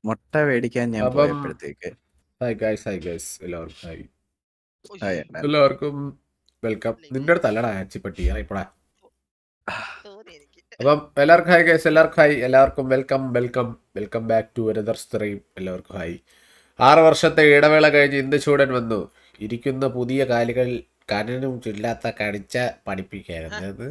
മുട്ട മേടിക്കാൻ ഞാൻ അപ്പം- പോയപ്പോഴത്തേക്ക് ഹായ് ഗൈസ് ഹായ് ഗൈസ് എല്ലാവർക്കും ഹായ് ഹായ് അണ്ണാ. എല്ലാവർക്കും വെൽക്കം നിന്റെ അടുത്ത് അല്ലടാ ആച്ചിപ്പട്ടി ഇപ്പടാ അപ്പം എല്ലാവർക്കും ഹായ് ഗൈസ് എല്ലാവർക്കും ഹായ് എല്ലാവർക്കും welcome welcome welcome back to another stream എല്ലാവർക്കും ഹായ് ആറ് വർഷത്തെ ഇടവേള കഴിഞ്ഞ് ഇന്ന് ചൂടൻ വന്നു ഇരിക്കുന്ന പുതിയ കാലുകൾ കനനും ഇല്ലാത്ത കടിച്ച പഠിപ്പിക്കായിരുന്നു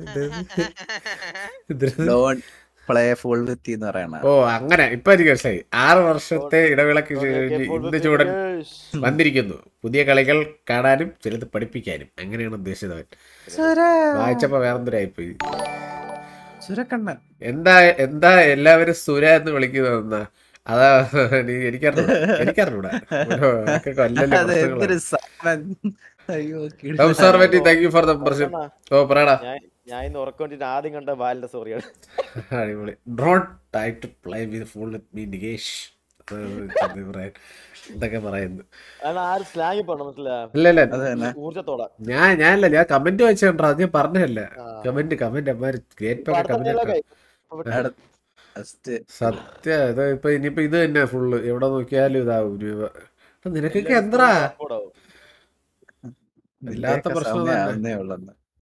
ഡോൺ പ്ലേ ഫുൾ വിത്തി എന്ന് പറയണ ഓ അങ്ങനെ ഇപ്പൊ എനിക്ക് മനസ്സിലായി ആറ് വർഷത്തെ ഇടവേളക്ക് കഴിഞ്ഞ് ഇന്ന് ചൂടൻ വന്നിരിക്കുന്നു പുതിയ കളികൾ കാണാനും ചിലത് പഠിപ്പിക്കാനും അങ്ങനെയാണ് ഉദ്ദേശിച്ചത് അവൻ വായിച്ചപ്പോ വേറെന്തൊരായിപ്പോയി സുരക്കണ്ണൻ എന്താ എന്താ എല്ലാവരും സുര എന്ന് വിളിക്കുന്നതെന്നാ അതാ നീ എനിക്കറിഞ്ഞൂടാ എനിക്കറിഞ്ഞൂടാ ഓരോ ആൾക്കാർക്ക് വല്ലല്ല അത് പ്രശ്നങ്ങളാണ്. എന്തൊരു സാധനം അയ്യോ കിടു. Observative thank you for the membership ഓ പറയടാ ഞാൻ ഞാൻ ഇന്ന് ഉറക്കം വേണ്ടിട്ട് ആദ്യം കണ്ട ബാലിന്റെ സോറിയാണ് അടിപൊളി ഡ്രോട്ട് tie to play with fool with me Nikesh എന്തൊക്കെ പറയുന്നു അതാണ് ആരും സ്ലാങ്ങി പറഞ്ഞു മനസ്സിലാ ഇല്ല ഇല്ല അത് തന്നെ ഊർജത്തോടെ ഞാൻ ഞാനല്ല ഞാൻ കമന്റ് വായിച്ചോണ്ടാ അത് ഞാൻ പറഞ്ഞല്ല ആ. കമന്റ് കമന്റ് അമ്മാര് ഗ്രേറ്റ് ഇപ്പൊ അടുത്ത കമന്റ് dialogue ആയി. അടുത്ത- first സത്യം ഇത് ഇപ്പൊ ഇനിയിപ്പോ ഇത് തന്നെ ഫുള്ള് എവിടെ നോക്കിയാലും ഇതാവും ഒരു എടാ, നിനക്കൊക്കെ എന്താ കൂടാവും. ഇല്ലാത്ത ഇതിന്റെയൊക്കെ പ്രശ്നം സമയം തന്നെ. ആവുന്നേ ഉള്ളെന്ന്.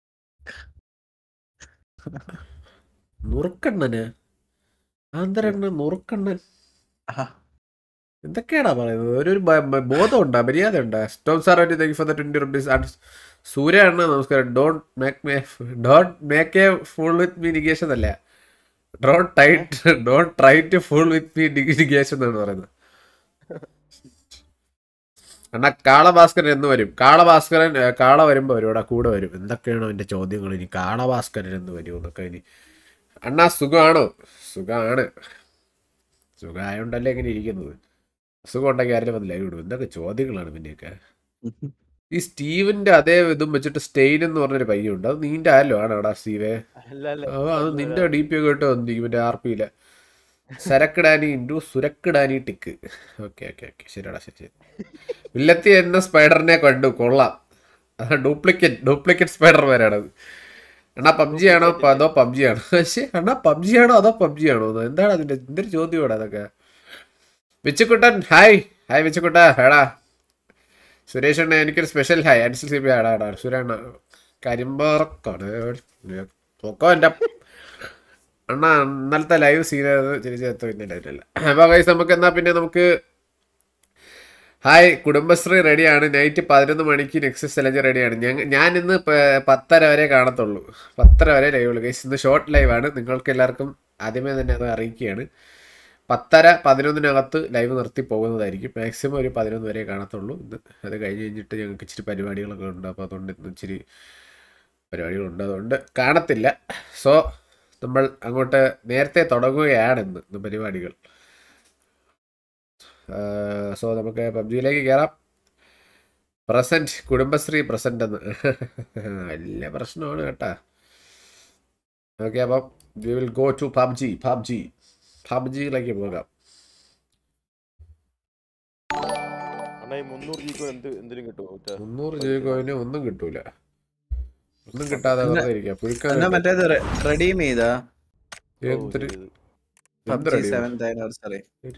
നുറുക്കണ്ണന് ആന്തരണ്ണ നുറുക്കണ്ണൻ ആഹാ. എന്തൊക്കെയാടാ പറയുന്നത് ഒരു ഒരു ബ- ബ- ബോധമുണ്ടാ മര്യാദ ഉണ്ടാ storm sir thank for the twenty rupees and Surya അണ്ണ നമസ്കാരം don't make me don't make a fool with me നിഗേഷൻ അല്ല don't tight don't try to fool with me നിഗേഷൻ എന്നാണ് പറയുന്നത് അണ്ണാ കാളഭാസ്കരൻ എന്ന് വരും കാളഭാസ്കരൻ ഏ, കാള വരുമ്പോൾ വരും ഇവിടെ കൂടെ വരും എന്തൊക്കെയാണോ എൻ്റെ ചോദ്യങ്ങൾ ഇനി കാളഭാസ്കരൻ എന്ന് വരും എന്നൊക്കെ ഇനി അണ്ണാ സുഖമാണോ സുഖമാണ് സുഖമായോണ്ടല്ലേ ഇങ്ങനെ ഇരിക്കുന്നത് സുഖം ഉണ്ടെങ്കിൽ ആരെങ്കിലും വന്ന് ലൈവ് ഇടും എന്തൊക്കെ ചോദ്യങ്ങളാണ് പിന്നെയൊക്കെ ഈ സ്റ്റീവിന്റെ അതേ ഇതും വെച്ചിട്ട് സ്റ്റെയിൻ എന്ന് പറഞ്ഞൊരു പയ്യുണ്ട് അത് നീന്റെ ആരല്ലോ ആണ് അവിടെ സ്റ്റീവേ അല്ല അല്ല ആ, അത് നിന്റെ ഡി പി ഒക്കെ ഇട്ട് വന്നു ഇവന്റെ ആർ പിയിലെ സരക്കിടാനി ഇൻറ്റു സുരക്കിടാനി ടിക്ക് ഓക്കെ ഓക്കെ ഓക്കെ ശരിടാ ശരി ശരി വില്ലത്തി എന്ന സ്പൈഡറിനെ കണ്ടു കൊള്ളാം ഡ്യൂപ്ലിക്കേറ്റ് ഡ്യൂപ്ലിക്കേറ്റ് സ്പൈഡർമാരാണ് അത് അണ്ണാ പബ്ജി ആണോ പ- അതോ പബ്ജി ആണോ പക്ഷേ അണ്ണാ പബ്ജി ആണോ അതോ പബ്ജി ആണോ എന്ന് എന്താണ് അതിന്റെ എന്തൊരു ചോദ്യമാണ് അതൊക്കെ വിച്ചുക്കുട്ടൻ ഹായ് ഹായ് വിച്ചുക്കുട്ട ഹേടാ സുരേഷ് അണ്ണ എനിക്കൊരു special hi Ansil C B ആടാ ആടാ സുരണ്ണ കരിമ്പറക്കാണ് പൊക്കോ എൻ്റെ അണ്ണ ഇന്നലത്തെ ലൈവ് സീൻ തിരിച്ചെത്ത പിന്നെ ലൈവിലല്ല അപ്പോൾ ഗൈസ് നമുക്ക് എന്നാ പിന്നെ നമുക്ക് ഹായ് കുടുംബശ്രീ റെഡിയാണ് നൈറ്റ് പതിനൊന്ന് മണിക്ക് നെക്സ്റ്റ് ചലഞ്ച് റെഡിയാണ് ഞങ്ങൾ ഞാൻ ഇന്ന് പ- പത്തര വരെ കാണത്തുള്ളൂ പത്തര വരെ ലൈവ് ഉള്ളൂ ഗൈസ് ഇന്ന് ഷോർട്ട് ലൈവാണ് നിങ്ങൾക്ക് എല്ലാവർക്കും ആദ്യമേ തന്നെ അത് അറിയിക്കുകയാണ് പത്തര പതിനൊന്നിനകത്ത് ലൈവ് നിർത്തി പോകുന്നതായിരിക്കും മാക്സിമം ഒരു പതിനൊന്ന് വരെ കാണത്തുള്ളൂ ഇന്ന് അത് കഴിഞ്ഞ് കഴിഞ്ഞിട്ട് ഞങ്ങൾക്ക് ഇച്ചിരി പരിപാടികളൊക്കെ ഉണ്ട് അപ്പോൾ അതുകൊണ്ട് ഇന്ന് ഇച്ചിരി പരിപാടികളുണ്ട് അതുകൊണ്ട് കാണത്തില്ല സോ നമ്മൾ അങ്ങോട്ട് നേരത്തെ തുടങ്ങുകയാണ് ഇന്ന് ഇന്ന് പരിപാടികൾ സോ നമുക്ക് പബ്ജിയിലേക്ക് കയറാം പ്രസന്റ് കുടുംബശ്രീ പ്രസന്റ് എന്ന് വലിയ പ്രശ്നമാണ് കേട്ടാ ഓക്കെ അപ്പം we will go to PUBG PUBG പബ്ജിയിലേക്ക് പോകാം അണ്ണാ ഈ മുന്നൂറ് ജീക്കോ എന്ത് എന്തിനും കിട്ടുമോ മുന്നൂറ് ജോയിന് ഒന്നും കിട്ടൂല ഒന്നും കിട്ടാതെ വെറുതെ ഇരിക്കാം പുഴുക്കാൻ എന്നാ മറ്റേത് റെഡീം ചെയ്താ എന്തൊരു പബ്ജി എന്തൊരടി സെവൻത് ആനിവേഴ്സറി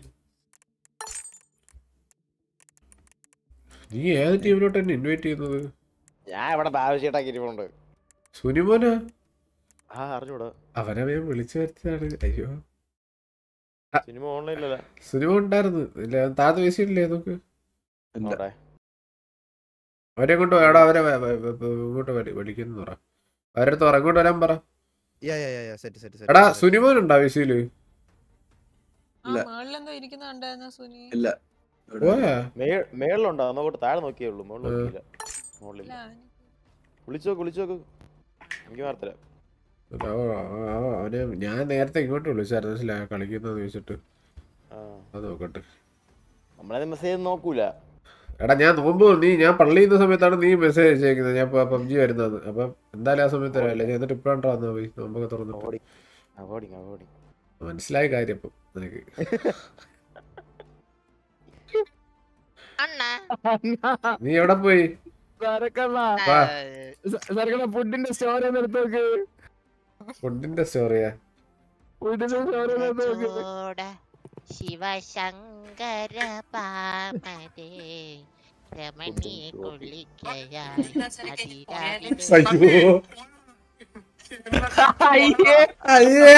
നീ ഏത് ടീമിലോട്ട് എന്നെ ഇൻവൈറ്റ് ചെയ്യുന്നത് ഞാൻ ഇവിടെ ബാവശ്യട്ടാക്കി ഇരിപ്പുണ്ട് സുനിമോനാ ആ അറിഞ്ഞൂടാ അവനെ ഞാൻ വിളിച്ചു വരുത്തിയതാണ് അയ്യോ സിനിമ ഓൺലൈനിലല്ല സുനിമ ഉണ്ടായിരുന്നു ഇല്ല താഴത്തെ വീശിയില്ലേ നോക്ക് ഇല്ല അവിടെ അവരെ കൊണ്ട് എടാ അവരെ വ- വ- വ- ഇങ്ങോട്ട് വിളി- വിളിക്കുന്നു പറ അവരടുത്ത് പറ ഇങ്ങോട്ട് വരാൻ പറ യാ യാ യാ യാ സെറ്റ് സെറ്റ് എടാ സുനിമോൻ ഉണ്ടാ വീശിയില് ആ ഇല്ല. മേളിലെന്തോ ഇരിക്കുന്ന കണ്ടായിരുന്ന സുനി ഇല്ല ഇവിടെ പോയാ മേ- മേളിലുണ്ടോ നോക്കട്ടെ താഴെ നോക്കിയേ ഉള്ളൂ മുകളിൽ ആ. നോക്കിയില്ല മുകളിൽ ഇല്ല, വിളിച്ചോക്ക് വിളിച്ചോക്ക് എനിക്ക് മാർത്തരാം അവ- അവ- അവ- അവനെ ഞാൻ നേരത്തെ ഇങ്ങോട്ട് വിളിച്ചായിരുന്നു മനസ്സിലാ കളിക്കുന്നത് ചോദിച്ചിട്ട് ആ അത് നോക്കട്ടെ നമ്മളത് മെസ്സേജ് നോക്കൂല എടാ ഞാൻ നോമ്പ് നീ ഞാൻ പള്ളി ചെയ്യുന്ന സമയത്താണ് നീ മെസ്സേജ് അയച്ചേക്കുന്നത് ഞാൻ പബ്ജി വരുന്നത് അപ്പം എന്തായാലും ആ സമയത്ത് വരാമല്ലേ ഞാൻ എന്നിട്ട് ഇപ്പോഴാണ് വന്നാ പോയി നോമ്പൊക്കെ തുറന്നിട്ട് അവോർഡിങ് അവോർഡിങ് അവോർഡിങ് മനസ്സിലായ കാര്യം ഇപ്പം നിനക്ക് അണ്ണാ നീ എവിടെ പോയി വാ. ഫുഡിന്റെ സ്റ്റോറി ഒന്ന് എടുത്ത് നോക്ക് ഫുഡിന്റെ സ്റ്റോറിയാ ഫുഡിന്റെ സ്റ്റോറി ഒന്ന് എടുത്ത് നോക്ക് ചൂടാ ശിവശങ്കര പാമരേ രമണി കൊള്ളിക്കയായി അതിരാവിലെ അയ്യോ അയ്യേ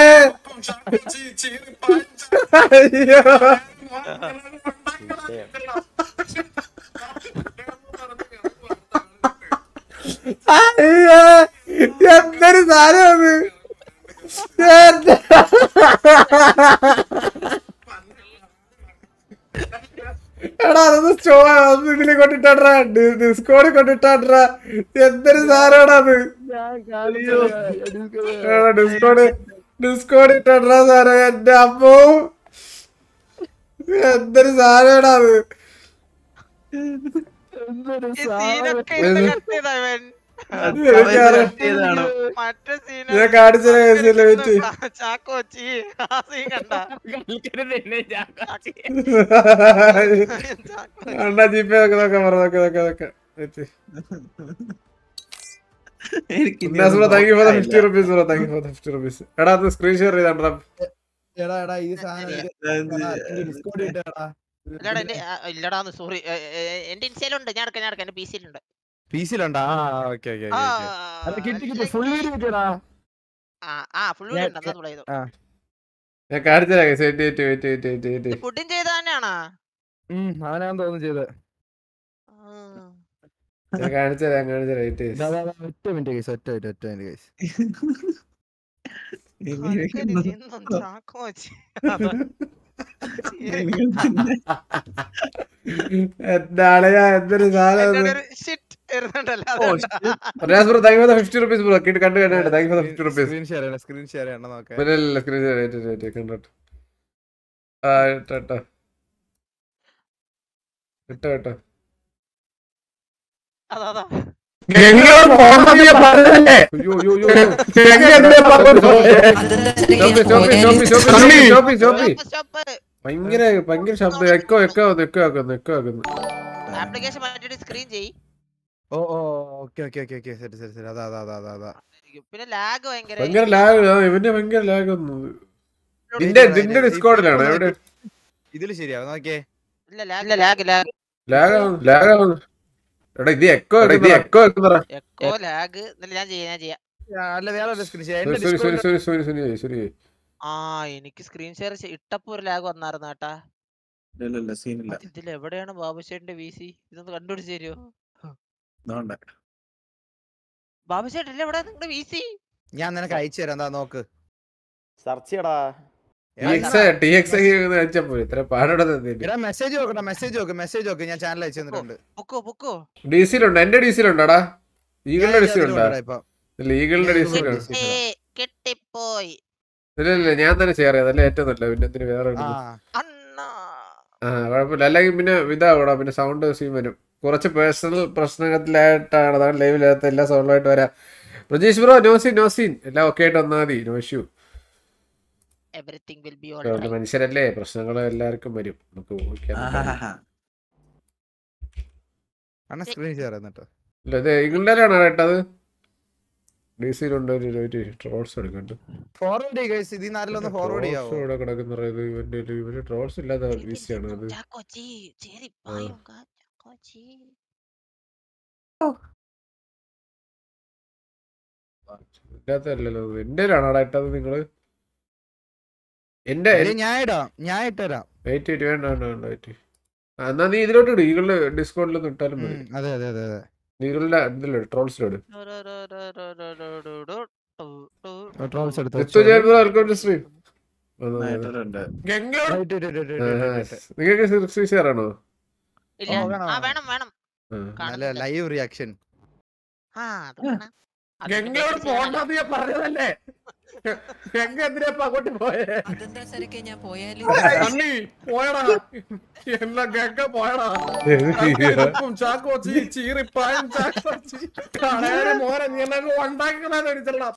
അയ്യോ അയ്യോ എന്തൊരു സാധനം അത് എടാ അതൊന്ന് സ്റ്റോ ഒന്ന് ഇതിൽ കൊണ്ടിട്ടാ ഡിസ്കോഡിൽ കൊണ്ടിട്ടാ എന്തൊരു സാധനമാണ് അത് ഞാൻ കാണിച്ചു എടാ ഡിസ്കോഡ് ഡിസ്കോഡ് ഇട്ടാ സാധനം എന്റെ അമ്മോ എന്തൊരു സാധനമാണ് അത് എന്തൊരു ഈ സാധനം. സീനൊക്കെ ഇട്ട് കട്ടിയതാ ഇവൻ. ചെയ്തതാണ് മറ്റേ scene ഞാൻ കാണിച്ചു തരാം കേസില്ല വെയിറ്റ് ചാക്കോ വെച്ച് ആ സീൻ കണ്ട കൽക്കരി തന്നെ ഞാൻ കാണിച്ചു. ചാക്കോ അണ്ണാ ജിപേ നോക്കെ നോക്കെ പറ നോക്കെ നോക്കെ നോക്കെ വെയിറ്റ് എനിക്ക് thank you for fifty rupees bro thank you for fifty rupees എടാ അത് സ്ക്രീൻ ഷെയർ ചെയ്താണ്ടാ എടാ എടാ ഈ സാധനം ഡിസ്കോഡ് ഇട്ടാടാ ഇല്ലടാ എന്റെ ആ, ഇല്ലടാന്ന് സോറി എന്റെ ഇൻസ്റ്റയിലുണ്ട് ഞാൻ എടുക്കാം ഞാൻ എടുക്കാം എന്റെ പി സിയിലുണ്ട് പി സിയിലുണ്ടാ ആ ഓക്കെ ഓക്കെ ആ അല്ല കിട്ടി കിട്ടി ഫുൾ വീഡിയോ കിട്ടിയടാ ആ ആ ഫുൾ വീഡിയോ ഉണ്ട് എന്നാ നമ്മള് ചെയ്തു ഞാൻ കാണിച്ചു തരാം കേസ് wait wait wait wait wait wait ഫുഡിങ് ചെയ്ത തന്നെയാണോ ഉം അവനാന്ന് തോന്നുന്നു ചെയ്ത് ഞാൻ കാണിച്ചു തരാം കാണിച്ചു തരാം വെയിറ്റ് ദാ, ദാ, ദാ, ഒറ്റ മിനിറ്റ് കേസ് ഒറ്റ മിനിറ്റ് ഒറ്റ മിനിറ്റ് കേസ് ചാക്കോ വെച്ച് എന്താളയാ എന്തൊരു സാധനം അത്. ഷിറ്റ് ഇരുന്നുണ്ടല്ലോ ഓ, അതുകൊണ്ടാ. Riyas bro thank you for fifty rupees bro കിട്ടി കണ്ടു കണ്ടു thank you for fifty rupees screen share ചെയ്യണം സ്ക്രീൻ ഷെയർ ചെയ്യണം നോക്കാം പിന്നെ ഇല്ല സ്ക്രീൻ വെയിറ്റ് വെയിറ്റ് കണ്ടോട്ടെ ആ ഇട്ടോ ഇട്ടോ ഇട്ടോ ഇട്ടോ അതാ അതാ അയ്യോ അയ്യോ അയ്യോ എങ്ങനെ എന്തിനാ പറഞ്ഞത്? ഷോപ്പി, ഷോപ്പി, ഷോപ്പി, ഷോപ്പി, ഷോപ്പി, ഷോപ്പി. സ്റ്റോപ്പ് ഭയങ്കര ഭയങ്കര ശബ്ദം എക്കോ എക്കോ ആവുന്നു എക്കോ ആക്കുന്നു എക്കോ ആക്കുന്നു ആപ്ലിക്കേഷൻ മാറ്റിട്ട് സ്ക്രീൻ ചെയ് ഓ ഓ ഓക്കെ ഓക്കെ ഓക്കെ ഓക്കെ ശരി ശരി ശരി അതാ അതാ അതാ അതാ അതാ പിന്നെ ലാഗ് ഭയങ്കര ഭയങ്കര ലാഗ് ഇവന്റെ ഭയങ്കര ലാഗ് വന്നു നിന്റെ നിന്റെ ഡിസ്കോഡിലാണ് എവിടെ ഇതില് ശരിയാവും നോക്കിയേ ഇല്ല ലാഗ് ലാഗ് ലാഗ് ലാഗ് ആവുന്നു ലാഗ് ആവുന്നു എടാ ഇത് എക്കോ ഇത് എക്കോ ആക്കുന്നതാ എക്കോ ലാഗ് എന്നില്ല ഞാൻ ചെയ്യാം ഞാൻ ചെയ്യാം ആ, അല്ല വേറെ സ്ക്രീൻ ഷെയർ എന്റെ sorry sorry discord sorry sorry sorry sorry ആ എനിക്ക് സ്ക്രീൻ ഷെയർ ഇട്ടപ്പോ ഒരു ലാഗ് വന്നായിരുന്നു കേട്ടാ ഇല്ല സീനില്ല ഇതിൽ എവിടെയാണ് ബാബുശേട്ടന്റെ വി സി ഇതൊന്ന് കണ്ടുപിടിച്ച് തരുമോ അതുകൊണ്ട് ബാബുശേട്ടൻ ഇല്ല എവിടെ നിങ്ങളുടെ വി സി ഞാൻ നിനക്ക് അയച്ചു തരാം എന്താ നോക്ക് സെർച്ച് ചെയ്യടാ ടി എക്സ് ടി എക്സ് വെച്ചപ്പോ ഇത്ര പാടോടെ തന്നില്ല എടാ മെസ്സേജ് നോക്കണ്ട മെസ്സേജ് നോക്ക് മെസ്സേജ് നോക്ക് ഞാൻ ചാനൽ അയച്ചു തന്നിട്ടുണ്ട് പൊക്കോ പൊക്കോ ഡി സിയിലുണ്ട് എന്റെ ഡി സിയിലുണ്ടാടാ ഈഗിളിന്റെ ഡി സിയിലുണ്ടാ ഇതിലുണ്ടാ ഇപ്പൊ. ഇല്ല ഈഗിളിന്റെ ഡി സിയിലുണ്ട് ഇല്ല. ഏ കെട്ടിപ്പോയി ഇല്ല ഇല്ല ഞാൻ തന്നെ ഷെയർ ചെയ്യാം അതല്ലേ ഏറ്റവും നല്ല പിന്നെ എന്തിന് വേറെ ആ എടുക്കുന്നു? അണ്ണാ ആ കുഴപ്പമില്ല അല്ലെങ്കിൽ പിന്നെ ഇതാവൂടാ പിന്നെ സൗണ്ട് സീൻ വരും കുറച്ച് പേഴ്സണൽ പ്രശ്നത്തിലായിട്ടാണ് അതാണ് ലൈവിലകത്ത് എല്ലാ സൗണ്ടുമായിട്ട് വരാം പ്രജീഷ് ബ്രോ നോസീൻ നോസീൻ എല്ലാം ഒക്കെ ആയിട്ട് വന്നാൽ മതി no issue everything will be അതുകൊണ്ട് മനുഷ്യരല്ലേ പ്രശ്നങ്ങൾ എല്ലാവർക്കും വരും നമുക്ക് ഊഹിക്കാൻ പറ്റില്ല. ആഹാ. അണ്ണ സ്ക്രീൻ ഷെയർ എന്നിട്ട് ഇല്ല ഇത് ഇംഗ്ലണ്ടിലാണ് കേട്ടത് ഡി സിയിലുണ്ട് ഒരു ട്രോൾസ് എടുക്കണ്ട് ഫോർവേഡ് ഗൈസ് ഇതിൽ ആരെങ്കിലും ഫോർവേഡ് ചെയ്യാവോ ഇവിടെ കിടക്കുന്ന ഇത് ഇവന്റെ ഇവന് ട്രോൾസ് ഇല്ലാത്ത വിസിയാണ് അത് ചാക്കോച്ചി ചേരി പായുങ്ക ചാക്കോച്ചി ഇല്ലാത്തല്ലോ എന്റെ ആണോടാ ഇട്ടത് നിങ്ങള് എന്റെ ഇത് ഞാൻ ഇടാം ഞാൻ ഇട്ടുതരാം വെയിറ്റ് വെയിറ്റ് വേണ്ട വേണ്ട വേണ്ട വെയിറ്റ് എന്നാ നീ ഇതിലോട്ട് ഇടും ഈകളുടെ ഡിസ്കൗണ്ടിലൊന്നും ഇട്ടാലും മതി ഉം, അതെ അതെ അതെ അതെ ഈകളുടെ ഇതിലോട്ട് ട്രോൾസിലോട് ട്രോൾസ് എടുത്ത് Rithu Jayan bro welcome to stream ആയിട്ടുണ്ട്. Right, right, right, right, right, right, right. നിങ്ങൾക്ക് സിക്സ് ഷെയർ ആണോ ഇല്ല ഓ, വേണം, ആ വേണം. വേണം വേണം ആ. നല്ല കാണുന്നില്ല. ലൈവ് റിയാക്ഷൻ ആ അത് വേണം. അത് പിന്നെ ഗംഗയോട് message ചെയ്യാനല്ലോ. പോണ്ടെന്ന് ഞാൻ പറഞ്ഞതല്ലേ ഗംഗ എന്തിനാ ഇപ്പൊ അങ്ങോട്ട് പോയേ അതെന്താ സരക്കെ ഞാൻ പോയാല് അണ്ണി പോയടാ എല്ലാ ഗംഗ പോയടാ ഉപ്പും ചാക്കോച്ചി ചീറിപ്പായും ചാക്കോച്ചി കടയുടെ മോനെ നീ എന്നെ ഉണ്ടാക്കിക്കളാന്ന് അടിച്ചല്ല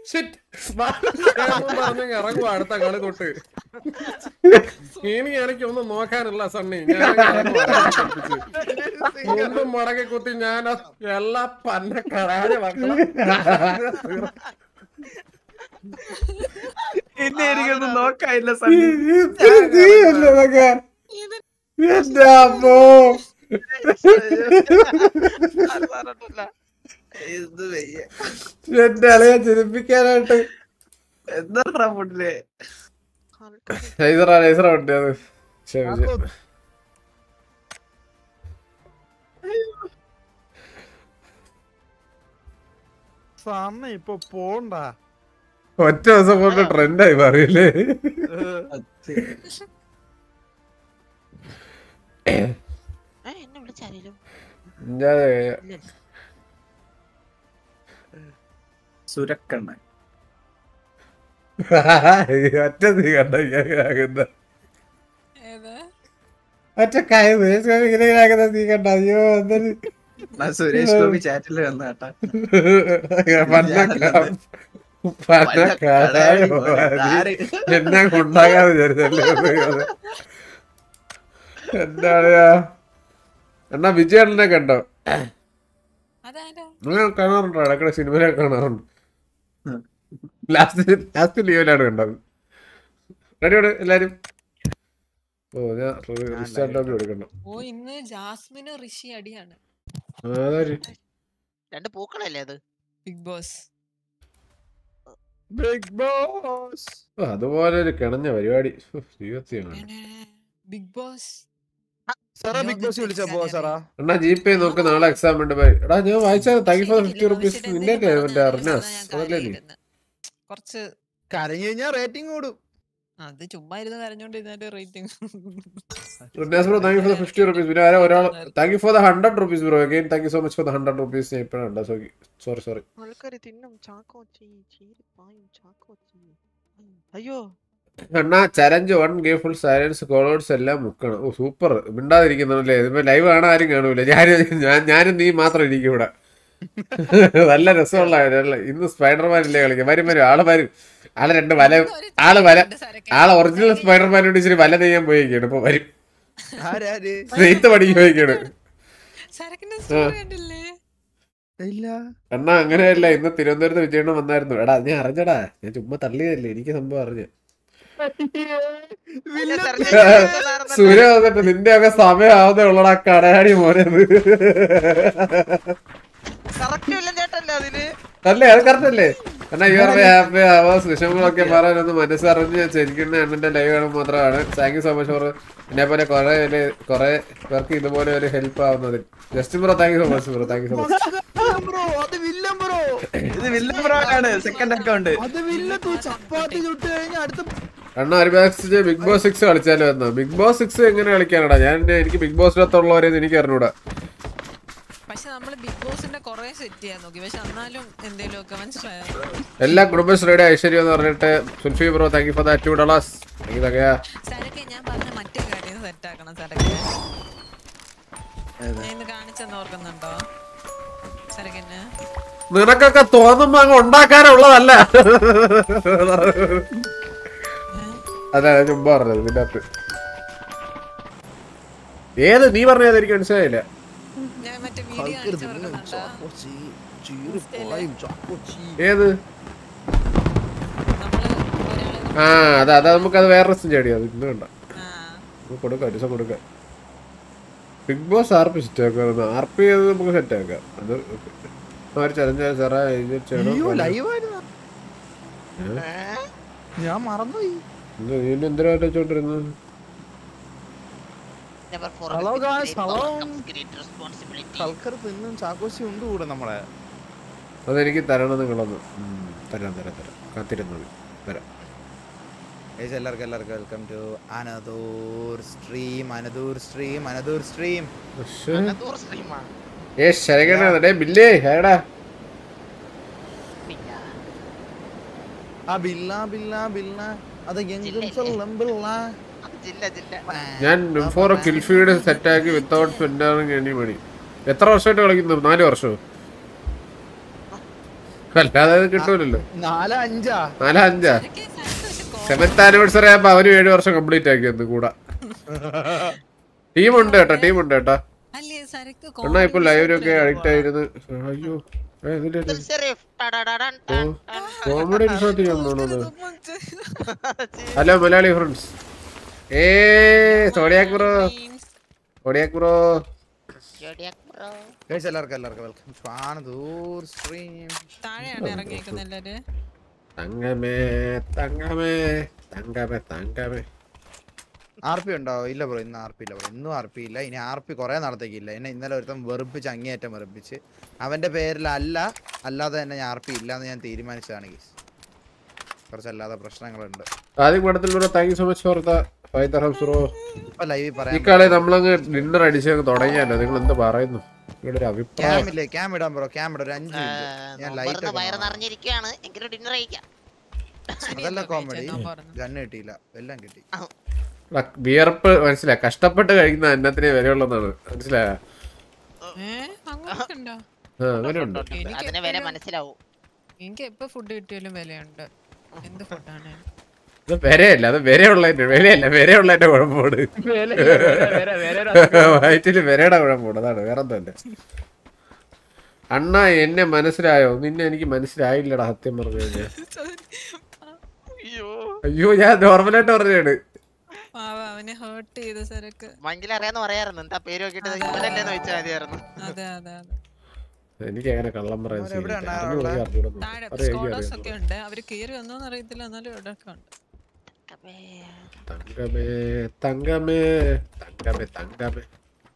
പറഞ്ഞു ഇറങ്ങുക അടുത്ത കളി തൊട്ട് ഇനി എനിക്കൊന്നും നോക്കാനില്ല സണ്ണി ഞാൻ ഇറങ്ങുവാ. മുണ്ടും മടക്കി കുത്തി ഞാൻ എല്ലാ പന്ന കടാരെ മക്കളെ എന്നെ എനിക്കൊന്നും നോക്കാനില്ല സണ്ണി നീയല്ലേ ഇതൊക്കെ? എന്റെ അമ്മോ എന്ത് വയ്യ എന്റെ അളയെ ചിരിപ്പിക്കാനായിട്ട് എന്താ ഫുഡിലെ നൈസറാ നൈസറാ ഉണ്ട് അത് ശരി ശരി. സമയം ഇപ്പൊ പോണ്ട ഒറ്റ ദിവസം കൊണ്ട് ട്രെൻഡായി പറയില്ലേ ഏ, എന്നെ വിളിച്ചാരേലും ഞാൻ സുരക്കണ്ണ ഒറ്റ നീ കണ്ട ഇങ്ങനെ ഏതാ ഒറ്റ കൈ ഇങ്ങനെ ആക്കുന്ന നീ കണ്ട അയ്യോ എന്തൊരു ഞാൻ സുരേഷ് ഗോപി ചാറ്റിൽ വന്ന കേട്ടാ പന്ന പന്ന കാടായോ എന്നെ കൊണ്ടാകാതെ വിചാരിച്ചല്ലേ എന്താണ് എന്നാ വിജയണ്ണനെ കണ്ടോ അതാരാ നിങ്ങൾ കാണാറുണ്ടോ ഇടയ്ക്കിടെ സിനിമയിലൊക്കെ കാണാറുണ്ട് ലാസ്റ്റ് ലാസ്റ്റ് ലീവിലാണ് കണ്ടത് റെഡിയോട് എല്ലാരും ഓ ഞാൻ റിസ്റ്റാർട്ട് എടുക്കണം ഓ ഇന്ന് ജാസ്മിനും ഋഷി അടിയാണ് അതാര് രണ്ട് പൂക്കളല്ലേ അത് ബിഗ് ബോസ് ബിഗ് ബോസ് ഓ, അതുപോലെ ഒരു കിണഞ്ഞ പരിപാടി ഉഫ്, ജീവിതത്തിലാണ് ബിഗ് ബോസ് സാറാ ബിഗ് ബോസ് വിളിച്ച പോ സാറാ എന്നാ ജി പേ നോക്ക് നാളെ എക്സാം ഉണ്ട് ബൈ എടാ ഞാൻ വായിച്ചാൽ താങ്ക് ഫോർ ഫിഫ്റ്റി റുപ്പീസ് നിന്റെ മറ്റേ അർനാസ് അതല്ലേ നീ കുറച്ച് കരഞ്ഞു കഴിഞ്ഞാ റേറ്റിംഗ് കൂടും അത് ചുമ്മാ ഇരുന്ന് കരഞ്ഞോണ്ട് ഇതിന്റെ rating Arnas bro thank for fifty rupees പിന്നെ ആരോ ഒരാൾ thank you for the hundred rupees bro again thank you so much for the hundred rupees ഞാൻ ഇപ്പോഴും ഉണ്ട് സോറി സോറി സോറി ആൾക്കാര് തിന്നും ചാക്കോച്ചി ചീരിപ്പായും ചാക്കോച്ചി അയ്യോ അണ്ണാ challenge one game full silence കോളോഡ്സ് എല്ലാം മുക്കണം ഓ സൂപ്പർ മിണ്ടാതിരിക്കുന്നല്ലേ ഇതിപ്പോ ലൈവ് കാണാൻ ആരും കാണൂല ഞാൻ ഞാൻ ഞാനും നീ മാത്രം ഇരിക്കും ഇവിടെ നല്ല രസമുള്ള നല്ല ഇന്ന് സ്പൈഡർമാൻ ഇല്ലേ കളിക്കാം വരും വരും ആള് വരും ആള് രണ്ട് വല ആള് വല ആളെ ഒറിജിനൽ സ്പൈഡർമാനോട് ഇച്ചിരി വല നെയ്യാൻ പോയിക്കാണ് ഇപ്പൊ വരും ആരാര് നെയ്ത്ത് പഠിക്ക് പോയിക്കാണ് സരക്കിന്റെ സ്റ്റോറി കണ്ടില്ലേ ഇല്ല അണ്ണാ അങ്ങനെയല്ല ഇന്ന് തിരുവനന്തപുരത്ത് വിജയണ്ണം വന്നായിരുന്നു എടാ ഞാൻ അറിഞ്ഞടാ ഞാൻ ചുമ്മാ തള്ളിയതല്ലേ എനിക്ക് സംഭവം അറിഞ്ഞ സുര വന്നിട്ട് നിന്റെ ഒക്കെ സമയമാവുന്നേ ഉള്ളടാ കടയാടി മോനത് കറക്റ്റ് ഇല്ല ചേട്ടല്ലേ അതിന് അല്ലേ അത് കറക്റ്റ് അല്ലേ എന്നാ യു ആർ ഹാപ്പി അവേഴ്സ് വിഷമങ്ങളൊക്കെ പറയാനൊന്ന് മനസ്സറിഞ്ഞ് ഞാൻ ശരിക്കും അണ്ണന്റെ ലൈവ് കാണുമ്പോൾ മാത്രമാണ് thank you so much for എന്നെ പോലെ കുറെ കുറെ പേർക്ക് ഇതുപോലെ ഒരു ഹെൽപ്പ് ആവുന്നത് just bro thank you so much bro thank you so much bro അത് വില്ലൻ ബ്രോ ഇത് വില്ലൻ ബ്രോ ആണ് സെക്കൻഡ് അക്കൗണ്ട് അത് വില്ല തൂ ചപ്പാത്തി ചുട്ട് കഴിഞ്ഞ അടുത്ത അണ്ണ ഒരു ബാക്സ് ബിഗ് ബോസ് സിക്സ് കളിച്ചാലോ എന്നാ ബിഗ് ബോസ് സിക്സ് എങ്ങനെ കളിക്കാനടാ ഞാൻ എനിക്ക് ബിഗ് ബോസിനകത്തുള്ളവരെയൊന്നും എനിക്ക് അറിഞ്ഞൂടാ പക്ഷെ നമ്മള് ബിഗ് ബോസിന്റെ കൊറേ സെറ്റ് ചെയ്യാൻ നോക്കി പക്ഷെ എന്നാലും എന്തേലും ഒക്കെ മനസ്സിലായോ എല്ലാ കുടുംബശ്രീയുടെ ഐശ്വര്യം എന്ന് പറഞ്ഞിട്ട് Sulfi bro thank you for that two dollars ഇതൊക്കെയാ സരക്കെ ഞാൻ പറഞ്ഞ മറ്റേ കാര്യം സെറ്റ് ആക്കണം സരക്കെ ഞാൻ ഇന്ന് കാണിച്ചെന്ന് ഓർക്കുന്നുണ്ടോ സരക്കിന് നിനക്കൊക്കെ തോന്നുമ്പോ അങ്ങ് ഉണ്ടാക്കാനുള്ളതല്ല അതെ അതെ ചുമ്മാ പറഞ്ഞത് ഇതിന്റെ അകത്ത് ഏത് നീ പറഞ്ഞത് എനിക്ക് മനസ്സിലായില്ല ഞാൻ മറ്റേ വീഡിയോ കാണിച്ചു ഓർക്കുന്നുണ്ടോ ചാക്കോച്ചി ചീറിപ്പായും ചാക്കോച്ചി ഏത് നമ്മള് ഒരാളെ ആ അതെ അതാ നമുക്ക് അത് വേറെ രസം ചേടി അത് ഇന്ന് വേണ്ട ആ നമുക്ക് കൊടുക്കാം ഒരു ദിവസം കൊടുക്കാം big boss R P set ആക്കാം ആർ പി അത് നമുക്ക് സെറ്റ് ആക്കാം അത് ആ ഒരു ചലഞ്ച് സാറേ ഇത് ചെയ്യണം അയ്യോ ലൈവായിരുന്നു ഞാൻ മറന്നുപോയി ഇത് നീ എന്തിനാ വെച്ചോണ്ടിരുന്നത് Never forget Hello with guys, great power hello. comes great responsibility. കൽക്കർ തിന്നും ചാക്കോച്ചി ഉണ്ട് കൂടെ നമ്മളെ അതെനിക്ക് തരണം നിങ്ങളൊന്ന് ഉം, തരാം തരാം തരാം കാത്തിരുന്നത് തരാം ഗൈസ് എല്ലാവർക്കും എല്ലാവർക്കും welcome to another stream another stream another stream പക്ഷേ അനന്തൂർ stream ആ. ഏ ശരകണേ ബില്ലേ ഏടാ പിന്നെ ആ ബില്ല ബില്ല ബില്ല അത് എങ്കും ചൊല്ലും ബില്ല അത് ജില്ല ജില്ല ഞാൻ ഫോർ കിൽഫീഡ് സെറ്റാക്കി വിത്തൗട്ട് സ്പെൻഡാറും എണ്ണി മണി എത്ര വർഷമായിട്ട് കളിക്കുന്നു നാല് വർഷമോ അല്ലാതെ അത് കിട്ടൂലല്ലോ നാല് അഞ്ചാ നാലാ അഞ്ചാ സരക്കെ സരക്ക് പക്ഷെ കോ- സെവൻത്ത് ആനിവേഴ്സറി ആകുമ്പോ അവര് ഏഴ് വർഷം കംപ്ലീറ്റ് ആക്കി എന്ന് കൂടാ ടീമുണ്ട് കേട്ടോ ടീമുണ്ട് കേട്ടോ അല്ലേ സരക്ക് എന്നാ ഇപ്പൊ comedy ലൈവിലൊക്കെ set അഡിക്റ്റ് ആയിരുന്നു അയ്യോ ഏ, ഇതിന്റെ ഇത്. ഷെരീഫ് ടടടടൻ ഓ ടൻ ടൻ. കോമഡി ഷോട്ട് ചെയ്യാൻ പോണത് ചെ- ഹലോ മലയാളി ഫ്രണ്ട്സ് ഏ zodiac bro zodiac bro Zodiac bro. Guys എല്ലാവർക്കും എല്ലാവർക്കും വെൽക്കം ടു ആനദൂർ സ്ട്രീം താഴെയാണ് ഇറങ്ങിയേക്കുന്നത് എല്ലാരും തങ്കമേ തങ്കമേ തങ്കമേ തങ്കമേ ആർ പി ഉണ്ടോ ഇല്ല ബ്രോ ഇന്ന് ആർ പി ഇല്ല ബ്രോ ഇന്നും ആർ പി ഇല്ല ഇനി ആർ പി കുറെ നാളത്തേക്ക് ഇല്ല എന്നെ ഇന്നലെ ഒരുത്തം വെറുപ്പിച്ച് അങ്ങേയറ്റം വെറുപ്പിച്ച് അവന്റെ പേരിലല്ല അല്ലാതെ തന്നെ ഞാൻ ആർ പി ഇല്ല എന്ന് ഞാൻ തീരുമാനിച്ചതാണ് ഗീസ് കുറച്ചല്ലാതെ പ്രശ്നങ്ങളുണ്ട് ആദ്യം പടത്തിൽ bro thank you so much for the five thousand bro ഇപ്പൊ ലൈവിൽ ഈ പറയാം കളി നമ്മളങ്ങ് ഡിന്നർ അടിച്ച് അങ്ങ് തുടങ്ങിയല്ലോ നിങ്ങൾ എന്ത് പറയുന്നു നിങ്ങളുടെ ഒരു അഭിപ്രായം ക്യാം ഇല്ലേ ക്യാം ഇടാൻ ബ്രോ ക്യാം ഇടാം ഒരു അഞ്ച് ആ, മിനിറ്റ് ഞാൻ ലൈറ്റ് നോമ്പറന്ന് വയറ് നിറഞ്ഞിരിക്കുകയാണ് എങ്കിലും ഡിന്നർ കഴിക്കാം അതല്ല കോമഡി ഞാൻ പറഞ്ഞു. ഗണ്ണ് കിട്ടിയില്ല എല്ലാം കിട്ടി വിയർപ്പ് മനസ്സിലായി കഷ്ടപ്പെട്ട് കഴിക്കുന്ന അന്നത്തിനെ വിലയുള്ളതാണ് മനസ്സിലായ ഏ അങ്ങനെയൊക്കെ ഉണ്ടോ ആ അങ്ങനെയുണ്ട് എനിക്ക് അതിന് വില എപ്പോഴും- മനസ്സിലാവും എനിക്ക് എപ്പോ ഫുഡ് കിട്ടിയാലും വിലയുണ്ട് എന്ത് ഫുഡാണ് അത് വിരയല്ല അത് വിരയുള്ളതിന്റെ വിലയല്ല വിരയുള്ളതിന്റെ കുഴപ്പമാണ് വയറ്റില് വിരയുടെ കുഴപ്പമാണ് അതാണ് വേറെ എന്തല്ല അണ്ണ എന്നെ മനസ്സിലായോ നിന്നെ എനിക്ക് മനസ്സിലായില്ലടാ സത്യം പറഞ്ഞു കഴിഞ്ഞാൽ അയ്യോ ഞാൻ നോർമലായിട്ട് പറഞ്ഞാണ് പാവ അവനെ ഹേർട്ട് ചെയ്ത സരക്ക് മങ്കിൽ അറിയാന്ന് പറയാറുണ്ട് എന്താ പേര് നോക്കിട്ട് ഇവനല്ലേന്ന് ചോദിച്ചാൽ മതിയായിരുന്നു അതെ അതെ അതെ എനിക്ക് അങ്ങനെ കള്ളം പറയാൻ അവര് എവിടെയാണ് ശീലമില്ല. ഉള്ളത്? അറിഞ്ഞു പോയി അറിഞ്ഞൂടാ. താഴെ അറിയാം, എനിക്ക് സ്കോഡേഴ്സ് അറിയാം. ഒക്കെ ഉണ്ട് അവര് കേറി വന്നോന്ന് അറിയത്തില്ല എന്നാലും ഇവിടെ ഒക്കെ ഉണ്ട് തങ്കമേ തങ്കമേ തങ്കമേ തങ്കമേ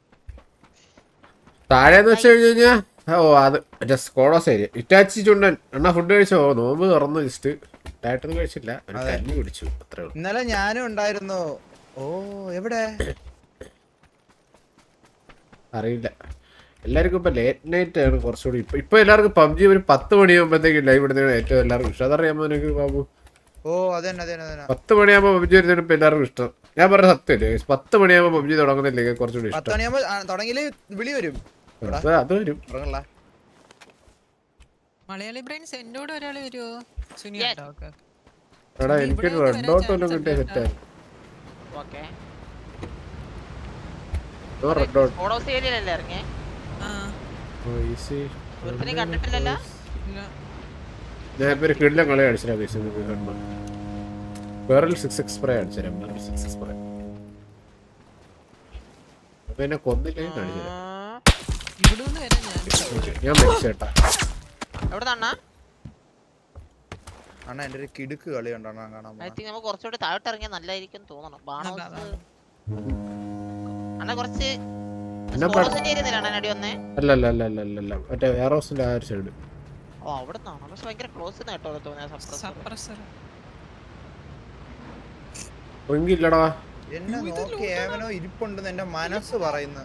താഴെന്ന് വെച്ച് കഴിഞ്ഞ് കഴിഞ്ഞാ ഓ അത് മറ്റേ സ്കോഡോസ് ഏരിയ ഇറ്റാച്ചി ചുണ്ടൻ അണ്ണാ ഫുഡ് കഴിച്ചോ നോമ്പ് തുറന്നു ജസ്റ്റ് ഇട്ടായിട്ടൊന്നും കഴിച്ചില്ല ഒരു അതെ. കഞ്ഞി കുടിച്ചു അത്രേ ഉള്ളൂ ഇന്നലെ ഞാനും ഉണ്ടായിരുന്നു ഓ എവിടെ അറിയില്ല എല്ലാവർക്കും ഇപ്പൊ ലേറ്റ് നൈറ്റ് ആണ് കുറച്ചുകൂടി ഇപ്പൊ ഇപ്പൊ എല്ലാവർക്കും പബ്ജി ഒരു പത്ത് മണിയാകുമ്പോഴത്തേക്ക് ലൈവ് ഇടുന്നതാണ് ഏറ്റവും എല്ലാവർക്കും ഇഷ്ടം അതറിയാമോ നിനക്ക് ബാബു ഓ അതന്നെ അതന്നെ അതന്നെ പത്ത് മണിയാകുമ്പോൾ പബ്ജി വരുന്നതിന് ഇപ്പൊ എല്ലാവർക്കും ഇഷ്ടം ഞാൻ പറഞ്ഞ സത്യമല്ലേ പത്ത് മണിയാകുമ്പോൾ പബ്ജി തുടങ്ങുന്നില്ലെങ്കിൽ കുറച്ചുകൂടി പത്ത് ഇഷ്ടം മണിയാകുമ്പോ തുടങ്ങിയില് വിളി വരും അത് അത് വരും തുടങ്ങല്ല മലയാളി ബ്രെയിൻസ് എന്റെ കൂടെ ഒരാൾ വരുമോ സുനി Yes. ഉണ്ടോ? Okay, okay. എടാ സുനി, എനിക്കൊരു ഇവിടെ റെഡ് വരാൻ ഡോട്ട് വല്ലതും chance കിട്ടിയ ഉണ്ട് സെറ്റായി ഓക്കെ റെഡ് ഡോട്ട് ഫോളോസ് ഏരിയയിലല്ലേ ഇറങ്ങിയേ ആ ഈസി ഒരുത്തിനെ കണ്ടിട്ടില്ലല്ലോ ഇല്ല ഞാൻ ഇപ്പൊ ഒരു കിടിലം കളി അടിച്ചിരാ പൈസ വേറെ സിക്സ് എക്സ് സ്പ്രേ അടിച്ചുതരാം വേറെ സിക്സ് എക്സ് സ്പ്രേ അപ്പൊ എന്നെ കൊന്നില്ലെങ്കിൽ കാണിച്ചുതരാം ഇവിടെ നിന്ന് വരാൻ ഞാൻ ഞാൻ മരിച്ചേട്ടാ എവിടെ നിന്നാ അണ്ണാ എന്റെ ഒരു കിടുക്ക് കളി ഉണ്ടോ കാണാൻ ഐ പോണെ. തിങ്ക് നമുക്ക് കുറച്ചുകൂടി താഴോട്ട് ഇറങ്ങിയാൽ നല്ലതായിരിക്കും തോന്നണം ബാണോസ് അതാ, അണ്ണാ കുറച്ച് എന്നാ പ- ഫോളോസിന്റെ ഏരിയയിലാണ് അടി വന്നേ അല്ല അല്ല അല്ല അല്ല അല്ല അല്ല മറ്റേ വേറെ ഹൗസിന്റെ ആ ഒരു സൈഡ് ഓ അവിടെ നിന്നാണ് പക്ഷെ ഭയങ്കര ക്ലോസ് കേട്ടോ തോന്നിയ സപ്രസർ സപ്രസർ റിങ്ക് ഇല്ലടാ എന്നെ നോക്കി ഏവനോ ഇരിപ്പുണ്ടെന്ന് എന്റെ മനസ്സ് പറയുന്നു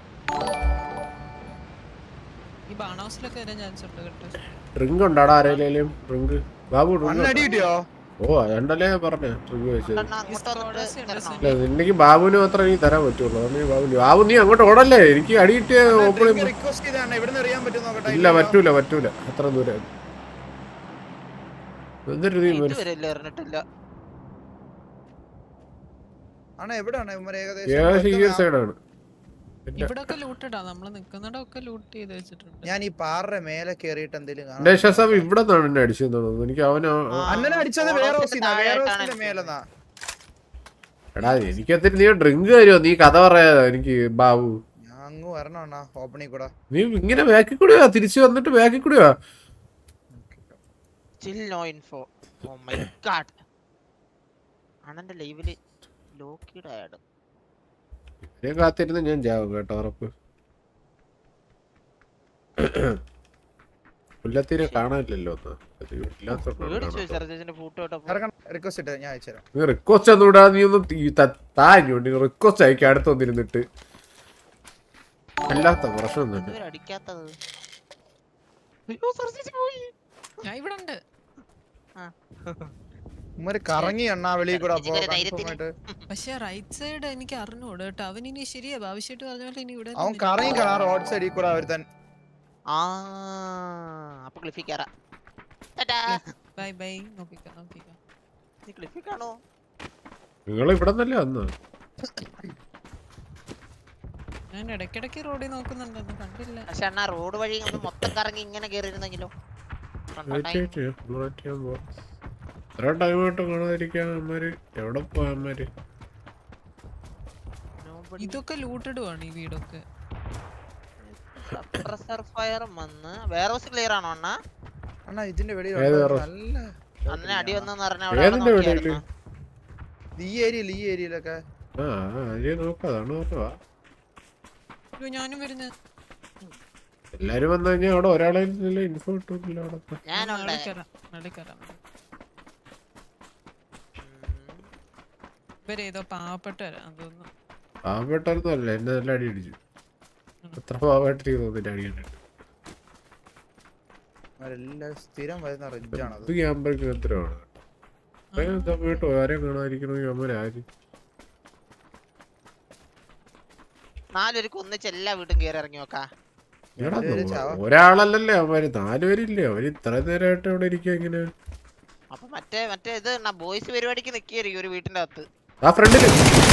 ഈ ബാൺ ഹൗസിലൊക്കെ വരാൻ ചാൻസ് ഉണ്ട് കേട്ടോ ഡ്രിങ്ക് ഉണ്ടാടാ ആരെങ്കിലും ഡ്രിങ്ക് ബാബു അണ്ണ അടി ഡ്രിങ്ക് കിട്ടിയോ ഓ അതുകൊണ്ടല്ലേ ഞാൻ പറഞ്ഞേ ഡ്രിങ്ക് വെച്ചത് അണ്ണാ അങ്ങോട്ട് വന്നിട്ട് സ്കോഡേഴ്സ് ഉണ്ട് തരണോ? ഇല്ല നിന്നെനിക്ക് ബാബുവിന് മാത്രമേ എനിക്ക് തരാൻ പറ്റുള്ളൂ അതുകൊണ്ട് ഞാൻ ബാബു ബാബു നീ അങ്ങോട്ട് ഓടല്ലേ എനിക്ക് അടി കിട്ടിയ ഓപ്പൺ റിക്വസ്റ്റ് ചെയ്താണ് എവിടെ അറിയാൻ പറ്റും നോക്കട്ടെ ഇല്ല പറ്റൂല പറ്റൂല അത്ര ദൂരം എന്നിട്ട് നീ മനസ്സ് ഇതുവരെ ഇല്ല എറിഞ്ഞിട്ടില്ല അണ്ണാ എവിടെയാണ് ഇവന്മാര് ഏകദേശം ഈ ഒരു ഏകദേശം സൈഡാണ് ഇവിടെ ഒക്കെ ലൂട്ടിടാ നമ്മള് നിക്കുന്നിടമൊക്കെ ലൂട്ട് ചെയ്ത് വെച്ചിട്ടുണ്ട് ഞാൻ ഈ പാറയുടെ മേലെ കേറിയിട്ട് എന്തെങ്കിലും എന്റെ കാണാം ശാസം ഇവിടെ നിന്നാണ് എന്നെ അടിച്ചതെന്ന് തോന്നുന്നു എനിക്ക് അവന് ആ. അണ്ണനെ അടിച്ചത് ഫോളോസിന്റെ വേറെ ഹൗസിന്നാ, വേറെ താഴെയായിട്ടാണ് ഹൗസിന്റെ മേലെന്നാ എടാ എനിക്കത്തിരി നീ ഡ്രിങ്ക് തരുമോ നീ കഥ പറയാ എനിക്ക് ബാബു ഞാൻ അങ്ങ് വരണം അണ്ണാ ഓപ്പണിൽ കൂടെ നീ ഇങ്ങനെ ബാക്കി കൂടിയാ തിരിച്ചു വന്നിട്ട് ബാക്കി കൂടിയാ still no info oh my god അണ്ണന്റെ ലൈവില് ലോക്കിയുടെ ആഡ് ഞാൻ കാത്തിരുന്ന് ഞാൻ ചാവും കേട്ടോ ഉറപ്പ് പുല്ലത്തീരെ കാണാനില്ലല്ലോ ഒന്ന് അത് ഇല്ലാത്തോണ്ടാണ് പേടിച്ചു കാണാത്തത്. സർജന്റെ ഫോട്ടോ ഇട്ടപ്പോ ഇറങ്ങണം റിക്വസ്റ്റ് ഇട്ട് ഞാൻ അയച്ചുതരാം നീ റിക്വസ്റ്റ് ഒന്നും ഇടാ നീ ഒന്ന് തീ- ത- താഞ്ഞോണ്ട് റിക്വസ്റ്റ് അയക്കാം അടുത്ത് വന്നിരുന്നിട്ട് അല്ലാത്ത പ്രശ്നം തന്നെ ഇതുവരെ അടിക്കാത്തത് അയ്യോ സർജേജ് പോയി ഞാൻ ഇവിടെ ഉണ്ട് ഉമ്മര് കറങ്ങി അണ്ണാ വെളിയിൽ കൂടെ അപ്പൊ ഇതിന്റെ ധൈര്യത്തിന്. confirm ആയിട്ട്. പക്ഷെ റൈറ്റ് സൈഡ് എനിക്ക് അറിഞ്ഞൂടാ കേട്ടോ അവൻ ഇനി ശരിയാ ഭാവിച്ചിട്ട് പറഞ്ഞ പോലെ ഇനി ഇവിടെ അവൻ കറങ്ങി കാണാ റോഡ് സൈഡിൽ കൂടെ ഒരുത്തൻ ആ അപ്പൊ ക്ലിഫി കയറാം ടാറ്റാ. ബൈ ബൈ നോക്കിക്കാം നോക്കിക്കാം നീ ക്ലിഫി കാണോ നിങ്ങൾ ഇവിടെ നിന്നല്ലേ വന്ന ഞാൻ ഇടയ്ക്കിടയ്ക്ക് റോഡിൽ നോക്കുന്നുണ്ടെന്ന് കണ്ടില്ല പക്ഷെ അണ്ണാ റോഡ് വഴി നമ്മൾ മൊത്തം കറങ്ങി ഇങ്ങനെ കയറിയിരുന്നെങ്കിലോ വെയിറ്റ് ചെയ്യ് ബ്ലോറ്റ് ചെയ്യാൻ പോവാം എത്ര ടൈമായിട്ട് കാണാതിരിക്കാൻ അമ്മമാര് എവിടെ പോവാ അമ്മമാര് ഇതൊക്കെ ലൂട്ടഡ് ആണ് ഈ വീടൊക്കെ സപ്രസർ ഫയറും വന്ന് വേറെ ഹൗസ് ക്ലിയർ ആണോ അണ്ണാ അണ്ണാ ഇതിന്റെ വെടി ഏത് കണ്ടോ? വേറെ? നല്ല അന്നെ അടി വന്നെന്ന് പറഞ്ഞ ഏതിന്റെ വെടിയില്? ഈ ഏരിയയിൽ ഈ ഏരിയയിലൊക്കെ ആ അരി നോക്കാം അതാണ് പറഞ്ഞതാ അയ്യോ ഞാനും വരുന്നത് എല്ലാരും വന്നു കഴിഞ്ഞാൽ അവിടെ ഒരാളെ ഇൻഫോ കിട്ടൂല അവിടെ ഞാനുണ്ട് കയറാം നടുക്ക് കയറാം ഇവരേതോ പാവപ്പെട്ടവരാ അതൊന്നും പാവപ്പെട്ടൊന്നും അല്ല എന്നെ നല്ല അടി അടിച്ചു എത്ര പാവമായിട്ട് തോന്നിട്ട് അടിക്കാനായിട്ട് അവരെല്ലാം സ്ഥിരം വരുന്ന റിഡ്ജാണ് അത് ഇത് ക്യാമ്പർക്ക് എത്രയാണ് അത്രയും സമയത്ത് ആരെയും കാണാതിരിക്കണമെങ്കിൽ അമ്മ ആര് നാലുപേർക്ക് ഒന്നിച്ച് എല്ലാ വീട്ടും കയറി ഇറങ്ങി നോക്കാ എടാ, രണ്ടുപേര് ചാവാ. ഒരാളല്ലല്ലേ അവന്മാര് നാലുപേരില്ലേ അവര് ഇത്ര നേരമായിട്ട് ഇവിടെ ഇരിക്കുക ഇങ്ങനെ അപ്പൊ മറ്റേ മറ്റേ ഇത് ബോയ്സ് പരിപാടിക്ക് നിക്കായിരിക്കും ഒരു വീട്ടിന്റെ അകത്ത് ആ ഫ്രണ്ടില്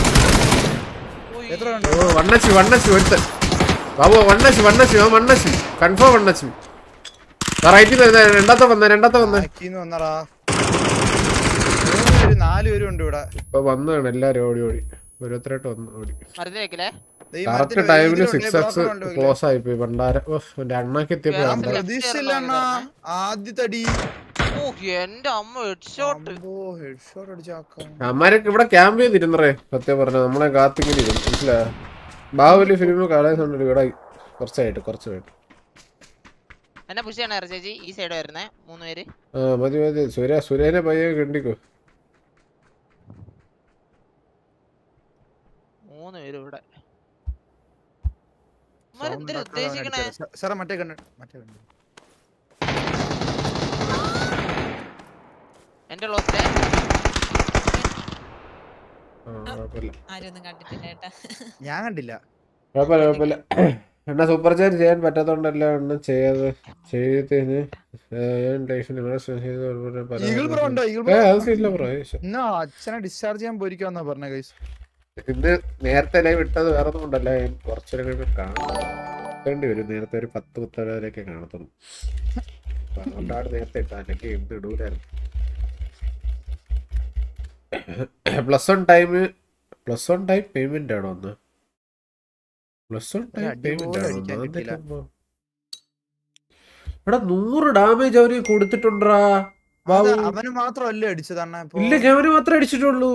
എത്ര ഓ വണ്ണച്ചി വണ്ണച്ചി ഒരുത്തൻ ബാബു വണ്ണച്ചി വണ്ണച്ചി ആ വണ്ണച്ചി കൺഫേം വണ്ണച്ചി റൈറ്റിൽ വരുന്ന രണ്ടാമത്തെ വന്ന രണ്ടാമത്തെ വന്ന ബാക്കിന്ന് വന്നടാ മൂന്ന് പേര് നാല് പേരും ഉണ്ട് ഇവിടെ ഇപ്പൊ വന്നതാണ് എല്ലാരും ഓടി ഓടി ഓരോരുത്തരായിട്ട് വന്ന് ഓടി മരുന്ന് വെക്കലേ ദേ ഈ കറക്റ്റ് മരത്തിന്റെ ടൈമില് ഇതിലുണ്ട്, സിക്സ് എക്സ് ബ്ലോക്കർ ഉണ്ട് ഇതില്. ക്ലോസ് ആയി പോയി ഭണ്ടാര എന്റെ അണ്ണാക്ക് എത്തിയപ്പോ കേറാൻ ഭണ്ടാര പ്രതീക്ഷയില്ല അണ്ണാ ആദ്യത്തെ അടി ഓ എന്റെ അമ്മ ഹെഡ്ഷോട്ട് അമ്പോ ഹെഡ്ഷോട്ട് അടിച്ചാക്കാം അമ്മാരൊക്കെ ഇവിടെ ക്യാമ്പ് ചെയ്തിരുന്നറേ സത്യം പറഞ്ഞ നമ്മളെ കാത്തിങ്ങനെ ഇരുന്നു മനസ്സിലായോ ബാഹുബലി ഫിലിം കാണാൻ സമയത്ത് ഇവിടെ കുറച്ചായിട്ട് കുറച്ചായിട്ട് എന്നെ പുഷ് ചെയ്യണ ചേച്ചി ഈ സൈഡ് വരുന്നേ മൂന്ന് പേര് ആ മതി മതി സുര സുരേനെ പയ്യെ കണ്ടിക്കോ മൂന്ന് പേര് ഇവിടെ എന്തിനു ഉദ്ദേശിക്കണേ സാറേ മറ്റേ കണ്ട് മറ്റേ കണ്ട് എന്റെ ലോസ്റ്റ് ആ കുഴപ്പമില്ല ആരും ഒന്നും കണ്ടിട്ടില്ല ഏട്ടാ ഞാൻ കണ്ടില്ല കുഴപ്പമില്ല കുഴപ്പമില്ല എന്നാ സൂപ്പർ ചാറ്റ് ചെയ്യാൻ പറ്റാത്തോണ്ടല്ല ഒന്നും ചെയ്യാതെ ചെയ്തതിന് ഞാൻ ലൈഫിൽ നിങ്ങളെ സ്നേഹം ചെയ്ത് ഒരുപാട് പരാതി ഈഗിൾ ബ്രോ ഉണ്ടോ ഈഗിൾ ഏ ബ്രോ അത് സീറ്റില്ല ബ്രോ ഇന്നോ അച്ഛനെ ഡിസ്ചാർജ് ചെയ്യാൻ പോയിരിക്കാന്നാ പറഞ്ഞ കൈസ് ഇത് നേരത്തെ ലൈവ് ഇട്ടത് വേറെ ഒന്നും കൊണ്ടല്ല ഞാൻ കുറച്ചേരം കഴിയുമ്പോൾ കാണേണ്ടി വരും നേരത്തെ ഒരു പത്ത് മുത്തരവരെയൊക്കെ കാണത്തുള്ളൂ അപ്പൊ അതുകൊണ്ടാണ് നേരത്തെ ഇട്ടത് അല്ലെങ്കിൽ എന്ത് ഇടൂലായിരുന്നു plus one time plus one time payment ആണോ ഒന്ന് പ്ലസ് വൺ ടൈം ഒരു പേയ്മെന്റ് അടിപോലും ആണോ അടിക്കാൻ ഒന്ന്? കിട്ടിയില്ല. അതെന്താ എടാ നൂറ് ഡാമേജ് അവര് കൊടുത്തിട്ടുണ്ടാ ബാബു അവന് മാത്രമല്ലേ അടിച്ചത് അണ്ണാ ഇപ്പൊ ഇല്ല ക്യാമറ മാത്രമേ അടിച്ചിട്ടുള്ളൂ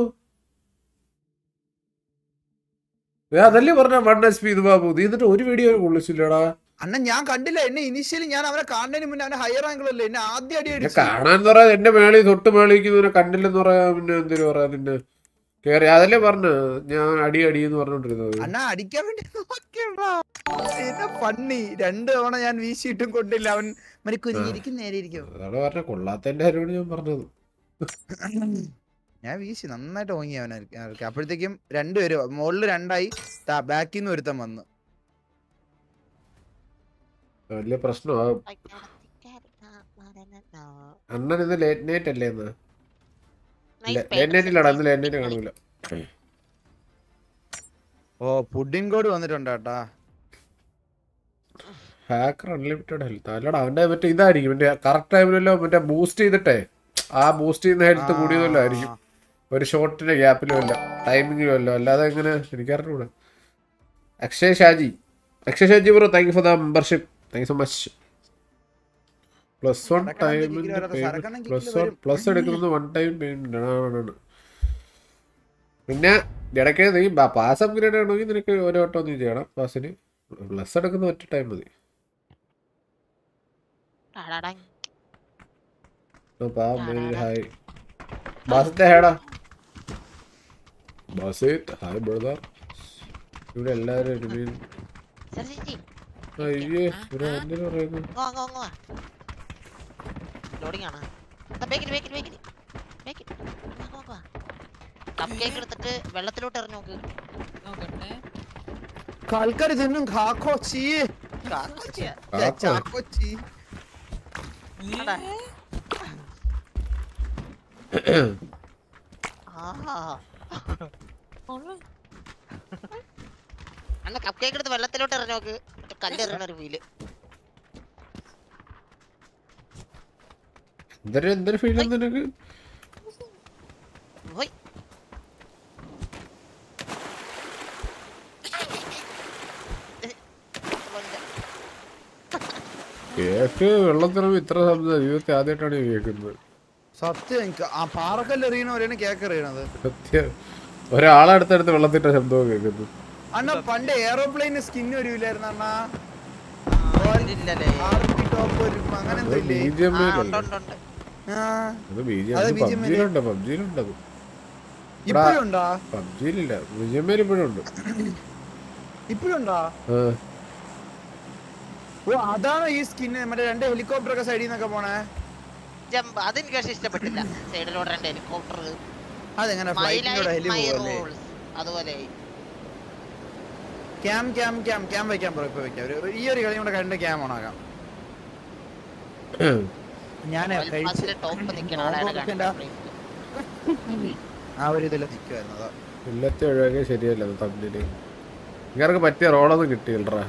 ഏ, അതല്ലേ പറഞ്ഞ വൺ എസ് പി ഇത് ബാബു നീ എന്നിട്ട് ഒരു വീഡിയോ കൊള്ളിച്ചില്ലടാ അണ്ണ ഞാൻ കണ്ടില്ല എന്നെ ഇനിഷ്യലി ഞാൻ അവനെ കാണുന്നതിന് മുന്നേ അവനെ ഹയർ ആംഗിൾ അല്ലേ എന്നെ ആദ്യം അടി എന്നെ അടിച്ചു കാണാന്ന് പറയാ എന്റെ മേളിൽ തൊട്ട് മേളിക്കുന്നവനെ കണ്ടില്ലെന്ന് പറയാ പിന്നെ എന്തിനു പറയാ നിന്നെ കേറി അതല്ലേ പറഞ്ഞു ഞാൻ അടി അടി എന്ന് പറഞ്ഞോണ്ടിരുന്നത് അണ്ണ അടിക്കാൻ വേണ്ടി നോക്കിയടാ. എന്നെ പണ്ണി രണ്ട് തവണ ഞാൻ വീശിയിട്ടും കൊണ്ടില്ല അവൻ മരി കുനിഞ്ഞിരിക്കും നേരെ ഇരിക്കും അതാണ് പറഞ്ഞ കൊള്ളാത്തതിന്റെ കാര്യമാണ് ഞാൻ പറഞ്ഞത് ഞാൻ വീശി നന്നായിട്ട് ഓങ്ങി അവനെ അപ്പോഴത്തേക്കും രണ്ടുപേരും മുകളിൽ രണ്ടായി ബാക്കിൽ നിന്ന് ഒരുത്തൻ വന്നു വലിയ പ്രശ്നമാകും അണ്ണൻ ഇന്ന് ലേറ്റ് നൈറ്റ് അല്ലേ ഇന്ന് ലേറ്റ് നൈറ്റിലാടാ ഇന്ന് ലേറ്റ് നൈറ്റ് കാണൂല ഓ പുഡിൻ കോഡ് വന്നിട്ടുണ്ട് കേട്ടാ ഹാക്കർ അൺലിമിറ്റഡ് ഹെൽത്ത് അല്ലടാ അവന്റെ മറ്റേ ഇതായിരിക്കും മറ്റേ കറക്റ്റ് ടൈമിലല്ലോ മറ്റേ ബൂസ്റ്റ് ചെയ്തിട്ടേ ആ ബൂസ്റ്റ് ചെയ്യുന്ന ഹെൽത്ത് കൂടിയതല്ലോ ആയിരിക്കും ഒരു ഷോർട്ടിന്റെ ഗ്യാപ്പിലും അല്ല ടൈമിങ്ങിലും അല്ല അല്ലാതെ എങ്ങനെ എനിക്കറിഞ്ഞൂടെ Akshay Shaji Akshay Shaji bro thank you for the membership thank you so much plus one സരക്കണ്ണൻ ടൈമിന്റെ ജിഗ്ഗില് വരാത്ത സരക്കണ്ണൻ പ്ലസ് ജിഗ്ഗില് വൺ വരും. പ്ലസ് എടുക്കുന്നത് വൺ ടൈം പേയ്മെന്റ് ആണ് പിന്നെ ഇടയ്ക്ക് നീ പാസ് അപ്ഗ്രേഡ് ആണെങ്കിൽ നിനക്ക് ഓരോ വട്ടം നീ ചെയ്യണം പാസിന് പ്ലസ് എടുക്കുന്ന ഒറ്റ ടൈം മതി ഹായ് ബാസത്തെ ഹേടാ ബാസേത്ത് ഹായ് ബ്രദർ ഇവിടെ എല്ലാവരും ഒരുമീൻ അയ്യേ ഇവിടെ എന്തിനു പറയുന്നു ലോഡിംഗ് ആണ് ബേക്കിൽ ബേക്കിൽ ബേക്കിൽ ബേക്കിൽ കപ്പ് കേക്ക് എടുത്തിട്ട് വെള്ളത്തിലോട്ട് എറിഞ്ഞു നോക്ക് നോക്കട്ടെ ആൾക്കാർ ഇതൊന്നും കാക്കോ ചീ കാക്കോച്ചിയാ. കാക്കോ? ചാക്കോ ചീ അതാ. ആഹാ. അന്ന് കപ്പ് കേക്ക് എടുത്ത് വെള്ളത്തിലോട്ട് എറിഞ്ഞു നോക്ക് മറ്റേ കല്ല് എറിയണ ഒരു ഫീല് എന്തൊരു എന്തൊരു ഫീൽ നിനക്ക് പോയി കേക്ക് വെള്ളത്തിനും ഇത്ര ശബ്ദം ജീവിതത്തിൽ ആദ്യമായിട്ടാണ് ഈ കേൾക്കുന്നത് സത്യം എനിക്ക് ആ പാറക്കല്ല് എറിയണ പോലെയാണ് കേക്ക് എറിയണത് സത്യം ഒരാളടുത്തടുത്ത് വെള്ളത്തിട്ട ശബ്ദവും കേൾക്കുന്നു അണ്ണ പണ്ട് എയറോപ്ലെയിന് സ്കിൻ വരൂലായിരുന്നു അണ്ണാ ഇല്ലല്ലേ ആർപി ടോപ്പ് വരും അങ്ങനെ അത് എന്തോ ഇല്ലേ ബി ജി എം ആ ഉണ്ട് അല്ലേ ഉണ്ട് ഉണ്ട് ആ അത് ബി ജി അത് എം BGMI ല്. പബ്ജിയിലുണ്ട് പബ്ജിയിലുണ്ട് അത് ഇപ്പോഴും ഉണ്ടാ പബ്ജിയിലില്ല ബി ജി എം ഇപ്പോഴും ഉണ്ട് ഇപ്പോഴും ഉണ്ടാ ആ, ഓ അതാണ് ഈ സ്കിൻ മറ്റേ രണ്ട് ഹെലികോപ്റ്റർ ഒക്കെ സൈഡിൽ നിന്നൊക്കെ പോണേ ജമ്പ് അതെനിക്ക് പക്ഷെ ഇഷ്ടപ്പെട്ടില്ല സൈഡിലൂടെ രണ്ട് ഹെലികോപ്റ്റർ അതെങ്ങനെ ഫ്ലൈറ്റിലൂടെ ഹെലി പോവല്ലേ അതുപോലെ ക്യാം ക്യാം ക്യാം ക്യാം വെക്കാൻ പറയും ഇപ്പൊ വെക്കാം ഒരു- ഈ ഒരു കളി കൂടെ കണ്ട് ക്യാം ഓണാക്കാം ഞാൻ കഴിച്ച് ടോപ്പ് നിൽക്കണ നോമ്പ് ആളാണ് നോക്കണ്ട. ആ ഒരു ഇതിൽ നിൽക്കുമായിരുന്നു അതാ ഇല്ലത്തെ ഒഴിവാക്കിയ ശരിയല്ല അത് തമ്മില് ഇങ്ങനെ പറ്റിയ റോളൊന്നും കിട്ടിയില്ലടാ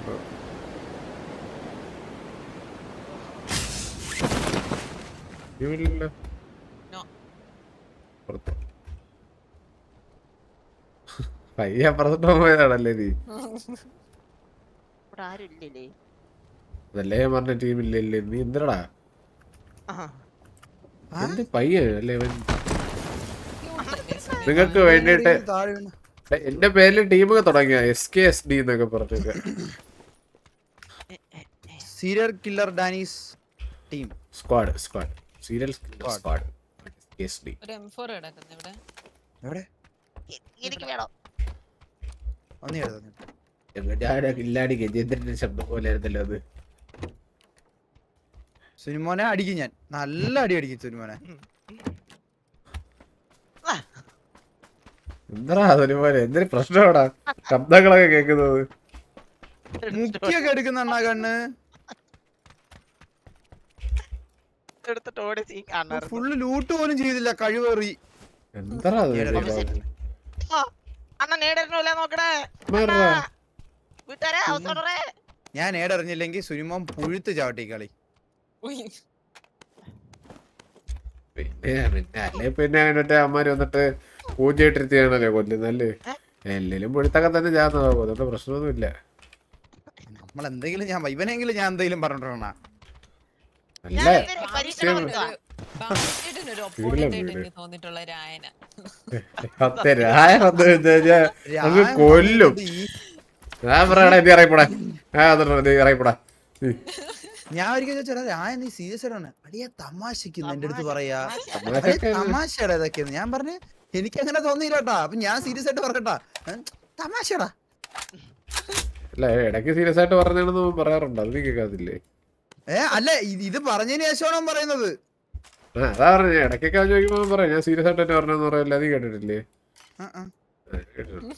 ഇല്ല No. പുറത്ത് പയ്യ അപ്പുറത്തോട്ട് പോയതാണല്ലേ നീ ഇവിടെ ആരും ഇല്ലല്ലേ അതല്ലേ ഞാൻ പറഞ്ഞ ടീമില്ലല്ലേ നീ എന്തിനടാ ആഹാ. എന്ത് പയ്യ അല്ലേ ഇവൻ നിങ്ങൾക്ക് നിങ്ങൾക്ക് വേണ്ടിയിട്ട് താഴെ വീണ്. എ- എന്റെ പേരിൽ ടീമൊക്കെ തുടങ്ങിയ എസ് കെ എസ് ഡി എന്നൊക്കെ പറഞ്ഞിട്ട് സീരിയൽ കില്ലർ ഡാനീസ് team squad squad serial squad S D ഒരു എം ഫോർ കിടക്കുന്നു ഇവിടെ എവിടെ എ- എനിക്ക് വേണം ഒന്നേ എഴുതാ ഇല്ലാടി ഗജേന്ദ്രന്റെ ശബ്ദം പോലെ ആയിരുന്നല്ലോ അത് സുനിമോനെ അടിക്കും ഞാൻ നല്ല അടി അടിക്കും സുനിമോനെ എന്താ അതൊരു പോലെ എന്തൊരു പ്രശ്നമാടാ ശബ്ദങ്ങളൊക്കെ കേൾക്കുന്നത് മുക്കിയൊക്കെ എടുക്കുന്ന അണ്ണാ കണ്ണ് എടുത്തിട്ട് ഓടി സീൻ കാണാറുണ്ട് ഫുള്ള് ലൂട്ട് പോലും ചെയ്തില്ല കഴിവേറി എന്താ അത് ഏടാ, അണ്ണ നേടിരുന്നില്ല നോക്കണേ മാറാ. വീട്ടുകാരെ അവസരം ഞാൻ ഏടറിഞ്ഞില്ലെങ്കിൽ സുനിമോൻ പുഴുത്ത് ചാവട്ടി കളി ഉയ്. പിന്നെ പിന്നെ അല്ലേ പിന്നെ മറ്റേ അമ്മമാര് വന്നിട്ട് പൂജയിട്ടിരുത്തിയാണല്ലോ കൊല്ലുന്നല്ലേ എല്ലിലും പൊഴുത്തൊക്കെ തന്നെ ചാന്നാവും അതുകൊണ്ട് പ്രശ്നമൊന്നുമില്ല നമ്മൾ എന്തെങ്കിലും ഞാൻ ഇവനെങ്കിലും ഞാൻ എന്തെങ്കിലും പറഞ്ഞിട്ടുണ്ടാ അല്ല പരീക്ഷണം നടത്തുക. ബാസ്ക്കറ്റിന് ഒരു opponent ആയിട്ട് എനിക്ക് തോന്നിയിട്ടുള്ള രായന അത്തെ രായ വന്നു കഴിഞ്ഞാ അങ്ങ് കൊല്ലും ഞാൻ പറയടാ നീ ഇറങ്ങിപ്പോടാ ആ അതെ നീ ഇറങ്ങിപ്പോടാ നീ. ഞാൻ ഒരിക്കൽ ചോദിച്ചാ ഞാൻ നീ സീരിയസ് ആണ് അടിയ തമാശക്കുന്നു എന്റെ അടുത്ത് പറയാ തമാശയൊക്കെ അല്ലേ? തമാശയുടെ ഇതൊക്കെയാണ് ഞാൻ പറഞ്ഞു എനിക്ക് അങ്ങനെ തോന്നിയില്ലാട്ടാ അപ്പൊ ഞാൻ സീരിയസ് ആയിട്ട് പറയട്ടാ ഏ, തമാശടാ അല്ല ഇടയ്ക്ക് സീരിയസ് ആയിട്ട് പറഞ്ഞാണെന്ന് പറയാറുണ്ട് അത് നീ കേൾക്കാതില്ലേ ഏ അല്ല ഇത് ഇത് പറഞ്ഞതിന് ശേഷമാണ് അവൻ പറയുന്നത് ആ അതാ പറഞ്ഞ ഇടയ്ക്കൊക്കെ അവൻ ചോദിക്കുമ്പോ അവൻ പറയാം ഞാൻ സീരിയസ് ആയിട്ട് തന്നെ പറഞ്ഞെന്ന് പറയല്ല നീ കേട്ടിട്ടില്ലേ ആ, ആ. ആ, കേട്ടിട്ടുണ്ട്.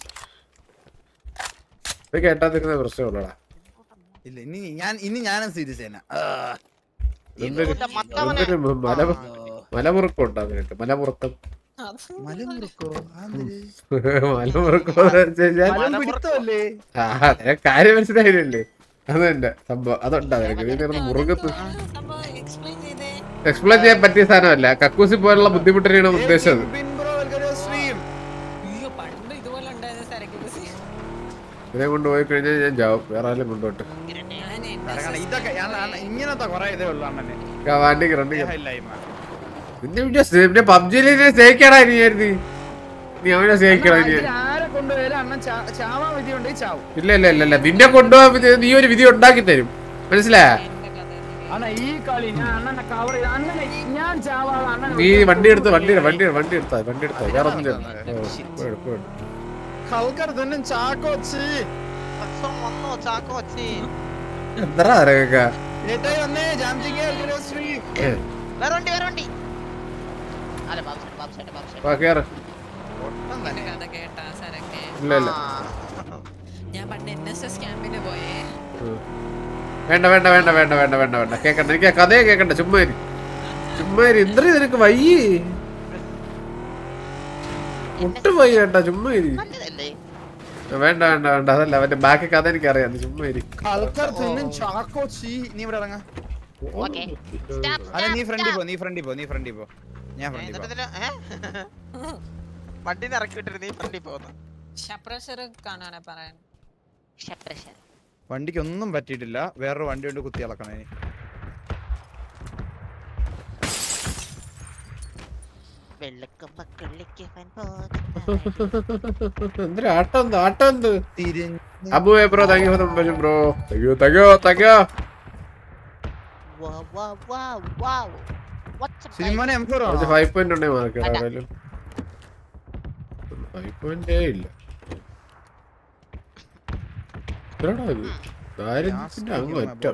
ഇത് കേട്ടാതിരുന്ന പ്രശ്നമുള്ളടാ ഇല്ല ഇനി ഞാൻ ഇനി ഞാനും സീരിയസ് തന്നെ ആ. എന്തൊരു ഇതുകൊണ്ട് മത്തവനെ എന്തൊരു മല മലമുറുക്കം ഉണ്ടാ നിനക്ക് മലമുറുക്കം മലമുറുക്കോ അതെന്ത്? മലമുറുക്കം എന്ന് വെച്ച് കഴിഞ്ഞാൽ മലം പിടുത്തമല്ലേ ആ നിനക്ക് കാര്യം മനസ്സിലായില്ലേ അത് തന്നെ സംഭവം അതുണ്ടാ നിനക്ക് നീ കിടന്ന് മുറുകത്ത് എക്സ്പ്ലെയിൻ ചെയ്തേ എക്സ്പ്ലെയിൻ ചെയ്യാൻ പറ്റിയ സാധനമല്ല കക്കൂസി പോലുള്ള ബുദ്ധിമുട്ടിനെയാണ് ഉദ്ദേശിച്ചത് Big Bin Bro, welcome to stream. അയ്യോ പണ്ട് ഇതുപോലെ ഉണ്ടായിരുന്ന സരക്കിന്റെ scene. ഇതിനെ കൊണ്ടുപോയി കഴിഞ്ഞാൽ ഞാൻ ചാവും വേറെ ആരും കൊണ്ടുപോട്ട് ഞാൻ എന്നെ കാരണം ഇതൊക്കെ ഞാൻ അണ്ണ- ഇങ്ങനത്തെ കൊറേ ഇതേ ഉള്ളു അണ്ണന് വണ്ടി കറണ്ട് സ്നേഹമില്ലായ്മ. നിന്റെ വീഡിയോ പിന്നെ പബ്ജിയിൽ സ്നേഹിക്കടാ നീ ആയിരുന്നു നീ അവനെ സ്നേഹിക്കടാ അണ്ണാ, നീ ഇതിൽ ആരെ കൊണ്ടുപോയാലും അണ്ണൻ ചാ- ചാവാൻ വിധി ഉണ്ടെങ്കിൽ ചാവും ഇല്ല ഇല്ല ഇല്ല ഇല്ല നിന്നെ കൊണ്ടുപോകാൻ വിധി- നീ ഒരു വിധി ഉണ്ടാക്കി തരും മനസ്സിലായ എന്റെ കഥ എനിക്ക് അണ്ണ ഈ കളി ഞാൻ അണ്ണനെ കവർ ചെയ്ത് അണ്ണനെ ഞാൻ ചാവാതെ അണ്ണനെ നീ വണ്ടി എടുത്ത് വണ്ടി വണ്ടി വണ്ടി എടുത്താ വണ്ടി എടുത്താ വേറെ ഒന്നും ചെയ്യണ്ട. ഓ, പോയി, പോയി. കൽക്കർ തന്നെ ചാക്കോ ചീ ഭക്ഷണം വന്നോ ചാക്കോ വച്ച് എന്താടാ അരകൊക്കെ ഏട്ടായി വന്നേ ജാംജിങ് welcome to stream. വേറെ വണ്ടി വേറെ വണ്ടി അല്ല ബാബുസേട്ട് ബാബുസേട്ട് ബാബുസേട്ട് വാ കേറ് എന്റെ കഥ കേട്ടാ സരക്കെ ഇല്ല ഇല്ല ഞാൻ പണ്ട് എൻ എസ് എസ് ക്യാമ്പിന് പോയേ ഉം. വേണ്ട വേണ്ട വേണ്ട വേണ്ട വേണ്ട വേണ്ട വേണ്ട കേക്കണ്ട എനിക്ക് ആ കഥയെ കേക്കണ്ട ചുമ്മാ ഇരി. ചുമ്മാ ഇരി. എന്തിനാ നിനക്ക് വയ്യേ ഒട്ടും വയ്യ കേട്ടാ ചുമ്മാ ഇരി നല്ലതല്ലേ വേണ്ട വേണ്ട വേണ്ട അതല്ല അവന്റെ ബാക്കി കഥ എനിക്ക് അറിയാം ചുമ്മാ ഇരി കൽക്കർ തിന്നും ചാക്കോ ചീ നീ ഇവിടെ ഇറങ്ങ Okay. Stop, അല്ല നീ stop, ഫ്രണ്ടിൽ stop. പോ നീ ഫ്രണ്ടിൽ പോ നീ ഫ്രണ്ടിൽ പോ ഞാൻ ഏ, ഫ്രണ്ടിൽ പോ എന്നിട്ട് ഇതിന്, ഏ? വണ്ടിന്ന് ഇറക്കി വിട്ടിട്ട് നീ ഫ്രണ്ടിൽ പോകുന്നു ഷപ്രഷർ കാണാനാ പറയാൻ ഷപ്രഷർ വണ്ടിക്ക് ഒന്നും പറ്റിയിട്ടില്ല വേറൊരു വണ്ടി കൊണ്ട് കുത്തി ഇളക്കണം ഇനി വെള്ളക്കും മക്കളിലേക്ക് അവൻ പോകുന്ന എന്തൊരു ആട്ടം എന്ത് ആട്ടം എന്ത് തിരിഞ്ഞ് അബുവേ bro thank you for membership bro thank you thank you thank you Wow, wow, wow, wow. What's up, guys? സിനിമനെ എം ഫോർ കുറച്ച് ഫൈവ് പോയിന്റ് ഉണ്ടെങ്കിൽ മാർക്ക് എവിടെയും ഫൈവ് പോയിന്റ് ഇല്ല എത്രയാടാ ഇത് ദാരിദ്ര്യത്തിന്റെ അങ്ങ് ഒറ്റ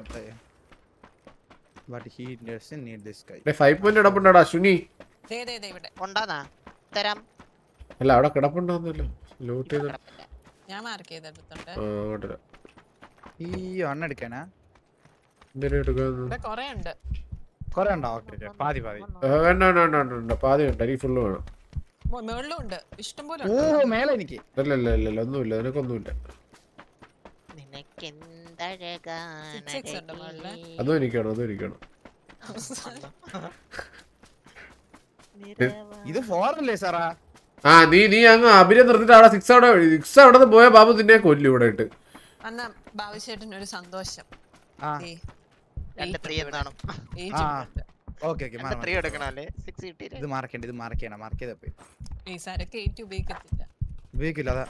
but he doesn't need this guy five point കിടപ്പുണ്ടാടാ അശ്വിനി ദേ ദേ ദേ ഇവിടെ കൊണ്ടാന്നാ തരാം അല്ല അവിടെ കിടപ്പുണ്ടാവുന്നല്ലോ ലൂട്ട് ചെയ്ത് കുഴപ്പമില്ല. ഞാൻ മാർക്ക് ചെയ്തെടുത്തുണ്ട് ആ അങ്ങോട്ടില്ല ഈ അണ്ണ എടുക്കാനാ എന്തിനാ എടുക്കാന്ന് ഇവിടെ കൊറേ ഉണ്ട് കൊറേ ഉണ്ടോ ഓക്കെ ഓക്കെ പാതി പാതി ആ, വേണ്ട വേണ്ട വേണ്ട വേണ്ട വേണ്ട പാതി വേണ്ട എനിക്ക് ഫുള്ള് വേണം മോ- മേളിലും ഉണ്ട് ഇഷ്ടം പോലെ ഓ ഉണ്ട് മേലെ എനിക്ക് ഇല്ല ഇല്ല ഇല്ല ഇല്ല ഒന്നുമില്ല നിനക്കൊന്നുമില്ല Six six ഉണ്ട് മുകളില്. നിനക്കെന്തഴകാനഴകി. അതും എനിക്ക് വേണം അതും എനിക്ക് വേണം നിറവാ. ഇത് ഫോർ അല്ലേ സാറാ ആ നീ നീ അങ്ങ് അഭിനയം നിർത്തിട്ട് അവിടെ സിക്സ് അവിടെ സിക്സ് അവിടെ നിന്ന് പോയ ബാബു നിന്നെ കൊല്ലും ഇവിടെ ഇട്ട് അന്നാ ബാബുശേട്ടന് ഒരു സന്തോഷം ആ ഏ, രണ്ട് ത്രീ എന്നാണ് eight ആ. ഉണ്ട്. ഓക്കെ ഓക്കെ രണ്ട് ത്രീ എടുക്കണം അല്ലേ സിക്സ് കിട്ടിയില്ലേ ഇത് മാർക്കേണ്ട ഇത് മാർക്ക് ചെയ്യണം മാർക്ക് ചെയ്താ പോയി ഈ സരക്ക് എയ്റ്റ് ഉപയോഗിക്കത്തില്ല ഉപയോഗിക്കില്ല അതാ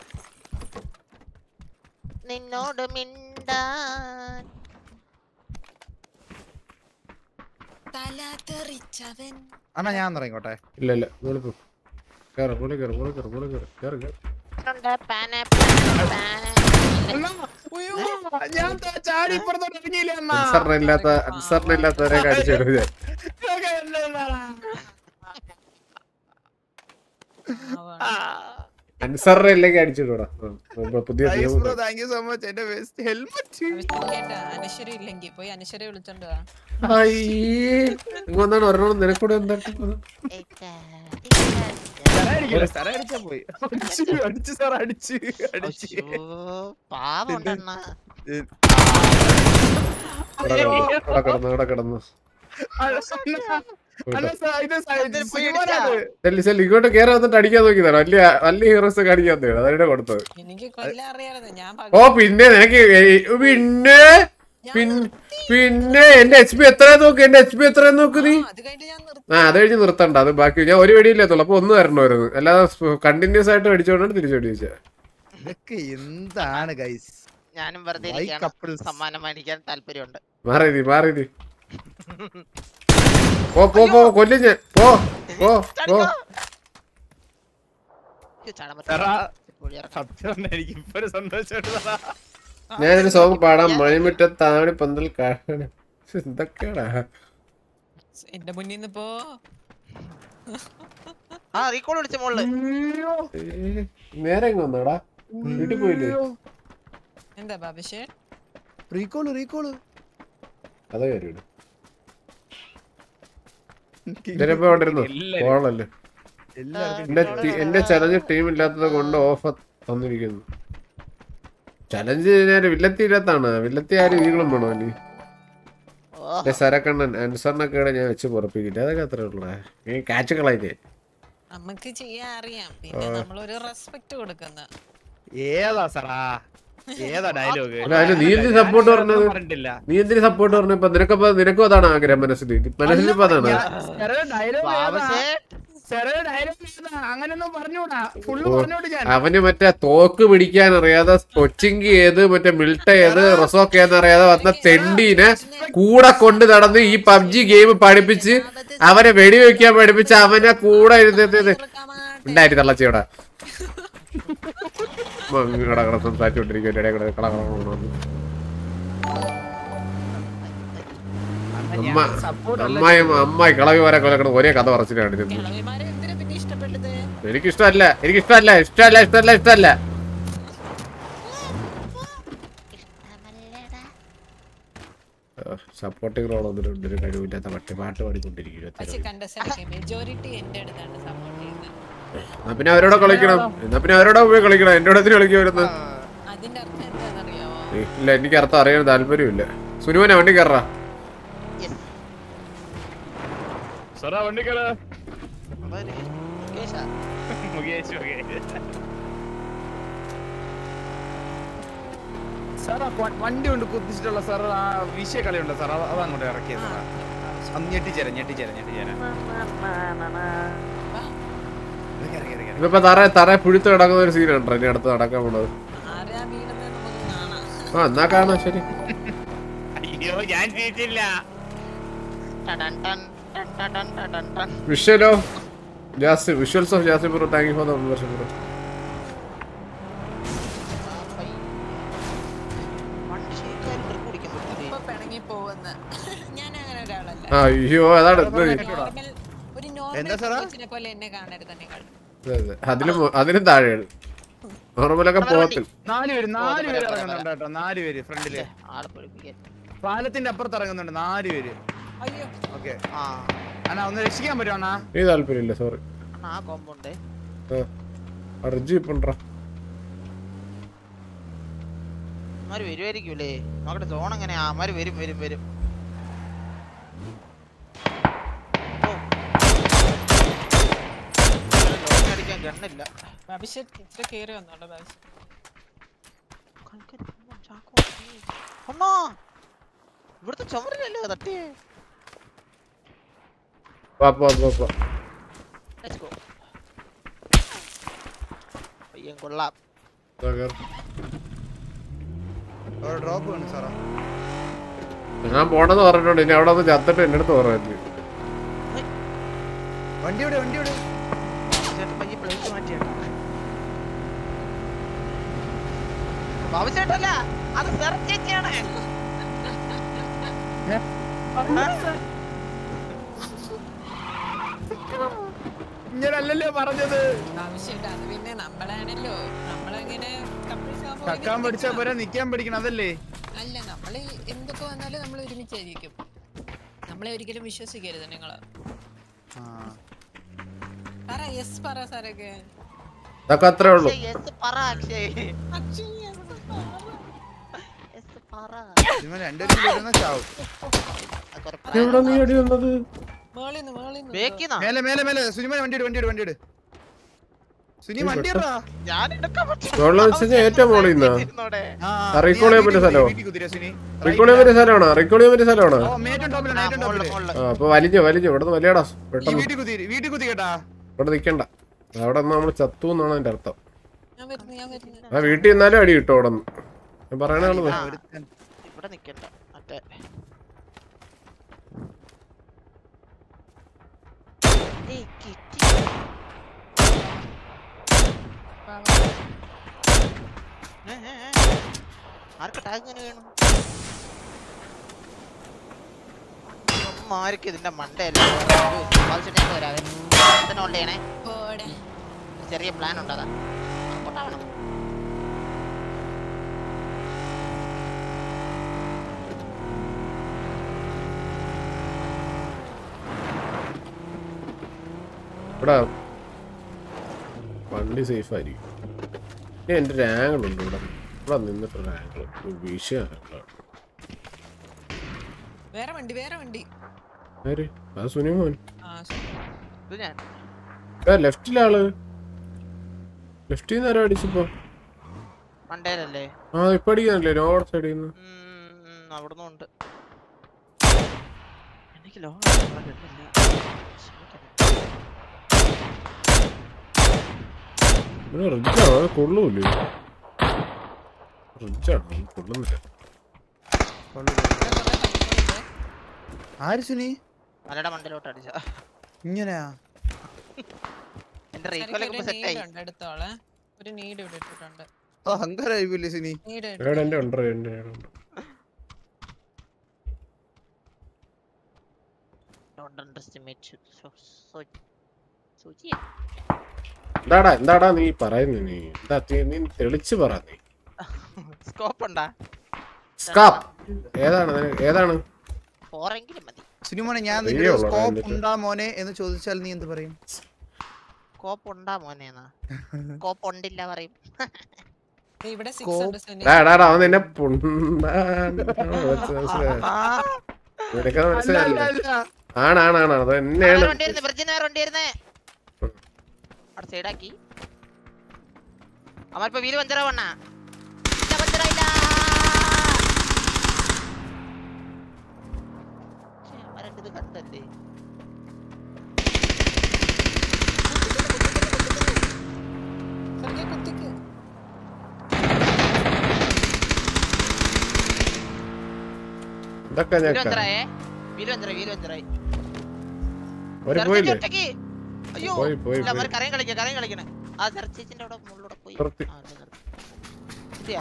നിന്നോട് മിണ്ടാൻ തല തെറിച്ചവൻ അണ്ണാ ഞാൻ ഇറങ്ങിക്കോട്ടെ ഇല്ല ഇല്ല മുകളിൽ പോ കയറി മുകളിൽ കയറി മുകളിൽ കയറി മുകളിൽ കയറി കയറി കയറി ഉണ്ട്, പാന, പാന, പാന. ഞാൻ ദാ ചാടി ഇപ്പുറത്തോട്ട് ഇറങ്ങിയില്ല അണ്ണാ അനുസരണയില്ലാത്ത അനുസരണയില്ലാത്തവരെ കാണിച്ചു തരും ഞാൻ അനുസരണ ഇല്ലെങ്കിൽ അടിച്ചു വിടാം പുതിയ നിയമം ഉണ്ട്. താങ്ക് യു സോ മച്ച് എന്റെ ബെസ്റ്റ് ഹെൽമെറ്റ് കേട്ടാ അനശ്വര ഇല്ലെങ്കി പോയി അനശ്വര വിളിച്ചോണ്ട് വാ അയ്യേ. ഇങ്ങ് വന്നാണ് ഒരെണ്ണം നിനക്കൂടെ എന്താ ഏക്ക, സാറേ അടിച്ചാ പോയി അടിച്ചു അടിച്ചു സാർ അടിച്ചു അടിച്ചു അയ്യോ, പാവമുണ്ടെണ്ണ ഇവിടെ കിടന്നു ഇവിടെ കിടന്നു അല്ല സാർ ഇത് എന്തിന് പോയി സിനിമനാണ് ചെല്ലി ചെല്ലി ഇങ്ങോട്ട് കയറി വന്നിട്ട് അടിക്കാൻ നോക്കിയതാണ് വലിയ വലിയ ഹീറോസ് ഒക്കെ അടിക്കാൻ നോക്കിയത് അതാണ് കൊടുത്തത് എനിക്ക് കൊല്ലാൻ അറിയാതെ ഞാൻ ഓ പിന്നെ നിനക്ക് ഏ- പിന്നെ പിൻ- പിന്നെ എന്റെ എച്ച് പി എത്ര നോക്ക് എന്റെ എച്ച് പി എത്ര നോക്ക് നീ അത് കഴിഞ്ഞിട്ട് ഞാൻ നിർത്തി ആ അത് കഴിഞ്ഞ് നിർത്തണ്ട അത് ബാക്കി ഞാൻ ഒരു വെടിയില്ലെത്തുള്ളൂ അപ്പൊ ഒന്ന് തരണമായിരുന്നു അല്ലാതെ കണ്ടിന്യൂസ് ആയിട്ട് അടിച്ചോണ്ടാണ് തിരിച്ചു വെടിവെച്ചത് ഇതൊക്കെ എന്താണ് ഗൈസ് ഞാനും വെറുതെ Why ഇരിക്കുകയാണ്. couples? സമ്മാനം മേടിക്കാൻ താല്പര്യമുണ്ട് മാറി നീ മാറി നീ പോ പോ പോ കൊല്ലും ഞാൻ പോ പോ പോ അയ്യോ, ചാടാൻ സാറാ, പറ്റില്ല. പുള്ളി ഇറക്കാം. സത്യം പറഞ്ഞാ എനിക്ക് ഇപ്പൊ ഒരു സന്തോഷമുണ്ട് സാറാ. ഞാനൊരു സോങ് പാടാം മണിമുറ്റത്ത് താവണി പന്തൽ കാണാൻ എന്തൊക്കെയാടാ എന്റെ മുന്നിൽ നിന്ന് പോ ആ റീകോൾ വിളിച്ച മോളില് ഏ, നേരെ ഇങ്ങ് വന്നോടാ വീട്ടിൽ പോയില്ലേ എന്താ ബാബുഷേ റീകോള് റീകോള് അത് കയറി വിട് ഇതിനിപ്പോ അവിടെ ഇരുന്നു എല്ലാരും- കോളല്ലേ എല്ലാവർക്കും എന്റെ ടി- എന്റെ ചലഞ്ച് ടീം ഇല്ലാത്തത് കൊണ്ട് ഓഫ് തന്നിരിക്കുന്നു ചലഞ്ച് ഞാൻ വില്ലത്തി ഇല്ലാത്താണ് വില്ലത്തി ആരും ഈകളും വേണോ അല്ലേ ഓ എന്റെ സരക്കണ്ണൻ ആൻസറിനൊക്കെ ഇവിടെ ഞാൻ വെച്ച് പുറപ്പിക്കില്ല അതൊക്കെ അത്രേ ഉള്ളൂ ഈ കാച്ച് കളഞ്ഞേ നമുക്ക് ചെയ്യാൻ അറിയാം പിന്നെ നമ്മളൊരു റെസ്പെക്ട് കൊടുക്കുന്ന ഏതാ സാറാ ഏതാ ഡയലോഗ് അല്ല, അതിന് നീ എന്ത് support പറഞ്ഞത്? പറഞ്ഞിട്ടില്ല നീ എന്തിനു സപ്പോർട്ട് പറഞ്ഞപ്പോ നിനക്കപ്പോ നിനക്കും അതാണ് ആഗ്രഹം മനസ്സിൽ മനസ്സിലിപ്പോ അതാണ് ഡയലോഗ് ബാബുസേ അങ്ങനെയൊന്നും പറഞ്ഞൂടാ ഫുള്ള് ഓ. പറഞ്ഞോട്ട് ഞാൻ അവന് മറ്റേ തോക്ക് പിടിക്കാൻ അറിയാതെ കൊച്ചിങ്കി ഏത് മറ്റേ മിൽട്ട ഏത് റൊസോക്ക് ഏന്ന് അറിയാതെ വന്ന തെണ്ടീനെ കൂടെ കൊണ്ട് നടന്ന് ഈ പബ്ജി ഗെയിം പഠിപ്പിച്ച് അവനെ വെടിവെക്കാൻ പഠിപ്പിച്ച് അവനെ കൂടെ ഇരുന്നത് ഉണ്ടായിരുന്നു തള്ളച്ചിയോടെ കട കട സംസാരിച്ചോണ്ടിരിക്കും ഇടയിൽ കൂടെ കള കള കള കള. അമ്മ അമ്മായി അമ്മായി കളവി വരെ കൊലക്കണ ഒരേ കഥ പറച്ചിട്ടാണ് ഇരുന്നത് കിളവിമാരെ എന്തിനാ പിന്നെ ഇഷ്ടപ്പെട്ടത് എനിക്കിഷ്ടമല്ല എനിക്കിഷ്ടമല്ല ഇഷ്ടമല്ല ഇഷ്ടമല്ല ഇഷ്ടമല്ല ഇഷ്ടമല്ലടാ. സപ്പോർട്ടിംഗ് റോൾ ഒന്നിട്ടുണ്ട് ഒരു കഴിവില്ലാത്ത പട്ടി പാട്ട് പാടിക്കൊണ്ടിരിക്കും പക്ഷെ കണ്ട സ്ഥലಕ್ಕೆ മെജോറിറ്റി എന്റെ അടുത്താണ് സപ്പോർട്ട് ചെയ്യുന്നത് എന്നാ പിന്നെ അവരോട് കളിക്കണം എന്നാ പിന്നെ അവരോട് പോയി കളിക്കണം എന്റെ അടുത്ത് കളിക്കാൻ വരുന്നത് അതിന്റെ അർത്ഥം എന്താണെന്നറിയാമോ ഇല്ല എനിക്ക് അർത്ഥം അറിയാൻ താല്പര്യമില്ല സുനുവനെ വണ്ടി കയറാ Yes. സാറാ വണ്ടിക്കല അവര് മുകേഷാ മുകേഷ് മുകേഷ് സാറാ വ- വണ്ടി കൊണ്ട് കുത്തിച്ചിട്ടുള്ള സാർ ആ വിഷയ കളിയുണ്ട് സാർ അത് അത് അങ്ങോട്ട് ഇറക്കിയത് സാറാ അന്ന് ഞെട്ടിച്ചേരാ ഞെട്ടിച്ചേരാ ഞെട്ടിച്ചേരാ ഇറക്കി, ഇറക്കി, ഇറക്കി, ഇറക്കി. ഇതിപ്പോ തറ തറ പുഴുത്ത് കിടക്കുന്ന ഒരു സീനുണ്ടോ ഇനി അടുത്ത് നടക്കാൻ പോണത് ആരാ വീണെന്ന് നമുക്ക് കാണാം ആ എന്നാ കാണാം ശരി അയ്യോ ഞാൻ ചെയ്തില്ല ടടൻ ടൻ ടൻ ടടൻ ടടൻ ടൻ. വിഷ്വലോ Jassi visuals of Jassi bro thank you for the membership bro പൈ. വണ്ടി ശരിക്കും ട്രിപ്പ് പിടിക്കാൻ പറ്റില്ലേ ഇപ്പൊ പിണങ്ങി പോവെന്ന് ഞാൻ അങ്ങനെ ഒരാളല്ല ആ അയ്യോ അതാണ് ഇത്. നോർമൽ ഒരു എന്താ നോർമൽ സാറാ? കൊച്ചിനെ പോലെ എന്നെ കാണരുത് നിങ്ങൾ അതെ, അതെ. അതിലും അതിലും താഴെയാണ് നോർമലൊക്കെ പോകത്തില്ല നാല് പേര് നാല് പേര് ഇറങ്ങുന്നുണ്ട് കേട്ടോ നാല് പേര് ഫ്രണ്ടില് ആളെ പഠിപ്പിക്കാൻ പാലത്തിന്റെ അപ്പുറത്ത് ഇറങ്ങുന്നുണ്ട് നാല് പേര് അയ്യോ ഓക്കെ ആ അണ്ണാ ഒന്ന് രക്ഷിക്കാൻ പറ്റുമോ അണ്ണാ നീ താല്പര്യമില്ല സോറി അണ്ണാ, ആ കോമ്പൗണ്ട് അർജി ഇപ്പണ്ടാ അമാര് വരുമായിരിക്കൂലേ നോക്കട്ടെ സോൺ എങ്ങനെയാ അമാര് വരും വരും വരും ഓ. ഇവരെ ലോക്ക് അടിക്കാൻ ഗണ്ണില്ല അഭിഷേക് ഇച്ചിരി കേറി വന്നോട്ടോ ഭവിഷ്യത് കൽക്കരി അമ്മ, ചാക്കോ, ഏയ്. അണ്ണാ ഇവിടുത്തെ ചുമരിലല്ലേ തട്ടിയേ വാ പോ പോ പോ Let's go. പയ്യൻ കൊള്ളാം ഇതാ കേറ്. ഒരു ഡ്രോപ്പ് വേണം സാറാ ഞാൻ പോണെന്ന് പറഞ്ഞിട്ടുണ്ട് ഇനി അവിടെ ഒന്ന് ചത്തിട്ട് എന്റെ അടുത്ത് പറഞ്ഞു വണ്ടി എവിടെ വണ്ടി എവിടെ ചേട്ടൻ പയ്യെ പ്ലേറ്റ് മാറ്റിയാണ് ബാബു ചേട്ടല്ല അത് സെർച്ചേച്ചിയാണ് ഇങ്ങനല്ലല്ലോ പറഞ്ഞത് ഭവിഷ്യത് അത് പിന്നെ നമ്മളാണല്ലോ നമ്മളങ്ങനെ couples ആവുമ്പോ കക്കാൻ പഠിച്ചാ പോരാ നിക്കാൻ പഠിക്കണം അതല്ലേ അല്ല നമ്മള് എന്തൊക്കെ വന്നാലും നമ്മൾ ഒരുമിച്ചായിരിക്കും നമ്മളെ ഒരിക്കലും വിശ്വസിക്കരുത് നിങ്ങള് പറ യെസ് പറ സാറൊക്കെ ഇതൊക്കെ അത്രേ ഉള്ളൂ യെസ് പറ അക്ഷയ് അക്ഷയ് yes പറ. യെസ് പറ സിനിമ രണ്ടുപേരും വരുന്ന ചാവും അത് കുറെ എവിടെ നീ അടി വന്നത് മേളിന്ന് മേളിന്ന് ബേക്കിന്നാ മേലെ മേലെ മേലെ സുനിമ വണ്ടി ഇട് വണ്ടി ഇട് വണ്ടി ഇട് സുനി വണ്ടി ഇടാ ഞാൻ എടുക്കാൻ പറ്റും വെള്ളം വെച്ച് കഴിഞ്ഞാൽ ഏറ്റവും മുകളിൽ നിന്നാ ഇരുന്നോടെ. ആ, recall ചെയ്യാൻ പറ്റിയ സ്ഥലമോ? വീട്ടിൽ കുതിര സുനി റിക്കോൾ ചെയ്യാൻ പറ്റിയ സ്ഥലമാണോ റിക്കോൾ ചെയ്യാൻ പറ്റിയ സ്ഥലമാണോ ഓ മേറ്റും ടോപ്പിലാണ് ആ, ഏറ്റവും മോളില്, ടോപ്പില് മോളില്. ആ അപ്പൊ വലിഞ്ഞു വലിഞ്ഞു ഇവിടെ നിന്ന് വലിയടാ ഈ പെട്ടെന്ന് വീട്ടിൽ കുതി വീട്ടിൽ കുതി കേട്ടാ ഇവിടെ നിക്കണ്ട അവിടെ നിന്ന് നമ്മൾ ചത്തു എന്നാണ് അതിന്റെ അർത്ഥം ഞാൻ വരുന്നു ഞാൻ വരുന്നു ആ വീട്ടിൽ നിന്നാലും അടി കിട്ടും അവിടെ നിന്ന് ഞാൻ പറയണതാണ് ആ, ഒരുത്തൻ. ഇവിടെ നിക്കണ്ട മറ്റേ ഏയ്, കിറ്റി. ഏ, ഏ, ഏ. ആർക്ക് ടാഗ് ഇങ്ങനെ വീണു ആർക്ക് ഇതിന്റെ മണ്ടയല്ല ബാൽച്ചേട്ടൻ വരാവേ തന്നെ ഹോൾഡ് ചെയ്യണേ പോടെ ഒരു ചെറിയ പ്ലാൻ ഉണ്ട് അതാ പൊട്ടാവണം ഇവിടെ വണ്ടി സേഫ് ആയിരിക്കും ഇനി എൻ്റെ ഒരു ആംഗിൾ ഉണ്ട് ഇവിടെ ഇവിടെ നിന്നിട്ടൊരു ആംഗിൾ വിഷയമാണ് വേറെ വണ്ടി വേറെ വണ്ടി ആര് അത് സുനിമോൻ ആ ശരി. ഇത് ഞാൻ ഏ ലെഫ്റ്റിലാള് ലെഫ്റ്റിൽ നിന്ന് ആരോ അടിച്ചപ്പോ മണ്ടയിലല്ലേ ആ ഇപ്പൊ അടിക്കാനല്ലേ നോർ സൈഡിൽ നിന്ന് അവിടുന്ന് ഉണ്ട് എനിക്ക് ലോകം കിട്ടില്ല ഇവിടെ റിച്ചാണോ അത് കൊള്ളൂല്ലേ റിച്ചാണോ കൊള്ളുന്നില്ല ഇവിടെ കുറേ ബൈക്കുകളുണ്ട്. ആര് സുനി മലയുടെ മണ്ടയിലോട്ട് അടിച്ച ഇങ്ങനെയാ എന്റെ ശരിക്കും റീക്കോലൊക്കെ ഒരു സെറ്റ് ആയി നീഡ് ഉണ്ട് അടുത്തോളെ ഒരു നീഡ് ഇവിടെ ഇട്ടിട്ടുണ്ട് ഓ അഹങ്കാരായില്ലേ സുനി നീഡ് എവിടെ എൻ്റെ ഉണ്ട് എൻ്റെ ഉണ്ട് ഡോണ്ട് അണ്ടർസ്റ്റിമേറ്റ് സൂചി എന്താടാ എന്താടാ നീ പറയുന്നത് നീ എന്താ നീ- നീ തെളിച്ച് പറ നീ സ്കോപ്പ് ഉണ്ടാ സ്കാപ്പ് ഏതാണ് നിനക്ക് ഏതാണ് ഫോറെങ്കിലും മതി സുനി മോനെ ഞാൻ അറിയോ നിന്റെ ഉള്ളതാ സ്കോപ്പ് എന്നിട്ട്? ഉണ്ടാ മോനെ എന്ന് ചോദിച്ചാൽ നീ എന്ത് പറയും സ്കോപ്പ് ഉണ്ടാ മോനേന്നാ സ്കോപ്പ് ഉണ്ടില്ല പറയും ദേ ഇവിടെ സിക്സ് Scope. ഉണ്ട് സുനി ഡാ ഡാ ഡാ, അവൻ നിന്നെ പുണ്ണാൻ മനസ്സിലായി ആ, നിനക്കത് അല്ല അല്ല മനസ്സിലായില്ലേ അല്ല ആണാണാണ് അത് തന്നെയാണ് വണ്ടി വരുന്നേ ബ്രിഡ്ജിന് നേരെ വണ്ടി വരുന്നേ അവിടെ സൈഡാക്കി അവരിപ്പോ വീല് പഞ്ചറാ വണ്ണ പഞ്ചറായില്ല ശ്ശെ, അവരെന്ത് ഇത് കണ്ടല്ലേ ചെറുക്കെ കുത്തിക്ക് ഇതൊക്കെ വീല് ഞാൻ പഞ്ചറായേ വീല് പഞ്ചറായി വീല് പഞ്ചറായി ഒരു ചെറുക്കൻ പോയില്ലേ ഒറ്റയ്ക്ക്. അയ്യോ പോയി, പോയി, ഇല്ല, അവര് പോയി. കരയും കളിക്കുക കരയും കളിക്കണേ ആ ചെറുച്ചേച്ചിന്റെ അവിടെ മുകളിലൂടെ പോയി നിർത്തി. ആ, ഉണ്ട്, നിർത്തി. നിർത്തിയാ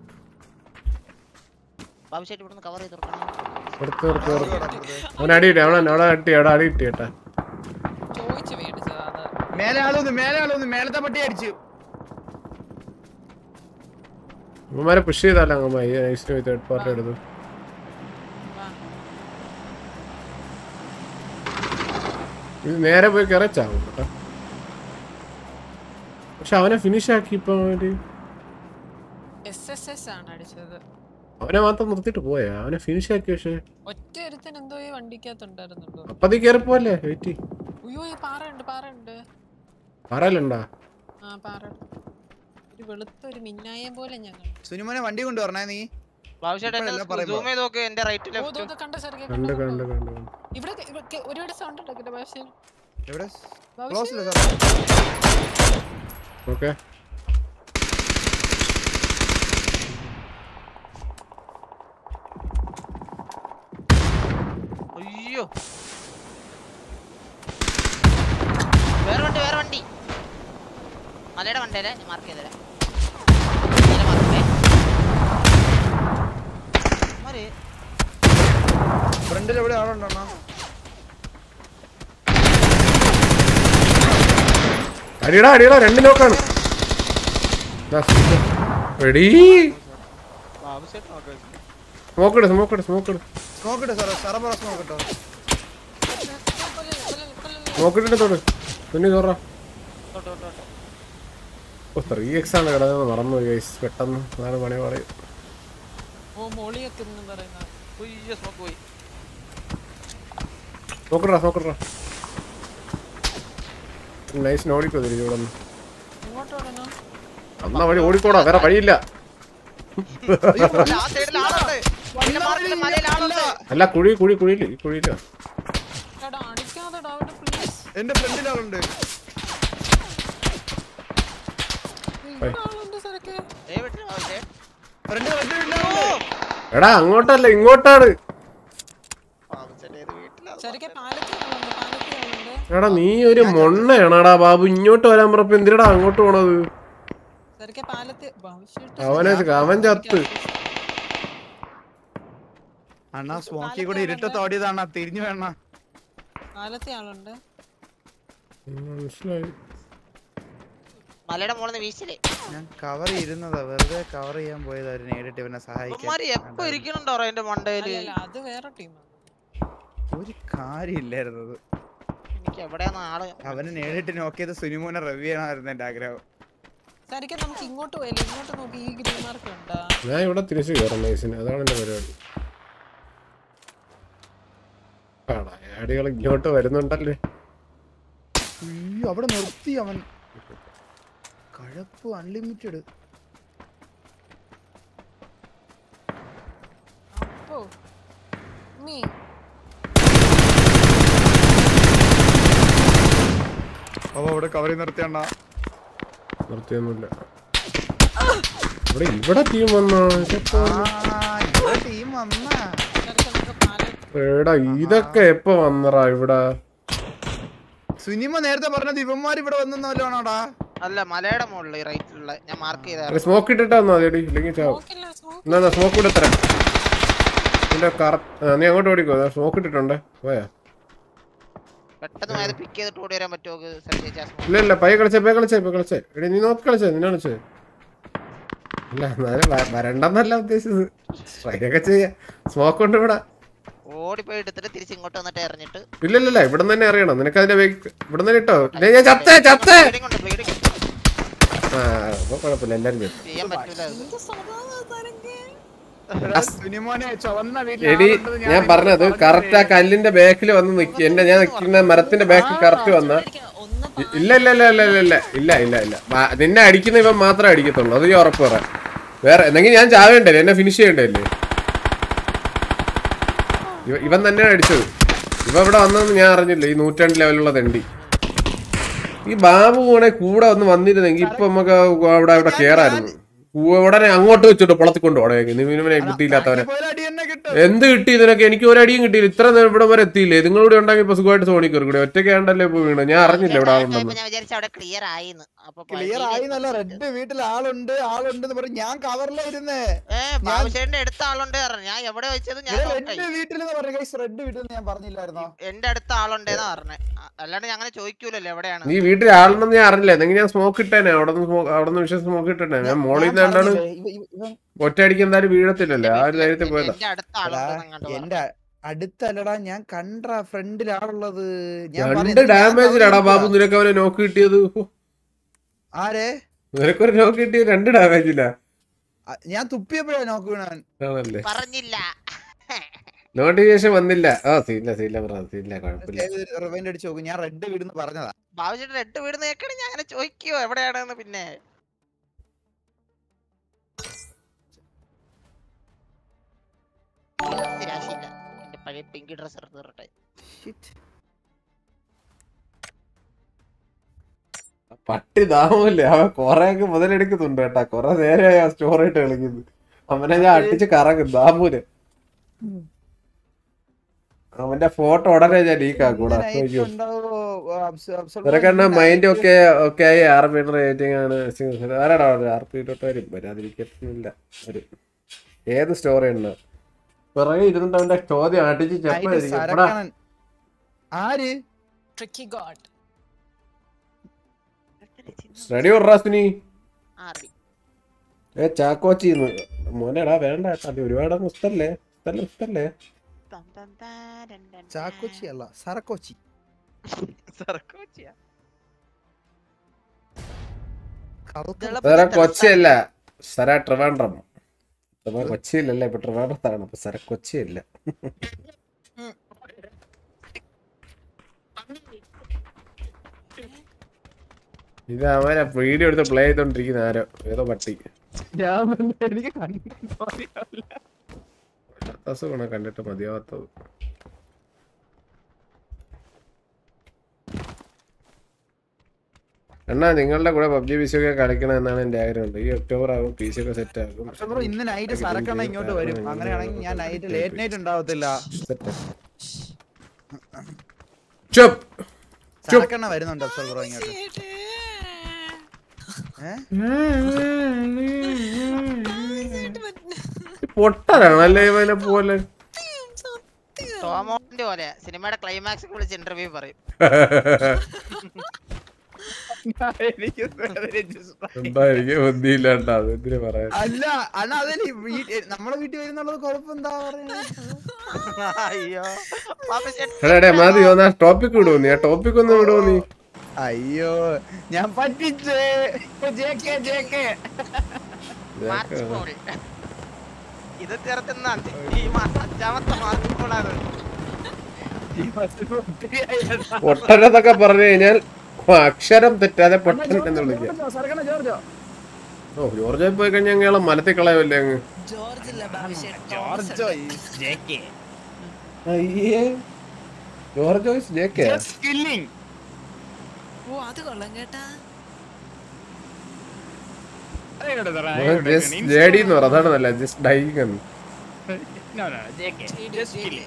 ബാബുശേട്ടി ഇവിടുന്ന് കവർ ചെയ്ത് കൊടുക്കണം നിർത്തി നിർത്തി നിർത്തി അവൻ അടി കിട്ടി അവൻ അവിടെ അടി അവിടെ അടി കിട്ടി കേട്ടാ ചോദിച്ചു മേടിച്ചതാ അത് മേലെ ആളൊന്ന് മേലെ ആളൊന്ന് മേലത്തെ പട്ടി അടിച്ചു അമ്മമാരെ പുഷ് ചെയ്താലോ അമ്മ ഈ നൈസിന് തേർഡ് പാർട്ടി എടുത്തു വാ. ഇത് നേരെ പോയി കയറച്ചാവും കേട്ടോ പക്ഷെ അവനെ ഫിനിഷ് ആക്കി ഇപ്പൊ അവര് എസ് എസ് എസ് ആണ് അടിച്ചത് അവനെ മാത്രം നിർത്തിട്ട് പോയാ അവനെ ഫിനിഷ് ആക്കി പക്ഷെ ഒറ്റ ഒരുത്തൻ എന്തോ ഈ വണ്ടിക്കകത്തുണ്ടായിരുന്നുണ്ടോ അപ്പൊ അത് കയറി പോലെ വെയിറ്റ് അയ്യോ ഈ പാറയുണ്ട് പാറയുണ്ട് പറയലുണ്ടാ ആ പാറ ഒരു വെളുത്ത ഒരു മിന്നായം പോലെ ഞങ്ങൾ സുനിമോനെ വണ്ടി കൊണ്ടുവരണേ നീ ബാബുശേട്ടി ഇപ്പോഴെല്ലാം പറയുമ്പോ. സൂം ചെയ്ത് നോക്ക് എന്റെ റൈറ്റ് ഓ ലെഫ്റ്റ് ഇതൊന്ന് കണ്ട ചെറുക്കെ കണ്ട് കണ്ട് കണ്ട് ഇവിടെ ഇവിടെ ഒരുപാട് സൗണ്ട് ഉണ്ടാക്കില്ല ഭാഷ എവിടെ ബാബുശ്ശേ. ക്ലോസ് ഇല്ല സാർ ഓക്കെ അയ്യോ വേറെ വണ്ടി വേറെ വണ്ടി മലയുടെ വണ്ടിയല്ലേ ഞാൻ മാർക്ക് ചെയ്തരാം നീല മാർക്കേ മാറി ഫ്രണ്ടിൽ എവിടെ ആളുണ്ടോ അടിയടാ അടിയടാ രണ്ട് നോക്കാണ് റെഡി ബാബുശേട്ടി നോക്ക് സ്മോക്ക് ഇട് സ്മോക്ക് ഇട് സ്മോക്ക് ഇട് സ്മോക്ക് ഇട്ടോ സാറേ സാറേ പറ സ്മോക്ക് ഇട്ടോ സ്മോക്ക് ഇട്ടിട്ട് തൊട് തുന്നി തോറ തൊട്ട് തൊട്ട് തൊട്ട് ഓ ത്രീ എക്സ് ആണ് കിടന്നത് മറന്നു ഗൈസ് പെട്ടെന്ന് അതാണ് പണി പറയും ഓ മോളിയൊക്കെ എന്ന് പറയുന്ന ഉയ്യോ സ്മോക്ക് പോയി നോക്കട്ടാ നോക്കട്ടാ നൈസ് ഓടിക്കോ തിരിച്ചു ഇവിടെ നിന്ന് ഇങ്ങോട്ട് ഓടണോ എന്നാ വഴി ഓടിക്കോടാ വേറെ വഴിയില്ല അല്ല, ആ സൈഡിൽ ആളുണ്ട് നീല മാർക്കിൽ മലയിൽ ആളുണ്ട് അല്ല കുഴി കുഴി കുഴിയില്ല ഈ കുഴിയില്ല എടാ അടിക്കാതെടാ അവിടെ പ്ലീസ് എന്റെ ഫ്രണ്ടിൽ ആളുണ്ട് ഇവിടെ ആളുണ്ട് ചെറുക്കെ ഏ വിട്ടില്ല ബാബുശേ ഫ്രണ്ട് ഫ്രണ്ട് എടാ അങ്ങോട്ടല്ല ഇങ്ങോട്ടാണ് ബാബുശേട്ടി ഏത് വീട്ടിലാ ചെറുക്കെ പാലത്തിൽ ആളുണ്ട് പാലത്തിൽ ആളുണ്ട് എടാ നീ ഒരു മൊണ്ണയാണാടാ ബാബു ഇങ്ങോട്ട് വരാൻ പറഞ്ഞപ്പോ എന്തിനടാ അങ്ങോട്ട് പോണത് ചെറുക്കെ പാലത്തിൽ ഭവിഷ്യത്ത് അവനെ അവൻ ചത്ത് അണ്ണാ സ്മോക്കി കൂടി ഇരുട്ടത്ത് ഓടിയതാണ് തിരിഞ്ഞു വേണ പാലത്തിൽ ആളുണ്ട് മനസ്സിലായി മലയുടെ മുകളിൽ നിന്ന് വീശില്ലേ ഞാൻ കവർ ഇരുന്നതാ വെറുതെ കവർ ചെയ്യാൻ പോയത് അവര് നേരിട്ട് ഇവനെ സഹായിക്കാൻ ഉമ്മാര് എപ്പോ ഇരിക്കണുണ്ടോ എന്റെ മണ്ടയില് അല്ലല്ല അത് വേറെ ടീമാണ് ഒരു കാര്യമില്ലായിരുന്നു അത്. എനിക്ക് എവിടെയാണ് ആള് അവന് നേരിട്ട് നോക്കിയത് സുനിമോനെ റവ്യൂ ചെയ്യണമായിരുന്നു എന്റെ ആഗ്രഹം ചെറുക്കെ നമുക്ക് ഇങ്ങോട്ട് പോയല്ലേ ഇങ്ങോട്ട് നോക്കി ഈ ഗ്രീൻ മാർക്ക് ഉണ്ടാ ഞാൻ ഇവിടെ തിരിച്ചു കയറാം നൈസിന് അതാണ് എന്റെ പരിപാടി ആടാ ആടികൾ ഇങ്ങോട്ട് വരുന്നുണ്ടല്ലേ അയ്യോ അവിടെ നിർത്തി അവൻ കഴപ്പ് അൺലിമിറ്റഡ് അപ്പോ നീ അപ്പൊ അവിടെ കവറി നിർത്തിയണ്ണ നിർത്തിയൊന്നുമില്ല ഇവിടെ ഇവിടെ ടീം വന്നാ ടീം വന്നാ ചെറുക്കെ നമുക്ക് പാലത്തിൽ എടാ ഇതൊക്കെ എപ്പോ വന്നറാ ഇവിടെ സുനിമ നേരത്തെ പറഞ്ഞത് ഇവന്മാർ ഇവിടെ വന്നല്ലോണോടാ അല്ല മലയുടെ മുകളിൽ റൈറ്റിലുള്ള ഞാൻ മാർക്ക് ചെയ്ത സ്മോക്ക് ഇട്ടിട്ടാ മതി ഇല്ലെങ്കിൽ ചാവും നോക്കില്ല സ്മോക്ക് എന്നാ സ്മോക്ക് ഇവിടെ തരാം നിന്റെ കറ ആ, നീ അങ്ങോട്ട് ഓടിക്കോ സ്മോക്ക് ഇട്ടിട്ടുണ്ട് പോയാ പെട്ടെന്ന് പോയത് പിക്ക് ചെയ്തിട്ട് ഓടി വരാൻ പറ്റുമോ ചേച്ചാ ഇല്ല ഇല്ല പയ്യെ കളിച്ചേ പയ്യെ കളിച്ചേ പയ്യെ കളിച്ചേ എടി നീ നോക്കി കളിച്ചേ നിന്നെ കളിച്ചേ ഇല്ല എന്നാലും വ- വരണ്ടെന്നല്ല ഉദ്ദേശിച്ചത് ട്രൈ ഒക്കെ ചെയ്യാ സ്മോക്ക് ഉണ്ട് ഇവിടെ ഓടിപ്പോയി എടുത്തിട്ട് തിരിച്ച് ഇങ്ങോട്ട് വന്നിട്ട് എറിഞ്ഞിട്ട് ഇല്ല ഇല്ല ഇല്ല ഇവിടെ തന്നെ അറിയണം നിനക്ക് അതിന്റെ വേഗ ഇവിടെ തന്നെ ഇട്ടോ ദേ, ഞാൻ ചത്തേ ചത്തേ bleeding ഉണ്ട്, bleeding ഉണ്ട്. ആ അപ്പൊ കുഴപ്പമില്ല എല്ലാരും ചത്തു ചെയ്യാൻ പറ്റൂല അത്. എന്ത് സ്വഭാവം ചെറുക്കെ സുനിമോനെ ചുവന്ന വീട്ടിൽ എടി ആളുണ്ടെന്ന് ഞാൻ പറഞ്ഞത് കറക്റ്റ് ആ കല്ലിന്റെ ബാക്കിൽ വന്ന് നിക്കി എന്റെ ഞാൻ നിൽക്കുന്ന മരത്തിന്റെ ബാക്കിൽ കറക്റ്റ് വന്ന ഒന്ന് ഇ- ഇല്ല ഇല്ല ഇല്ല ഇല്ല ഇല്ല ഇല്ല ഇല്ല ഇല്ല ഇല്ല വാ- നിന്നെ അടിക്കുന്ന ഇവൻ മാത്രമേ അടിക്കത്തുള്ളൂ അത് ഞാൻ ഉറപ്പ് പറയാം വേറെ എന്തെങ്കിലും ഞാൻ ചാവേണ്ടേ എന്നെ ഫിനിഷ് ചെയ്യണ്ടല്ലേ ഇവ- ഇവൻ തന്നെയാണ് അടിച്ചത് ഇവ ഇവിടെ വന്നതെന്ന് ഞാൻ അറിഞ്ഞില്ല ഈ നൂറ്റാണ്ട് ലെവലുള്ള തെണ്ടി ഈ ബാബു കൂടെ കൂടെ ഒന്ന് വന്നിരുന്നെങ്കിൽ ഇപ്പൊ നമുക്ക് അവിടെ അവിടെ കേറായിരുന്നു ഉടനെ അങ്ങോട്ട് വെച്ചിട്ട് പുളത്തിക്കൊണ്ട് പോടേക്ക് നിവിനെ കിട്ടിയില്ലാത്തവരെ അടി തന്നെ കിട്ടും എന്ത് കിട്ടി ഇതിനൊക്കെ എനിക്ക് ഒരു അടിയും കിട്ടിയില്ല ഇത്ര നേരം ഇവിടെ വരെ എത്തിയില്ലേ നിങ്ങളൂടെ ഉണ്ടെങ്കിൽ ഇപ്പൊ സുഖമായിട്ട് സോണി കയറി ഒറ്റയ്ക്കാണ്ടല്ലേ ഇപ്പൊ വീണ ഞാൻ അറിഞ്ഞില്ല ഇവിടെ ആളുണ്ടെന്ന് ഞാൻ വിചാരിച്ചു അവിടെ ക്ലിയർ ആയിന്ന് അപ്പൊ ക്ലിയർ ആയി നല്ല റെഡ് വീട്ടിൽ ആളുണ്ട് ആളുണ്ട് എന്ന് പറഞ്ഞ് ഞാൻ കവറിലായിരുന്നേ ഏ ബാബുശേന്റെ അടുത്ത ആളുണ്ട് പറഞ്ഞു ഞാൻ എവിടെ വെച്ചത് ഞാൻ റെഡ് നോക്കായി. വീട്ടിൽ എന്ന് പറഞ്ഞു ഗൈസ് റെഡ് വീട്ടിൽ ഞാൻ പറഞ്ഞില്ലായിരുന്നോ എന്റെ അടുത്ത ആളുണ്ടെന്നാ പറഞ്ഞേ അ- അല്ലാണ്ട് ഞാൻ അങ്ങനെ ചോദിക്കൂലല്ലോ എവിടെയാണ് നീ വീട്ടിൽ ആളുണ്ടെന്ന് ഞാൻ അറിഞ്ഞില്ല എന്തെങ്കിലും ഞാൻ സ്മോക്ക് ഇട്ടേനെ അവിടെ നിന്ന് അവിടെ നിന്ന് വിഷയം സ്മോക്ക് ഇട്ടേനെ ഞാൻ മോളിൽ നിന്ന് കണ്ടാണ് പറഞ്ഞില്ലേ, ഇവ- ഇവ- ഇവൻ ഒറ്റയടിക്ക് എന്തായാലും വീഴത്തില്ലല്ലേ ആ ഒരു ധൈര്യത്തിൽ പോയതാ എന്റെ അടുത്ത എടാ, ആളുണ്ടെന്ന് എന്റെ അടുത്തല്ലടാ ഞാൻ കണ്ട ഫ്രണ്ടിലാണുള്ളത് ഞാൻ രണ്ട് പറഞ്ഞത് ഞാൻ ഡാമേജിലാടാ കവറിൽ ബാബു നിനക്ക് അവനെ നോക്ക് കിട്ടിയത് ഹോ, ആരെ നിനക്കൊരു നോക്ക് കിട്ടിയത് രണ്ട് ഡാമേജില്ല അ- ഞാൻ തുപ്പിയപ്പോഴാ നോക്ക് വീണവൻ ആണല്ലേ പറഞ്ഞില്ല നോട്ടിഫിക്കേഷൻ വന്നില്ല ആ സീല്ല സീല്ല പറ സീല്ല കുഴപ്പമില്ല റിവൈൻഡ് അടിച്ച് നോക്കും ഞാൻ റെഡ് വീടുന്ന് പറഞ്ഞതാ ബാബുശേട്ടൻ എട്ട് വീട് നേക്കണേ ഞാൻ അങ്ങനെ ചോദിക്കുവോ എവിടെയാണെന്ന് പിന്നെ നിരാശയില്ല എന്റെ പഴയ പിങ്കി ഡ്രസ് എടുത്ത് തരട്ടെ പട്ടി ദാമല്ലേ അവൻ കൊറേ ഒക്കെ മുതലെടുക്കുന്നുണ്ട് കേട്ടാ കൊറേ നേരമായി ആ സ്റ്റോറായിട്ട് കളിക്കുന്നു അവനെ ഞാൻ അടിച്ച് കറങ്ങും ദാമൂര് അവന്റെ ഫോട്ടോ ഉടനെ ഞാൻ ലീക്ക് ആക്കൂടാ അയ്യോ ഇവരൊക്കെ മൈൻഡ് ഒക്കെ ഒക്കെ ആയി ആർ പി റേറ്റിംഗ് ആണ് ആരാടാ ആർ പി തൊട്ട് വരും വരാതിരിക്കത്തില്ല വരും ഏത് സ്റ്റോറി ഉണ്ട് പിറകെ ഇരുന്നിട്ട് അവന്റെ ചോദ്യം അടിച്ച് ചെപ്പായിരിക്കും എപ്പടാ ആര് ട്രിക്കി ഗോഡ് റെഡി ഉറാസിനി ആർബി ഏ ചാക്കോച്ചിന്ന് മോനെടാ വേണ്ട കേട്ടോ അത് ഒരുപാട് മുസ്തല്ലേ മുസ്തല്ലേ മുസ്തല്ലേ തം തം താരൻ ടൻ ചാക്കോച്ചി അല്ല സറക്കോച്ചി സർക്കോച്ചിയാ കറുത്ത വേറെ കൊച്ചിയല്ല സര ട്രിവാൻഡ്രം ഇപ്പൊ കൊച്ചിയിലല്ല ഇപ്പൊ ട്രിവാൻഡ്രത്താണ് അപ്പൊ സര കൊച്ചിയല്ല ഇത് അവനെ വീഡിയോ എടുത്ത് പ്ലേ ചെയ്തോണ്ടിരിക്കുന്ന ആരോ ഏതോ പട്ടി ഞാൻ പറഞ്ഞ എനിക്ക് കണ്ടിട്ട് മതിയാവില്ല. അസുഖമാണ് കണ്ടിട്ട് മതിയാവാത്തത് അണ്ണാ നിങ്ങളുടെ കൂടെ പബ്ജി പി സി ഒക്കെ കളിക്കണം എന്നാണ് എന്റെ ആഗ്രഹം ഈ ഒക്ടോബർ ആകും പി സി ഒക്കെ സെറ്റ് ആകും പക്ഷെ ബ്രോ ഇന്ന് നൈറ്റ് സരക്കണ്ണ ഇങ്ങോട്ട് വരും അങ്ങനെയാണെങ്കിൽ ഞാൻ നൈറ്റ് ലേറ്റ് നൈറ്റ് ഉണ്ടാവത്തില്ല ചുപ് സരക്കണ്ണ വരുന്നുണ്ട് അഫ്സൽ ബ്രോ ഇങ്ങോട്ട് ഏ? പൊട്ടനാണല്ലേ ഇവനെ പോലെ ടോമോന്റെ പോലെ സിനിമയുടെ ക്ലൈമാക്സ് വിളിച്ച് ഇന്റർവ്യൂ പറയും എനിക്ക് വളരെ ഇഷ്ടമായി. എന്താ എനിക്ക് ബുദ്ധിയില്ലാണ്ടാ എന്തിനു പറയാൻ അല്ല അണ്ണ അതല്ലേ ഈ വീട്ട് നമ്മളെ വീട്ടിൽ വരുന്നുള്ളത് കുഴപ്പം എന്താ പറയുന്നത് അയ്യോ ബാബുശേട്ടൻ എടാ എടാ മതി ഒന്ന് ടോപ്പിക് വിടുവോ നീ ആ ടോപ്പിക് ഒന്ന് വിടുവോ നീ അയ്യോ ഞാൻ പറ്റിച്ചേ JK, JK. മാർച്ച് പോൾ ഇത് ചേർത്തുന്ന ഈ മാസം അഞ്ചാമത്തെ മാർച്ച് പോളാണ് ഈ ബസ്സിന് ഒത്തിരിയായി കേട്ടോ. പൊട്ടനെന്നൊക്കെ പറഞ്ഞു കഴിഞ്ഞാൽ അക്ഷരം തെറ്റാതെ പൊട്ടൻ എന്ന് വിളിക്കാം ജോർജോ, സരക്കണ്ണ ജോർജോ. ഓ ജോർജ് പോയി കഴിഞ്ഞാൽ ഞങ്ങളെ മലത്തിൽ കളയല്ലേ അങ്ങ് ജോർജ് ഇല്ല ബാബുശേട്ടൻ ജോർജോ is JK. അയ്യേ George J K Just killing. ഓ അത് കൊള്ളാം കേട്ടാ അതെങ്ങോട്ടാ സാറേ? അതെങ്ങോട്ടാ? ജസ്റ്റ് ജേഡി എന്ന് പറ അതാണ് നല്ല ജസ്റ്റ് ഡൈങ് എന്ന് No, no, JK. Just killing.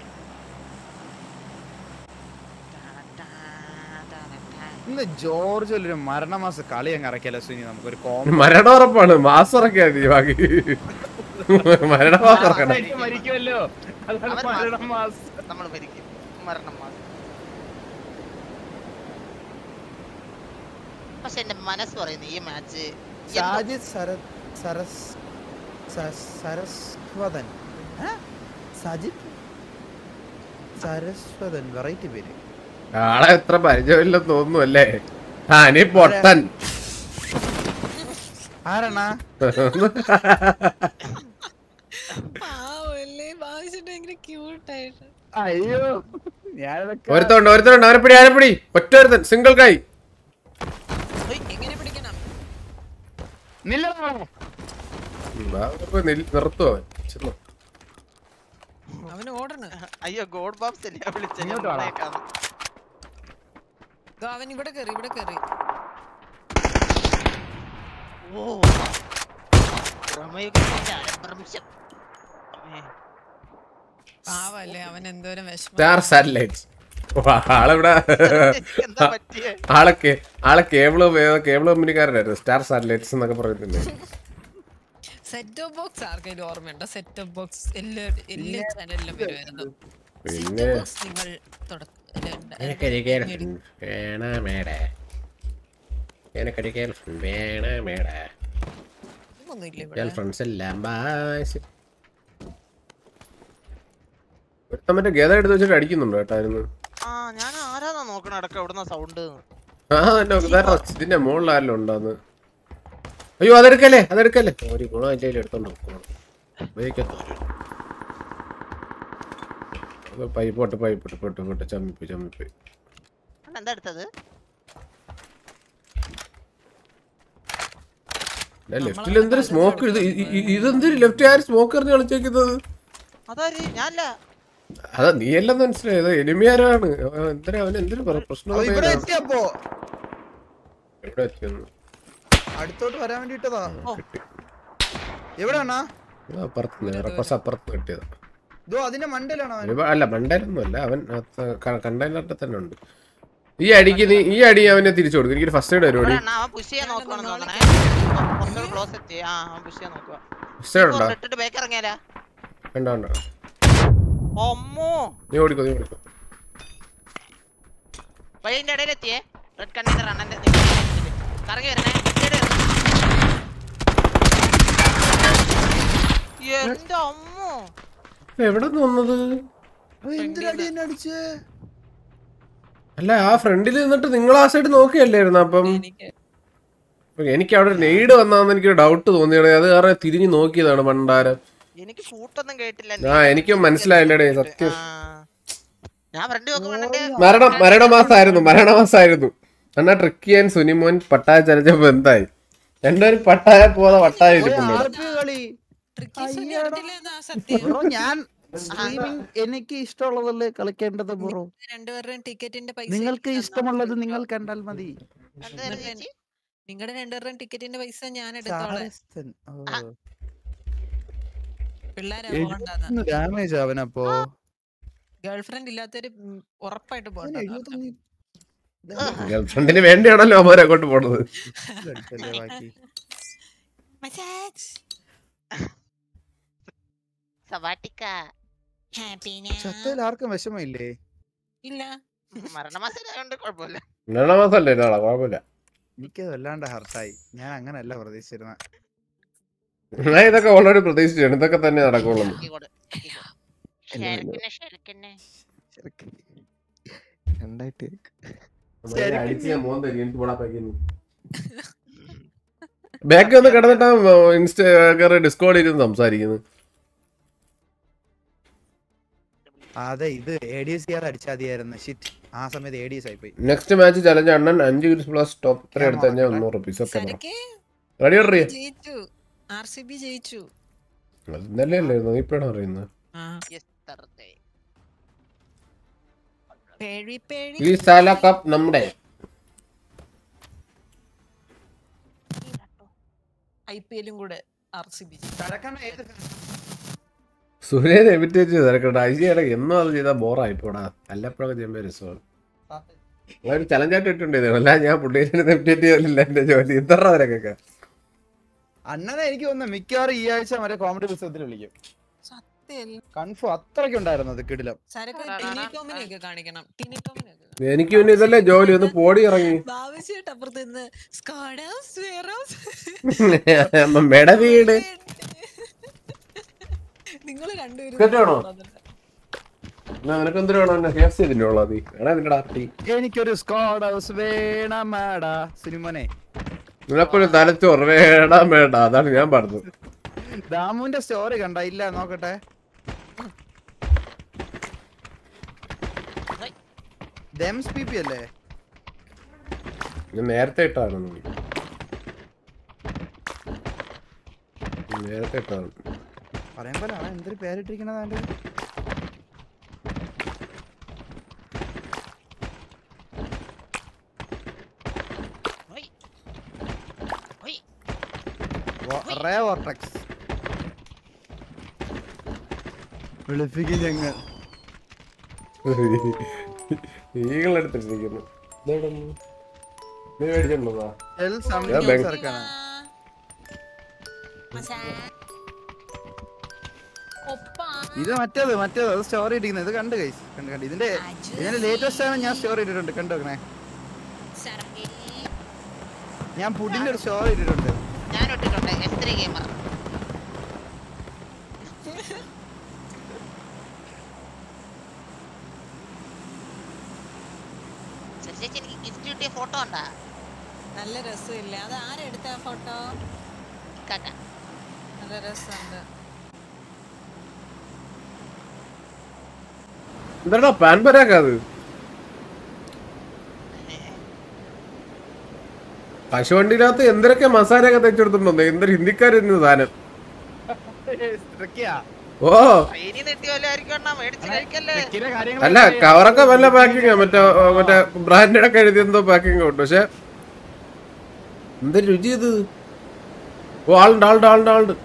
ഇന്ന് ജോർജ് ഒരു മരണമാസ കളി അങ്ങ് ഇറക്കിയല്ലോ സുനി നമുക്കൊരു കോമ മരണം ഉറപ്പാണ് മാസം ഇറക്കിയാ മതി ബാക്കി മരണം മാസം ഇറക്കണം ആയിട്ട് മരിക്കുമല്ലോ അതാണ് അവൻ മരണം മാസം നമ്മൾ മരിക്കും മരണം മാസം പക്ഷെ എന്റെ മനസ്സ് പറയുന്നു ഈ മാച്ച് സാജിദ് സരത് സരസ് സ- സരസ്വതൻ ഏ? സജിത് സരസ്വതൻ വെറൈറ്റി പേര് ആളെ എത്ര പരിചയമില്ലെന്ന് തോന്നുന്നു അല്ലേ ആ നീ പൊട്ടൻ ആരാണാ ഭാവിച്ചിട്ട് ഭയങ്കര ക്യൂട്ടായിട്ട് അയ്യോ ഞാനതൊക്കെ ഒരുത്തണ്ട് ഒരുത്തണ്ട് അവനെപ്പിടി അവനെപ്പിടി ഒറ്റ ഒരുത്തൻ സിംഗിൾ കൈ എങ്ങനെ പിടിക്കണം നില്ലടാ നിർത്തുവോ അവൻ ചെന്നോ. അവന് ഓടണ് അയ്യോ ഗോഡ് ബാബ്സ് അല്ലേ വിളിച്ച ഞാൻ ഇങ്ങോട്ട് വാടാ. വിളിച്ചേക്കാം. ദോ അവൻ ഇവിടെ കേറി ഇവിടെ കേറി ഓ പ്രമേയത്തിന്റെ അരഭ്രംശം ഏ, പാവല്ലേ അവൻ എന്തോരം വിഷമം സ്റ്റാർ സാറ്റലൈറ്റ്സ് ആളിവിടെ എന്താ പറ്റിയേ ആളൊക്കെ ആളെ കേബിള് കേബിൾ കമ്പനിക്കാരനായിരുന്നു സ്റ്റാർ സാറ്റലൈറ്റ്സ് എന്നൊക്കെ പറയുന്നുണ്ട് സെറ്റ് ഓഫ് ബോക്സ് ആർക്കെങ്കിലും ഓർമ്മയുണ്ടോ സെറ്റ് ഓഫ് ബോക്സ് എല്ലാ എല്ലാ ചാനലിലും വരുമായിരുന്നു സെറ്റ് പിന്നെ ഓഫ് ബോക്സ് നിങ്ങൾ എനിക്കൊരു വേണമേടെ എനിക്കൊരു ഗേൾഫ്രണ്ട് വേണമേടെ ഒന്നുമില്ല ഇവിടെ ഗേൾഫ്രണ്ട്സ് എല്ലാം ബാസ് ഒരുത്തൻ മറ്റേ ഗത എടുത്ത് വെച്ചിട്ട് അടിക്കുന്നുണ്ടോ കേട്ടായിരുന്നു ആ ഞാൻ ആരാന്നാ നോക്കണ അടക്കം എവിടുന്ന സൗണ്ട് ആ എന്റെ ഇതാരാ ഇതിന്റെ മുകളിൽ ആരെല്ലാം ഉണ്ടാന്ന് അയ്യോ അതെടുക്കല്ലേ അതെടുക്കല്ലേ ഒരു ഗുണം എൻ്റെ കയ്യിൽ എടുത്തോണ്ട് പോകണം ഉപയോഗിക്കത്തോരും പൈപ്പോട്ട് പൈപ്പോട്ട് പോട്ട് പോട്ട് ചമ്മിപ്പോയി ചമ്മിപ്പോയി എന്താ എടുത്തത് ലെഫ്റ്റിൽ എന്തൊരു സ്മോക്ക് ഇത് ഇ- ഇ- ഇതെന്തൊരു ലെഫ്റ്റ് ആര് സ്മോക്ക് എറിഞ്ഞ് കളിച്ചേക്കുന്നത് അതാര് ഞാനല്ല അതാ നീ എല്ലാം മനസ്സിലായത് എനിമി ആരാണ് അവൻ എന്തിനാ അവൻ എന്തൊരു പ്രശ്നം അവൻ ഇവിടെ ഉണ്ടായിരുന്നു? എത്തിയപ്പോ എവിടെ എത്തിയെന്ന് അടുത്തോട്ട് വരാൻ വേണ്ടിട്ടതാ കിട്ടി എവിടെയാണോ ഇത് അപ്പുറത്ത് നിന്ന് കുറച്ച് അപ്പുറത്ത് കിട്ടിയത് ഇതോ അതിന്റെ മണ്ടയിലാണോ അവൻ ഒരുപാ- അല്ല മണ്ടയിലൊന്നും അല്ല അവൻ കണ്ടെയ്നറിന്റെ തന്നെ ഉണ്ട് ഈ അടിക്ക് നീ ഈ അടി അവനെ തിരിച്ചു കൊടുക്കും എനിക്ക് ഫസ്റ്റ് എയ്ഡ് പരിപാടി ഇവിടെ അണ്ണാ, അവൻ പുഷ് ചെയ്യാൻ നോക്കുവാണെന്ന് തോന്നണേ കുറച്ചുകൂടെ ക്ലോസ് എത്തി ആ അവൻ പുഷ് ചെയ്യാൻ നോക്കുക ഫസ്റ്റ് എയ്ഡ് ഉണ്ടോ ഇട്ടിട്ട് ബേക്ക് ഇറങ്ങിയാലാ വേണ്ട വേണ്ട അമ്മോ നീ ഓടിക്കോ നീ ഓടിക്കോ വഴിന്റെ ഇടയിൽ എത്തിയേ റെഡ് കണ്ടെയ്നർ അണ്ണന്റെ കറങ്ങി വരണേ ഇടയിൽ വരണേ. എന്റെ അമ്മോ എവിടെ നിന്ന് വന്നത് അവൻ എന്തിനടി എന്നെ അടിച്ചേ അല്ല ആ ഫ്രണ്ടിൽ നിന്നിട്ട് നിങ്ങൾ ആ സൈഡ് നോക്കിയല്ലായിരുന്നു അപ്പം എനിക്ക് അപ്പൊ എനിക്ക് അവിടെ നെയ്ഡ് വന്നാന്ന് എനിക്കൊരു ഡൗട്ട് തോന്നിയാണ് അത് കാരണം തിരിഞ്ഞു നോക്കിയതാണ് മണ്ടാരം എനിക്ക് ഷൂട്ടൊന്നും കേട്ടില്ല ആ എനിക്കും മനസ്സിലായില്ലടേ സത്യം ആ. ഞാൻ ഫ്രണ്ട് നോക്കുമ്പോണ്ടെ മരണം മരണമാസമായിരുന്നു മരണമാസമായിരുന്നു എന്നാ ട്രിക്കിയൻ സുനിമോൻ പട്ടായ ചലച്ചപ്പോ എന്തായി രണ്ടുപേരും പട്ടായ പോകാതെ പട്ടായ ഇരിപ്പുണ്ടോ ആർ പി കളി ട്രിക്കി സുനി അറിഞ്ഞില്ലെന്നാ സത്യം ബ്രോ ഞാൻ സ്ട്രീമിംഗ് എനിക്ക് ഇഷ്ടമുള്ളതല്ലേ കളിക്കേണ്ടത് ബ്രോ രണ്ടുപേരുടെയും ടിക്കറ്റിന്റെ പൈസ നിങ്ങൾക്ക് എനിക്ക് ഇഷ്ടമുള്ളത് തന്നാ നിങ്ങൾ മതി. കണ്ടാൽ മതി എന്തായിരുന്നു ചേച്ചി? നിങ്ങളുടെ രണ്ടുപേരുടെയും ടിക്കറ്റിന്റെ പൈസ ഞാൻ എടുത്തോളാം ചാരസ്ഥൻ. ഓ. ആ. പിള്ളേരെ എഴുപത്തൊന്ന് പോകണ്ടെന്ന് ഡാമേജ് അവനപ്പോ ഗേൾഫ്രണ്ട് ഇല്ലാത്തൊരു ഉം, ഉറപ്പായിട്ട് അവന് പോകണ്ട എഴുപത്തൊന്ന് ഗേൾഫ്രണ്ടിന് വേണ്ടിയാണല്ലോ അവരെ അങ്ങോട്ട് പോണത് അടിച്ചല്ലേ ബാക്കി സവാട്ടിക്ക ചത്തയിൽ ആർക്കും വിഷമമില്ലേ ഇല്ല മരണമാസമായോണ്ട് കുഴപ്പമില്ല മരണമാസല്ലേ ഇതാളാ കുഴപ്പമില്ല എനിക്കത് വല്ലാണ്ട് ഹർട്ടായി ഞാൻ അങ്ങനല്ല പ്രതീക്ഷിച്ചിരുന്ന ഞാൻ ഇതൊക്കെ ഓൾറെഡി പ്രതീക്ഷിച്ചാണ് ഇതൊക്കെ തന്നെ നടക്കുള്ളൂ ഇങ്ങോട്ട്, ഇങ്ങോട്ട്. ഷെർക്കിനെ, ഷെർക്കിനെ. രണ്ടായിട്ട് ബാക്ക് ഒന്ന് കിടന്നിട്ടാ ഇൻസ്റ്റാ ഡിസ്കോഡ് ഇരുന്ന് സംസാരിക്കുന്നു അതെ ഇത് എ ഡി എസ് ആർ അടിച്ചാൽ മതിയായിരുന്നു ഷിറ്റ് ആ സമയത്ത് എ ഡി എസ് ആയിപ്പോയി നെക്സ്റ്റ് മാച്ച് ചലഞ്ച് അണ്ണൻ അഞ്ച് കിൽസ് പ്ലസ് ടോപ്പ് ഇത്ര എടുത്ത് കഴിഞ്ഞാൽ മുന്നൂറ് റുപ്പീസ് ഒക്കെ സരക്ക് റെഡി റെഡി ജയിച്ചു ആർ സി ബി ജയിച്ചു ഇന്നലെ അല്ലായിരുന്നു നീ ഇപ്പോഴാണ് അറിയുന്നത് ആ Yesterday. പേഴി പേഴി ഈ സാല കപ്പ് നമ്മുടെ ഐ പി എല്ലും കൂടെ ആർ സി ബി സൂര്യനെ എമിറ്റേറ്റ് ചെയ്ത് തിരക്കണ്ട ഐസിയുടെ എന്നും അത് ചെയ്താൽ ബോറായി പോടാ വല്ലപ്പോഴൊക്കെ ചെയ്യുമ്പോൾ രസമാണ് ഒരു ചലഞ്ചായിട്ട് ഇട്ടുണ്ട് അല്ല ഞാൻ പുള്ളിയെ എമിറ്റേറ്റ് ചെയ്തില്ല എന്റെ ജോലി ഇത്ര അവരൊക്കെ അണ്ണനെ എനിക്ക് തോന്നുന്നു മിക്കവാറും ഈ ആഴ്ച മറ്റേ കോമഡി പുസ്തകത്തിൽ വിളിക്കും സത്യം കൺഫു അത്രയ്ക്ക് ഉണ്ടായിരുന്നു അത് കിടിലം സരക്ക് ടിനിടോമിനെയൊക്കെ കാണിക്കണം ടിനിടോമിനെയൊക്കെ എനിക്ക് പിന്നെ ഇതല്ലേ ജോലി ഒന്ന് പോടി ഇറങ്ങി ഭാവിച്ചിട്ട് അപ്പുറത്ത് നിന്ന് സ്കാഡാസ് വേറെ അമ്മമ്മയുടെ വീട് നിങ്ങൾ രണ്ടുപേരും Cricket ആണോ? നിനക്ക് എന്തിനു വേണം എന്നെ ഹെയർ ചെയ്തിന്റെ ഉള്ളത് നീ വേണേ നിന്റെ ആർട്ടി എനിക്കൊരു സ്ക്വാഡ് ഹൗസ് വേണമാടാ സിനിമനെ നിനക്കൊരു തലച്ചോറ് വേണ്ട വേണ്ട അതാണ് ഞാൻ പറഞ്ഞത് ദാമുവിന്റെ സ്റ്റോറി കണ്ട ഇല്ല നോക്കട്ടെ ഡെംസ് പി പി അല്ലേ ഞാൻ നേരത്തെ ഇട്ടാണ് നേരത്തെ ഇട്ടാണ് പറയാൻ പോലെ അവൻ എന്തൊരു പേരിട്ടിരിക്കണതാണ്ട് ഹോയ്. ഹോയ്. റേ വോർട്ടക്സ് വെളുപ്പിക്കും ഞങ്ങൾ ഈകളെടുത്തിട്ടിരിക്കുന്നു ഇതെവിടുന്ന്? നീ മേടിച്ചിട്ടുണ്ടോ എൽ ഞാൻ സംതിങ് ബാങ്ക്- സർക്കാണ് ഒപ്പാ ഇത് മറ്റേത് മറ്റേത് അത് സ്റ്റോറി ഇട്ടിരിക്കുന്നത് ഇത് കണ്ട് കൈസ് കണ്ട് കണ്ട് ഇതിന്റെ ഇതിന്റെ ലേറ്റസ്റ്റ് ആണ് ഞാൻ സ്റ്റോറി ഇട്ടിട്ടുണ്ട് കണ്ടു നോക്കണേ ശരക്കേ. ഞാൻ പുഡിന്റെ ഒരു സ്റ്റോറി ഇട്ടിട്ടുണ്ട് ഞാൻ ഇട്ടിട്ടുണ്ട് എസ് ത്രീ ഗെയിമർ ചേച്ചി എനിക്ക് ഗിഫ്റ്റ് കിട്ടിയ ഫോട്ടോ ഉണ്ടാ നല്ല രസമില്ല അത് ആരെടുത്ത ഫോട്ടോ കാക്ക നല്ല രസമുണ്ട് എന്താടാ പാൻ പരാക്ക അത് കശുവണ്ടിനകത്ത് എന്തൊക്കെ മസാലയൊക്കെ തെച്ചെടുത്തിട്ടുണ്ടോ എന്തൊരു ഹിന്ദിക്കാരുന്നു സാധനം ഓ ട്രെയിനിൽ നെട്ടി വല്ല ആയിരിക്കും അണ്ണാ മേടിച്ച് കഴിക്കല്ലേ അല്ല കവറൊക്കെ വല്ല പാക്കിങ് മറ്റേ ഓ, മറ്റേ ബ്രാൻഡിനൊക്കെ എഴുതി എന്തോ പാക്കിംഗ് ഉണ്ട് പക്ഷെ എന്തൊരു രുചി ഇത് ഓ ആളുണ്ട് ആളുണ്ട് ആളുണ്ട് ആളുണ്ട്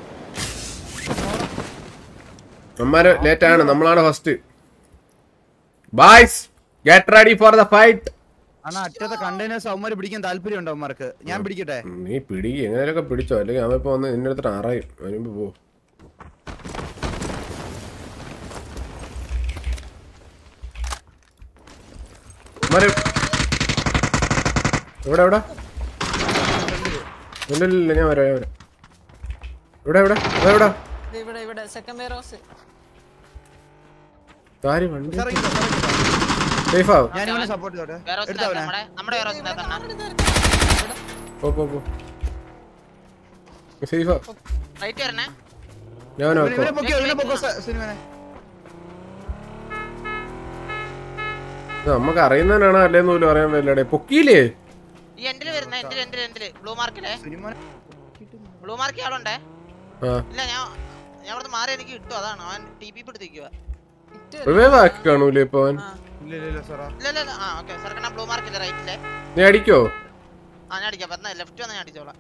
നമ്മാര് ലേറ്റ് ആണ് നമ്മളാണ് first boys get ready for the fight അണ്ണാ അറ്റത്തെ കണ്ടെയ്നേഴ്സ് അവന്മാര് പിടിക്കാൻ താല്പര്യം ഉണ്ടോ അവന്മാർക്ക് ഞാൻ പിടിക്കട്ടെ നീ പിടി എങ്ങനെയൊക്കെ പിടിച്ചോ അല്ലെങ്കിൽ അവൻ ഇപ്പൊ വന്ന് നിന്റെ അടുത്ത് അറിയും അതിനുമ്പ് പോ ഉമ്മാര് എവിടെ എവിടെ ഇല്ല ഇല്ല, ഇല്ല ഞാൻ വരാം ഞാൻ വരാം ഇവിടെ എവിടെ ഇവിടെ എവിടെ ദേ ഇവിടെ ഇവിടെ സെക്കൻഡ് വെയർ ഹൗസ് കാര്യം വണ്ടി സാറേ, ഇങ്ങോ, സാറേ, ഇങ്ങോ. സേഫ് ആവും ഞാൻ ഇവനെ സപ്പോർട്ട് ചെയ്തോട്ടെ വേറെ എടുത്തവനെ നമ്മുടെ നമ്മുടെ വേറെ ഹോസ്പിറ്റൽ പോ പോ പോ സേഫ് ആവും റൈറ്റ് വരണേ ഞാൻ ഇവനെ- നോക്കാം ഇവനെ പൊക്കിയോ ഇവനെ പൊക്കോ സ- സിനിമനെ ഇത് നമുക്ക് അറിയുന്നതിനാണോ അല്ലേന്ന് പോലും അറിയാൻ പറ്റില്ലേ പൊക്കിയില്ലേ ഈ എൻഡില് വരുന്ന എൻഡില് എൻഡില് എൻഡില് ബ്ലൂ മാർക്കിലെ സിനിമനെ ബ്ലൂ മാർക്ക് ആളുണ്ടേ ആ ഇല്ല ഞാൻ ഞാൻ അവിടെ മാറി എനിക്ക് കിട്ടും അതാണ് അവൻ ടി പി പിടിച്ചിരിക്കുക റിവൈവ് ആക്കി കാണൂലേ ഇപ്പൊ അവൻ ഇല്ല ഇല്ല ഇല്ല സാറാ ഇല്ല ഇല്ല ഇല്ല. ആ ഓക്കെ സർക്കണ ബ്ലൂ മാർക്കില്ലേ റൈറ്റിലെ നീ അടിക്കോ ആ ഞാൻ അടിക്കാം എന്നാ ലെഫ്റ്റ് വന്ന് ഞാൻ അടിച്ചോളാം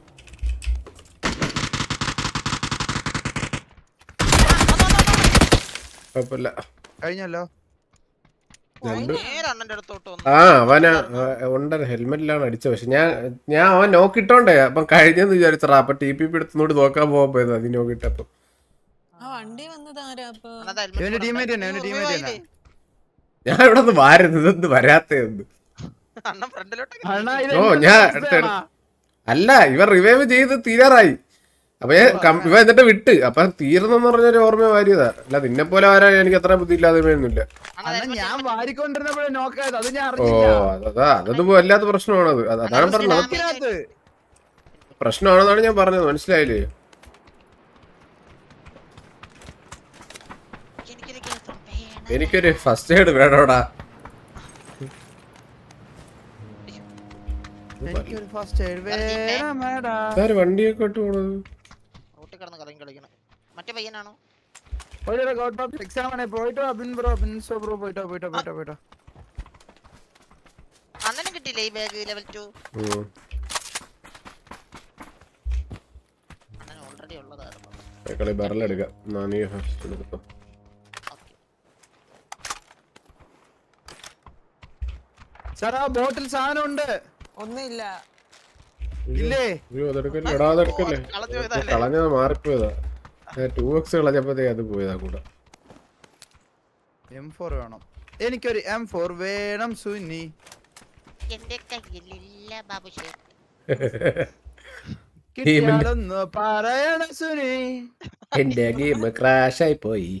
കുഴപ്പമില്ല കഴിഞ്ഞല്ലോ രണ്ട് നേരെ അണ്ണന്റെ അടുത്തോട്ട് വന്നു ആ അവനാ ഉണ്ട് ഹെൽമെറ്റിലാണ് അടിച്ചത് പക്ഷെ ഞാൻ ഞാൻ അവൻ നോക്കിട്ടോണ്ടേ അപ്പം കഴിഞ്ഞെന്ന് വിചാരിച്ചറാ അപ്പൊ ടി പി പി എടുത്തുകൊണ്ട് നോക്കാൻ പോകാൻ പോയത് അത് നോക്കിട്ടപ്പൊ ആ വണ്ടി വന്നത് ആരാ അപ്പൊ അണ്ണാ helmet ഇവന്റെ കൂടെ teammate തന്നെ, ഉണ്ട്. ഇവന്റെ ഓ, teammate ഇല്ലേ? ഞാൻ ഇവിടെ നിന്ന് വാരുന്നത് ഇതെന്ത് വരാത്തേന്ന് അണ്ണൻ ഫ്രണ്ടിലോട്ട് അണ്ണാ ഇത് ഓ എന്റെ ഞാൻ അവസ്ഥയാ. എടുത്ത് അല്ല ഇവ റിവൈവ് ചെയ്ത് തീരാറായി അപ്പൊ ഞാൻ കം- ഇവ എന്നിട്ട് വിട്ട് അപ്പൊ തീർന്നെന്ന് പറഞ്ഞൊരു ഓർമ്മ വാരിയതാ അല്ല നിന്നെ പോലെ വരാൻ എനിക്ക് അത്ര ബുദ്ധി ഇല്ലാതെ വരുന്നില്ല അണ്ണാ ഞാൻ വാരിക്കൊണ്ടിരുന്നപ്പോഴേ നോക്കായത് അത് ഞാൻ ഓ അറിഞ്ഞില്ല അതാ അതൊന്നും വല്ലാത്ത പ്രശ്നമാണത് അത് അതാണ് പറഞ്ഞത് നോക്കിനകത്ത് പ്രശ്നമാണെന്നാണ് ഞാൻ പറഞ്ഞത് മനസ്സിലായില്ലേ എനിക്കൊരു കേസം വേണം. എനിക്കൊരു ഫസ്റ്റ് എയ്ഡ് വേണോടാ എനിക്കൊരു ഫസ്റ്റ് എയ്ഡ് വേണമേടാ ഇതാര് വണ്ടിയൊക്കെ ഇട്ട് പോണത് റോട്ടിൽ കിടന്ന് കളിയും കളിക്കണം മറ്റേ പയ്യനാണോ പോയിട്ടോ ഗോഡ് ബാബ് എക്സാം ആണ് പോയിട്ടോ Abin bro Abin so bro പോയിട്ടോ പോയിട്ടോ പോയിട്ടോ പോയിട്ടോ അണ്ണനും കിട്ടിയില്ലേ ഈ ബാഗ് ലെവൽ ടു ഉം. അണ്ണൻ ഓൾറെഡി ഉള്ളതായിരുന്നു കളി ബറലെടുക്കാം എന്നാ നീ ഫസ്റ്റ് എടുത്തോ ഓക്കെ സാർ ആ ബോട്ടിൽ സാധനം ഉണ്ട് ഒന്നുമില്ല ഇല്ലേ അയ്യോ അതെടുക്കല്ലേ എടാ അതെടുക്കല്ലേ കളഞ്ഞു പോയതല്ലേ? കളഞ്ഞത് മാറിപ്പോയതാ ടൂ എക്സ് കളഞ്ഞപ്പോഴത്തേക്ക് അത് പോയതാ കൂടെ എം ഫോർ വേണം എനിക്കൊരു എം ഫോർ വേണം സുനി എന്റെ കയ്യിലില്ല ബാബുഷേ കിട്ടിയാലൊന്ന് പറയണ സുനി എന്റെ ഗെയിം ക്രാഷ് ആയി പോയി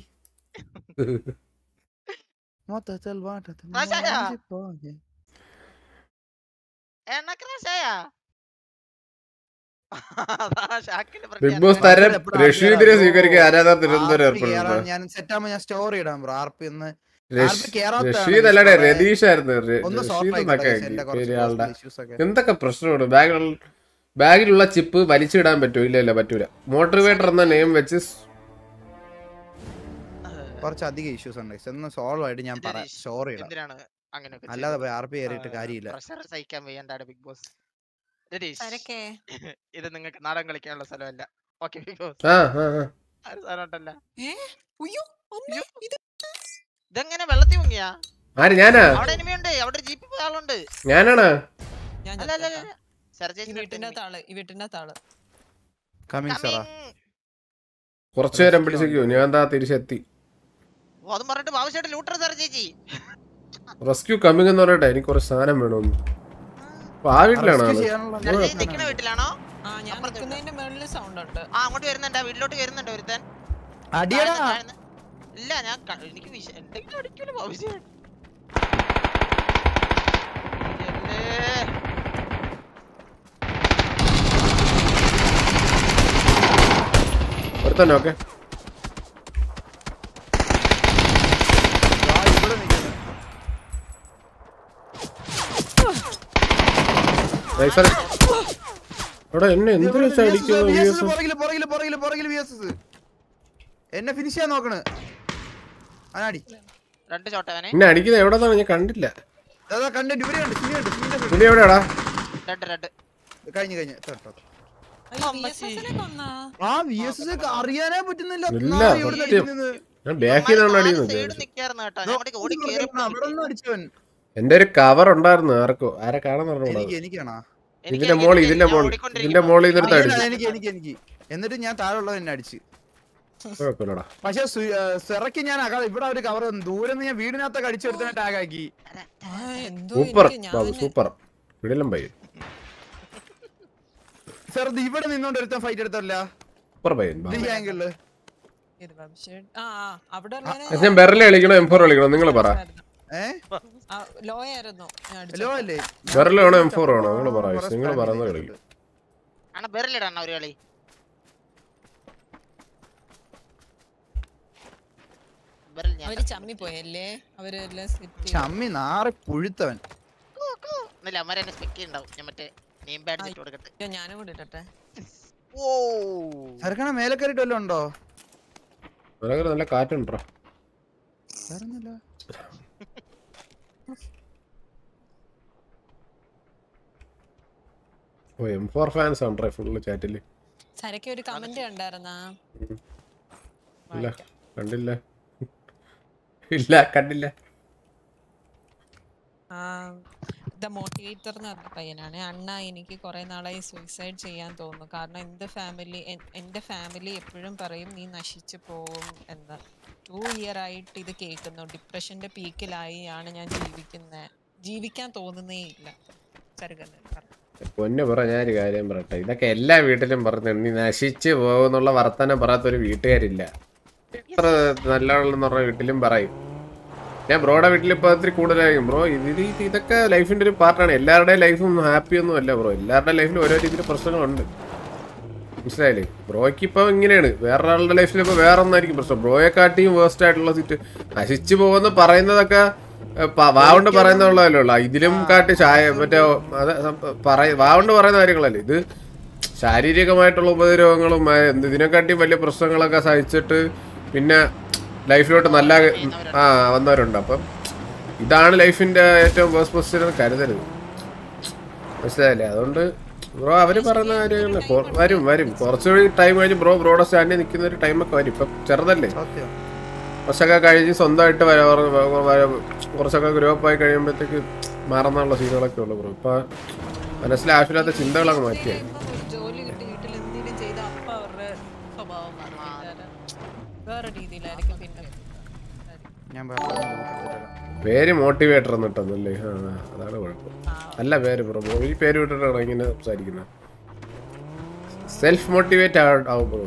മൊത്തത്തിൽ വാട്ടത്തിൽ Crash ആയോ? പോയി. എണ്ണ ക്രാഷ് ആയാ അതാ ഷാക്കിന്റെ ബിഗ് ബോസ് പ്രഖ്യാപനം. താരം രഷീദിനെ സ്വീകരിക്കാൻ ആരാധകർ തിരുവനന്തപുരം RP കേറാൻ ഏർപ്പെടുന്നത് ഞാൻ സെറ്റ് ആകുമ്പോ ഞാൻ സ്റ്റോറി ഇടാം ബ്രോ ആർ പി ഒന്ന് ആർപ്പി കേറാത്തതാണ് റഷീദ് അല്ലടെ കുറേ- രതീഷ് ആയിരുന്നു ര- ഒന്ന് റഷീദ് സോൾവ് എന്നൊക്കെ ആയിക്കോട്ടെ എന്റെ കുറച്ച് പേര് ആളുടെ issues ഒക്കെ എന്തൊക്കെ പ്രശ്നമുണ്ട് ബാഗിലുള്ള ബാഗിലുള്ള ചിപ്പ് വലിച്ചിടാൻ പറ്റുമോ ഇല്ല ഇല്ല പറ്റൂല മോട്ടിവേറ്റർ എന്ന നെയിം വെച്ച് സ്- കുറച്ച് അധികം ഇഷ്യൂസ് ഉണ്ട് ഒന്ന് സോൾവ് ആയിട്ട് ഞാൻ പറയാം രതീഷ്, സോറി എന്തിനാണ് അങ്ങനെയൊക്കെ അല്ലാതെ പോയി ആർപ്പി കയറിയിട്ട് കാര്യമില്ല പ്രഷർ സഹിക്കാൻ വയ്യാണ്ടാണ് ബിഗ് ബോസ് രതീഷ് സരക്കേ ഇത് നിങ്ങൾക്ക് നാടകം കളിക്കാനുള്ള സ്ഥലമല്ല ഓക്കെ ബിഗ് ബോസ് ആ ആ ആ. ആ ഒരു സാധനം ഉണ്ടല്ല ഏ ഉയ്യോ അമ്മേ, ഇത് ഇതെങ്ങനെ വെള്ളത്തിൽ മുങ്ങിയാ ആര് ഞാനാ അവിടെ എനിമയുണ്ട് അവിടെ ഒരു ജീപ്പിൽ പോയ ആളുണ്ട് ഞാനാണ് ഞാൻ അല്ല അല്ല ചത്തേക്കാം. അല്ല സർ ഈ ചേച്ചി വീട്ടിന്റെ താള് ഈ വീട്ടിന്റെ താള് കമ്മിങ് സാറാ കുറച്ചു നേരം പിടിച്ചേക്കോ ഞാൻ എന്താ തിരിച്ചെത്തി ഓ അതും പറഞ്ഞിട്ട് ആവശ്യമായിട്ട് ലൂട്ടർ സാർ ചേച്ചി റെസ്ക്യൂ കമ്മിങ് എന്ന് പറയട്ടെ എനിക്ക് കുറച്ച് സാധനം വേണമെന്ന് അപ്പൊ ആ വീട്ടിലാണ് ആള് സാർ ചേച്ചി നിൽക്കുന്ന വീട്ടിലാണോ ആ ഞാൻ അപ്പുറത്ത് നിൽക്കുന്നതിന്റെ മുകളിൽ സൗണ്ട് ഉണ്ട് ആ അങ്ങോട്ട് വരുന്നുണ്ട് ആ വീട്ടിലോട്ട് വരുന്നുണ്ട് ഒരുത്തൻ അടിയടാ താഴ്ന്ന് താഴ്ന്ന്. ഇല്ല ഞാൻ ക- എനിക്ക് വിഷ എന്തെങ്കിലും അടിക്കൂല ആവശ്യമായിട്ട് ഒരുത്തന്നെ ഓക്കെ ഇവിടെ നിൽക്കുന്നു എടാ എന്നെ എന്തിനു വെച്ചാ അടിക്കുന്നു VSS പുറകില് പുറകില് പുറകില് പുറകില് VSS. എന്നെ ഫിനിഷ് ചെയ്യാൻ നോക്കണ് അനാടി രണ്ട് ചോട്ടവനെ എന്നെ അടിക്കുന്നത് എവിടെന്നാണ് ഞാൻ കണ്ടില്ല അതാ കണ്ടിട്ട് ഇവരെ കണ്ട് സിനി കണ്ട് സിനിന്റെ പുള്ളി എവിടെയാടാ റെഡ് റെഡ് കഴിഞ്ഞു കഴിഞ്ഞു ട്ടോ, ട്ടോ, ട്ടോ. അയ്യോ, അമ്മച്ചി. VSS നെ കൊന്നാ ആ വി എസ് എസ് അറിയാനേ പറ്റുന്നില്ല ഇല്ല, നാളെ ഇവിടുന്ന് സത്യം. അടിക്കുന്നത്. ഞാൻ ബാക്കിൽ നിന്നാണ് സൈഡ് അടിയുന്നത് നിക്കായിരുന്നു കേട്ടോ ദോ, ഞാൻ അവിടെ ഓടി ഇവിടെ കേറി നിന്ന് അവിടെ നിന്ന് അടിച്ചവൻ എന്റെ ഒരു കവർ ഉണ്ടായിരുന്നു ആർക്കോ ആരെ കാണാൻ എനിക്ക് പറഞ്ഞു എനിക്കാണോ ഇതിന്റെ മോളി ഇതിന്റെ മോളി ഇതിന്റെ മോളിൽ ആ, നിന്നെടുത്ത് എനിക്ക് അടിച്ചു എനിക്ക് എനിക്ക് എനിക്ക് എന്നിട്ട് ഞാൻ താഴെയുള്ളത് എന്നെ അടിച്ച് കുഴപ്പമില്ലടാ പക്ഷെ സെറക്ക് ഞാൻ അക ഇവിടെ ഒരു കവർ ദൂരെ നിന്ന് ഞാൻ വീടിനകത്തൊക്കെ അടിച്ചെടുത്തന്നെ ടാഗ് ആക്കി ആ, എന്തോ സൂപ്പർ എനിക്ക് ബാബു ഞാൻ സൂപ്പർ വിടലും പയ്യൻ സെർ ഇത് ഇവിടെ നിന്നോണ്ട് ഒരുത്തൻ ഫൈറ്റ് എടുത്തല്ല സൂപ്പർ പയ്യൻ ബാബു ഈ ആംഗിളില് ഇത് ബാബുശ്ശേട്ടൻ. ആ ആ, അവിടെ ഉള്ളവനെ പക്ഷെ ഞാൻ ബെറല് കളിക്കണോ എം ഫോർ കളിക്കണോ നിങ്ങൾ പറ ഏ ആ, ലോ ആയിരുന്നു ഞാൻ അടിച്ചത്. ഹലോ അല്ലേ ബെറല് വേണോ എം ഫോർ വേണോ നിങ്ങൾ പറ നിങ്ങൾ പറയുന്ന കളിക്കും ആണ് ബെറിലിടണ ഒരു കളി ബെറിൽ ഞാൻ അവര് ചമ്മി പോയല്ലേ അവര് എല്ലാം സെറ്റ് ചെയ്തു. ചമ്മി നാറി പുഴുത്തവൻ ഒന്നില്ല അമ്മരെ എന്നെ സ്പെക്ക് ഉണ്ടാവും ഞാൻ മറ്റേ നെയിം പാഡ് ഇട്ട് കൊടുക്കട്ടെ അയ്യോ, ഞാനും കൂടെ ഇട്ടട്ടെ ഓ സരക്കണ മേലെ കയറിയിട്ട് വല്ലതും ഉണ്ടോ നിനക്ക് നല്ല കാറ്റുണ്ടോ വേറൊന്നുമില്ല. ഓ എം ഫോർ ഫാൻസ് ഉണ്ടോ ഫുള്ള് ചാറ്റില് സരക്ക് ഒരു കമന്റ് കണ്ടായിരുന്നാ ഇല്ല കണ്ടില്ല ഇല്ല കണ്ടില്ല ദ മോട്ടിവേറ്റർ എന്ന് പറഞ്ഞ പയ്യനാണ് അണ്ണ എനിക്ക് കുറെ നാളായി സൂയിസൈഡ് ചെയ്യാൻ തോന്നുന്നു കാരണം എന്റെ ഫാമിലി എന്റെ ഫാമിലി എപ്പോഴും പറയും നീ നശിച്ചു പോവും എന്ന് ടു ഇയർ ആയിട്ട് ഇത് കേൾക്കുന്നു ഡിപ്രഷന്റെ പീക്കിലായി ആണ് ഞാൻ ജീവിക്കുന്നത് ജീവിക്കാൻ തോന്നുന്നേ ഇല്ല ചെറുകൻ പൊന്നു പറ ഞാനൊരു കാര്യം പറയട്ടെ ഇതൊക്കെ എല്ലാ വീട്ടിലും പറഞ്ഞു നീ നശിച്ചു പോകുന്നുള്ള വർത്തമാനം പറയാത്ത ഒരു വീട്ടുകാരില്ല എത്ര നല്ലതാണെന്ന് പറഞ്ഞ വീട്ടിലും പറയും ഞാൻ ബ്രോയുടെ വീട്ടിൽ ഇപ്പൊ ഇത്തിരി കൂടുതലായിരിക്കും ബ്രോ ഇതിൽ ഇത് ഇതൊക്കെ ലൈഫിന്റെ ഒരു പാർട്ടാണ് എല്ലാവരുടെയും ലൈഫും ഹാപ്പി ഒന്നും അല്ല ബ്രോ എല്ലാവരുടെ ലൈഫിലും ഓരോ രീതിയിൽ പ്രശ്നങ്ങളുണ്ട് മനസ്സിലായില്ലേ ബ്രോയ്ക്ക് ഇപ്പൊ ഇങ്ങനെയാണ് വേറൊരാളുടെ ലൈഫിൽ ഇപ്പൊ വേറെ ഒന്നായിരിക്കും പ്രശ്നം ബ്രോയെ കാട്ടിയും വേസ്റ്റ് ആയിട്ടുള്ള സിറ്റ് നശിച്ചു പോകുന്ന പറയുന്നതൊക്കെ ഏ, പ- വാവുകൊണ്ട് പറയുന്നുള്ളതല്ലേ ഉള്ളു ഇതിലും കാട്ടി ചായ മറ്റേ അത് പറയ വാവുകൊണ്ട് പറയുന്ന കാര്യങ്ങളല്ലേ ഇത് ശാരീരികമായിട്ടുള്ള ഉപദ്രവങ്ങളും ആ, എന്ത് ഇതിനെക്കാട്ടിയും വലിയ പ്രശ്നങ്ങളൊക്കെ സഹിച്ചിട്ട് പിന്നെ ലൈഫിലോട്ട് നല്ല ആ വന്നവരുണ്ട് അപ്പം ഇതാണ് ലൈഫിന്റെ ഏറ്റവും വേഴ്സ് പൊസിഷൻ എന്ന് കരുതരുത് മനസ്സിലായില്ലേ അതുകൊണ്ട് ബ്രോ അവര് പറയുന്ന കാര്യങ്ങൾ വരും വരും കുറച്ചുകൂടി ടൈം കഴിഞ്ഞ് ബ്രോ ബ്രോയുടെ സ്റ്റാൻഡിൽ നിൽക്കുന്ന ഒരു ടൈമൊക്കെ വരും ഇപ്പം ചെറുതല്ലേ സത്യം കുറച്ചൊക്കെ കഴിഞ്ഞ് സ്വന്തമായിട്ട് വര- വര- വര- കുറച്ചൊക്കെ ഗ്രൂപ്പ് ആയി കഴിയുമ്പോഴത്തേക്ക് മാറുന്നുള്ള സീനുകളൊക്കെ ഉള്ളു ബ്രോ ഇപ്പൊ മനസ്സിൽ ആവശ്യമില്ലാത്ത ചിന്തകളൊക്കെ മാറ്റിയായി ഒരു ജോലി കിട്ടി വീട്ടിൽ എന്തെങ്കിലും ചെയ്ത അപ്പ അവരുടെ സ്വഭാവം മാറും വീട്ടുകാരെ വേറെ രീതിയിലായിരിക്കും പിന്നെ ഞാൻ വേറെ ഒന്നും എടുത്തിട്ടില്ല. പേര് മോട്ടിവേറ്റർ എന്നിട്ടൊന്നല്ലേ ആ ആ, അതാണ് കുഴപ്പം അല്ല പേര് ബ്രോ ബ്രോ ഈ പേര് വിട്ടിട്ടാണ് ഇങ്ങനെ സംസാരിക്കുന്നത് സെൽഫ് മോട്ടിവേറ്റ് ആവും ബ്രോ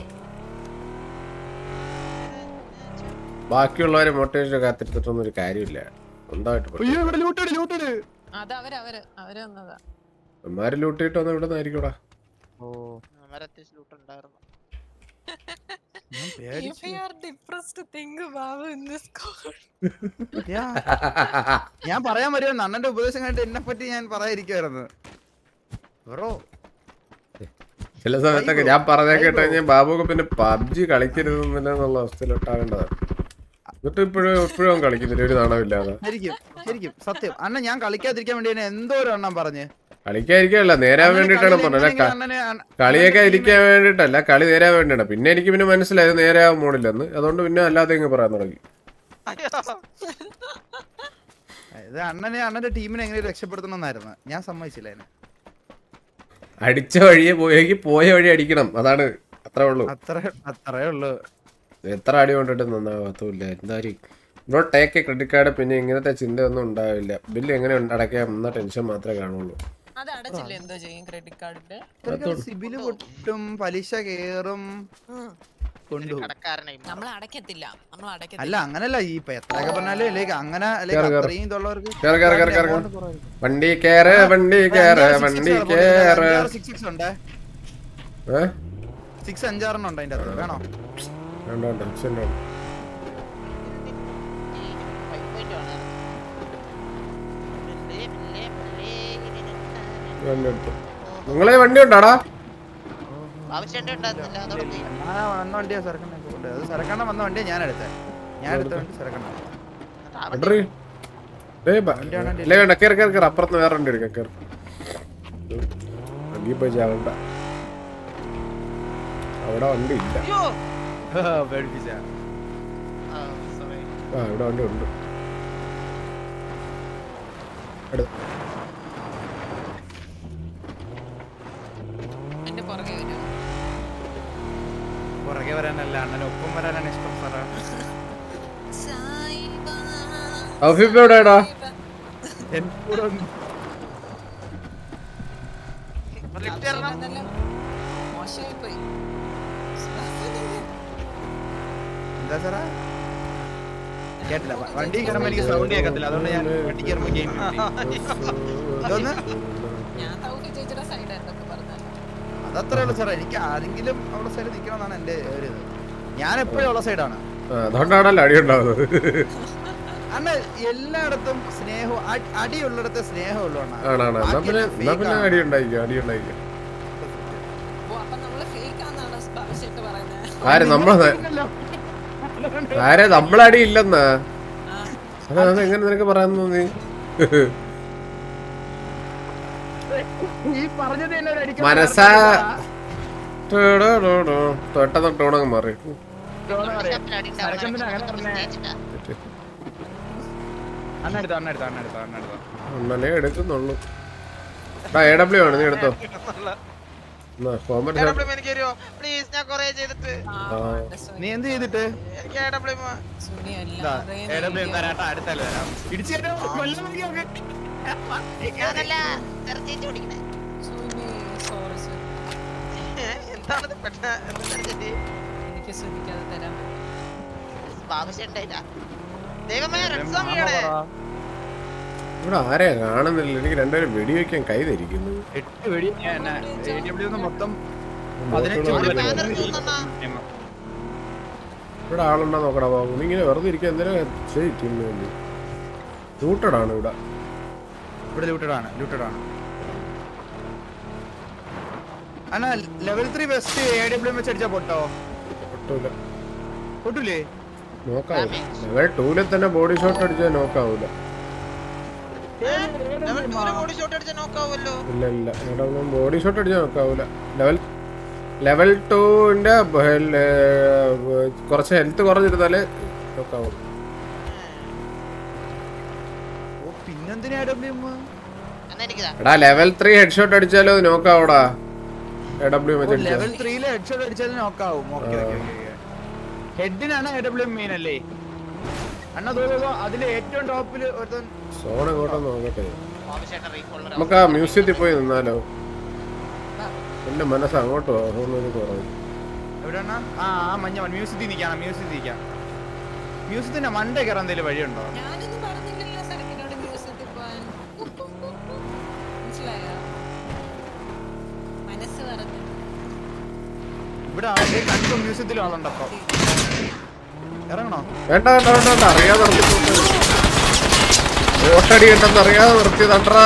ബാക്കിയുള്ളവരെ മോട്ടിവേഷൻ കാത്തിരുത്തിട്ടൊന്നും ഒരു കാര്യമില്ല സ്വന്തമായിട്ട് പഠിക്കും. അയ്യോ ഇവിടെ ലൂട്ടട് ലൂട്ടട് അത് അവരവര് അവര് വന്നതാ അമ്മാര് ലൂട്ടിയിട്ട് വന്ന് ഇവിടെ നിന്നായിരിക്കൂടാ ഓ അമ്മരെ അത്യാവശ്യം ലൂട്ട് ഉണ്ടായിരുന്നു ഞാൻ If പേടിച്ചു you are depressed, think Babu in this call. യാ. ഞാൻ പറയാൻ വരുമായിരുന്നു അണ്ണന്റെ ഉപദേശം കണ്ടിട്ട് എന്നെ പറ്റി ഞാൻ പറയാതിരിക്കുവായിരുന്നു ബ്രോ ചില സമയത്തൊക്കെ ഞാൻ പറഞ്ഞ കേട്ട് കഴിഞ്ഞാൽ ബാബുക്ക് പിന്നെ പബ്ജി കളിക്കരുതെന്നില്ല എന്നുള്ള അവസ്ഥയിലോട്ടാകേണ്ടതാണ് എന്നിട്ട് ഇപ്പോഴും ഇപ്പോഴും അവൻ കളിക്കുന്നില്ല ഒരു നാണമില്ലാതെ ശരിക്കും ശരിക്കും സത്യം അണ്ണൻ ഞാൻ കളിക്കാതിരിക്കാൻ വേണ്ടി എന്നെ എന്തോ ഒരു എണ്ണം പറഞ്ഞ് കളിക്കാതിരിക്കാനല്ല നേരാൻ അണ്ണന് വേണ്ടിയിട്ടാണ് കളിയിൽ പറഞ്ഞത് എങ്ങനെയെങ്കിലും ക- അണ്ണനെ അണ്ണ- കളിയൊക്കെ അണ്ണന്റെ ഇരിക്കാൻ വേണ്ടിയിട്ടല്ല കളി നേരാൻ വേണ്ടിയാണ് പിന്നെ എനിക്ക് പിന്നെ മനസ്സിലായത് നേരാൻ മോണില്ലെന്ന് അതുകൊണ്ട് പിന്നെ അല്ലാതെ ഇങ്ങ് പറയാൻ തുടങ്ങി ഇത് അണ്ണനെ അണ്ണന്റെ ടീമിനെ എങ്ങനെ രക്ഷപ്പെടുത്തണമെന്നായിരുന്നു ഞാൻ സമ്മതിച്ചില്ല അതിനെ അടിച്ച വഴിയെ പോയെങ്കിൽ പോയ വഴി അടിക്കണം അതാണ് അത്രേ ഉള്ളൂ അത്ര അത്രേ ഉള്ളു എത്ര അടി കൊണ്ടിട്ട് നന്നാകത്തുമില്ല എന്തായാലും ബ്രോ ടേക്ക് ക്രെഡിറ്റ് കാർഡ് പിന്നെ ഇങ്ങനത്തെ ചിന്തയൊന്നും ഉണ്ടാവില്ല ബില്ല് എങ്ങനെ അടയ്ക്കാം എന്ന ടെൻഷൻ മാത്രമേ കാണുള്ളൂ അത് അടച്ചില്ല എന്തോ ചെയ്യും ക്രെഡിറ്റ് കാർഡിന്റെ സിബില് പൊട്ടും പലിശ കേറും കൊണ്ടുപോകും കടക്കാരനായി മാറും. നമ്മൾ അടയ്ക്കത്തില്ല നമ്മൾ അല്ല അടയ്ക്കത്തില്ല അങ്ങനല്ല ഈ ഇപ്പൊ എത്രയൊക്കെ പറഞ്ഞാലും ലൈക്ക് അങ്ങനെ ലൈക്ക് കേറ്, കേറ്. അത്രയും ഇതുള്ളവർക്ക് കേറ്, കേറ്, കേറ്, കേറ്, amount കേറ്. കുറവായിരിക്കും. വണ്ടി കേറ് വണ്ടി കേറ് അഞ്ചാറ് six വണ്ടി six ആണ് പോട്ടെ. കേറ് അഞ്ചാറ് six six ഉണ്ട് ഏ സിക്സ് അഞ്ചാറെണ്ണം ഉണ്ട് അതിന്റെ അകത്ത് വേണോ വേണ്ട വേണ്ട ടെൻഷൻ വേണ്ട. ഈ five point ആണ്. മെല്ലെ, മെല്ലെ, മെല്ലെ ഇങ്ങനെ വണ്ടി എടുത്തു നിങ്ങളെ വണ്ടി ഉണ്ടാടാ ആവശ്യം ഉണ്ടായിരുന്നില്ല അതോടെ പോയി ഞാൻ വന്ന വണ്ടിയാ സെറക്കണ്ണ അത് സെറക്കണ്ണ വന്ന വണ്ടിയാ ഞാൻ എടുത്തേ ഞാൻ എടുത്ത വണ്ടി സെറക്കണ്ണ എടറി ഡേയ് ബ- ഇല്ല വേണ്ട കേറ് കേറ് കേറ് അപ്പുറത്ത് വേറെ വണ്ടി എടുക്കാം കേറ് വണ്ടി പോയി ചാവണ്ട അവിടെ വണ്ടി ഇല്ല അയ്യോ പേടിപ്പിച്ച ആ, sorry. ആ ഇവിടെ വണ്ടി ഉണ്ട് എടു. എന്റെ പുറകെ വരും പുറകെ വരാനല്ല അണ്ണന് ഒപ്പം വരാനാണ് ഇഷ്ടം സാറേ സായിബാ, ഔഫീഫ് എവിടെയാടാ സായിബാ. എന്റെ കൂടെ ഒന്ന് Lift കയറണം. അതെല്ലാം മോശമായി പോയി എന്താ സാറാ കേട്ടില്ല വ- വണ്ടി കയറുമ്പോ എനിക്ക് സൗണ്ട് കേൾക്കത്തില്ല അതുകൊണ്ട് ഞാൻ വണ്ടി കയറുമ്പോ ഗെയിം ഇതൊന്ന് ഞാൻ തൗഫി ചേച്ചിയുടെ സൈഡ് എന്തൊക്കെ പറഞ്ഞാലും അതത്രേ ഉള്ളൂ സാറേ എനിക്ക് ആരെങ്കിലും അവിടെ സൈഡ് നിൽക്കണമെന്നാണ് എന്റെ ഒരു ഇത് ഞാൻ എപ്പോഴും ഉള്ള സൈഡാണ് ആ, അതുകൊണ്ടാണല്ലോ അടി ഉണ്ടാവുന്നത് അണ്ണ എല്ലായിടത്തും സ്നേഹം അ- അടിയുള്ളിടത്ത് സ്നേഹമുള്ളൂ അണ്ണ ആണാണ് എന്നാ പിന്നെ എന്നാ പിന്നെ അടി ഉണ്ടായിക്കോ അടി ഉണ്ടായിക്കോ ഓ അപ്പൊ നമ്മള് ഫേക്ക് ആണെന്നാണ് ഭവിഷ്യത്ത് പറയുന്നത് ആര് നമ്മളെ ആരെ നമ്മളടി ഇല്ലെന്നാ ആ അത് അത് എങ്ങനെ നിനക്ക് പറയാൻ തോന്നി ഈ പറഞ്ഞത് തന്നെ ഒരു അടിക്കാൻ മനസ്സാ പറ്റാത്ത തൊട്ട ടോണങ്ങ് മാറി ഡോണ പറയാം. ഷാപ്പിൽ അടി ഉണ്ടാവുന്ന സരക്കെന്തിനാ അങ്ങനെ നമ്മൾ പറഞ്ഞേ? സ്നേഹിച്ചിട്ടാ. അണ്ണ എടുത്തോ അണ്ണ എടുത്തോ അണ്ണ എടുത്തോ അണ്ണ എടുത്തോ അണ്ണനെ എടുക്കുന്നുള്ളൂ എ ഡബ്ല്യു ആണ് നീ എടുത്തോ എന്നാ കോമന്റ് AW എനിക്ക് തരുമോ പ്ലീസ് ഞാൻ കൊറേ ചെയ്തിട്ട് ആ, ആ. ഉണ്ട് സുനി. നീ എന്ത് ചെയ്തിട്ട് എനിക്ക് AW സുനി ഇതാ, എല്ലാവരെയും AW നൽകിയ- തരാട്ടാ, അടുത്തല്ലേ തരാം. ഇടിച്ച് കയറ്റാൻ കൊല്ലാൻ നോക്കി നോക്ക്. ഞാനല്ല തെരച്ചേച്ചി ഓടിക്കണേ സുനി സോറി സുനി എന്താണത് പെട്ടെന്ന് എന്താണ് ചേച്ചി എനിക്ക് സുനിക്ക് അത് തരാൻ പറ്റും ആവശ്യം ഉണ്ടായില്ല ദൈവമേ റെഡ്സോൺ മാമ വീഴണേ പറ. ഇവിടെ ആരെയാ കാണുന്നില്ല എനിക്ക് രണ്ടുപേരും വെടിവെക്കാൻ കൈ ധരിക്കുന്നു എട്ട് വെടി ഞാൻ AW ന്ന് മൊത്തം പതിനഞ്ച് ബോട്ടുകൾ ഒരു വെടി ബാനർ വെടിവെക്കുന്നു. തൂന്നണ്ണാ ഇവിടെ ആളുണ്ടോ നോക്കടാ ബാബു നീ ഇങ്ങനെ വെറുതെ ഇരിക്കാൻ എന്തിനാ ശരി ടീമിന് വേണ്ടി റൂട്ടഡാണ് ഇവിടെ ഇവിടെ ലൂട്ടഡ് ആണ് ലൂട്ടഡ് ആണ് അണ്ണാ level three vest A W വെച്ച് അടിച്ചാ പൊട്ടോ ഒട്ടുമില്ല പൊട്ടൂലേ നോക്കാവൂല ലെവൽ ടൂവിൽ തന്നെ ബോഡി ഷോട്ട് അടിച്ചാൽ നോക്കാവൂല ലെവൽ ടൂല് ബോഡി ഷോട്ട് അടിച്ചാൽ നോക്കാവുമല്ലോ ഇല്ല ഇല്ല ഇവിടെ ബോഡി ഷോട്ട് അടിച്ചാൽ നോക്കാവൂല ലെവൽ ലെവൽ ടുവിന്റെ കുറച്ച് ഹെൽത്ത് കുറഞ്ഞിരുന്നാലേ നോക്കാവൂ ഓ പിന്നെന്തിനാ എ ഡബ്ല്യു എന്നാ എനിക്കിതാ എടാ ലെവൽ ത്രീ ഹെഡ് ഷോട്ട് അടിച്ചാലോ അത് നോക്കാവൂടാ എ ഡബ്ല്യു വെച്ച് അടിച്ചാൽ ലെവൽ ത്രീയിലെ ഹെഡ്ഷോട്ട് അടിച്ചാൽ നോക്കാവും ഓക്കെ ഓക്കെ ഓക്കെ ഹെഡിനാണ് എ ഡബ്ല്യു മെയിൻ അല്ലേ അണ്ണ തോന്നുന്നു അതിലെ ഏറ്റവും ടോപ്പിൽ ഒരുത്തൻ സോൺ എങ്ങോട്ടൊന്ന് നോക്കട്ടെ ആവശ്യമായിട്ട് റീഫോൾഡർ നമുക്ക് ആ മ്യൂസിയത്തിൽ പോയി നിന്നാലോ എന്റെ മനസ്സ് അങ്ങോട്ട് പോകുന്നൊരു കുറവ് എവിടെയാണ് ആ ആ മഞ്ഞ മ്യൂസിയത്തിൽ നിൽക്കാം മ്യൂസിയത്തിൽ നിൽക്കാം മ്യൂസിയത്തിന്റെ മണ്ടേ കയറാൻ എന്തെങ്കിലും വഴിയുണ്ടോ ഞാനൊന്നും പറഞ്ഞില്ലല്ലോ സരക്കിനോട് മ്യൂസിയത്തിൽ പോവാൻ മനസ്സിലായോ മനസ്സ് പറഞ്ഞു ഇവിടെ ആളുടെ കൺഫേം മ്യൂസിയത്തിൽ ആളുണ്ട് അപ്പൊ ഇറങ്ങണോ വേണ്ട വേണ്ട വേണ്ട വേണ്ട അറിയാതെ നിർത്തിക്കൊണ്ട് ഓട്ടടി ഉണ്ടെന്ന് അറിയാതെ നിർത്തിയതണ്ടാ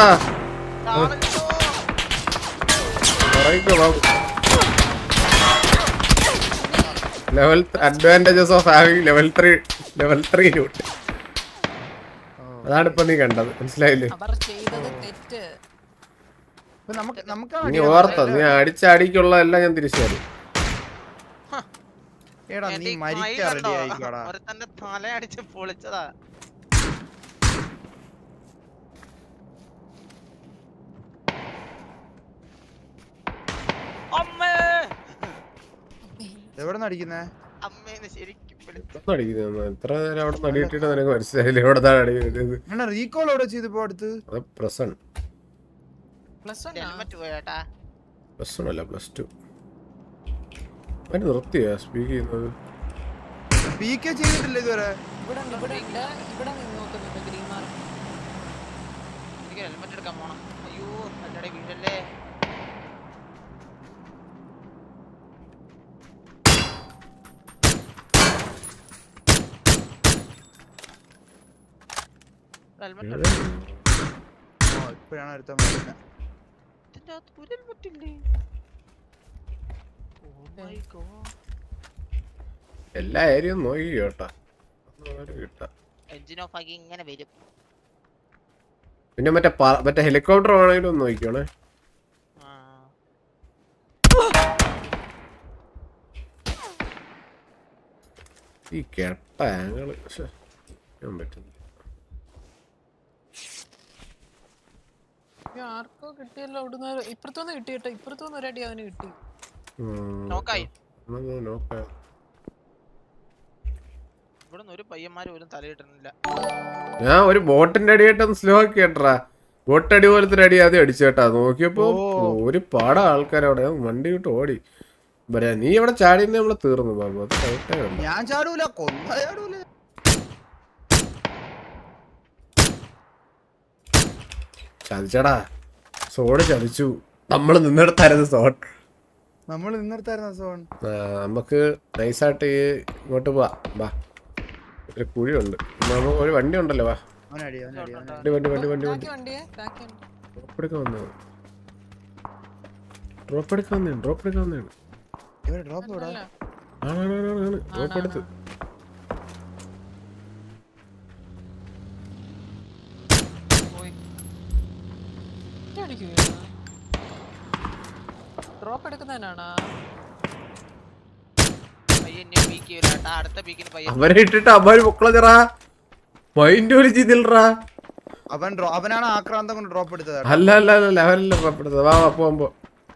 level advantages of having level three level three loot അതാണ് ഇപ്പൊ നീ കണ്ടത് മനസ്സിലായില്ലേ അവർ ചെയ്തത് തെറ്റ് ഇപ്പൊ നമുക്ക് നമുക്കാണ് നീ അടിയാ. ഓർത്തോ നീ അടിച്ച അടിക്കുള്ള എല്ലാം ഞാൻ തിരിച്ചു തരും എടാ നീ മരിക്കാൻ റെഡി ആയിക്കോടാ ഒരുത്തന്റെ തല അടിച്ച് പൊളിച്ചതാ അമ്മേ എവിടെ നിന്ന് അടിക്കുന്നേ അമ്മേന്ന് ശരിക്കും വിളിച്ചു ഒന്നും അടിക്കുന്നത് എത്ര നേരം അവിടെ നിന്ന് അടിയിട്ടിട്ട് നിനക്ക് മനസ്സിലായില്ലേ എവിടെ നിന്നാണ് അടിക്കുന്നത് എന്നാ റീകോൾ എവിടെ ചെയ്തപ്പോ അടുത്ത് അത് പ്രസൺ പ്ലസ് വൺ ഹെൽമെറ്റ് പോയാട്ടാ പ്ലസ് വൺ അല്ല പ്ലസ് ടു അവന് നിർത്തിയാ സ്പീക്ക് ചെയ്യുന്നത് പി കെ ചെയ്തിട്ടില്ല ഇതുവരെ ഇവിടെ ഉണ്ട് ഇവിടെ ഉണ്ട് ഇവിടെ നിന്ന് നോക്കുന്നുണ്ട് ഗ്രീൻ മാർക്ക് എനിക്ക് ഹെൽമെറ്റ് എടുക്കാൻ പോണം അയ്യോ എന്റെ വീടല്ലേ ഹെൽമെറ്റ് ഓ ഇപ്പോഴാണ് അടുത്ത വരുന്നത് ഇതിന്റെ അകത്ത് ഒരു ഹെൽമെറ്റ് ഇല്ലേ ഓ മൈ ഗോഡ് എല്ലാ ഏരിയയും നോക്കി കേട്ടാ കിട്ടാ എഞ്ചിൻ ഓഫ് ആക്കി ഇങ്ങനെ വരും പിന്നെ മറ്റേ പ- മറ്റേ ഹെലികോപ്റ്റർ ആണെങ്കിലും ഒന്ന് നോക്കിക്കോണേ ആ. ഈ കെട്ട ആങ്ങള് ശ്ശെ, ഞാൻ പറ്റുന്നില്ല അയ്യോ, ആർക്കോ കിട്ടിയല്ലോ അവിടുന്ന് ഇപ്പുറത്തുനിന്ന് കിട്ടി കേട്ടോ ഇപ്പുറത്തുനിന്ന് ഒരടി അവന് കിട്ടി ഉം, നോക്കായി ഒന്ന് നോക്കാം ഇവിടുന്ന് ഒരു പയ്യന്മാരും ഒരു തലയിട്ടിരുന്നില്ല ഞാൻ ഒരു ബോട്ടിന്റെ അടിയായിട്ടൊന്ന് സ്ലോ ആക്കി കേട്ടാ ബോട്ട് അടി പോലത്തെ ഒരു അടി ആദ്യം അടിച്ചു കേട്ടാ നോക്കിയപ്പോ ഒരു പാട ആൾക്കാരവിടെ ഞാൻ വണ്ടി വിട്ട് ഓടി പറയാ നീ ഇവിടെ ചാടിയെന്ന് നമ്മള് തീർന്നു ബാബു അത് correct ആയിരുന്നു. ഞാൻ ചാടൂല കൊന്ന ചാടൂല ചതിച്ചടാ സോഡ് ചതിച്ചു നമ്മള് നിന്നെടുത്തായിരുന്നു സോൺ നമ്മൾ നിന്നെടുത്തായിരുന്ന സോൺ ആ, നമുക്ക് നൈസായിട്ട് ഈ ഇങ്ങോട്ട് പോവാ വാ ഒരു കുഴിയുണ്ട് നമുക്ക് ഒരു വണ്ടി ഉണ്ടല്ലോ വാ അവനടി അവനടി അവനടി വണ്ടി വണ്ടി വണ്ടി വണ്ടി വണ്ടി ബാക്കി വണ്ടിയെ ബാക്കി വണ്ടി ഡ്രോപ്പ് എടുക്കാൻ വന്നത് ഡ്രോപ്പ് എടുക്കാൻ വന്നേ ഡ്രോപ്പ് എടുക്കാൻ വന്നതാണ് ഇവിടെ ഡ്രോപ്പ് ഇവിടെ അല്ല ആണാണ് ഡ്രോപ്പ് എടുത്ത് പോയി ഡ്രോപ്പ് എടുക്കുന്നതിനാണോ പയ്യൻ ഇനി പീക്ക് ചെയ്യൂല കേട്ടാ അടുത്ത പീക്കിന് പയ്യൻ അവരെ ഇട്ടിട്ട് അവര് പൊക്കളഞ്ഞറാ മൈൻഡ് ഒരു ചെയ്തില്ലറാ അവൻ ഡ്രോ അവനാണ് ആക്രാന്തം കൊണ്ട് ഡ്രോപ്പ് എടുത്തത് കേട്ടോ. അല്ല അല്ല അല്ല ലെവലല്ല ഡ്രോപ്പ് എടുത്തത് വാ വാ പോകുമ്പോ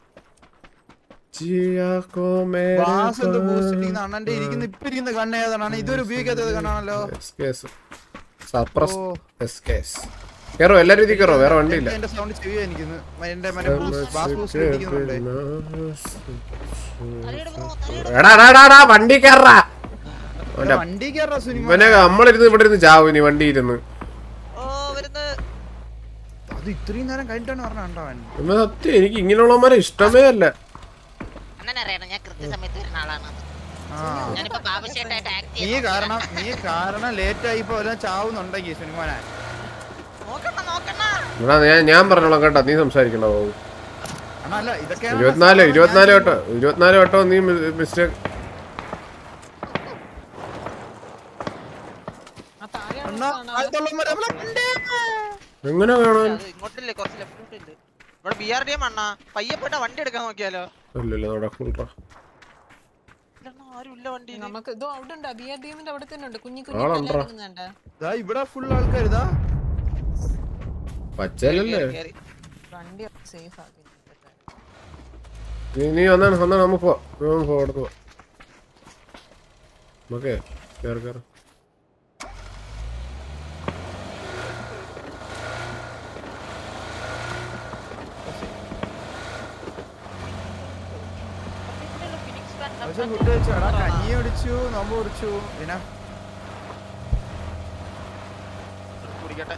ജിയാക്കോ മേരെ ബാസ് എന്ത് ബൂസ്റ്റ് പാ- ഇരിക്കുന്ന അണ്ണന്റെ ഇരിക്കുന്ന ഇപ്പൊ ഇരിക്കുന്ന കണ്ണ് ഏതാണ് ഇതുവരെ ഉപയോഗിക്കാത്തത് കണ്ണാണല്ലോ എസ്കേസ് സർപ്രസ് ഓ. എസ്കേസ് കേറോ എല്ലാരും ഇതിൽ കേറോ വേറെ വണ്ടിയില്ല എന്റെ സൗണ്ട് ചെവിയാ എനിക്കിന്ന് എന്റെ മറ്റേ ബൂസ്റ്റ് ബാസ് ബൂസ്റ്റ് ഇരിക്കുന്നുണ്ട് എടാ എടാ, എടാ, എടാ വണ്ടി കയറാ ഇവിടെ വണ്ടി കയറാ സുനിമ ഇവനെ നമ്മളിരുന്ന് ഇവിടെ ഇരുന്ന് ചാവും ഇനി വണ്ടി ഇരുന്ന് ഓ വരുന്നത് അത് ഇത്രയും നേരം കഴിഞ്ഞിട്ടാണ് പറഞ്ഞ കണ്ടോ അവൻ ഇവൻ സത്യം എനിക്ക് ഇങ്ങനെയുള്ളവന്മാരെ ഇഷ്ടമേ അല്ല അണ്ണനറിയണം ഞാൻ കൃത്യസമയത്ത് വരുന്ന ആളാണ് ആ ഞാനിപ്പോ ബാബുശേട്ടായിട്ട് ആക്ട് നീ കാരണം നീ കാരണം ലേറ്റ് ആയി പോലെ ചാവുന്നുണ്ടെങ്കിൽ സുനിമോനെ നോക്കണ്ട നോക്കണ്ട എടാ ഞാൻ ഞാൻ പറഞ്ഞോളാം കേട്ടോ നീ സംസാരിക്കണ്ട പോകും അണ്ണാ അല്ല ഇതൊക്കെയാണ് ഇരുപത്തിനാല് ഇരുപത്തിനാല് വട്ടം ഇരുപത്തിനാല് വട്ടം നീ മിസ്റ്റേക്ക് ആ താഴെ അണ്ണാ ആദ്യത്തുള്ളവന്മാരെ നമ്മളെ കണ്ടേ. എങ്ങനെ കാണാൻ അത് ഇങ്ങോട്ടില്ലേ കുറച്ച് ലെഫ്റ്റോട്ടില്ല ഇവിടെ ബി ആർ ഡി എം അണ്ണാ പയ്യെ പോയിട്ട് വണ്ടി എടുക്കാൻ നോക്കിയാലോ ഇല്ലല്ലോ നടക്കൂട്ടാ ഇല്ലണ്ണാ ആരും ഇല്ല വണ്ടി നമുക്ക് ഇതോ അവിടെ ഉണ്ട് അബിയ ഡീമിന്റെ അവിടെ തന്നെ ഉണ്ട് കുഞ്ഞു ആളുണ്ടോ? കുഞ്ഞു ദാ ഇവിടെ ഫുൾ ആൾക്കാർ ഇതാ പച്ചലല്ലേ വണ്ടി സേഫ് ആക്കി നീ നീ വന്നാണ് വന്നാണ് നമുക്ക് പോ നമുക്ക് പോ അവിടെ പോ ഓക്കെ കയറി കയറി പക്ഷെ ഫുഡ് കഴിച്ചു എടാ കഞ്ഞി കുടിച്ചു നോമ്പ് കുടിച്ചു പിന്നെ കുടിക്കട്ടെ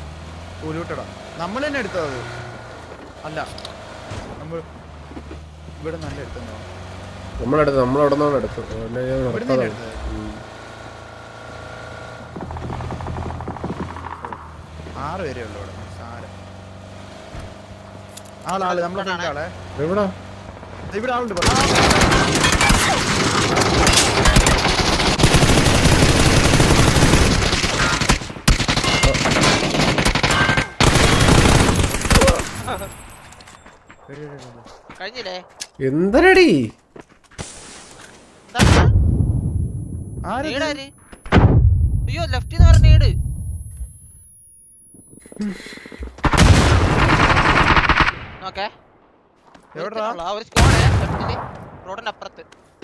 ഉരുട്ടടാ നമ്മൾ തന്നെ എടുത്തത് അത് അല്ല നമ്മൾ ഇവിടെ നല്ല എടുത്തുണ്ടോ നമ്മളെടുത്ത് നമ്മളവിടെ നിന്നാണ് എടുത്തു അതുകൊണ്ട് ഞാൻ ഇവിടെ നിന്ന് നിർത്തതാണ് എടുത്തത് ഉം. ആറ് പേരേ ഉള്ളൂ ഇവിടെ സാരം ആളാള് നമ്മളെ ഫ്രണ്ട് ആളെ എവിടാ ദേ ഇവിടെ ആളുണ്ട് പറ. കഴിഞ്ഞില്ലേ എന്തരടി എന്താണ് ആരത്? നീടാര് അയ്യോ ലെഫ്റ്റിന്ന് പറഞ്ഞ നീട് നോക്കേ എവിടെടാ? ആ ഒരു സ്ക്വാഡ് ലെഫ്റ്റില് റോഡിന്റെ അപ്പുറത്ത്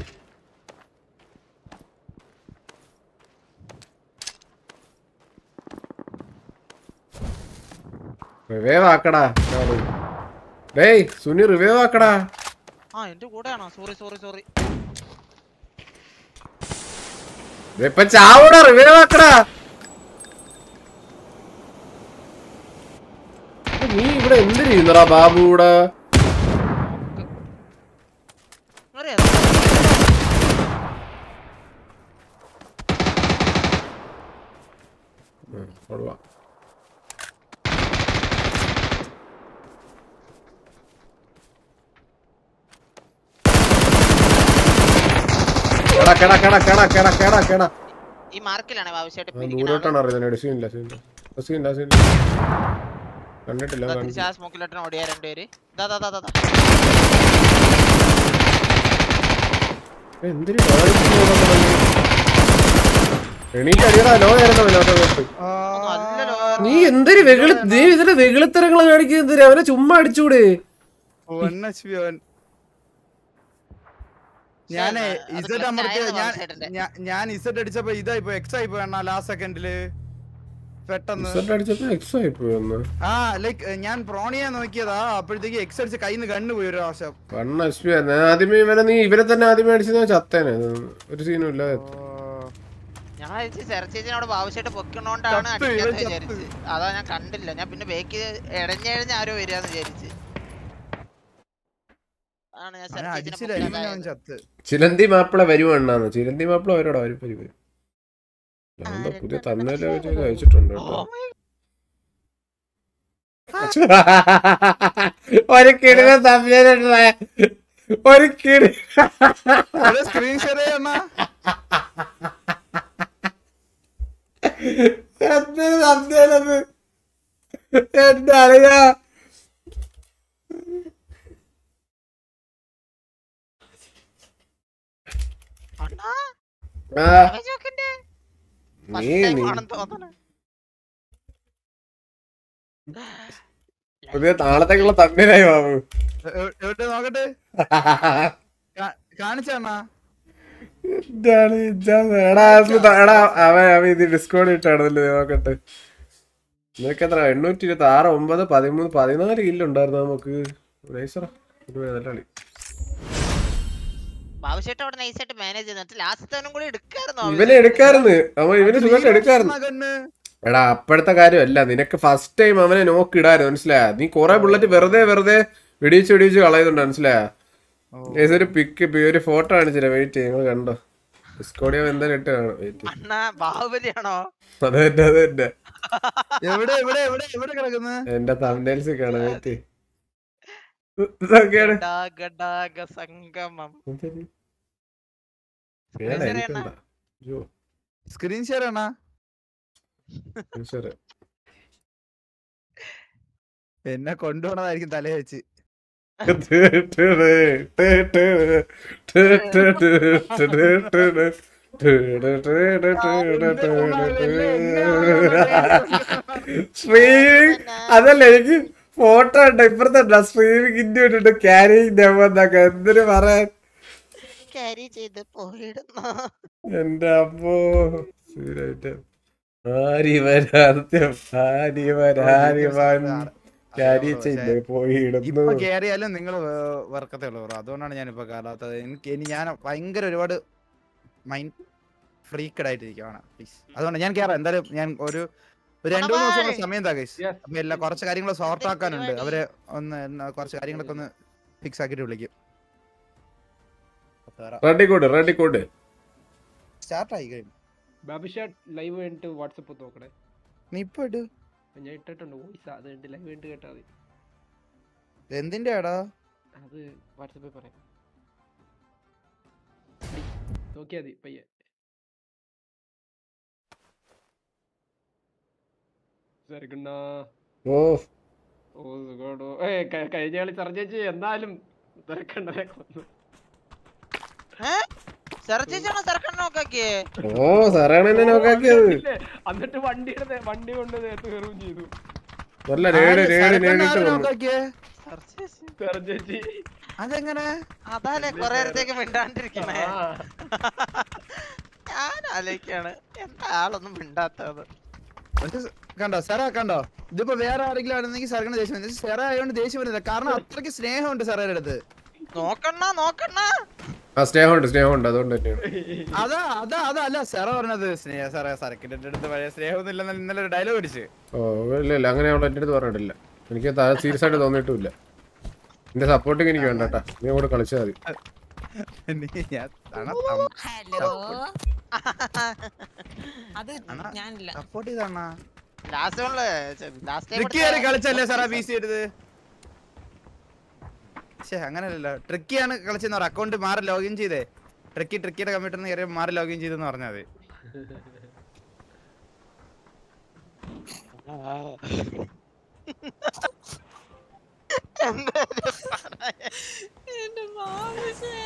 റിവൈവ് ആക്കടാ ഡേയ് സുനി റിവൈവ് ആക്കടാ ആ എന്റെ കൂടെയാണോ സോറി സോറി സോറി ഇപ്പൊ ചാവൂടാ റിവൈവ് ആക്കടാ ഇത് നീ ഇവിടെ എന്ത് ചെയ്യുന്നടാ ബാബു ഇവിടെ അറിയാം ഉം, കൊള്ളാം കേടാ കേടാ കേടാ കേടാ കേടാ കേടാ കേടാ ഈ മാർക്കിലാണ് ആവശ്യമായിട്ട് ആ, ദൂരോട്ടാണ് അറിയുന്നത് സീനില്ല സീനില്ല സീനില്ല സീനില്ല കണ്ടിട്ടില്ല തിരിച്ച് കണ്ടിട്ടില്ല ആ സ്മോക്കിലോട്ടാണ് ഓടിയ രണ്ടുപേര് ദാ ദാ ദാ ദാ, ദാ എന്തിനു എണീറ്റ് അടിയടാ ലോ ആയിരുന്നവല്ലോ ആ, ഒന്നും അല്ലല്ലോ നീ എന്തൊരു വെകളി നീ ഇതിന് വെകളിത്തരങ്ങൾ കാണിക്കുന്നത് അവനെ ചുമ്മാ അടിച്ചൂടെ one HP അവൻ. ഞാനേ അത് ഇസഡ് clutch അമർത്തിയ ആയിരുന്നു ഞാൻ വാസേട്ടന്റെ. ഞാ- ഞാൻ ഇസഡ് അടിച്ചപ്പോ ഇതായി പോയി എക്സ് ആയി പോയി അണ്ണാ ലാസ്റ്റ് സെക്കൻഡില് പെട്ടെന്ന് റിസൾട്ട് അടിച്ചപ്പോ എക്സ് ആയി പോയി ഒന്ന് ആ ലൈക്ക് ഞാൻ പ്രോണിയെ നോക്കിയതാ അപ്പോഴത്തേക്ക് എക്സ് അടിച്ച് കയ്യിൽ നിന്ന് കണ്ണു പോയി ഒരു പ്രാവശ്യം വണ്ണ എസ് പി ആയിരുന്നു ആദ്യമേ ഇവനെ നീ ഇവരെ തന്നെ ആദ്യമേ അടിച്ചത് ചത്തേനെ ഒരു സീനും ഇല്ല ഞാൻ സെർച്ചേജിനോട് ആവശ്യമായിട്ട് പൊക്കണോണ്ടാണ് ചത്ത്, ഇവൻ അടിക്കാന്ന് ചത്ത്. വിചാരിച്ച് അതാ ഞാൻ കണ്ടില്ല ഞാൻ പിന്നെ ബേക്ക് എടഞ്ഞെഴഞ്ഞ് ആരോ വരികയെന്ന് വിചാരിച്ച് ആണ് ഞാൻ അവനെ സെർച്ചേജിനെ അടിച്ചില്ല ഇനിമേ അവൻ പൊക്കിയതായത്. ചത്ത് ചിലന്തി മാപ്പിള വരുവാണെന്നാന്ന് ചിലന്തി മാപ്പിള വരോടാ വരും വരും വരും എന്താ പുതിയ തന്നേലെ വെച്ച് അയച്ചിട്ടുണ്ട് കേട്ടോ Oh my ഒരു കിടില തമ്മിലുണ്ടാ ഒരു കിടി സ്ക്രീൻ ഷെയർ ചെയ്യണ്ണാ എന്ത് തമ്മിലത് എന്റെ അറിയാ അണ്ണാ, ആ, damage നോക്കണ്ടേ? First നീ time നീ ആണെന്ന് തോന്നണ്. പുതിയ നാളത്തേക്കുള്ള തമ്മിലായി ബാബു എ- എവിടെ നോക്കട്ടെ കാ- കാണിച്ചണ്ണാ എന്താണ് ഇതാണ്? എടാ, അത് ത- എടാ, അവൻ അവൻ ഇത് ഡിസ്കൗണ്ട് ഇട്ടാണല്ലോ നോക്കട്ടെ നിനക്ക് എത്ര എണ്ണൂറ്റി ഇരുപത്തി ആറ് ഒമ്പത് പതിമൂന്ന് പതിനാല് കില്ല് ഉണ്ടായിരുന്നു നമുക്ക് നൈസറാ ഇത് നല്ല കളി ബാബുശേട്ട് അവിടെ നൈസായിട്ട് മാനേജ് ചെയ്തിട്ട് ലാസ്റ്റ് കൂടി എടുക്കായിരുന്നു ഇവനെ എടുക്കായിരുന്നു അവൻ ഇവന് സുഖമായിട്ട് എടുക്കായിരുന്നു കണ്ണ് എടാ അപ്പോഴത്തെ കാര്യമല്ല നിനക്ക് ഫസ്റ്റ് ടൈം അവനെ നോക്ക് ഇടായിരുന്നു മനസ്സിലായ നീ കുറെ ബുള്ളറ്റ് വെറുതെ വെറുതെ വെടിയിച്ച് വെടിയിച്ച് കളയുന്നുണ്ട് മനസ്സിലായ ഒരു പിക്ക് ഒരു ഫോട്ടോ കാണിച്ചില്ല വെയിറ്റ് നിങ്ങൾ കണ്ടോ ഡിസ്കോഡിയോ എന്തായാലും ഇട്ട് കാണും വെയിറ്റ് അണ്ണാ ബാഹുബലിയാണോ അത് തന്നെ അത് തന്നെ എവിടെ എവിടെ എവിടെ എവിടെ കിടക്കുന്നത് എന്റെ തമിഴ്നേൽസിൽ കാണാം വെയിറ്റ് ഇതൊക്കെയാണ് ഗഡാ ഗഡാഗ സംഗമം എന്തൊരു? Screen പേടാ, share എനിക്കണ്ട. ചെയ്യണ്ണാ. അയ്യോ, സ്ക്രീൻ ഷെയർ ആണാ ഈശ്വരാ. എന്നെ കൊണ്ടുപോണതായിരിക്കും തലേ വെച്ച് സ്ട്രീമിംഗ് അതല്ല എനിക്ക് ഫോട്ടോ ഉണ്ട് ഇപ്പുറത്തെ സ്ട്രീമിംഗ് ഇന്ത്യ ഇട്ടിട്ട് ക്യാരിങ് എന്നൊക്കെ എന്തിനു പറയാൻ ക്യാരി ചെയ്ത് പോയിടുന്നു എന്റെ അമ്മോ സീരായിട്ട് ആരിവരാദ്യം ആരിവരാരിവൻ ക്യാരി ചെയ്ത് പോയി ഇപ്പൊ ഇടുന്നു കേറിയാലും നിങ്ങൾ വർക്കത്തേ ഉള്ളൂ ബ്രോ അതുകൊണ്ടാണ് ഞാൻ ഇപ്പൊ കാണാത്തത് എനിക്ക് ഇനി ഞാൻ ഭയങ്കര ഒരുപാട് മൈൻഡ് ഫ്രീക്കഡ് ആയിട്ടിരിക്കുവാണ് പ്ലീസ് അതുകൊണ്ട് ഞാൻ കേറാം എന്തായാലും ഞാൻ ഒരു ഒരു രണ്ടു മൂന്ന് ദിവസം കൂടെ സമയം താ ഗൈസ് അപ്പൊ എല്ലാ കുറച്ച് കാര്യങ്ങൾ സോർട്ട് ആക്കാനുണ്ട് അവരെ ഒന്ന് എന്നാ കുറച്ച് കാര്യങ്ങളൊക്കെ ഒന്ന് ഫിക്സ് ആക്കിയിട്ട് വിളിക്കും ready code ready code start ആയി കഴിഞ്ഞു ബാബുഷ ലൈവ് കഴിഞ്ഞിട്ട് വാട്സപ്പ് നോക്കണേ നീ ഇപ്പൊ ഇട് ഞാൻ ഇട്ടിട്ടുണ്ട് വോയിസ് അത് കഴിഞ്ഞിട്ട് ലൈവ് കഴിഞ്ഞിട്ട് കേട്ടാൽ മതി എന്തിന്റെ ആടാ അത് വാട്സപ്പിൽ പറയാം നോക്കിയാ മതി പയ്യെ സരക്കണ്ണ ഓ ഓ സുഖോടോ ഏ ക- കഴിഞ്ഞ കളി ചർച്ചേച്ചി എന്നാലും തിരക്കണ്ണനെ കൊന്നു സെർച്ചിച്ചാണോ തിരക്കണ്ണ നോക്കാക്കിയേ ഓ സാറാണ് എന്നെ നോക്കാക്കിയത് ഇല്ലേ? എന്നിട്ട് വണ്ടിയുടെ നേ- വണ്ടി കൊണ്ട് നേരത്തെ കയറുകയും ചെയ്തു നല്ല നേട് നേട് നേടിട്ട് വന്നു നോക്കിയേ ചർച്ചേച്ചി അതെങ്ങനെ അതല്ലേ കൊറേ നേരത്തേക്ക് മിണ്ടാണ്ടിരിക്കണേ ആ ഞാൻ ആലോചിക്കാണ് എന്താ ആളൊന്നും മിണ്ടാത്തത് എന്നിട്ട് സ- കണ്ടോ സെറ കണ്ടോ ഇതിപ്പോ വേറെ ആരെങ്കിലും ആയിരുന്നെങ്കിൽ സർക്കാർ ദേഷ്യം വരും. ഇത് സെറ ആയതുകൊണ്ട് ദേഷ്യം വരുന്നില്ല കാരണം അത്രയ്ക്ക് സ്നേഹമുണ്ട് സെറയുടെ അടുത്ത് നോക്കണ്ണ നോക്കണ്ണ ആ സ്നേഹമുണ്ട് സ്നേഹമുണ്ട് അതുകൊണ്ട് തന്നെയാണ് അതാ അതാ അതാ അല്ല സെറ പറഞ്ഞത് സ്നേഹ സെറ സരക്കിന്റെ അടുത്ത് പഴയ സ്നേഹമൊന്നും ഇല്ലെന്ന് ഇന്നലെ ഒരു ഡയലോഗ് അടിച്ച് ഓ ഇല്ല ഇല്ല അങ്ങനെ അവൾ എൻ്റെ അടുത്ത് പറഞ്ഞിട്ടില്ല എനിക്ക് സീരിയസ് ആയിട്ട് തോന്നിയിട്ടുമില്ല എന്റെ സപ്പോർട്ടിങ് എനിക്ക് വേണ്ട കേട്ടാ നീ കൂടെ കളിച്ചാൽ മതി നീ ഞാൻ തണ- തം- ഹലോ അത് അണ്ണാ, ഞാനില്ല സപ്പോർട്ട് ചെയ്തണ്ണ ലാസ്റ്റ് ലാസ്റ്റ് ട്രിക്കി കയറി കളിച്ചല്ലേ സാറാ ബി സി എടുത്ത് ശേ അങ്ങനെയല്ലല്ലോ ട്രിക്കിയാണ് കളിച്ചെന്ന് പറ അക്കൗണ്ട് മാറി ലോഗിൻ ചെയ്തേ ട്രിക്കി ട്രിക്കിയുടെ കമ്പ്യൂട്ടറിൽ കയറി മാറി ലോഗിൻ ചെയ്തെന്ന് പറഞ്ഞാൽ മതി എന്റെ മാമസേ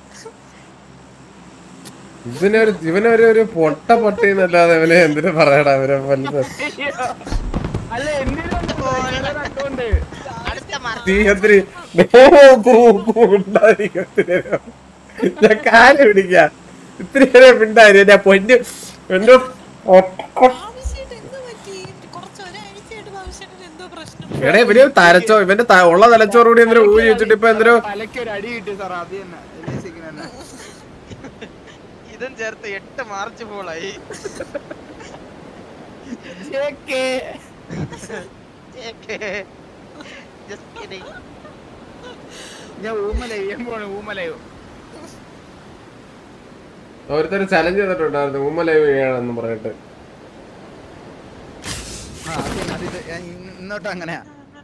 ഇവനൊരു ഇവനൊരു ഒരു പൊട്ട പൊട്ടി എന്നല്ലാതെ ഇവനെ എന്തിനു പറയടാ ഇവരെ വലുത് അല്ല അക്കൗണ്ട് അടുത്ത മാർക്ക് നീ ഒത്തിരി ഉണ്ടായിരിക്കത്തില്ല. ഞാൻ കാല് പിടിക്കാം ഇത്തിരി നേരം മിണ്ടായി ഞാൻ പൊന്നു എന്തോ ആവശ്യമായിട്ട് എന്ത് പറ്റി കുറച്ച് ഒരാഴ്ചയായിട്ട് ആവശ്യമായിട്ട് എന്തോ പ്രശ്നം എടേ ഇവന് തലച്ചോ ഇവന്റെ ത- ഉള്ള തലച്ചോറ് കൂടി എന്തിനോ ഊരി വെച്ചിട്ട് ഇപ്പൊ എന്തിനോ തലയ്ക്ക് ഒരു അടി കിട്ടി സാർ അത് തന്നെ ഉദ്ദേശിക്കുന്നത് തന്നെ. ഇതും ചേർത്ത് എട്ട് മാർച്ച് പോളായി JK. Just kidding. ഞാൻ ഊമലയും പോണു ഊമലയും ഒരുത്തരം ചലഞ്ച് ചെയ്തിട്ടുണ്ടായിരുന്നു ഉമ്മ ലൈവ് ചെയ്യണമെന്ന് പറഞ്ഞിട്ട് ആ അത് തന്നെ, അത് ഇത് ഞാൻ ഇന്ന് ഇന്നോട്ട് അങ്ങനെയാ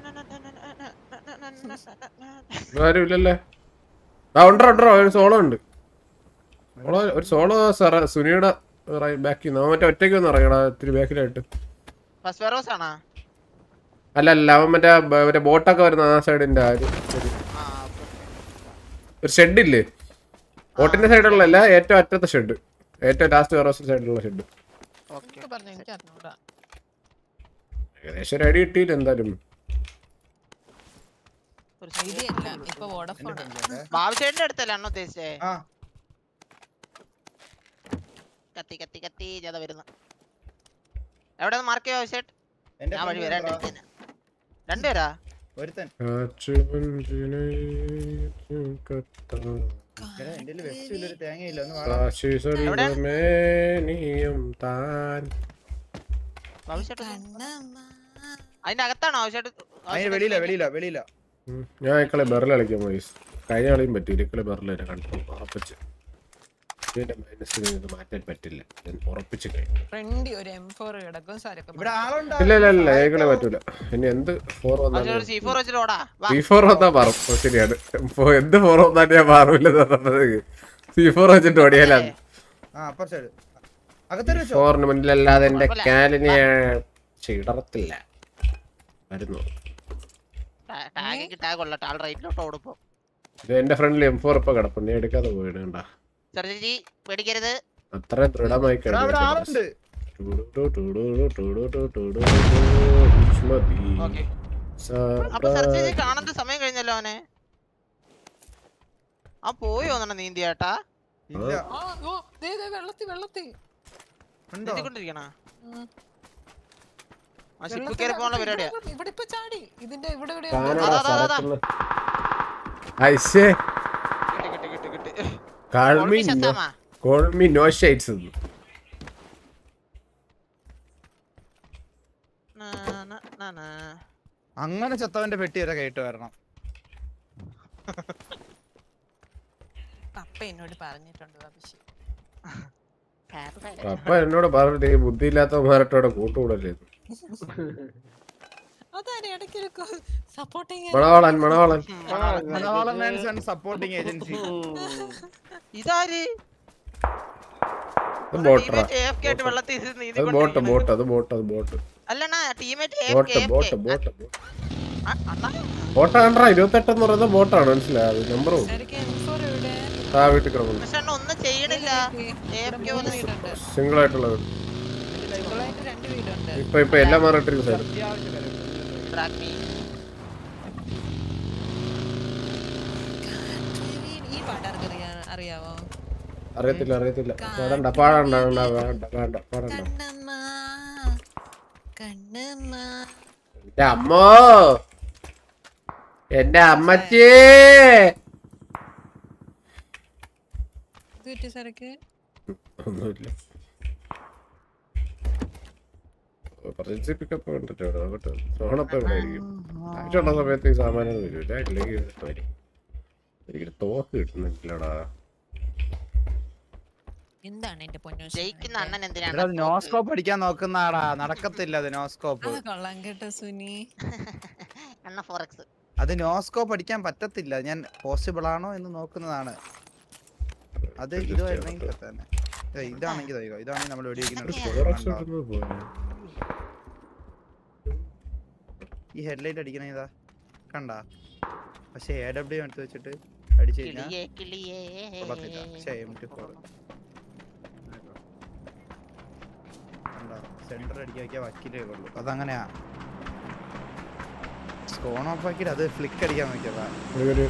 ഇവിടെ ആരും ഇല്ലല്ലേ ആ ഉണ്ടോ ഉണ്ടോ ഒരു സോളോ ഉണ്ട് സോളോ ഒരു സോളോ സാറ സുനിയുടെ ബാക്കിൽ നിന്ന് അവൻ മറ്റേ ഒറ്റയ്ക്ക് ഒന്ന് ഇറങ്ങടാ ഇത്തിരി ബാക്കിലായിട്ട് ഫസ്റ്റ് വെറോസ് ആണോ അല്ല അല്ല അവൻ മറ്റേ ബ- മറ്റേ ബോട്ടൊക്കെ വരുന്ന ആ സൈഡിന്റെ ആ ഒരു ഒരു- ആ ഒരു ഷെഡ് ഇല്ലേ ബോട്ടിന്റെ സൈഡിലുള്ള ഏറ്റവും അറ്റത്തെ ഷെഡ് ഏറ്റവും ലാസ്റ്റ് വേറോസ് സൈഡിലുള്ള ഷെഡ് ഓക്കെ പറഞ്ഞു എനിക്ക് അറിഞ്ഞൂടാ ഏകദേശം ഒരു അടി കിട്ടിയില്ല എന്തായാലും ഒരു ഐഡിയ അല്ല ഇപ്പൊ വോഡഫോൺ ബാബുചേട്ടന്റെ അടുത്തല്ലേ അണ്ണ ഉദ്ദേശിച്ചേ ആ കത്തി കത്തി കത്തി ജത വരുന്നു എവിടെ മാർക്ക് ചെയ്യാ ബാബുചേട്ട് എന്റെ ഞാൻ വഴി friend വരാണ്ട് ഉണ്ടെടാ. ഇരിക്കാനാ. രണ്ടുപേരാ ഒരുത്തൻ കാറ്റുമഞ്ചിനെ കത്താൻ എടാ, എന്റെ വെസ്റ്റ് ഇല്ലൊരു തേങ്ങയില്ല ഒന്ന് വാടാ. കാശിസൊല്ലുമേനിയും താൻ ബാബുചേട്ട് കണ്ണമ്മ അതിന്റെ അകത്താണോ ബാബുചേട്ട് അതിന് വെളിയില വെളിയില വെളിയില ഉം. ഞാൻ ഇക്കളെ ബെറിൽ കളിക്കാൻ പോയി കഴിഞ്ഞ കളിയും പറ്റിയില്ല ഇക്കളെ ബെറിൽ തന്നെ കണ്ടു ഉറപ്പിച്ച് ഇതിന്റെ മൈനസിന് ഇത് മാറ്റാൻ പറ്റില്ല ഞാൻ ഉറപ്പിച്ച് കഴിഞ്ഞു ഫ്രണ്ടി ഒരു എം ഫോർ കിടക്കും സാരൊക്കെ ഇവിടെ ആളുണ്ടോ ഇല്ല ഇല്ല ഇല്ല ഏകളെ പറ്റൂല ഇനി എന്ത് ഫോർ ബാബുചേട്ട് വന്നാലും സി ഫോർ വെച്ചിട്ട് ഓടാ വാ സി ഫോർ വന്നാ മാറും ഓ, ശരിയാണ് ഇപ്പൊ എന്ത് ഫോർ വന്നാലും ഞാൻ മാറൂല സി ഫോർ വെച്ചിട്ട് ഓടിയാലാണ് ആ അപ്പർ സൈഡ് അകത്തൊരു വെച്ചോ ഫോറിന് മുന്നിലല്ലാതെ എന്റെ കുഴപ്പമില്ല. കാലിനെ ചിടറത്തില്ല വരുന്നു ടാഗ് ടാഗ് കൊള്ളട്ടെ ആൾ റൈറ്റിലോട്ട് ഓടിപ്പോ ഇത് എന്റെ ഫ്രണ്ടിൽ എം ഫോർ ഇപ്പൊ കിടപ്പുണ്ട് ഞാൻ എടുക്കാതെ പോയിട് കണ്ടാ ചെറുചേച്ചി പേടിക്കരുത് അത്ര ദൃഢമായി എടാ, അവിടെ കഴിഞ്ഞു ആളുണ്ട് ഓക്കെ അപ്പൊ ചെറുചേച്ചി കാണാത്ത സമയം കഴിഞ്ഞല്ലോ അവനെ ആ പോയോ എന്നാ നീന്തി ചേട്ടാ ഇല്ല ആ ഓ ദേ ദേ വെള്ളത്തി വെള്ളത്തി ഉണ്ടോ നീന്തിക്കൊണ്ടിരിക്കണ ഉം. ആ ഷിപ്പ് വെള്ളത്തി കയറി പോകാനുള്ള ഇവിടെ- പരിപാടിയാ ഇവിടെ- ഇവിടെ ഇപ്പൊ ചാടി ഇതിന്റെ ഇവിടെ ഇവിടെ അതാ, അതാ, അതാ. ഐശേ കിട്ടി കിട്ടി കിട്ടി കിട്ടി കാൾമി ശസാമാ കോൾമി നോ ഷെയ്ഡ്സ് അങ്ങനെ ചത്തവന്റെ പെട്ടി വരെ കേട്ട് വരണം പപ്പ പപ്പ എന്നോട് പറഞ്ഞിട്ടുണ്ട് ബാബുഷി അപ്പൊ എന്നോട് പറഞ്ഞിട്ട് ഈ ബുദ്ധിയില്ലാത്തവന്മാരട്ടോടെ കൂട്ടുകൂടല്ലേ അതാണ് ഇടയ്ക്കൊരു സപ്പോർട്ടിങ് മണവാളൻ മണവാളൻ സപ്പോർട്ടിങ് ഏജൻസി ഇതാര് അത് ബോട്ടറാ ടീമേറ്റ് AFK ആയിട്ട് വെള്ളത്തിൽ ഇരുന്ന് അത് നീന്തിക്കൊണ്ട് ബോട്ട് ഇരിക്കുന്നു. ബോട്ട് അത് ബോട്ട് അത് ബോട്ട് അല്ലണ്ണാ teammate bot AFK bot bot അണ്ണാ ബോട്ട് ആണ്ട്രാ ഇരുപത്തെട്ടെന്ന് പറയുന്ന ബോട്ടാണ് മനസ്സിലായത് നമ്പറും ശരിക്കും M4 എവിടെ ആ വീട്ടിൽ കിടക്കുന്നു പക്ഷെ അണ്ണ ഒന്നും ചെയ്യണില്ല AFK പോലെ വീടുണ്ട് സിംഗിൾ ആയിട്ടുള്ള വീട് സിംഗിളായിട്ട് രണ്ട് വീടുണ്ട് ഇപ്പൊ ഇപ്പൊ എല്ലാം മാറിയിട്ടിരിക്കും സൈഡ് Track me. ഈ പാട്ടാർക്ക് അറിയാവോ അറിയത്തില്ല അറിയത്തില്ല പാടണ്ട പാടണ്ട വേണ്ട വേണ്ട വേണ്ട പാടണ്ട കണ്ണമ്മ കണ്ണമ്മ എന്റെ അമ്മോ എന്റെ അമ്മച്ചേ ഇത് പറ്റി സരക്ക് ഒന്നുമില്ല പ്രജൻസി പിക്കപ്പ് കണ്ടിട്ട് ഇവിടെ നോക്കട്ടെ സോണപ്പ ഇവിടെ ആയിരിക്കും ആവശ്യമുള്ള സമയത്ത് ഈ സാമാനം വരില്ല ഇല്ലെങ്കിൽ വരും എനിക്ക് തോക്ക് കിട്ടുന്നില്ലടാ എന്താണ് എന്റെ പൊന്നു ജയിക്കുന്ന അണ്ണൻ എടാ എന്തിനാണ് നോസ്കോപ്പ് അടിക്കാൻ നോക്കുന്നതാടാ നടക്കത്തില്ല അത് നോസ്കോപ്പ് അത് കൊള്ളാം കേട്ടോ സുനി അണ്ണ ഫോറക്സ് അത് നോസ്കോപ്പ് അടിക്കാൻ പറ്റത്തില്ല ഞാൻ പോസിബിൾ ആണോ എന്ന് നോക്കുന്നതാണ് അത് ഇതുമായിരുന്നെങ്കിൽ തന്നെ ഏ, ഇതാണെങ്കിൽ ഇതാ, ഇതാണെങ്കിൽ നമ്മൾ ഫോറക്സ് വെടിവെക്കുന്നത് ഇടുന്നത് പോലെ ഈ ഹെഡ്ലൈറ്റ് അടിക്കണ ഇതാ കണ്ട പക്ഷെ എ ഡബ്ല്യു എടുത്ത് വെച്ചിട്ട് അടിച്ചു കഴിഞ്ഞാൽ കിളിയേ കിളിയേ കൊള്ളത്തില്ല പക്ഷേ എം ടി ഫോർ സെന്റർ അടിക്കാൻ വെക്കാൻ വക്കീലേ ഉള്ളൂ അതങ്ങനെയാ സ്കോൺ ഓഫ് ആക്കിയിട്ട് അത് ഫ്ലിക്ക് അടിക്കാൻ നോക്കിയതാ ഒരു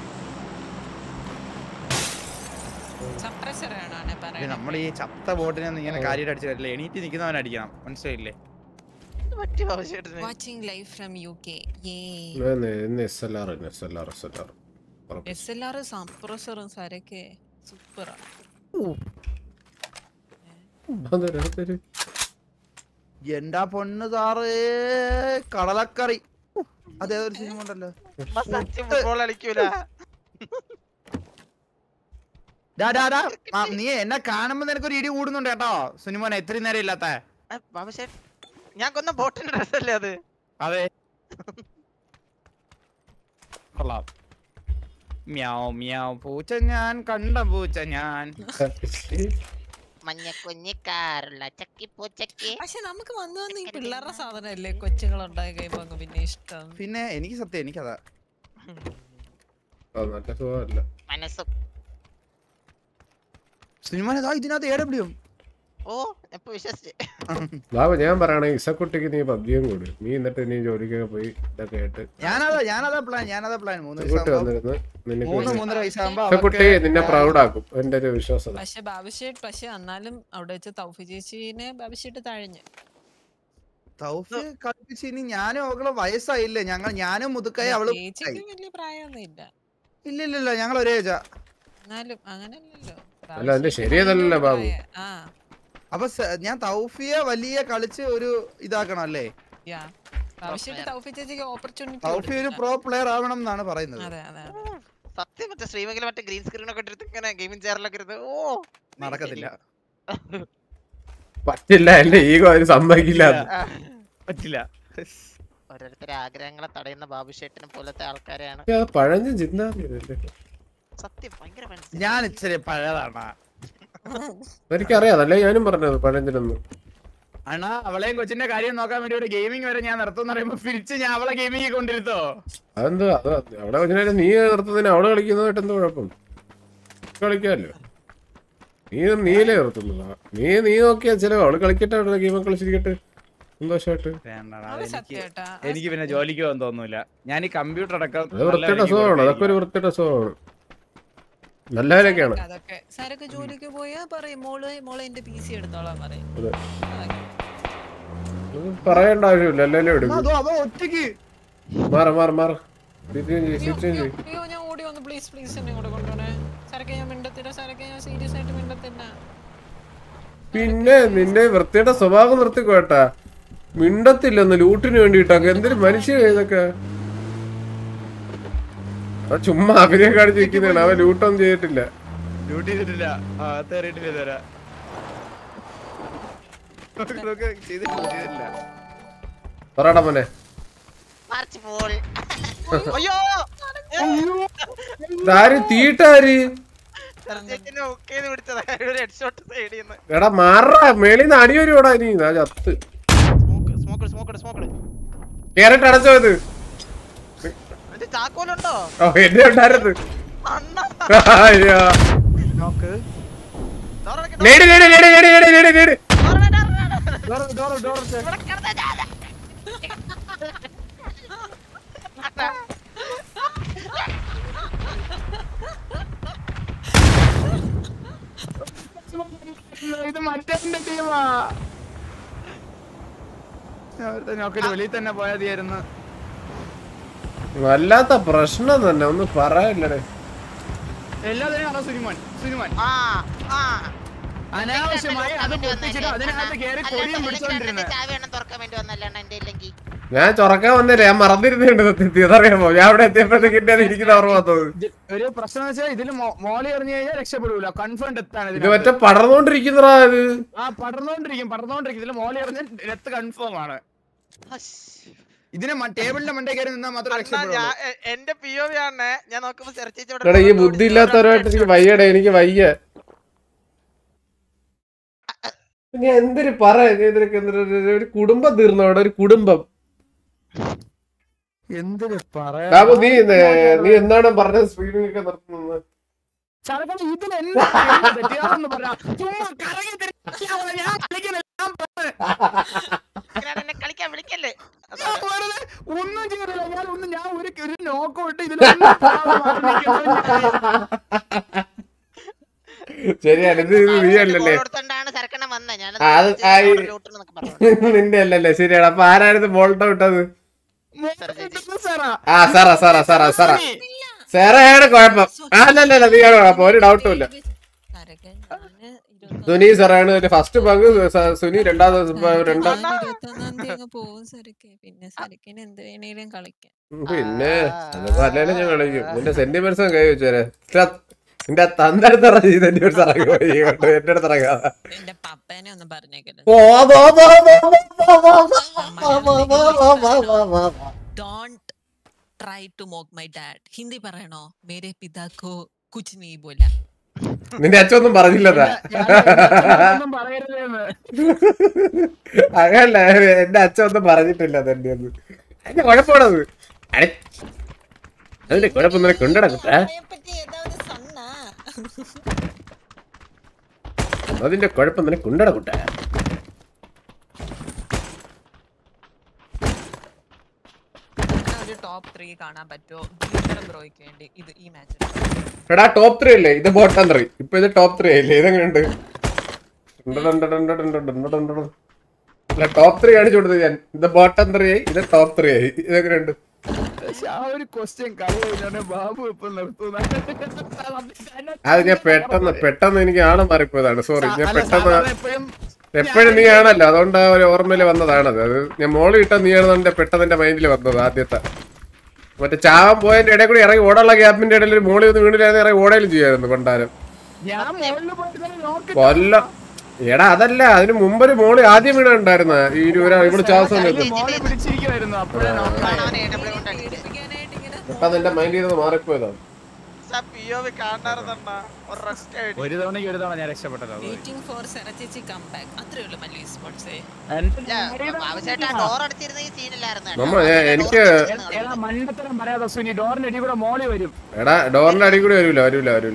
സപ്രസർ ആണോ ഇത് പറയുന്നത് നമ്മൾ ഈ ചത്ത ബോട്ടിനെ ഒന്നും ഇങ്ങനെ കാര്യമായിട്ട് അടിച്ചു തരില്ല എണീറ്റ് നിൽക്കുന്നവൻ അടിക്കണം മനസ്സിലായില്ലേ പറ്റി ആവശ്യമായിട്ട് watching live from U K S L R S L R S L R S L R സപ്രസറും സരക്ക് സൂപ്പറാണ് അതൊരു എന്താ പൊണ്ണ് സാറേ കടലക്കറി ഉ, അതേതൊരു സിനിമ ഉണ്ടല്ലോ സച്ചിൻ ഫുട്ബോൾ കളിക്കൂല ഡാ, ഡാ, ഡാ. ആ, നീ എന്നെ കാണുമ്പോ നിനക്കൊരു ഇടി കൂടുന്നുണ്ട് കേട്ടോ സുനിമോനെ ഇത്രയും നേരം ഇല്ലാത്ത ബാബുശേ ഞാൻ കൊന്ന ബോട്ടിന്റെ ഡ്രസ്സല്ലേ അത് അതെ കൊള്ളാം മ്യാവ് മ്യാവ് പൂച്ച ഞാൻ കണ്ട പൂച്ച ഞാൻ മഞ്ഞ കുഞ്ഞിക്കാറുള്ള ചക്കി പൂച്ചക്കി പക്ഷെ നമുക്ക് വന്നു വന്ന് ഈ പിള്ളേരുടെ സാധനമല്ലേ കൊച്ചുങ്ങൾ ഉണ്ടായി കഴിയുമ്പോ അങ്ങ് പിന്നെ ഇഷ്ടം പിന്നെ എനിക്ക് സത്യം എനിക്കതാ അത് നല്ല സുഖമല്ല മനസ്സും സുനിമോനെ ഇതാ ഇതിനകത്ത് എ ഡബ്ല്യു ഓ എപ്പോ വിശ്വസിച്ച് ബാബു ഞാൻ പറയണേ ഇസക്കുട്ടിക്ക് നീ പബ്ജിയും കൂടി നീ എന്നിട്ട് നീ ജോലിക്കൊക്കെ പോയി ഇതൊക്കെ ആയിട്ട് ഞാനതാ ഞാനതാ പ്ലാൻ ഞാനതാ പ്ലാൻ മൂന്ന് ഇസക്കുട്ടി വയസ്സാകുമ്പോ വന്നിരുന്ന് നിനക്ക് മൂന്ന് വേണ്ടി- മൂന്നര വയസ്സാകുമ്പോ ഇസക്കുട്ടി അവർക്ക് നിന്നെ പ്രൗഡാക്കും എന്റെ ഒരു വിശ്വാസത പക്ഷെ ബാബുഷേട്ട് പക്ഷെ എന്നാലും അവിടെ വെച്ച് തൗഫി ചേച്ചീനെ ബാബുഷേട്ട് തഴഞ്ഞ് തൗഫി കളിപ്പിച്ച് ഇനി ഞാനും അവളെ വയസ്സായില്ലേ ഞങ്ങൾ ഞാനും മുതുക്കായി അവള് ചേച്ചിക്ക് വലിയ പ്രായമൊന്നും ഇല്ല ഇല്ല ഇല്ല ഇല്ല ഞങ്ങൾ ഒരേ ഏജാ എന്നാലും അങ്ങനല്ലല്ലോ അല്ല അതിന്റെ ശരിയതല്ലല്ലോ ബാബു ആ അപ്പൊ സ- ഞാൻ തൗഫിയെ വലിയ കളിച്ച് ഒരു ഇതാക്കണം അല്ലേ യാ ബാബുഷേട്ട് തൗഫി ചേച്ചിക്ക് ഓപ്പർച്യൂണിറ്റി തൗഫി ഒരു പ്രോ പ്ലെയർ ആവണം എന്നാണ് പറയുന്നത് അതെ അതെ അതെ സത്യം മറ്റേ സ്ട്രീമിങ്ങിൽ മറ്റേ ഗ്രീൻ സ്ക്രീൻ ഒക്കെ ഇട്ടിട്ട് ഇങ്ങനെ ഗെയിമിംഗ് ചെയറിലൊക്കെ ഇരുന്ന് ഓ നടക്കത്തില്ല പറ്റില്ല എന്റെ ഈഗോ അതിന് സമ്മതിക്കില്ല ആ, പറ്റില്ല ഓരോരുത്തരുടെ ആഗ്രഹങ്ങളെ തടയുന്ന ബാബുഷേട്ടിനെ പോലത്തെ ആൾക്കാരെയാണ് അത് പഴഞ്ഞ ചിന്താഗതിയല്ലേ സത്യം ഭയങ്കര മനസ്സിലായി ഞാൻ ഇച്ചിരി പഴയതാണ് എനിക്കറിയാം അതല്ലേ ഞാനും പറഞ്ഞത് പഴഞ്ചിനൊന്നും അണ്ണാ അവളെയും കൊച്ചിന്റെ കാര്യം നോക്കാൻ വേണ്ടി ഒരു ഗെയിമിംഗ് വരെ ഞാൻ നിർത്തുന്ന പറയുമ്പോ തിരിച്ച് ഞാൻ അവളെ ഗെയിമിംഗ് കൊണ്ടിരുത്തോ അതെന്ത് അത് അവിടെ വെച്ചാൽ നീ നിർത്തുന്നതിന് അവള് കളിക്കുന്നതായിട്ട് എന്ത് കുഴപ്പം കളിക്കാമല്ലോ നീ നീലേ നിർത്തുന്നതാ നീ നീ നോക്കിയാ ചില അവള് കളിക്കട്ടെ അവിടെ ഗെയിം കളിച്ചിരിക്കട്ടെ സന്തോഷമായിട്ട് വേണ്ടടാ അത് എനിക്ക് സത്യേട്ടാ എനിക്ക് പിന്നെ ജോലിക്ക് പോകാൻ തോന്നൂല ഞാൻ ഈ കമ്പ്യൂട്ടർ അടക്കം അത് വൃത്തിയുടെ അസുഖമാണ് അതൊക്കെ ഒരു വൃത്തിയുടെ അസുഖമാണ് നല്ലവരൊക്കെയാണ് അതൊക്കെ സാരൊക്കെ ജോലിക്ക് പോയാ പറയും മോള് മോളെ എന്റെ പി സി എടുത്തോളാൻ പറയും അതെ. ഇത് പറയേണ്ട ആവശ്യമില്ല എല്ലാവരും എടുക്കും അതോ അതോ ഒറ്റയ്ക്ക് മാറ മാറ മാറ സ്വിച്ചും ചെയ്യ് സ്വിച്ചും അയ്യോ, ചെയ്യ് അയ്യോ ഞാൻ ഓടി വന്ന് പ്ലീസ് പ്ലീസ് എന്നെ കൂടെ കൊണ്ടുപോണേ സാരൊക്കെ ഞാൻ മിണ്ടത്തില്ല സാരൊക്കെ ഞാൻ സീരിയസ് ആയിട്ട് മിണ്ടത്തില്ല പിന്നെ നിന്റെ വൃത്തിയുടെ സ്വഭാവം നിർത്തിക്കോട്ടാ മിണ്ടത്തില്ലെന്ന് ലൂട്ടിന് വേണ്ടിയിട്ടൊക്കെ എന്തൊരു മനുഷ്യ ഇതൊക്കെ അത് ചുമ്മാ അഭിനയം കാണിച്ച് വെക്കുന്നതാണ് അവൻ ലൂട്ടൊന്നും ചെയ്തിട്ടില്ല ഡ്യൂട്ടി ചെയ്തിട്ടില്ല ആ തേറിയിട്ടില്ല ഇതുവരെ നോക്ക്, നോക്ക്, ചെയ്തിട്ടില്ല ചെയ്തിട്ടില്ല പറയടാ മോനെ മാർച്ച് പോൾ അയ്യോ ഇതാര് തീട്ടാര് ചേച്ചിനെ ഹുക്ക് ചെയ്ത് പിടിച്ചതാ ഒരു ഹെഡ്ഷോട്ട് സൈഡിൽ നിന്ന് എടാ മാറാ മേളിന്ന് അടി വരുവാടാ നീ ഞാൻ ചത്ത് സ്മോക്ക് സ്മോക്ക് സ്മോക്ക് സ്മോക്ക് കേരട്ട് അടച്ചോ ഇത് ഇത് ചാക്കോലുണ്ടോ ഓ എന്നെ ഉണ്ടായിരുന്നു അണ്ണാ അയ്യോ നോക്ക് ഡോറടക്ക് നേടി നേടി നേടി നേടി നേടി നേടി നേടി ഡോർ ഡോർ ഡോർ ഇവിടെ കിടന്ന് ചാടാ. അണ്ണാ. ഇത് മറ്റേ ടീമാ നോക്കിട്ട് വെളിയിൽ തന്നെ പോയാൽ മതിയായിരുന്നു വല്ലാത്ത പ്രശ്നം തന്നെ ഒന്നും പറയാനില്ലടേ എല്ലാത്തിനും ആണോ സുനിമോൻ സുനിമോൻ ആ ആ അനാവശ്യമായി അത് പൊട്ടിച്ചിട്ട് അതിനകത്ത് കയറി കൊടിയും പിടിച്ചോണ്ടിരുന്നത് ചാവി എണ്ണം തുറക്കാൻ വേണ്ടി വന്നല്ലേ അണ്ണാ എന്റെ ഇല്ലെങ്കിൽ ഞാൻ ചൊറക്കാൻ വന്നില്ല ഞാൻ മറന്നിരുന്നുണ്ട് സത്യത്തിൽ അതറിയാമോ ഞാൻ അവിടെ എത്തിയപ്പോഴത്തേക്ക് എന്റെ അത് ഇരിക്കുന്ന ഓർമ്മ വന്നത് ഒരു പ്രശ്നം വെച്ചാൽ ഇതിൽ മോളി എറിഞ്ഞു കഴിഞ്ഞാൽ രക്ഷപ്പെടൂല കൺഫേം ഡെത്താണ് ഇത് ഇതിനകത്ത്. മറ്റേ പടർന്നോണ്ടിരിക്കുന്നതാ ഇത് ആ പടർന്നോണ്ടിരിക്കും പടർന്നോണ്ടിരിക്കും ഇതിൽ മോളി എറിഞ്ഞ ഡെത്ത് കൺഫേം ആണ് ഇതിന് ടേബിളിന്റെ മണ്ടേ കയറി നിന്നാൽ മാത്രമേ അണ്ണാ, രക്ഷപ്പെടുള്ളൂ ഞാൻ- എ- എന്റെ പി ഒ വി ആണ് ഞാൻ നോക്കുമ്പോ സെർച്ച് എടാ ഈ ബുദ്ധി ഇല്ലാത്തവരായിട്ട് എനിക്ക് വയ്യടേ എനിക്ക് വയ്യ ഞാൻ എന്തൊരു പറ ഇതിനൊക്കെ എന്തൊരു- ഒരു കുടുംബം തീർന്നു അവിടെ ഒരു കുടുംബം എന്തിന് പറയാ ബാബു നീ നീ എന്താണ് പറഞ്ഞ സ്ക്രീനിങ് ഒക്കെ നിർത്തുന്നത് ചരക്കണം ഇതിൽ എന്താ തെറ്റിയാണെന്ന് പറയാ ചുമ്മാ കറങ്ങി തിരിച്ചാ ഞാൻ കളിക്കുന്നില്ല ഞാൻ പറഞ്ഞ്. എന്നെ കളിക്കാൻ വിളിക്കല്ലേ ഞാൻ വെറുതെ ഒന്നും ചെയ്തില്ല ഞാൻ ഒന്നും ഞാൻ ഒരു ഒരു നോക്കൗട്ട് ഇതിൽ ശരിയാണ് ഇത് ഇത് നീ അല്ലല്ലേ കൊടുത്തോണ്ടാണ് സരക്കണ്ണം വന്നത് ഞാൻ ആ, അത് ആ, ഈ- നിന്റെ അല്ലല്ലേ ശരിയാണ് അപ്പൊ ആരായിരുന്നു ബോൾട്ടോ വിട്ടത് ആ സാറാ സാറാ സാറാ സാറാ സാറയാണ് കുഴപ്പം ആ അല്ല അല്ല, അല്ല നീയാണ് കുഴപ്പം ഒരു ഡൗട്ടും ഇല്ല സരകൻ ഞാന് ഇരുപത്തൊന്ന് സുനി സാറാണ് ഒരു ഫസ്റ്റ് പങ്ക് സ- സുനി രണ്ടാം ദിവസം ഞാൻ രണ്ടാം ഇരുപത്തൊന്നാം തീയതി അങ്ങ് പോവും സരക്കെ പിന്നെ സരക്കിന് എന്ത് വേണേലും കളിക്കാം പിന്നെ അതിപ്പോ അല്ലേലും ഞാൻ കളിക്കും നിന്റെ സെന്റിമെന്റ്സ് കൈ വെച്ചേരെ നിന്റെ തന്റെ അടുത്ത് ഇറങ്ങി സെന്റിമെന്റ്സ് ഇറങ്ങി പോയി കേട്ടോ എന്റെ അടുത്ത് ഇറങ്ങാതെ എന്റെ പപ്പേനെ ഒന്ന് പറഞ്ഞേക്കല്ലോ ഓ, ദോ, ദോ, ദോ, ദോ, ദോ, ദോ, ദോ, ദോ, ദോ, ദോ. Don't try to mock my dad Hindi പറയണോ मेरे पिता को कुछ नहीं बोला നിന്റെ അച്ഛനൊന്നും പറഞ്ഞില്ലതാ ഒന്നും പറയരുതെന്ന് അങ്ങനല്ല എന്റെ അച്ഛൻ ഒന്നും പറഞ്ഞിട്ടില്ല തന്നെ ഒന്നും അതിന്റെ കുഴപ്പമാണത് അടെ അതിന്റെ കുഴപ്പം നിനക്ക് ഉണ്ടടാ കുട്ടാ പറ്റി ഏதாவது சொன்னா അതിന്റെ കുഴപ്പം നിനക്ക് ഉണ്ടടാ കുട്ടാ ഒരു ടോപ്പ് ത്രീ കാണാൻ പറ്റുമോ ഭീകരം ബ്രോയ്ക്ക് വേണ്ടി ഇത് ഈ മാച്ച് എടാ ടോപ്പ് ത്രീ അല്ലേ ഇത് ബോട്ടം ത്രീ ഇപ്പൊ ഇത് ടോപ്പ് ത്രീ ആയില്ലേ ഇതെങ്ങനെയുണ്ട് അല്ല ടോപ്പ് ത്രീ കാണിച്ചു കൊടുത്തത് ഞാൻ ഇത് ബോട്ടം ത്രീ ആയി ഇത് ടോപ്പ് ത്രീ ആയി ഇതെങ്ങനെയുണ്ട് പക്ഷെ ആ ഒരു ക്വസ്റ്റ്യൻ കളി കഴിഞ്ഞാണ് ബാബു ഇപ്പൊ നിർത്തുന്ന അത് ഞാൻ പെട്ടെന്ന് പെട്ടെന്ന് എനിക്ക് ആളെ മാറിപ്പോയതാണ് സോറി ഞാൻ അല്ല, പെട്ടെന്ന് സാധാരണ എപ്പോഴും എപ്പോഴും നീ ആണല്ലോ അതുകൊണ്ട് ആ ഒരു ഓർമ്മയിൽ വന്നതാണത് അത് ഞാൻ മോളി ഇട്ട നീയാണെന്ന് എന്റെ പെട്ടെന്ന് എന്റെ മൈൻഡിൽ വന്നത് ആദ്യത്തെ മറ്റേ ചാവാൻ പോയതിന്റെ ഇടയിൽ കൂടി ഇറങ്ങി ഓടാനുള്ള ഗ്യാപ്പിന്റെ ഇടയിൽ ഒരു മോളി ഒന്ന് വീണില്ലായിരുന്നു ഇറങ്ങി ഓടയിലും ചെയ്യായിരുന്നു കൊണ്ടാരം ഞാൻ മുകളിൽ പോയിട്ട് തന്നെ നോക്കി കൊല്ല എടാ അതല്ല അതിന് മുമ്പൊരു മോളി ആദ്യം വീണ ഉണ്ടായിരുന്ന ഈ ഒരു ഒരാ- ഇവിടെ ചാവ സമയത്ത് മോളെ പിടിച്ചിരിക്കുമായിരുന്നു അപ്പോഴേ നോക്കാം പേടിപ്പിക്കാനായിട്ട് ഇങ്ങനെ പെട്ടെന്ന് എന്റെ മൈൻഡിൽ നിന്ന് മാറിപ്പോയതാണ് പി ഒ വി കാണാറുണ്ടണ്ണ ഒരു റെസ്റ്റ് ആയിട്ട് ഒരു തവണയ്ക്ക് ഒരു തവണ ഞാൻ രക്ഷപ്പെട്ടത് അത് വെയിറ്റിംഗ് ഫോർ സെറച്ചേച്ചി കം ബാക്ക് അത്രേ ഉള്ളൂ മല്ലി സ്പോർട്സേ എന്റെ ആവശ്യമായിട്ട് ഡോർ അടച്ചിരുന്ന ഈ സീനില്ലായിരുന്നു നമ്മ ഏ- എനിക്ക് എടാ മണ്ടത്തരം പറയാതെ സുനി ഡോറിന്റെ അടി കൂടെ മോളി വരും എടാ ഡോറിന്റെ അടി കൂടി വരൂല വരൂല വരൂല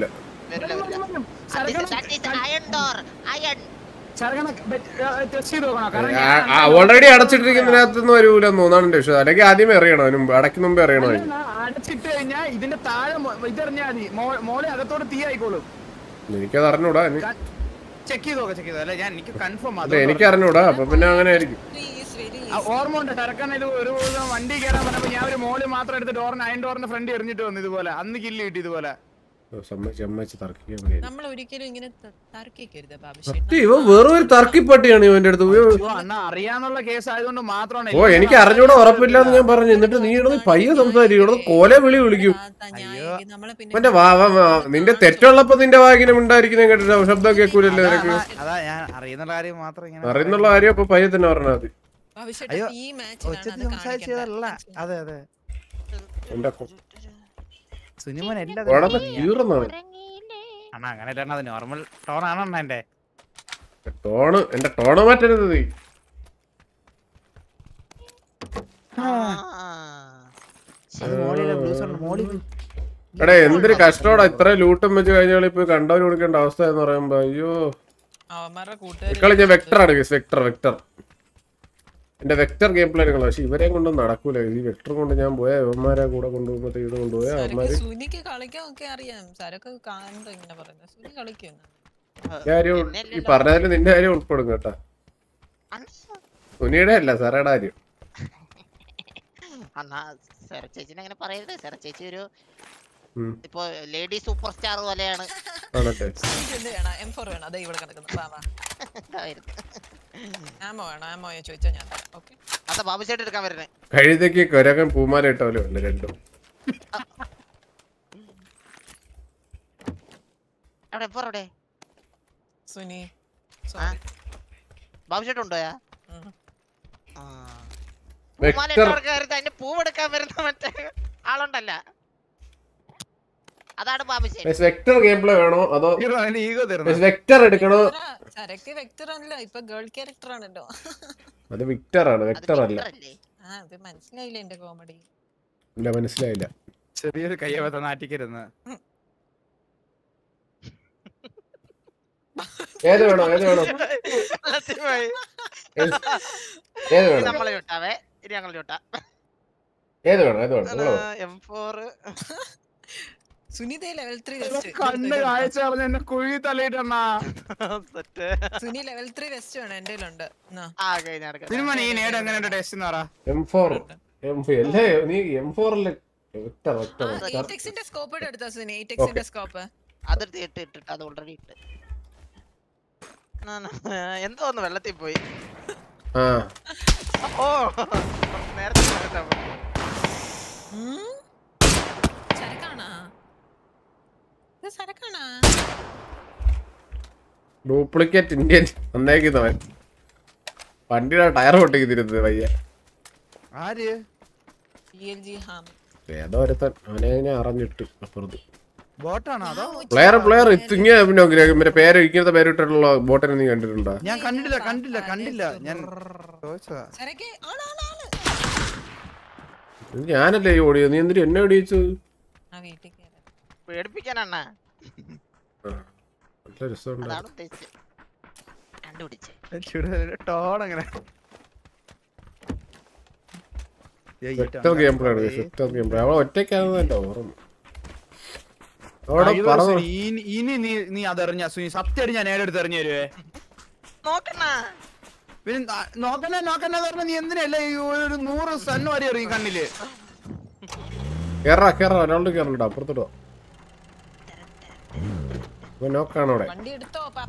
അയൺ ഡോർ അയൺ ചെറുകണ ടെസ്റ്റ് ചെയ്ത് നോക്കണം കാരണം ഞാൻ ഓൾറെഡി അടച്ചിട്ടിരിക്കുന്നതിനകത്തൊന്നും വരൂലെന്ന് തോന്നാണ് എന്റെ വിശ്വാസം അല്ലെങ്കിൽ ആദ്യമേ അറിയണം അതിന് മുമ്പ് അടയ്ക്ക് മുമ്പേ അറിയണം അതിന് അല്ല, അടച്ചിട്ട് കഴിഞ്ഞാ ഇതിന്റെ താഴെ മൊ- ഇതെറിഞ്ഞാ മതി മോ- മോളെ അകത്തോട് തീ ആയിക്കോളും എനിക്കത് അറിഞ്ഞൂടാ എനി- ചെക്ക് ചെയ്ത് നോക്കാം ചെക്ക് ചെയ്തോ അല്ല ഞാൻ എനിക്ക് കൺഫേം അല്ല എനിക്ക് അറിഞ്ഞൂടാ അപ്പൊ പിന്നെ അങ്ങനെ ആയിരിക്കും പ്ലീസ് വെരി ഓർമ്മ ഉണ്ട് ടരക്കൻ ഇത് ഒരു ദിവസം വണ്ടി കയറാൻ പറഞ്ഞപ്പോ ഞാൻ ഒരു മോള് മാത്രം എടുത്ത് ഡോറിന് അയൺ ഡോറിന്റെ ഫ്രണ്ട് എറിഞ്ഞിട്ട് വന്നു ഇതുപോലെ അന്ന് കില്ല് കിട്ടി ഇതുപോലെ ഓ, സമ്മതിച്ച് സമ്മതിച്ച് തർക്കിക്കാൻ വയ്യ. നമ്മൾ ഒരിക്കലും ഇങ്ങനെ ത- തർക്കിക്കരുത് ബാബുശ്ശേരി സത്യം ഇവൻ വെറും ഒരു തർക്കിപ്പട്ടിയാണ് ഇവന്റെ അടുത്ത് ഇവൻ- അയ്യോ, അണ്ണ അറിയാന്നുള്ള കേസ് ആയതുകൊണ്ട് മാത്രമാണ് ഓ എനിക്ക് അറിഞ്ഞൂടെ ഉറപ്പില്ല എന്ന് ഞാൻ പറഞ്ഞു എന്നിട്ട് നീ ഇവിടെ പയ്യെ സംസാരിക്കും ഇവിടെ കോല വിളി വിളിക്കും നമ്മളെ പിന്നെ അവന്റെ വാ വാ, വാ. നിന്റെ തെറ്റുള്ളപ്പോ നിന്റെ വായിങ്ങനെ ഉണ്ടായിരിക്കുന്ന കേട്ടിട്ട് ശബ്ദം കേൾക്കൂലല്ലോ നിനക്ക് അതാ ഞാൻ അറിയുന്ന കാര്യം മാത്രം ഇങ്ങനെ അറിയുന്നുള്ള കാര്യം അപ്പൊ പയ്യെ തന്നെ പറഞ്ഞാൽ മതി ബാബുശ്ശേരി അയ്യോ, ഈ മാച്ചിലാണ് ഒച്ചത്തിൽ അത് സംസാരിച്ചതല്ല കാണിക്കേണ്ടത് അതെ അതെ എന്റെ കൊ- സുനിമോൻ എല്ലാ ഉടനെ കീറുന്നവൻ അണ്ണ അങ്ങനെ അല്ല അത് നോർമൽ ടോൺ ആണ് അണ്ണ എന്റെ ടോണ് എന്റെ ടോണ് മാറ്റരുത് നീ എടാ എന്തൊരു കഷ്ടോടാ ഇത്ര ലൂട്ടും വെച്ച് കഴിഞ്ഞാൽ ഇപ്പൊ കണ്ടവര് കൊടുക്കേണ്ട അവസ്ഥ എന്ന് പറയുമ്പോ അയ്യോ അവന്മാരുടെ ഇക്കളി ഞാൻ കൂട്ടുകാർ വെക്ടറാണ് വെക്ടർ വെക്ടർ എന്റെ വെക്ടർ ഗെയിം പ്ലേ നിങ്ങൾ പക്ഷെ ഇവരെ കൊണ്ടൊന്നും നടക്കൂല ഈ വെക്ടർ കൊണ്ട് ഞാൻ പോയ അവന്മാരെ കൂടെ കൊണ്ടുപോകുമ്പോ ഇത് കൊണ്ടുപോയ അവന്മാര് സുനിക്ക് കളിക്കാൻ ഒക്കെ അറിയാം സരക്ക് കാണുമ്പോ ഇങ്ങനെ പറയുന്നത് സുനി കളിക്കും കാര്യം ഈ പറഞ്ഞതിൽ നിന്റെ കാര്യം ഉൾപ്പെടും കേട്ടാ സുനിയുടെ അല്ല സാറയുടെ കാര്യം അന്നാ സെറ ചേച്ചിനെ അങ്ങനെ പറയരുത് സെറ ചേച്ചി ഒരു ഉം. ഇപ്പൊ ലേഡി സൂപ്പർ സ്റ്റാർ പോലെയാണ് ആണല്ലേ എന്ത് വേണം എം ഫോർ വേണം അതെ ഇവിടെ കിടക്കുന്നു വാ വാ ഇതായിരുന്നു. ആമോ വേണോ ആമോ ചോദിച്ചാൽ ഞാൻ തരാം ഓക്കെ അതാ ബാബുചേട്ടൻ എടുക്കാൻ വരുന്നേ കഴുതയ്ക്ക് കൊരകൻ പൂമാല ഇട്ട പോലെ ഉണ്ട് രണ്ടും അവിടെ എപ്പോ അവിടെ സുനി ആ ബാബുചേട്ടൻ ഉണ്ടോയാ ഉം. ആ. വെക്ടർ പൂമാലയിട്ടവർക്ക് വരുന്നത് അതിന്റെ പൂവെടുക്കാൻ വരുന്ന മറ്റേ ആളുണ്ടല്ല അതാണ് ബാബുചേട്ടൻ വെക്ടർ ഗെയിം പ്ലേ വേണോ അതോ ഈഗോ തരുന്നു വെക്ടർ എടുക്കണോ സരക്ക് വെക്ടർ ആണല്ലോ ഇപ്പൊ ഗേൾ ക്യാരക്ടർ ആണല്ലോ അത് വിക്ടർ ആണ് അത് വെക്ടർ അല്ല victor അല്ലേ? ആ അത് മനസ്സിലായില്ല എന്റെ കോമഡി ഇല്ല മനസ്സിലായില്ല ചെറിയൊരു കയ്യബദ്ധം നാട്ടിക്കരുന്ന് ഏത് വേണോ ഏത് വേണോ ലത്തീഫായി. ഏത് ഏത് ഇത് വേണം നമ്മളെ വിട്ടാവേ ഇനി ഞങ്ങൾ വിട്ടാ ഏത് വേണം ഏത് വേണം നിങ്ങള് പറ. എം ഫോർ സുനിതേ ലെവൽ ത്രീ കണ്ണ് കാഴ്ച പറഞ്ഞ എന്നെ കുഴി തലയിട്ടണ്ണ set Suni level three vest വേണം എന്റെ ഉണ്ട് ആ കഴിഞ്ഞ സിനിമ നീ നേട് എങ്ങനെയുണ്ട് ടെസ്റ്റ് എന്ന് പറ എം ഫോർ എം ഫോർ അല്ലേ നീ എം ഫോറിലെ വെക്ടർ വെക്ടർ വെക്ടർ എയ്റ്റ് എക്സിന്റെ സ്കോപ്പ് എടുത്താ സുനി എയ്റ്റ് എക്സിന്റെ സ്കോപ്പ് അതെടുത്ത് ഇട്ട് ഇട്ടിട്ട് അത് ഓൾറെഡി ഇട്ട് ആ, ആ, എന്തോ ഒന്ന് വെള്ളത്തിൽ പോയി ആ ഓ നേരത്തെ പറഞ്ഞിട്ടാ പോയി. സരക്കാണാ ഇത് സരക്കാണാ ഡ്യൂപ്ലിക്കേറ്റ് ഇന്ത്യൻ വന്നേക്കുന്നവൻ വണ്ടിയുടെ ടയർ പൊട്ടിക്കുന്നിരുന്നത് വയ്യ ആര് പി എൽ ജി ഹാം ഏതോ ഒരുത്തൻ അവനെ അതിനെ അറിഞ്ഞിട്ട് അപ്പുറത്ത് ബോട്ടാണോ അതോ പ്ലെയർ പ്ലെയർ ഇങ്ങനെ പിന്നെ മറ്റേ പേര് ഇങ്ങനത്തെ പേരിട്ടുള്ള ബോട്ടിനെ നീ കണ്ടിട്ടുണ്ടോ ഞാൻ കണ്ടില്ല കണ്ടില്ല കണ്ടില്ല ഞാൻ ചോദിച്ചതാ സരക്ക് ആണാണ് ഇത് ഞാനല്ലേ ഈ ഓടിയത് നീ എന്തിനു എന്നെ ഓടിച്ചു ആ വീട്ടിൽ കയറാം പേടിപ്പിക്കാനാണ് നല്ല രസമുണ്ട് അതാണ് ഉദ്ദേശിച്ചത് കണ്ടുപിടിച്ചേ ടോൺ അങ്ങനെ വെക്ടർ ഗെയിം പ്ലേ ആണ് വെക്ടർ ഗെയിം പ്ലേ അവൾ ഒറ്റയ്ക്കാണെന്ന് എന്റെ ഓർമ്മ അവിടെ പറഞ്ഞു ഇനി ഇനി നീ നീ അതെറിഞ്ഞ സുനി സത്യം ഞാൻ നേരെടുത്ത് എറിഞ്ഞു തരുവേ നോക്കണ പിന്നെ ന- നോക്കണേ നോക്കണേ പറഞ്ഞ നീ എന്തിനല്ലേ ഈ ഒരു നൂറ് സണ്ണ് വരെ എറിയും കണ്ണില് കേറാ കേറാ ഒരാളുടെ കേറണ്ട അപ്പുറത്തോട്ടോ നോക്കാണ് അവിടെ വണ്ടി എടുത്തോ പാപ്പ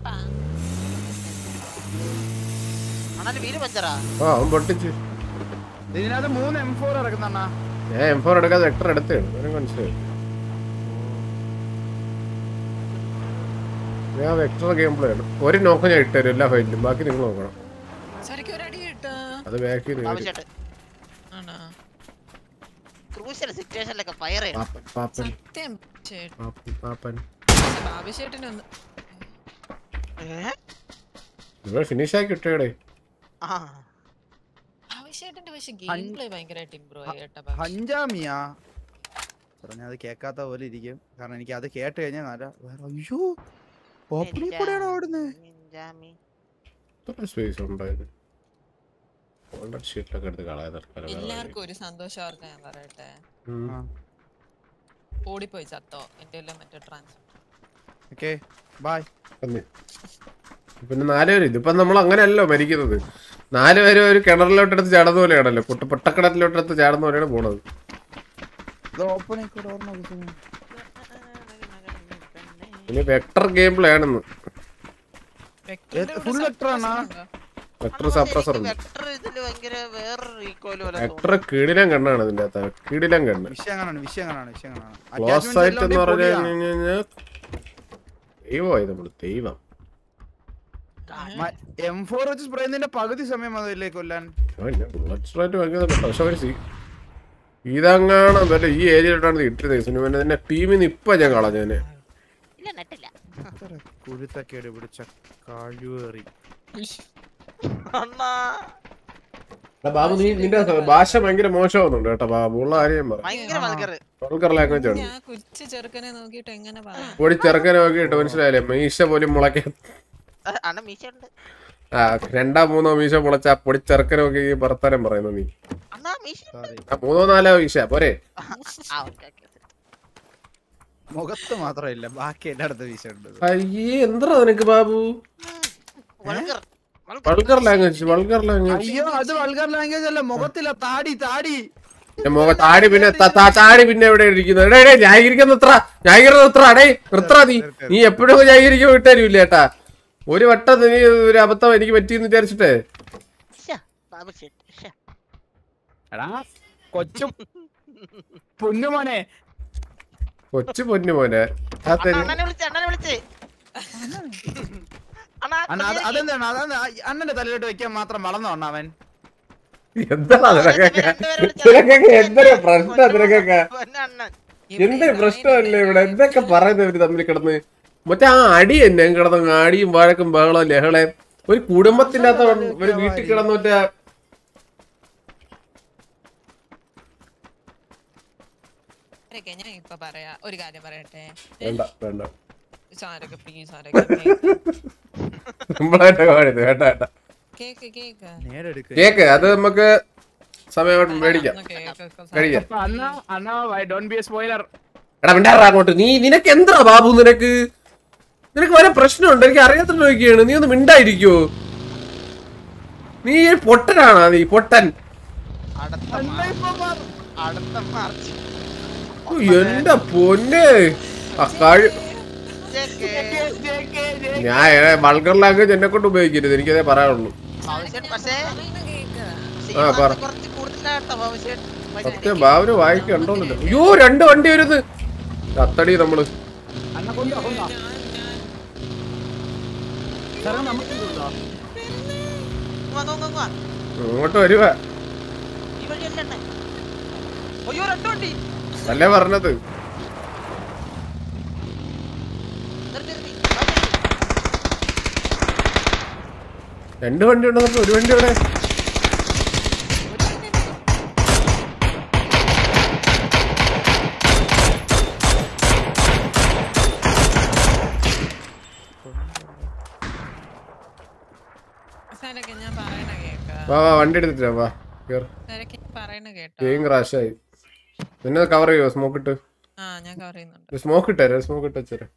അണ്ണാല് വീല് പഞ്ചറാ ആ അവൻ പൊട്ടിച്ച് ഇതിനകത്ത് മൂന്ന് എം ഫോർ ഇറക്കുന്നണ്ണ ഞാൻ എം ഫോർ എടുക്കാതെ വെക്ടർ എടുത്തേണ് അവനെ മനസ്സിലായി ഞാൻ വെക്ടർ ഗെയിം പ്ലേ ആണ് ഒരു നോക്കം ഞാൻ ഇട്ടുതരും എല്ലാ ഫൈറ്റിലും ബാക്കി നിങ്ങൾ നോക്കണം സരക്ക് ഒരു അടി കിട്ടാ അത് ബാക്കി ബാബുചേട്ടൻ ആണോ ക്രൂഷ്യൽ സിറ്റുവേഷനിലൊക്കെ ഫയർ ചെയ്യണം പാപ്പൻ പാപ്പൻ സത്യം ചേട്ടൻ പാപ്പൻ പാപ്പൻ ബാബുശേട്ടനൊന്ന് നിങ്ങൾ ഫിനിഷ് ആക്കി ഇട്ടേടെ ആ ബാബുശേട്ടന്റെ പക്ഷെ ഗെയിം പ്ലേ ഭയങ്കരമായിട്ട് ഇമ്പ്രൂവ് ആയി കേട്ടോ ബാബു. പഞ്ചാമിയാ പറഞ്ഞ അത് കേക്കാത്ത പോലെ ഇരിക്കും കാരണം എനിക്ക് അത് കേട്ട് കഴിഞ്ഞാൽ നല്ല വേറെ അയ്യോ ഓപ്പണിൽ കൂടെയാണോ ഓടുന്നത് നിഞ്ചാമി. എത്ര സ്പേസ് ഉണ്ടായത് കോണ്ടക്ട് ഷീറ്റിലൊക്കെ എടുത്ത് കളയാതെ എല്ലാവർക്കും ഒരു സന്തോഷം അവർക്ക് ഞാൻ പറയട്ടെ ഓടിപ്പോയി ചത്തോ എന്റെ എല്ലാം മറ്റേ ട്രാൻസ്ഫർ ഓക്കെ ബൈ പിന്നെ നാല് പേര് ഇതിപ്പോ നമ്മൾ അങ്ങനെയല്ലോ മരിക്കുന്നത് നാല് പേര് ഒരു കിണറിലോട്ട് എടുത്ത് ചാടുന്ന പോലെയാണല്ലോ കുട്ട പൊട്ടക്കിണറ്റിലോട്ട് എടുത്ത് ചാടുന്ന പോലെയാണ് പോണത് ഇത് ഓപ്പണിൽ കൂടെ ഓർമ്മ ഇനി വെക്ടർ ഗെയിം പ്ലേ ആണെന്ന് വെക്ടറിന്റെ ഏത് കൂടെ full vector ആണോ? suppressor ഉണ്ടോ? വെക്ടർ സപ്രസർ ഉണ്ട് വെക്ടർ ഇതില് ഭയങ്കര വേറൊരു റീകോയിൽ പോലെ വെക്ടർ കീടിലം കണ്ണാണ് ഇതിന്റെ അകത്ത് കീടിലം കണ്ണ് വിഷയം കാണാണ് വിഷയം കാണാണ് വിഷയം കാണാണ് ക്ലോസ് ആയിട്ട് എന്ന് പറഞ്ഞു കഴിഞ്ഞാൽ ദൈവമായി നമ്മള് ദൈവം എം ഫോർ വെച്ച് സ്പ്രേ ചെയ്യുന്നതിന്റെ പകുതി സമയം അതിലേക്ക് കൊല്ലാൻ ബുള്ളറ്റ് സ്ട്രൈറ്റ് ഭയങ്കര കേട്ടോ പക്ഷെ ഒരു സീ ഇതങ്ങാണ് മറ്റേ ഈ ഏരിയയിലോട്ടാണ് ഇട്ടിരുന്നത് സിനിമ എന്നെ ടീമിൽ നിന്ന് ഇപ്പൊ ഞാൻ കളഞ്ഞേനെ ഇല്ല നെറ്റില്ല കുരുത്തക്കേട് പിടിച്ച കഴിവേറി അണ്ണാ എടാ ബാബു നീ നിന്റെ ഭാഷ ഭയങ്കര മോശമാവുന്നുണ്ട് കേട്ടോ ബാബു ഉള്ള കാര്യം പറ ഭയങ്കര വൾഗർ വൾഗർ ലാംഗ്വേജ് ഉണ്ട് ഞാൻ കൊച്ചു ചെറുക്കനെ നോക്കിയിട്ട് എങ്ങനെ പറയാം പൊടി ചെറുക്കനെ നോക്കിയിട്ട് മനസ്സിലായില്ലേ മീശ പോലും മുളയ്ക്കാൻ അണ്ണ മീശ ഉണ്ട് ആ രണ്ടാ മൂന്നോ മീശ മുളച്ച ആ പൊടി ചെറുക്കനെ നോക്കി ഈ വർത്താനം പറയുന്നു നീ അണ്ണാ മീശ സോറി ആ മൂന്നോ നാലോ മീശ പോരെ ആ ഓക്കെ ഓക്കെ മുഖത്ത് മാത്രമില്ല ബാക്കി എല്ലായിടത്തും വീശുണ്ട് അയ്യേ എന്താ നിനക്ക് Babu vulgar vulgar language vulgar language അയ്യോ അത് വൾഗർ ലാംഗ്വേജ് അല്ല മുഖത്തില്ല താടി താടി മുഖ താടി പിന്നെ ത- ത- താടി പിന്നെ എവിടെ ഇരിക്കുന്നത് എടേ എടേ ന്യായീകരിക്കാൻ നിർത്തറ ന്യായീകരണം നിർത്തറ അടേ നിർത്തറ നീ നീ എപ്പോഴും ന്യായീകരിക്കാൻ വിട്ടരുമില്ല ഏട്ടാ ഒരു വട്ടം നീ ഒരു അബദ്ധം എനിക്ക് പറ്റിയെന്ന് വിചാരിച്ചിട്ടേ ബാബു shit. ശ്ശെ. എടാ കൊച്ചും പൊന്നുമോനെ കൊച്ചു പൊന്നു മോനെ ആ അണ്ണാ, തെരി- അണ്ണനെ വിളിച്ച് അണ്ണനെ വിളിച്ച് അണ്ണാ അണ്ണ അത് അതെന്താണ് അതെന്താ അണ്ണന്റെ തലയിലോട്ട് വെക്കാൻ മാത്രം വളർന്നോ അണ്ണ അവൻ എന്താ നിനക്കൊക്കെ നിനക്കൊക്കെ എന്തൊരു പ്രശ്നം നിനക്കൊക്കെ അണ്ണൻ എന്ത് പ്രശ്നമല്ലേ ഇവിടെ എന്തൊക്കെ പറയുന്നത് ഇവര് തമ്മിൽ കിടന്ന് മറ്റേ ആ അടി തന്നെ കിടന്ന് അടിയും വഴക്കും ബഹളവും ലഹളയും ഒരു കുടുംബത്തിന്റെ അകത്ത് ഒരു വീട്ടിൽ കിടന്ന് മറ്റേ ആരൊക്കെ ഞാൻ ഇപ്പൊ പറയാ ഒരു കാര്യം പറയട്ടെ വേണ്ട വേണ്ട സാരൊക്കെ പ്ലീസ് സാരൊക്കെ സിമ്പിളായിട്ട് കാണിയത് വേണ്ട വേണ്ട കേക്ക് കേക്ക് നേരെ എടുക്ക കേക്ക് അത് നമുക്ക് സമയമായിട്ട് മേടിക്കാം കേക്ക് കഴിക്കാം അപ്പൊ അണ്ണ അണ്ണ ഡോണ്ട് ബി എ സ്പോയിലർ എടാ മിണ്ടാറാ അങ്ങോട്ട് നീ നിനക്ക് എന്താ ബാബു നിനക്ക് നിനക്ക് വല്ല പ്രശ്നമുണ്ട് എനിക്ക് അറിയാത്ത നോക്കിയാണ് നീ ഒന്ന് മിണ്ടായിരിക്കോ നീ ഒരു പൊട്ടനാണോ നീ പൊട്ടൻ അടുത്ത മാർച്ച് അടുത്ത മാർച്ച് ഓ, എന്റെ പൊന്നെ ആ കഴി ജെക്ക്. ഞാൻ വൾഗർ ലാംഗ്വേജ് എന്നെ കൊണ്ട് ഉപയോഗിക്കരുത് എനിക്കതേ പറയാനുള്ളൂ ഭവിഷ്യത് പക്ഷേ ആ, പറ. കുറച്ച് കൂടുതലാട്ടോ ഭവിഷ്യത് സത്യം ബാബുന് വായിക്കണ്ടോന്നില്ല അയ്യോ രണ്ട് വണ്ടി വരുന്നത് അത്തടി നമ്മള് അണ്ണ കൊണ്ടോ കൊണ്ടോ സാറേ നമുക്ക് ഇതുണ്ടോ? ഇങ്ങോട്ട് വരുക ഈ വഴിയല്ല അണ്ണൻ അയ്യോ രണ്ട് വണ്ടി അല്ലേ പറഞ്ഞത് നിർത്തി നിർത്തി രണ്ട് വണ്ടി ഉണ്ടെന്നപ്പോ ഒരു വണ്ടി ഇവിടെ സാരൊക്കെ ഞാൻ പറയണ കേക്ക് വാ വാ വണ്ടി എടുത്തിട്ടാ വാ കേറ് സാരൊക്കെ ഞാൻ പറയണ കേട്ടോ ഗെയിം ക്രാഷായി പിന്നെ കവർ ചെയ്യോ സ്മോക്ക് ഇട്ട് ആ ഞാൻ കവർ ചെയ്യുന്നുണ്ട് സ്മോക്ക് ഇട്ടേരാ സ്മോക്ക് ഇട്ട് വെച്ചേരാ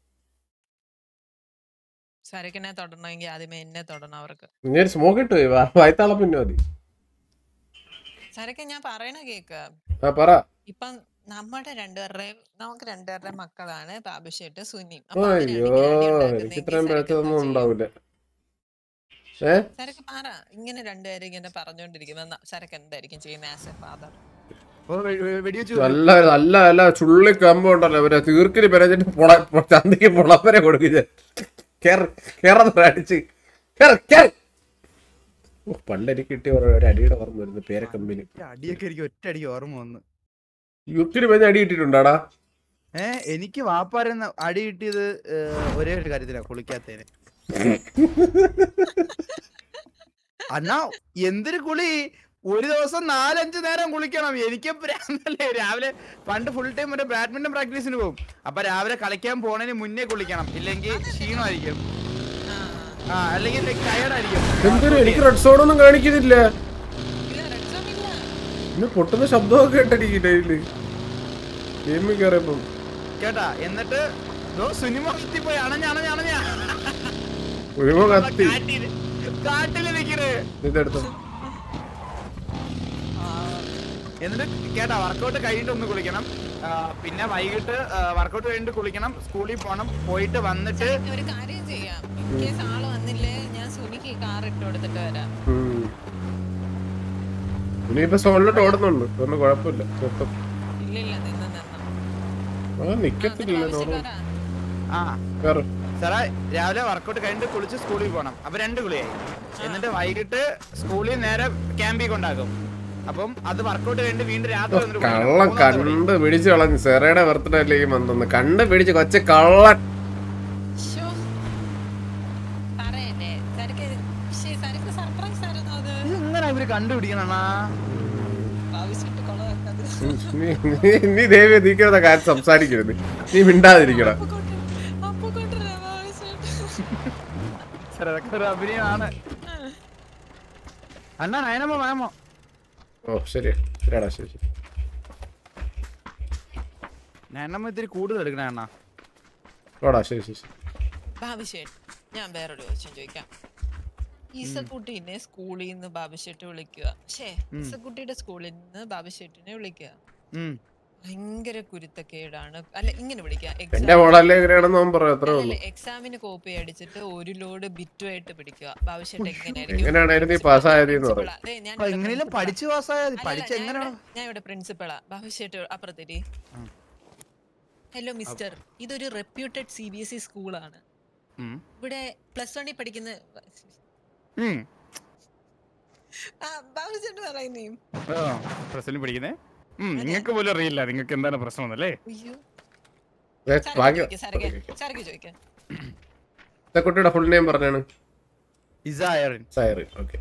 സാരക്കിനെ തൊടണമെങ്കിൽ ആദ്യമേ എന്നെ തൊടണം അവർക്ക് ഇനി ഒരു സ്മോക്ക് ഇട്ട് പോയി വാ വായത്താള പിന്നെ മതി സാരൊക്കെ ഞാൻ പറയണ കേക്ക് ആ പറ ഇപ്പം നമ്മുടെ രണ്ടുപേരുടെയും നമുക്ക് രണ്ടുപേരുടെയും മക്കളാണ് ബാബുഷേട്ട് സുനിയും അയ്യോ എനിക്ക് ഇത്രയും പിഴച്ചതൊന്നും ഉണ്ടാവൂല ഏ സരക്ക് പറ ഇങ്ങനെ രണ്ടുപേരും ഇങ്ങനെ പറഞ്ഞോണ്ടിരിക്കുമ്പോ സരക്ക് എന്തായിരിക്കും ചെയ്യുന്ന ആസ് എ ഫാദർ വെടിവെച്ചു നല്ല നല്ല നല്ല ചുള്ളി കമ്പ് ഉണ്ടല്ലോ ഇവരെ തീർക്കില് പെരച്ചിട്ട് പൊള പൊ- ചന്തയ്ക്ക് പൊളപ്പര കൊടുക്കുക കേറന്ന് അടിച്ച് കേറ്, കേറ്. ഓ, പണ്ട് എനിക്ക് കിട്ടിയ ഒരു ഒരു അടിയുടെ ഓർമ്മ വരുന്നു പേരക്കമ്പിന് അടിയൊക്കെ എനിക്ക് ഒറ്റ അടിക്ക് ഓർമ്മ വന്നു യുക്കിന് പറഞ്ഞ അടി കിട്ടിയിട്ടുണ്ടാടാ ഏ എനിക്ക് വാപ്പാരെന്ന് അടി കിട്ടിയത് ഏ, ഒരേ ഒരു കാര്യത്തിലാ കുളിക്കാത്തേന് അണ്ണാ എന്തൊരു കുളി ഒരു ദിവസം നാലഞ്ച് നേരം കുളിക്കണം എനിക്ക് ഭ്രാന്തല്ലേ രാവിലെ പണ്ട് ഫുൾ ടൈം മറ്റേ ബാഡ്മിന്റൺ പ്രാക്ടീസിന് പോകും അപ്പൊ രാവിലെ കളിക്കാൻ പോണതിന് മുന്നേ കുളിക്കണം ഇല്ലെങ്കിൽ ക്ഷീണമായിരിക്കും ആ അല്ലെങ്കിൽ ടയർഡായിരിക്കും എന്തൊരു എനിക്ക് റെഡ് സോൺ ഒന്നും കാണിക്കുന്നില്ല പിന്നെ പൊട്ടുന്ന ശബ്ദമൊക്കെ കേട്ടടിക്കില്ല ഇതില് ഗെയിമിൽ കയറിയപ്പം കേട്ടാ എന്നിട്ട് ദോ സിനിമ എത്തിപ്പോയി അണഞ്ഞ അണഞ്ഞ അണഞ്ഞ ഒഴിവോ കത്തി കാട്ടില് കാട്ടില് നിക്കണ് ഇതെടുത്തു എന്നിട്ട് കേട്ടാ വർക്കൗട്ട് കഴിഞ്ഞിട്ട് ഒന്ന് കുളിക്കണം ആ, പിന്നെ വൈകിട്ട് വർക്കൗട്ട് കഴിഞ്ഞിട്ട് കുളിക്കണം സ്കൂളിൽ പോകണം പോയിട്ട് വന്നിട്ട് ഒരു കാര്യം ചെയ്യാം ഇൻ കേസ് ആള് വന്നില്ലേ ഞാൻ സുനിക്ക് കാർ ഇട്ട് കൊടുത്തിട്ട് വരാം ഉം. ഇനിയിപ്പോ സോണിലോട്ട് ഓടുന്നുണ്ട് അതുകൊണ്ട് കുഴപ്പമില്ല മൊത്തം ഇല്ല ഇല്ല നിന്ന് നിന്ന് ആ നിക്കത്തില്ല നോർമൽ ആ വേറെ സാറേ രാവിലെ വർക്കൗട്ട് കഴിഞ്ഞിട്ട് കുളിച്ച് സ്കൂളിൽ പോകണം അപ്പൊ രണ്ട് കുളിയായി എന്നിട്ട് വൈകിട്ട് സ്കൂളിൽ നേരെ ക്യാമ്പിൽ കൊണ്ടാക്കും അപ്പം അത് വർക്കൗട്ട് കഴിഞ്ഞിട്ട് വീണ്ടും രാത്രി വന്നിട്ട് കുളിക്കണം. കള്ളം മൂന്നാമത്തെ കുളി. കണ്ട് പിടിച്ചു കളഞ്ഞു സെറയുടെ ബർത്ത്ഡേ അല്ലേ ഈ വന്നെന്ന് കണ്ട് പിടിച്ച് കൊച്ച കള്ളൻ ശ്ശോ. പറയല്ലേ സരക്ക് ശ്ശേ, സരക്ക് സർപ്രൈസ് ആയിരുന്നു അത് ഇത് എങ്ങനെ ഇവര് കണ്ടുപിടിക്കണ ആവശ്യമായിട്ട് കൊളവാക്കാതെ നീ നീ- നീ ദേവി നീക്കുന്ന കാര്യം സംസാരിക്കരുത് നീ മിണ്ടാതിരിക്കണം അപ്പൊ കൊണ്ട് അപ്പൊ കൊണ്ടുവരാം ആവശ്യമായിട്ട് സാർ അതൊക്കെ ഒരു അഭിനയമാണ് അണ്ണാ നയനമ്മ വേമോ ഓ ശരി ശരിയാടാ ശരി ശരി നയനമ്മ ഇത്തിരി കൂടുതൽ എടുക്കണേ അണ്ണാ ഓടാ ശരി ശരി ശരി. ബാബുശേട്ട് ഞാൻ വേറൊരു ക്വസ്റ്റ്യൻ ചോദിക്കാം ഈസക്കുട്ടീനെ സ്കൂളിൽ നിന്ന് ബാബുശേട്ട് വിളിക്കുക ഷേ ഈസക്കുട്ടിയുടെ സ്കൂളിൽ നിന്ന് ബാബുശേട്ടിനെ വിളിക്കുക ഉം. ഭയങ്കര കുരുത്തക്കേടാണ് അല്ല ഇങ്ങനെ വിളിക്കുക എന്റെ മോളല്ലേ എങ്ങനെയാണെന്ന് അവൻ പറയാം അത്രേ ഉള്ളൂ എക്സാമിന് കോപ്പി അടിച്ചിട്ട് ഒരു ലോഡ് ബിറ്റുമായിട്ട് പിടിക്കുക ബാബുശേട്ട് എങ്ങനെയായിരിക്കും എങ്ങനെയാണായിരുന്നു ഈ പാസ്സായത് എന്ന് പറയും അതെ ഞാൻ അപ്പൊ എങ്ങനെയും പഠിച്ചു പാസ്സായാൽ മതി അല്ലല്ല, പഠിച്ച് ഞാൻ എങ്ങനെയാണ് ഇവിടെ- ഞാൻ ഇവിടെ പ്രിൻസിപ്പളാ ബാബുശേട്ട് അപ്പുറത്തേരി ഹലോ മിസ്റ്റർ ഇതൊരു reputed C B S E സ്കൂളാണ് ഉം. ഇവിടെ പ്ലസ് വണ്ണിൽ പഠിക്കുന്ന ഉം. ആ, ബാബുചേട്ടൻ പറയുന്നേ ആ, പ്രസിഡന്റ് പഠിക്കുന്നേ നിങ്ങൾക്ക് പോലും അറിയില്ല നിങ്ങൾക്ക് എന്താണ് പ്രശ്നം എന്നല്ലേ അയ്യോ ഏ, സരക്ക് ഭാഗ്യം ചോദിക്ക്, സരക്ക് സരക്ക് ചോദിക്കാം ഇത്തെ കുട്ടിയുടെ ഫുൾ നെയിം പറഞ്ഞാണ് ഇസായറിൻ സൈറിൻ ഓക്കെ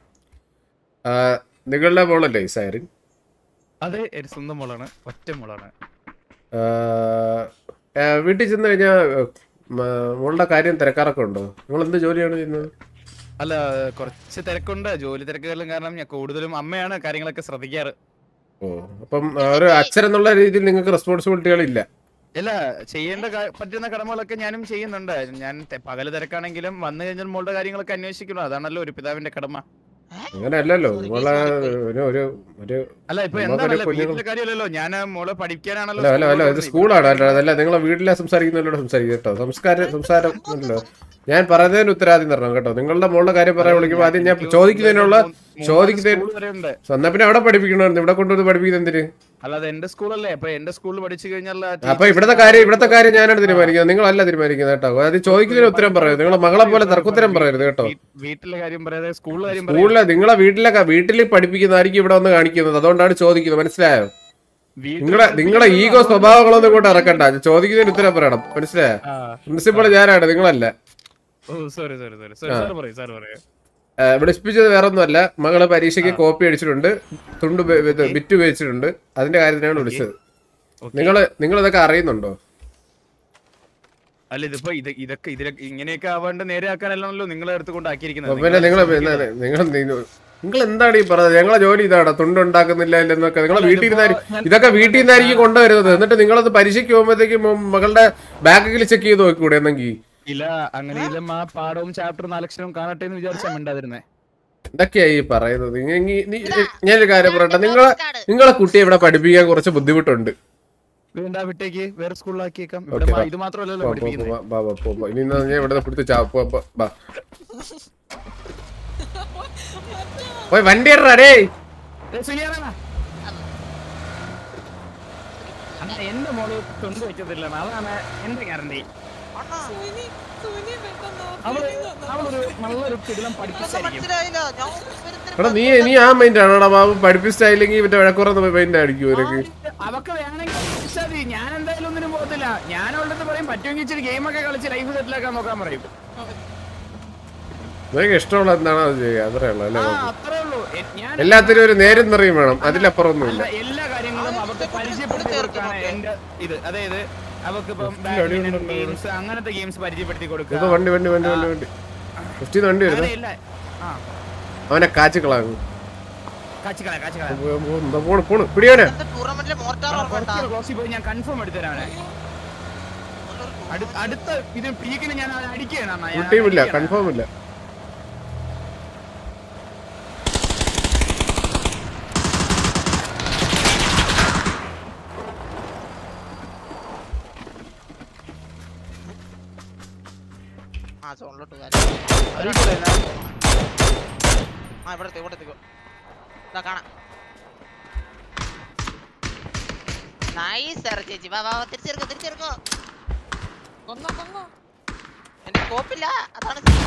നിങ്ങളുടെ മോളല്ലേ ഈ സൈറിൻ അതെ ഒരു സ്വന്തം മോളാണ് ഒറ്റ മോളാണ് ആ, ആ, വീട്ടിൽ ചെന്ന് കഴിഞ്ഞാൽ മോളുടെ കാര്യം തിരക്കാറൊക്കെ ഉണ്ടോ നിങ്ങൾ എന്ത് ജോലിയാണ് ചെയ്യുന്നത് അല്ല കുറച്ച് തിരക്കുണ്ട് ജോലി തിരക്കുകളിലും കാരണം ഞാൻ കൂടുതലും അമ്മയാണ് കാര്യങ്ങളൊക്കെ ശ്രദ്ധിക്കാറ് ഓ അപ്പം ആ, ഒരു അച്ഛൻ എന്നുള്ള രീതിയിൽ നിങ്ങൾക്ക് റെസ്പോൺസിബിലിറ്റികളില്ല അല്ല ചെയ്യേണ്ട കാ- പറ്റുന്ന കടമകളൊക്കെ ഞാനും ചെയ്യുന്നുണ്ട് ഞാൻ തെ- പകല് തിരക്കാണെങ്കിലും വന്നു കഴിഞ്ഞാൽ മോളുടെ കാര്യങ്ങളൊക്കെ അന്വേഷിക്കണം അതാണല്ലോ ഒരു പിതാവിന്റെ കടമ അങ്ങനെയല്ലല്ലോ നിങ്ങളെ ഒരു ഒരു ഒരു അല്ല ഇപ്പൊ നമുക്കൊരു എന്താണല്ലോ കുഞ്ഞു- വീട്ടിലെ കാര്യമല്ലല്ലോ ഞാൻ മോളെ പഠിക്കാനാണല്ലോ അല്ല അല്ല അല്ല സ്കൂളിൽ ഇത് പോകുന്നത്. സ്കൂളാണ് അല്ല അതല്ല നിങ്ങളെ വീട്ടിലെ സംസാരിക്കുന്നതിലൂടെ സംസാരിക്കുക കേട്ടോ സംസ്കാരം സംസാരം അല്ലല്ലോ ഞാൻ പറയുന്നതിന് ഉത്തരവാദിത്തം തരണം കേട്ടോ നിങ്ങളുടെ മോളുടെ കാര്യം പറയാൻ വിളിക്കുമ്പോൾ ആദ്യം ഞാൻ എനിക്ക് ചോദിക്കുന്നതിനുള്ള മൂന്ന് മൂന്ന് ചോദിക്കുന്നതിന് സ്കൂൾ വരെ ഉണ്ട് എന്നാ പിന്നെ അവിടെ പഠിപ്പിക്കണമായിരുന്നു ഇവിടെ കൊണ്ടുവന്ന് പഠിപ്പിക്കുന്നത് എന്തിന് അല്ലാതെ എന്റെ സ്കൂളല്ലേ അപ്പൊ എന്റെ സ്കൂളിൽ പഠിച്ചു കഴിഞ്ഞാൽ അപ്പൊ ഇവിടത്തെ കാര്യം ഇവിടത്തെ കാര്യം ഞാനാണ് തീരുമാനിക്കുന്നത് നിങ്ങളല്ല തീരുമാനിക്കുന്നത് കേട്ടോ അത് ചോദിക്കുന്നതിന് ഉത്തരം പറയരുത് നിങ്ങളെ മകളെ പോലെ തർക്കുത്തരം പറയരുത് കേട്ടോ വീട്ടിലെ കാര്യം പറയാതെ സ്കൂളിലെ കാര്യം പറയാതെ സ്കൂളിലെ നിങ്ങളെ വീട്ടിലെ വീട്ടിൽ പഠിപ്പിക്കുന്നതായിരിക്കും ഇവിടെ വന്ന് കാണിക്കുന്നത് അതുകൊണ്ടാണ് ചോദിക്കുന്നത് മനസ്സിലായോ വീട്ടിൽ നിങ്ങളെ നിങ്ങളെ ഈഗോ സ്വഭാവങ്ങളൊന്നും കൂടെ ഇറക്കണ്ട ചോദിക്കുന്നതിന് ഉത്തരം പറയണം മനസ്സിലായോ ആ. പ്രിൻസിപ്പൾ ഞാനാണ് നിങ്ങളല്ല ഓ sorry sorry sorry sorry sir പറയൂ സാർ പറയൂ ആ, വിളിപ്പിച്ചത് വേറെ ഒന്നുമല്ല മകള് പരീക്ഷയ്ക്ക് കോപ്പി അടിച്ചിട്ടുണ്ട് തുണ്ട് ഉപ- ഇത് ബിറ്റ് ഉപയോഗിച്ചിട്ടുണ്ട് അതിന്റെ കാര്യത്തിനാണ് വിളിച്ചത് നിങ്ങള് നിങ്ങൾ ഇതൊക്കെ അറിയുന്നുണ്ടോ അല്ല ഇതിപ്പോ ഇത് ഇതൊക്കെ ഇതിലൊക്കെ ഇങ്ങനെയൊക്കെ ആവാണ്ട് നേരെ ആക്കാനല്ലോ നിങ്ങളെ അടുത്ത് കൊണ്ടാക്കിയിരിക്കുന്നത് പിന്നെ നിങ്ങൾ നിങ്ങൾ നിങ്ങൾ എന്താണ് ഈ പറഞ്ഞത് ഞങ്ങളെ ജോലി ഇതാണ് തുണ്ട് ഉണ്ടാക്കുന്നില്ല എന്നൊക്കെ നിങ്ങളെ വീട്ടിൽ നിന്നായിരിക്കും ഇതൊക്കെ വീട്ടിൽ നിന്നായിരിക്കും കൊണ്ടുവരുന്നത് എന്നിട്ട് നിങ്ങളത് പരീക്ഷയ്ക്ക് പോകുമ്പോഴത്തേക്കും മകളുടെ ബാഗിൽ ചെക്ക് ചെയ്ത് നോക്കിക്കൂടെ എന്നെങ്കിൽ ഇല്ല അങ്ങനെ ഇല്ല ആ പാഠവും ചാപ്റ്റർ നാലക്ഷരവും കാണട്ടെ എന്ന് വിചാരിച്ചാ മിണ്ടാതിരുന്നേ എന്തൊക്കെയാ ഈ പറയുന്നത് ഇങ്ങ- ഇങ്ങ- നീ- ഞാനൊരു കാര്യം പറയട്ടെ നിങ്ങളെ നിങ്ങളെ കുട്ടിയെ ഇവിടെ പഠിപ്പിക്കാൻ കുറച്ച് ബുദ്ധിമുട്ടുണ്ട് വേണ്ട വിട്ടേക്ക് വേറെ സ്കൂളിലാക്കിയേക്കാം ഇവിടെ ഓക്കേ, മാ- വാ. ഇത് മാത്രമല്ലല്ലോ പോ, പോ, പഠിപ്പിക്കുന്നത് പോ, വാ, വാ, പോ, പോ. ഇനി എന്നാ ഞാൻ ഇവിടെ പിടിച്ച് ചാ പോ, പോ, വാ. പോയി വണ്ടി ഇടറേ ഏ, സുനിയാറാ. അണ്ണാ, എന്റെ മോള് തൊണ്ട് വെച്ചതില്ല അതാണ് എന്റെ ഗ്യാരണ്ടി സുനി സുനി പെട്ടെന്ന് അവള് ഓഫീസിൽ വന്നു. അവളൊരു നല്ലൊരു കിടിലം പഠിപ്പിച്ചായിരിക്കും മനസ്സിലായില്ല ഞാൻ ഇവരെന്തിനാ എടാ നീ നീ ആ മൈൻഡ് ആണോടാ ബാബു പഠിപ്പിച്ചില്ലെങ്കിൽ ഇവന്റെ വിഴക്കുറന്ന് മൈൻഡ് ആയിരിക്കും ഇവരൊക്കെ അവക്ക് വേണമെങ്കിൽ പഠിച്ചാ മതി. ഞാൻ എന്തായാലും ഒന്നിനും പോകത്തില്ല ഞാൻ അവളുടെ പറയും പറ്റുമെങ്കിൽ ഇച്ചിരി ഗെയിമൊക്കെ കളിച്ച് ലൈഫ് സെറ്റിലാക്കാൻ നോക്കാൻ പറയും നിനക്ക് ഇഷ്ടമുള്ള എന്താണോ അത് ചെയ്യുക അത്രേ ഉള്ളൂ അല്ലേ ആ ബാബു? അത്രേ ഉള്ളൂ എ- ഞാൻ എല്ലാത്തിനും ഒരു നേരും നിറയും വേണം അതിലപ്പുറം ഒന്നുമില്ല അല്ല, എല്ലാ കാര്യങ്ങളും അവർക്ക് പരിചയപ്പെടുത്തി കൊടുക്കാണ് എന്റെ ഇത് അതായത് അവർക്ക് ഇപ്പം ഗെയിംസ് അങ്ങനത്തെ ഗെയിംസ് പരിചയപ്പെടുത്തി ഇപ്പൊ കൊടുക്കുക വണ്ടി വണ്ടി വണ്ടി വണ്ടി വണ്ടി ഫിഫ്റ്റീന്ന് വണ്ടി വരുന്നത് അങ്ങനെ എല്ലാ ആ അവനെ കാച്ചിക്കളാകും കാച്ചിക്കള കാച്ചിക്കള പോണ് പോണ് പിടിയോനെ ടൂർണമെന്റിലെ മോർട്ടാർ ഓർമ്മ ക്ലോസിൽ പോയി ഞാൻ കൺഫേം എടുത്തരാവനെ അടുത്ത ഇത് പീക്കിന് ഞാൻ അവനെ അടിക്കുകയാണ് അണ്ണാ. ഞാൻ ടീമില്ല അടിക്കുകയാണ്. കൺഫേം ഇല്ല ആ സോണിലോട്ട് പോകാൻ അറിയിക്കൂടെ ആ ഇവിടെ എത്തി, ഇവിടെ എത്തിക്കോ ഇതാ കാണാം നൈസ് സാർ ചേച്ചി വാ വാ വാ, തിരിച്ചെടുക്കോ തിരിച്ചെടുക്കോ കൊന്നോ കൊന്നോ എന്റെ സ്കോപ്പില്ല അതാണ് scene.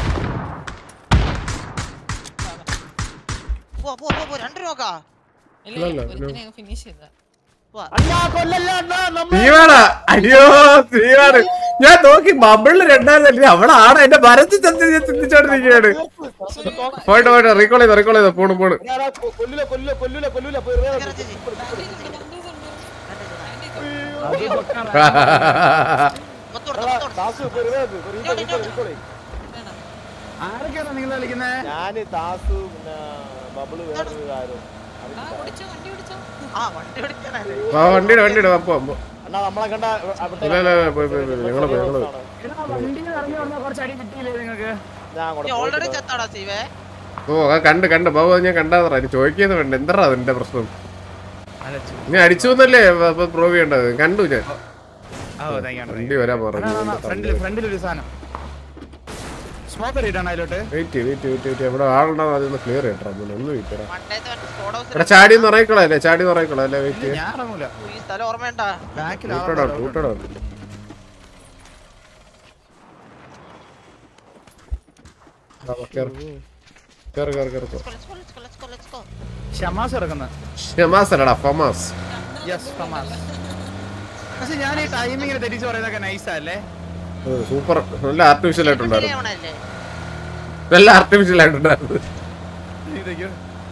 പോ പോ പോ, പോ രണ്ട് നോക്കാ ഇല്ല ഇല്ല, ഇല്ല, ഒരുത്തിനെ ഫിനിഷ് ചെയ്ത അണ്ണാ കൊല്ലല്ല അണ്ണാ നമ്മ തീവാടാ അയ്യോ തീവാണ് ഞാൻ നോക്കി ബബിളിൽ രണ്ടാമതല്ലേ അവളാണ് എന്റെ ഭരത്ത് ചിന്തിച്ചോണ്ടിരിക്കുകയാണ് പോയിട്ട് പോയിട്ട് റീകോൾ ചെയ്തോ റീകോൾ ചെയ്തോ പോണു പോണു എടാ, കൊ- കൊല്ലൂല കൊല്ലൂല കൊല്ലൂല കൊല്ലൂല പോയി ഇറങ്ങ്. കേറ് ചേച്ചി. അത് പൊക്കാണ്. മൊത്തം കൊടുത്തോ, എടാ, മൊത്തം കൊടുത്തോ. ദാസു, പോയി ഇറങ്ങ്. ഒരു recall, recall, recall. ആരൊക്കെയാണ് നിങ്ങൾ കളിക്കുന്നത് ഞാന് താസു പിന്നെ ബബിള് വേറൊരു ആരും ആ ഓടിച്ചോ വണ്ടി ഓടിച്ചോ ആ വണ്ടി ഓടിക്കാനല്ലേ ആ വണ്ടിയുടെ വണ്ടിയുടെ അപ്പൊ അപ്പൊ അണ്ണാ നമ്മളെ കണ്ട അവിടെ ഇല്ല ഇല്ല ഇല്ല, പോയി പോയി പോയി ഞങ്ങള് പോയി ഞങ്ങള് പോയി എടാ, വണ്ടിയിൽ ഇറങ്ങി വന്നാൽ കുറച്ച് അടി കിട്ടിയില്ലേ നിങ്ങൾക്ക് ഞാൻ അങ്ങോട്ട് നീ ഓൾറെഡി പോയിട്ട് ചത്താടാ സീവേ ഓ അത് കണ്ട് കണ്ട് ബാബു അത് ഞാൻ കണ്ടാ ചോദിക്കുന്നത് വേണ്ട എന്താ അതിന്റെ പ്രശ്നം നീ അടിച്ചു എന്നല്ലേ പ്രൂവ് ചെയ്യേണ്ടത് കണ്ടു ഞാൻ വണ്ടി വരാൻ പറഞ്ഞു ഫ്രണ്ടിൽ ഫ്രണ്ടിൽ ഒരു സാധനം സ്മോക്ക് ഇട്ടാണ് അതിലോട്ട് വെയിറ്റ് വെയിറ്റ് വെയിറ്റ് വെയിറ്റ് ഇവിടെ ആളുണ്ടോ അതൊന്ന് ക്ലിയർ ചെയ്യട്ടോ ഒന്ന് വെയിറ്റ് ചെയ്യടാ മണ്ടേത്തെ മറ്റേ സ്കോഡ് എടാ ഹൗസിൽ ചാടി എന്ന് പറയിക്കളല്ലേ ചാടി എന്ന് പറയിക്കളല്ലേ വെയിറ്റ് ഞാൻ ഇറങ്ങൂല ഈ സ്ഥലം ഓർമ്മയുണ്ടാ ബാക്കിൽ കൂട്ടടാ കൂട്ടടാ കേറ് കേറ് കേറ് കേറ് Let's go, let's go, let's go, let's go, let's go. Shamas ഇറക്കുന്നത് ഷമാസ് അല്ലടാ ഫമാസ് യെസ് ഷമാസ് പക്ഷെ ഞാൻ ഈ ടൈമിങ്ങിന് തെറ്റിച്ച് പറയുന്നതൊക്കെ നൈസാ അല്ലേ സൂപ്പർ നല്ല ആർട്ടിഫിഷ്യൽ ആയിട്ടുണ്ടായിരുന്നു ശരിയാവണല്ലേ? നല്ല ആർട്ടിഫിഷ്യൽ ആയിട്ടുണ്ടായിരുന്നു ഇതൊക്കെയോ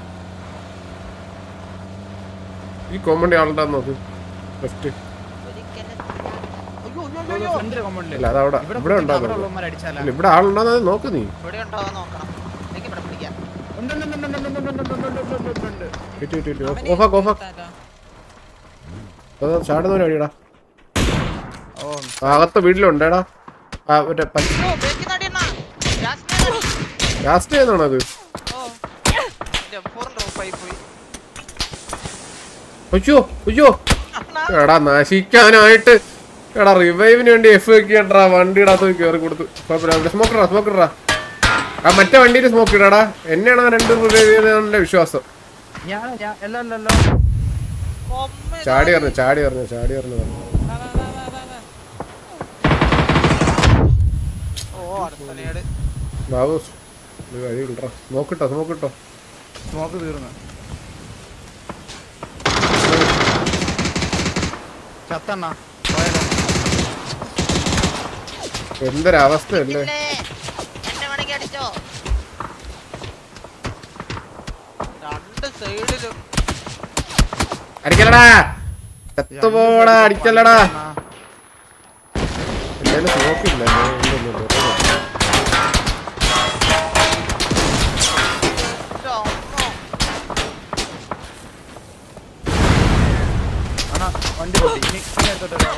ഈ കോമഡി ആളുണ്ടാന്ന് നോക്ക് ഫസ്റ്റ് ഒരിക്കലും അയ്യോ, അയ്യോ, അയ്യോ. ഫ്രണ്ടിലെ കോമ്പൗണ്ടിൽ ഇല്ല അതവിടെ ഇവിടെ ഇവിടെ അവിടെ ഉണ്ടാകും ഉള്ളവന്മാർ അടിച്ചാലാ ഇല്ല ഇവിടെ ആളുണ്ടോന്ന് നോക്ക് നീ ഇവിടെ ഉണ്ടാവാൻ നോക്കണം എനിക്ക് ഇവിടെ പിടിക്കാം ഉണ്ട്, ഉണ്ട്, ഉണ്ട്, ഉണ്ട്, ഉണ്ട്, ഉണ്ട്, ഉണ്ട്, ഉണ്ട്, ഉണ്ട്, ഉണ്ട്, ഉണ്ട്, ഉണ്ട്. ഇറ്റ് ഇറ്റ് ഇറ്റ് അവനെ ഓഫാക്ക് ഓഫാക്ക് എടുത്താലോ? അത് ചാടുന്ന വഴിയടാ ഓ അകത്ത് വീട്ടിലുണ്ടേടാ ആ മറ്റേ ഓ ബേക്കി നടിയണ്ണ ജാസ്മിൻ നടി ലാസ്റ്റ് ചെയ്യുന്നതാണോ അത് ഓ എന്റെ ഫോൺ ഡ്രോപ്പ് ആയി പോയി അയ്യോ അയ്യോ എടാ നശിക്കാനായിട്ട് എടാ റിവൈവിന് വേണ്ടി എഫ് വെക്കണ്ടാ വണ്ടിയുടെ അകത്ത് കയറി കൊടുത്തു കുഴപ്പമില്ല സ്മോക്ക് ഇടാ സ്മോക്ക് ഇടാ ആ മറ്റേ വണ്ടിയിൽ സ്മോക്ക് ഇടാടാ എന്നെയാണ് ആ രണ്ട് റിവൈവ് ചെയ്യുന്നതാണ് എന്റെ വിശ്വാസം ഞാൻ ഞാൻ അല്ല അല്ല അല്ല കൊമ്മ ചാടി പറഞ്ഞു ചാടി പറഞ്ഞു ചാടി പറഞ്ഞു വാ, വാ, വാ, വാ, വാ, വാ. ഓ അടുത്ത നേട് ബാബു ഒരു വഴി ഇട്ടോ സ്മോക്ക് ഇട്ടോ സ്മോക്ക് ഇട്ടോ സ്മോക്ക് തീർന്നു ചത്തണ്ണ പോയാലോ എന്തൊരവസ്ഥയല്ലേ ഇല്ലേ എന്നെ വേണമെങ്കിൽ അടിച്ചോ രണ്ട് സൈഡിലും അടിക്കലടാ ചത്തുപോടാ അടിക്കല്ലടാ എന്തായാലും സ്മോക്ക് ഇല്ല അണ്ണാ വണ്ടി പൊട്ടി ഇനി ഇനി എടുത്തോട്ട് വരാമോ?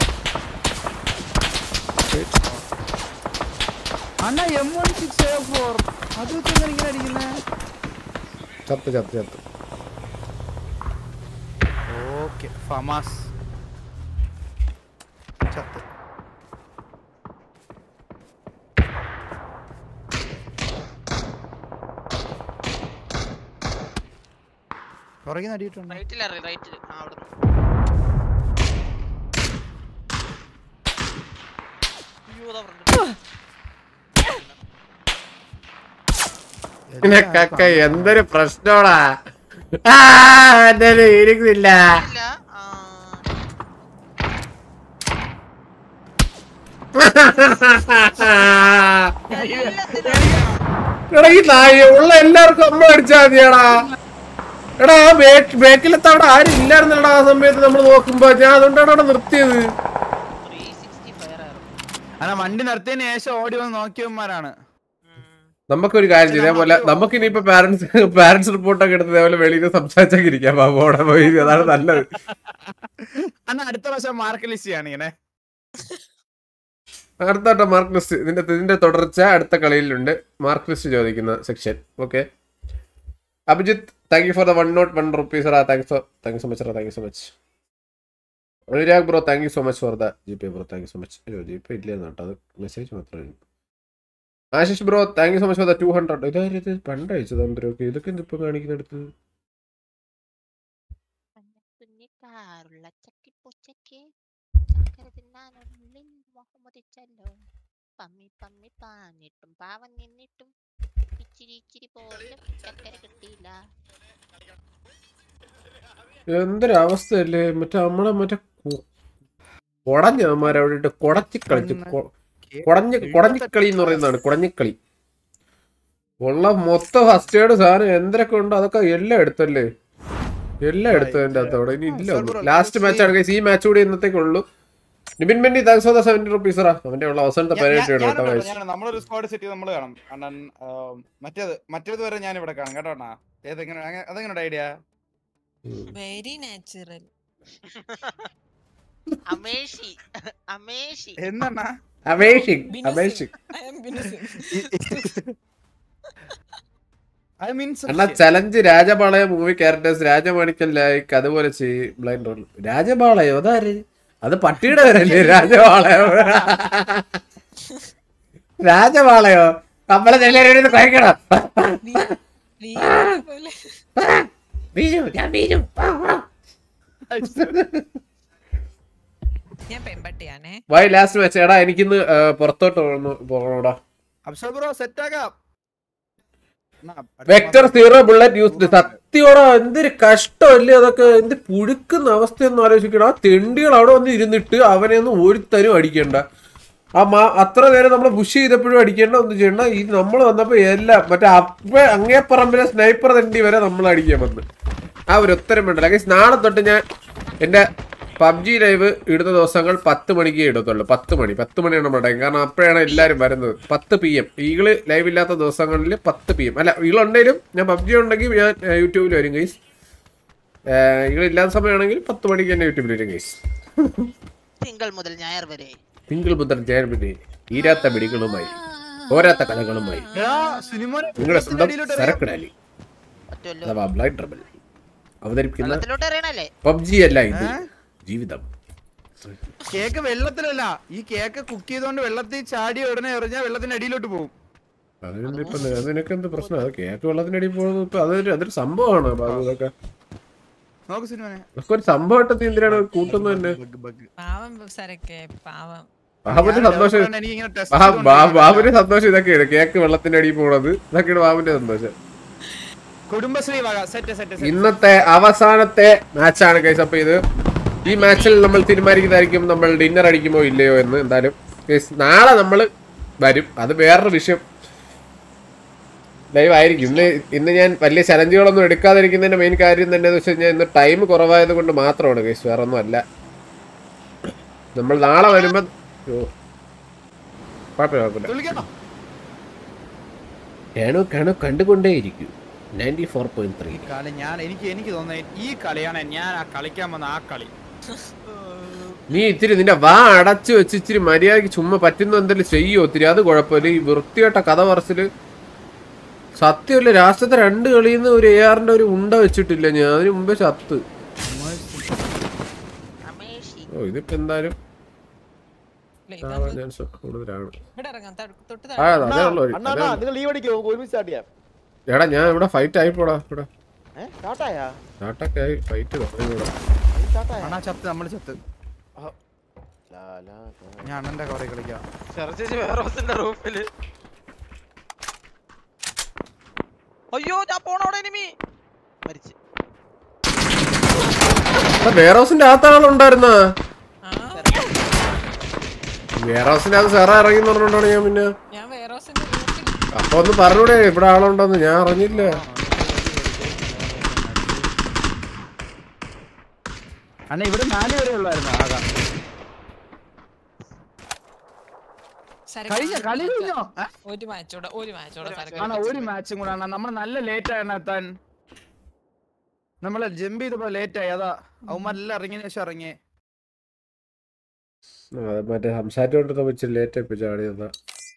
അണ്ണാ M one six A four അത് വെച്ചാൽ ഇങ്ങനെ അടിക്കുന്നേ ചത്ത് ചത്ത് ചത്ത് ഓക്കെ ഫമാസ് ചത്ത് പുറകിൽ നിന്ന് അടിയിട്ടുണ്ട് റൈറ്റിൽ അറിയ റൈറ്റിൽ ആ അവിടെ അയ്യോ ദാ front ല്. നിനക്കൊക്കെ എന്തൊരു പ്രശ്നോടാ ആ എന്തായാലും ഇരിക്കുന്നില്ല ഇല്ല ആ എല്ലാത്തിലും എടാ ഈ നായ ഉള്ള എല്ലാവർക്കും നമ്മൾ അടിച്ചാ മതിയാടാ എടാ ആ ബേക്കിലത്തെ അവിടെ ആരും ഇല്ലായിരുന്നല്ലടാ ആ സമയത്ത് നമ്മൾ നോക്കുമ്പോ ഞാൻ അതുകൊണ്ടാണ് അവിടെ നിർത്തിയത് 360 ഫയർ ആയിരുന്നു അണ്ണാ വണ്ടി നിർത്തിയതിന് ശേഷം ഓടി വന്ന് നോക്കിയവന്മാരാണ് നമുക്കൊരു കാര്യം ചെയ്യാം ഇതേപോലെ നമുക്ക് ഇനിയിപ്പോ പാരന്റ്സ് പാരന്റ്സ് റിപ്പോർട്ടൊക്കെ എടുത്ത് ഇതേപോലെ വെളിയിൽ സംസാരിച്ചൊക്കെ ഇരിക്കാം ബാബു അവിടെ പോയി അതാണ് നല്ലത് അണ്ണാ അടുത്ത പ്രാവശ്യം മാർക്ക് ലിസ്റ്റ് ചെയ്യാണ് ഇങ്ങനെ അടുത്ത മാർക്ക് ലിസ്റ്റ് ഇതിന്റെ ഇതിന്റെ തുടർച്ച അടുത്ത കളിയിലുണ്ട് മാർക്ക് ലിസ്റ്റ് ചോദിക്കുന്ന section okay Abhijith thank you for the one nought one rupees thanks for thank you so much thank you so much Anurag bro thank you so much for the G pay bro thank you so much അയ്യോ G pay ഇല്ലായിരുന്നു കേട്ടോ അത് message മാത്രമേ Ashish bro thank you so much for the two hundred ഇതായത് ഇത് പണ്ട് അയച്ചത് അന്തരമൊക്കെ ഇതൊക്കെ ഇപ്പൊ കാണിക്കുന്നിടത്ത് കുഞ്ഞിക്കാറുള്ള ചക്കിപ്പൂച്ചയ്ക്ക് ചക്കര തിന്നാനുള്ളിൽ മുഹമ്മദിച്ചല്ലോ പമ്മി പമ്മി പാഞ്ഞിട്ടും പാവം നിന്നിട്ടും ഇച്ചിരി ഇച്ചിരി പോലും ചക്കര കിട്ടിയില്ല എന്തൊരവസ്ഥയല്ലേ മറ്റേ നമ്മളെ മറ്റേ കു- കൊടഞ്ഞമാരെ അവിടെ ഇട്ട് കൊടച്ചി കളിച്ച് കൊ- കൊടഞ്ഞ് കൊടഞ്ഞിക്കളി എന്ന് പറയുന്നതാണ് കൊടഞ്ഞിക്കളി ഉള്ള മൊത്തം ഫസ്റ്റ് എയ്ഡ് സാധനം എന്തൊക്കെ ഉണ്ടോ അതൊക്കെ എല്ലാം എടുത്തല്ലേ എല്ലാം എടുത്തു അതിന്റെ അകത്ത് അവിടെ ഇനി ഇല്ല ഒന്നും ലാസ്റ്റ് മാച്ച് ആണ് guys. ഈ മാച്ച് കൂടി ഇന്നത്തേക്ക് ഉള്ളൂ നിബിൻ മെന്റി താങ്ക്സ് ഫോർ ദ സെവന്റി റുപ്പീസറാ അവന്റെ ഉള്ള അവസാനത്തെ പരിപാടി കേട്ടോ guys. നമ്മളൊരു സ്ക്വാഡ് സെറ്റ് ചെയ്ത് നമ്മൾ കാണും അണ്ണൻ ആ, മറ്റേത് മറ്റേത് വരെ ഞാൻ ഇവിടെ കാണും കേട്ടോ അണ്ണാ ഏതെങ്ങനെ അങ്ങ- അതെങ്ങനെ ഐഡിയ വെരി നാച്ചുറൽ അമേഷി അമേഷി എന്നണ്ണാ Amazing, amazing. ഐ മീൻസ് അണ്ണാ ചലഞ്ച് രാജപാളയ മൂവി ക്യാരക്ടേഴ്സ് രാജമാണിക്കൽ ലൈക്ക് അതുപോലെ ചെയ്യും ബ്ലൈൻഡ് റോൾ രാജപാളയോ അതാര് അത് പട്ടിയുടെ പേരല്ലേ രാജപാളയോ രാജപാളയോ നമ്മളെ എല്ലാവരും കഴിക്കണം പോലെ ബീജു ഞാൻ ബീജു ഞാൻ പെമ്പട്ടിയാണേ വൈ ലാസ്റ്റ് മാച്ച് എടാ എനിക്കിന്ന് ആ, പുറത്തോട്ട് പോകണം പോകണോടാ അബ്സൽ ബ്രോ സെറ്റ് ആക്കാം അണ്ണാ, അടുത്ത വെക്ടർ മാസം സീറോ ബുള്ളറ്റ് യൂസ് സത്യോടാ എന്തൊരു കഷ്ടമല്ലേ അതൊക്കെ എന്ത് പുഴുക്കുന്ന അവസ്ഥയൊന്നും ആലോചിക്കണം ആ തെണ്ടികൾ അവിടെ വന്ന് ഇരുന്നിട്ട് അവനെ ഒന്നും ഒരുത്തരും അടിക്കണ്ട ആ മാ അത്ര നേരം നമ്മൾ പുഷ് ചെയ്തപ്പോഴും അടിക്കേണ്ട ഒന്നും ചെയ്യണ്ട ഈ നമ്മൾ വന്നപ്പോ എല്ലാം മറ്റേ അപ്പ അങ്ങേപ്പറമ്പിലെ സ്നൈപ്പർ തെണ്ടി വരെ നമ്മൾ അടിക്കാൻ വന്ന് ആ ഒരു ഉത്തരം വേണ്ടല്ല ഗൈസ് നാളെ തൊട്ട് ഞാൻ എൻ്റെ പബ്ജി ലൈവ് ഇടുന്ന ദിവസങ്ങൾ പത്ത് മണിക്ക് ഇടത്തുള്ളൂ പത്ത് മണി പത്ത് മണിയാണ് നമ്മുടെ ടൈം കാരണം അപ്പോഴാണ് എല്ലാവരും വരുന്നത് പത്ത് പി എം ഈകള് ലൈവ് ഇല്ലാത്ത ദിവസങ്ങളിൽ പത്ത് പി എം അല്ല ഈകളുണ്ടെങ്കിലും ഞാൻ പബ്ജി ഉണ്ടെങ്കിൽ ഞാൻ ഏഹ്, യൂട്യൂബിൽ വരും ഗൈസ് ഈകളില്ലാത്ത സമയമാണെങ്കിൽ പത്ത് മണിക്ക് തന്നെ യൂട്യൂബിൽ വരും ഗൈസ് തിങ്കൾ മുതൽ ഞായർ വരെ തിങ്കൾ ബുധൻ ജയൻപിന്റെ ഈരാത്ത പിടികളുമായി പോരാത്ത കഥകളുമായി എടാ, സിനിമോനെ നിങ്ങളുടെ സ്വന്തം അടിയിലോട്ട് എറിയാം. സരക്കിടാലി പറ്റുമല്ലോ അഥവാ ബ്ലൈൻഡ് ട്രബിൾ അവതരിപ്പിക്കുന്ന വെള്ളത്തിലോട്ട് എറിയണല്ലേ പബ്ജി അല്ല ഇത് ജീവിതം കേക്ക് വെള്ളത്തിലല്ല ഈ കേക്ക് കുക്ക് ചെയ്തോണ്ട് വെള്ളത്തിൽ ചാടി ഉടനെ എറിഞ്ഞാൽ വെള്ളത്തിന്റെ അടിയിലോട്ട് പോകും അതിനെന്ത് ഇപ്പൊ അതിനൊക്കെ എന്ത് പ്രശ്നം അത് കേക്ക് വെള്ളത്തിനടി പോകുന്നത് ഇപ്പൊ അതൊരു അതൊരു സംഭവമാണ് ബാബു ഇതൊക്കെ നോക്ക് സിനിമനെ ഇതൊക്കെ ഒരു സംഭവമായിട്ട് നീ എന്തിനാണ് കൂട്ടുന്നത് തന്നെ പാവം സരക്കെ പാവം ബാബുവിന്റെ സന്തോഷം എനിക്ക് ഇങ്ങനെ ബാ- ടെസ്റ്റ് ബാ- ബാബുവിന്റെ സന്തോഷം ഇതൊക്കെയാണ് കേക്ക് വെള്ളത്തിന്റെ അടി പോണത് ഇതൊക്കെയാണ് ബാബുവിന്റെ സന്തോഷം കുടുംബശ്രീ വക സെറ്റ് സെറ്റ് ഇന്നത്തെ അവസാനത്തെ മാച്ചാണ് ഗൈസ് അപ്പൊ ഇത് ഈ മാച്ചിൽ നമ്മൾ തീരുമാനിക്കുന്നതായിരിക്കും നമ്മൾ ഡിന്നർ അടിക്കുമോ ഇല്ലയോ എന്ന് എന്തായാലും ഗൈസ് നാളെ നമ്മൾ വരും അത് വേറൊരു വിഷയം ലൈവ് ആയിരിക്കും ഇന്ന് ഇന്ന് ഞാൻ വലിയ ചലഞ്ചുകളൊന്നും എടുക്കാതിരിക്കുന്നതിന്റെ മെയിൻ കാര്യം തന്നെ എന്ന് വെച്ച് കഴിഞ്ഞാൽ ഇന്ന് ടൈം കുറവായത് കൊണ്ട് മാത്രമാണ് ഗൈസ് വേറെ ഒന്നും അല്ല നമ്മൾ നാളെ വരുമ്പോ ഓ. കുഴപ്പമില്ല കുഴപ്പമില്ല വിളിക്കണോ കാണു കാണു കണ്ടുകൊണ്ടേയിരിക്കും നയൻറ്റി ഫോർ പോയിന്റ് ത്രീ കളി ഞാൻ എനിക്ക് എനിക്ക് തോന്നുന്നത് ഈ കളിയാണ് ഞാൻ ആ കളിക്കാൻ വന്ന ആ കളി നീ ഇത്തിരി നിന്റെ വാ അടച്ചു വെച്ച് ഇച്ചിരി മര്യാദക്ക് ചുമ്മാ പറ്റുന്ന എന്തെങ്കിലും ചെയ്യോ ഒത്തിരി അത് കുഴപ്പമില്ല ഈ വൃത്തികെട്ട കഥ പറച്ചില് സത്യമല്ല രാഷ്ട്രത്തെ രണ്ട് കളിയിൽ നിന്ന് ഒരു എ ആറിന്റെ ഒരു ഉണ്ട വെച്ചിട്ടില്ല ഞാൻ അതിന് മുമ്പേ ചത്ത് അമേഷി ഓ ഇതിപ്പോ എന്തായാലും ഇല്ല, ചാവാൻ ഇതൊന്ന് ചാൻസ് കൂടുതലാണ് ഇവിടെ ഇറങ്ങാം തൊട്ട് തൊട്ട് ആ താഴെ. അതേ ഉള്ളൂ അണ്ണാ അതേ അണ്ണാ ഉള്ളൂ. നിങ്ങൾ ലീവ് അടിക്കോ നമുക്ക് ഒരുമിച്ച് സ്റ്റാർട്ട് ചെയ്യാം എടാ ഞാൻ ഇവിടെ ഫൈറ്റ് ആയിപ്പോടാ ഇവിടെ ഏഹ് സ്റ്റാർട്ടായാ നാട്ടൊക്കെ ആയി ഫൈറ്റ് തുടങ്ങി ഇവിടെ സ്റ്റാർട്ടായാ അണ്ണാ ചത്ത് നമ്മൾ ചത്ത് ഞാൻ അണ്ണന്റെ കവറി കളിക്കാം ചെറുച്ചേച്ചി വേറെ റൂമില് അയ്യോ ഞാൻ പോണോടെ എനിമി മരിച്ചു വേറെ ഹൗസിന്റെ അകത്ത് ആളുണ്ടായിരുന്ന ആ വേറെ ഹൗസിന്റെ അകത്ത് സെറ ഇറങ്ങി എന്ന് പറഞ്ഞോണ്ടാണ് ഞാൻ പിന്നെ ഞാൻ വേറെ റൂമിൽ അപ്പൊ ഒന്ന് പറഞ്ഞൂടെ ഇവിടെ ആളുണ്ടോന്ന് ഞാൻ അറിഞ്ഞില്ല അണ്ണ ഇവിടെ നാല് വരെ ഉള്ളായിരുന്നു ആകാം സരക്ക് കഴിഞ്ഞ കളി കഴിഞ്ഞോ ഏ? ഒരു മാച്ചോടെ ഒരു മാച്ചോടെ ആണോ ഒരു മാച്ചും കൂടെ ആണ് നമ്മൾ നല്ല ലേറ്റ് ആണ് എത്താൻ നമ്മള് ജമ്പ് ചെയ്തപ്പോ ലേറ്റ് ആയി അതാ അവന്മാരെല്ലാം ഇറങ്ങിയതിനു ശേഷം ഇറങ്ങിയേ ആ, അത് മറ്റേ സംസാരിച്ചോണ്ടിരുന്ന വെച്ച് ലേറ്റ് ആയി ചാടിയതാ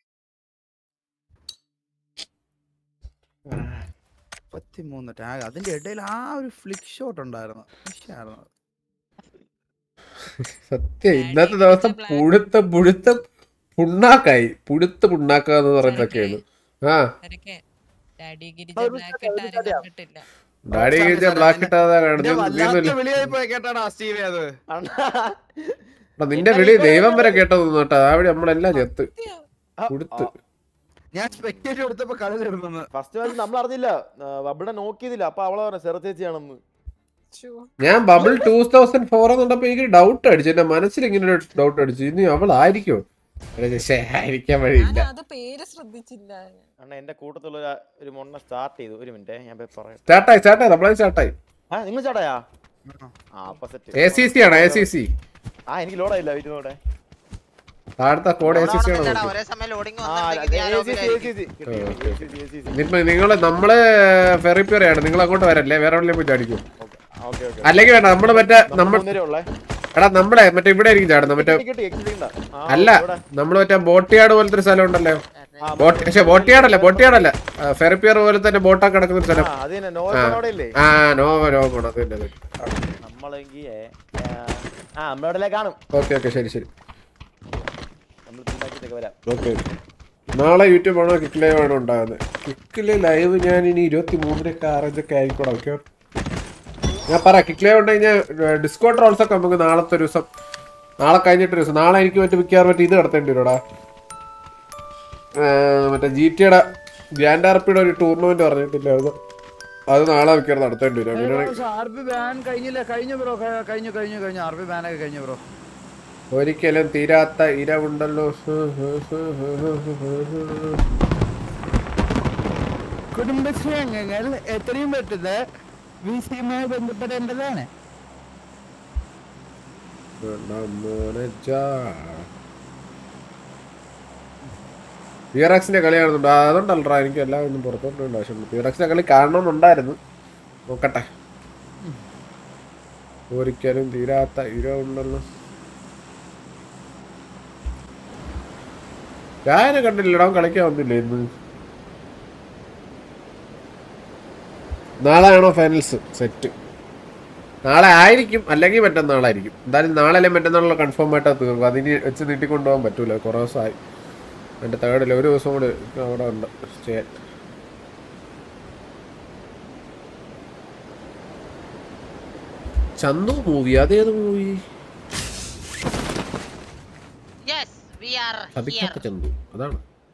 മുപ്പത്തിമൂന്ന് ടാഗ് അതിന്റെ ഇടയിൽ ആ ഒരു ഫ്ലിക്ക് ഷോട്ട് ഉണ്ടായിരുന്നു ഉശ്ശായിരുന്നു. സത്യം ഇന്നത്തെ ദിവസം പുഴുത്ത പുഴുത്ത പുണ്ണാക്കായി പുഴുത്ത് പുണ്ണാക്കുക എന്ന് പറയുന്നതൊക്കെയാണ് ആ തിരക്കെ ഡാഡി ഗിരിജ ബ്ലാക്ക് ഇട്ട് ആരും കണ്ടിട്ടില്ല ഡാഡി കഴിച്ച ബ്ലാക്ക് ഇട്ടാതെ എന്റെ വല്ലാത്ത കാണുന്നില്ല വിളിയായി പോയി കേട്ടാടാ സ്റ്റീവേ അത് നിന്റെ വിളി ദൈവം വരെ കേട്ടത് കേട്ടോ ആ വഴി നമ്മളെല്ലാം ചെത്ത് പുഴുത്ത് ഞാൻ സ്പെക്ടേറ്റ് കൊടുത്തപ്പോ കളിയിലിടുന്നു ഫസ്റ്റ് മാച്ച് നമ്മൾ അറിഞ്ഞില്ല ബബിടെ നോക്കിയതില്ല അപ്പൊ അവളെ പറഞ്ഞു സെറ ചേച്ചിയാണെന്ന് ഞാൻ ബബിൾ ടൂ തൗസൻഡ് ഫോർ എന്നുണ്ടപ്പോ എനിക്ക് ഡൗട്ട് അടിച്ചു എന്റെ മനസ്സിൽ ഇങ്ങനെ ഒരു ഡൗട്ട് അടിച്ചു ഇനി അവളായിരിക്കോ ശ്ശേ, ആയിരിക്കാൻ വഴിയില്ല ഞാൻ അത് പേര് ശ്രദ്ധിച്ചില്ല അണ്ണ എന്റെ കൂട്ടത്തിലുള്ള ഒരു- ഒരു മൊണ്ണ സ്റ്റാർട്ട് ചെയ്തു ഒരു മിനിറ്റ് ഞാൻ പോയി പറയാം സ്റ്റാർട്ടായി സ്റ്റാർട്ടായി നമ്മളെ സ്റ്റാർട്ടായി ആ നിങ്ങൾ ചാടയാ ആ അപ്പൊ സെറ്റ് എ സി സി ആണ് എ സി സി ആ എനിക്ക് ലോഡായില്ല വീട്ടിൽ നോടെ താഴത്തെ കോഡ് എ സി സി ആണ് ലോഡാവുന്നില്ലടാ, നോക്ക്. ഒരേ സമയം ലോഡിങ് ആ വന്നിട്ടുണ്ടെങ്കിൽ ഞാൻ ലോബിയിലായിരിക്കും. ഇനിയിപ്പോ നിങ്ങള് നമ്മള് ഫെറിപ്പിയറാണ് നിങ്ങൾ അങ്ങോട്ട് വരല്ലേ വേറെ എവിടെയും പോയി ചാടിക്കും ഓക്കെ ഓക്കെ അല്ലെങ്കിൽ വേണ്ട നമ്മള് മറ്റേ നമ്മൾ ഉള്ളേ എടാ നമ്മളെ മറ്റേ ഇവിടെ ആയിരിക്കും ചാടുന്നത് മറ്റേ കിട്ടി എക്സിറ്റ് അല്ല നമ്മൾ മറ്റേ ബോട്ടിയാട് പോലത്തെ ഒരു സ്ഥലം ഉണ്ടല്ലോ ബോട്ട് പക്ഷെ ബോട്ടിയാടല്ല ബോട്ടിയാടല്ല ഫെറിപ്പിയർ പോലെ തന്നെ ബോട്ടൊക്കെ കിടക്കുന്ന ഒരു സ്ഥലം അത് തന്നെ നോർമൽ അവിടെ ഇല്ലേ ആ നോവ നോവ അത് തന്നെ നമ്മളെങ്കിൽ ആ നമ്മളവിടെ കാണും ഓക്കെ ഓക്കെ ശരി ശരി നമ്മൾ തീരുമാനിച്ചിട്ടൊക്കെ വരാം ഓക്കെ നാളെ യൂട്യൂബ് ആണോ കിക്ക് ലൈവ് ആണോ ഉണ്ടാകുന്നത് കിക്കില് ലൈവ് ഞാൻ ഇനി ഇരുപത്തി മൂന്നിനൊക്കെ ആറഞ്ചൊക്കെ ആയിക്കോട്ടെ ഓക്കെ ഞാൻ പറ കിക്ക് ലൈവ് ഉണ്ട് കഴിഞ്ഞാൽ ഡിസ്കൗണ്ട് ട്രോൾസ് ഒക്കെ നമുക്ക് നാളത്തെ ഒരു ദിവസം നാളെ കഴിഞ്ഞിട്ട് ഒരു ദിവസം നാളെ എനിക്ക് മറ്റേ മിക്കവാറും മറ്റേ ഇത് നടത്തേണ്ടി വരുടാ മറ്റേ ജി ടിയുടെ ഗ്രാൻഡ് ആർപിയുടെ ഒരു ടൂർണമെന്റ് പറഞ്ഞിട്ടില്ല അത് അത് നാളെ മിക്കവാറും നടത്തേണ്ടി വരും അങ്ങനെയാണെങ്കിൽ ആർ പി ബാൻ കഴിഞ്ഞില്ല കഴിഞ്ഞു ബ്രോ കഴിഞ്ഞു കഴിഞ്ഞു കഴിഞ്ഞു ആർ പി ബാനൊക്കെ കഴിഞ്ഞു ബ്രോ ഒരിക്കലും തീരാത്ത ഇരവുണ്ടല്ലോ കുടുംബശ്രീ അംഗങ്ങൾ എത്രയും പെട്ടെന്ന് വി സിയുമായി ബന്ധപ്പെടേണ്ടതാണ് പിയറക്സിന്റെ കളി കാണുന്നുണ്ട് അതുകൊണ്ടല്ലടാ എനിക്ക് എല്ലാം ഒന്നും പുറത്തോട്ട് വേണ്ട ആവശ്യമുണ്ട് പിയറക്സിന്റെ കളി കാണണമെന്നുണ്ടായിരുന്നു നോക്കട്ടെ ഒരിക്കലും തീരാത്ത ഇര ഉണ്ടല്ലോ ഞാനെ കണ്ടില്ലടാ അവൻ കളിക്കാൻ വന്നില്ല ഇന്ന് നാളെയാണോ ഫൈനൽസ് സെറ്റ് നാളെ ആയിരിക്കും അല്ലെങ്കിൽ മറ്റന്നാളായിരിക്കും എന്തായാലും നാളെ അല്ലെങ്കിൽ മറ്റന്നാളുള്ള കൺഫേം ആയിട്ട് അത് തീർക്കും അതിന് വെച്ച് നീട്ടിക്കൊണ്ടുപോകാൻ പറ്റൂല കുറേ ദിവസമായി എൻ്റെ തേർഡിൽ ഒരു ദിവസം കൂടി അവിടെ ഉണ്ട് ചെയ്യാൻ ചന്തു മൂവി അതേത് movie Yes, we are here. ചതിക്കാത്ത ചന്തു അതാണ്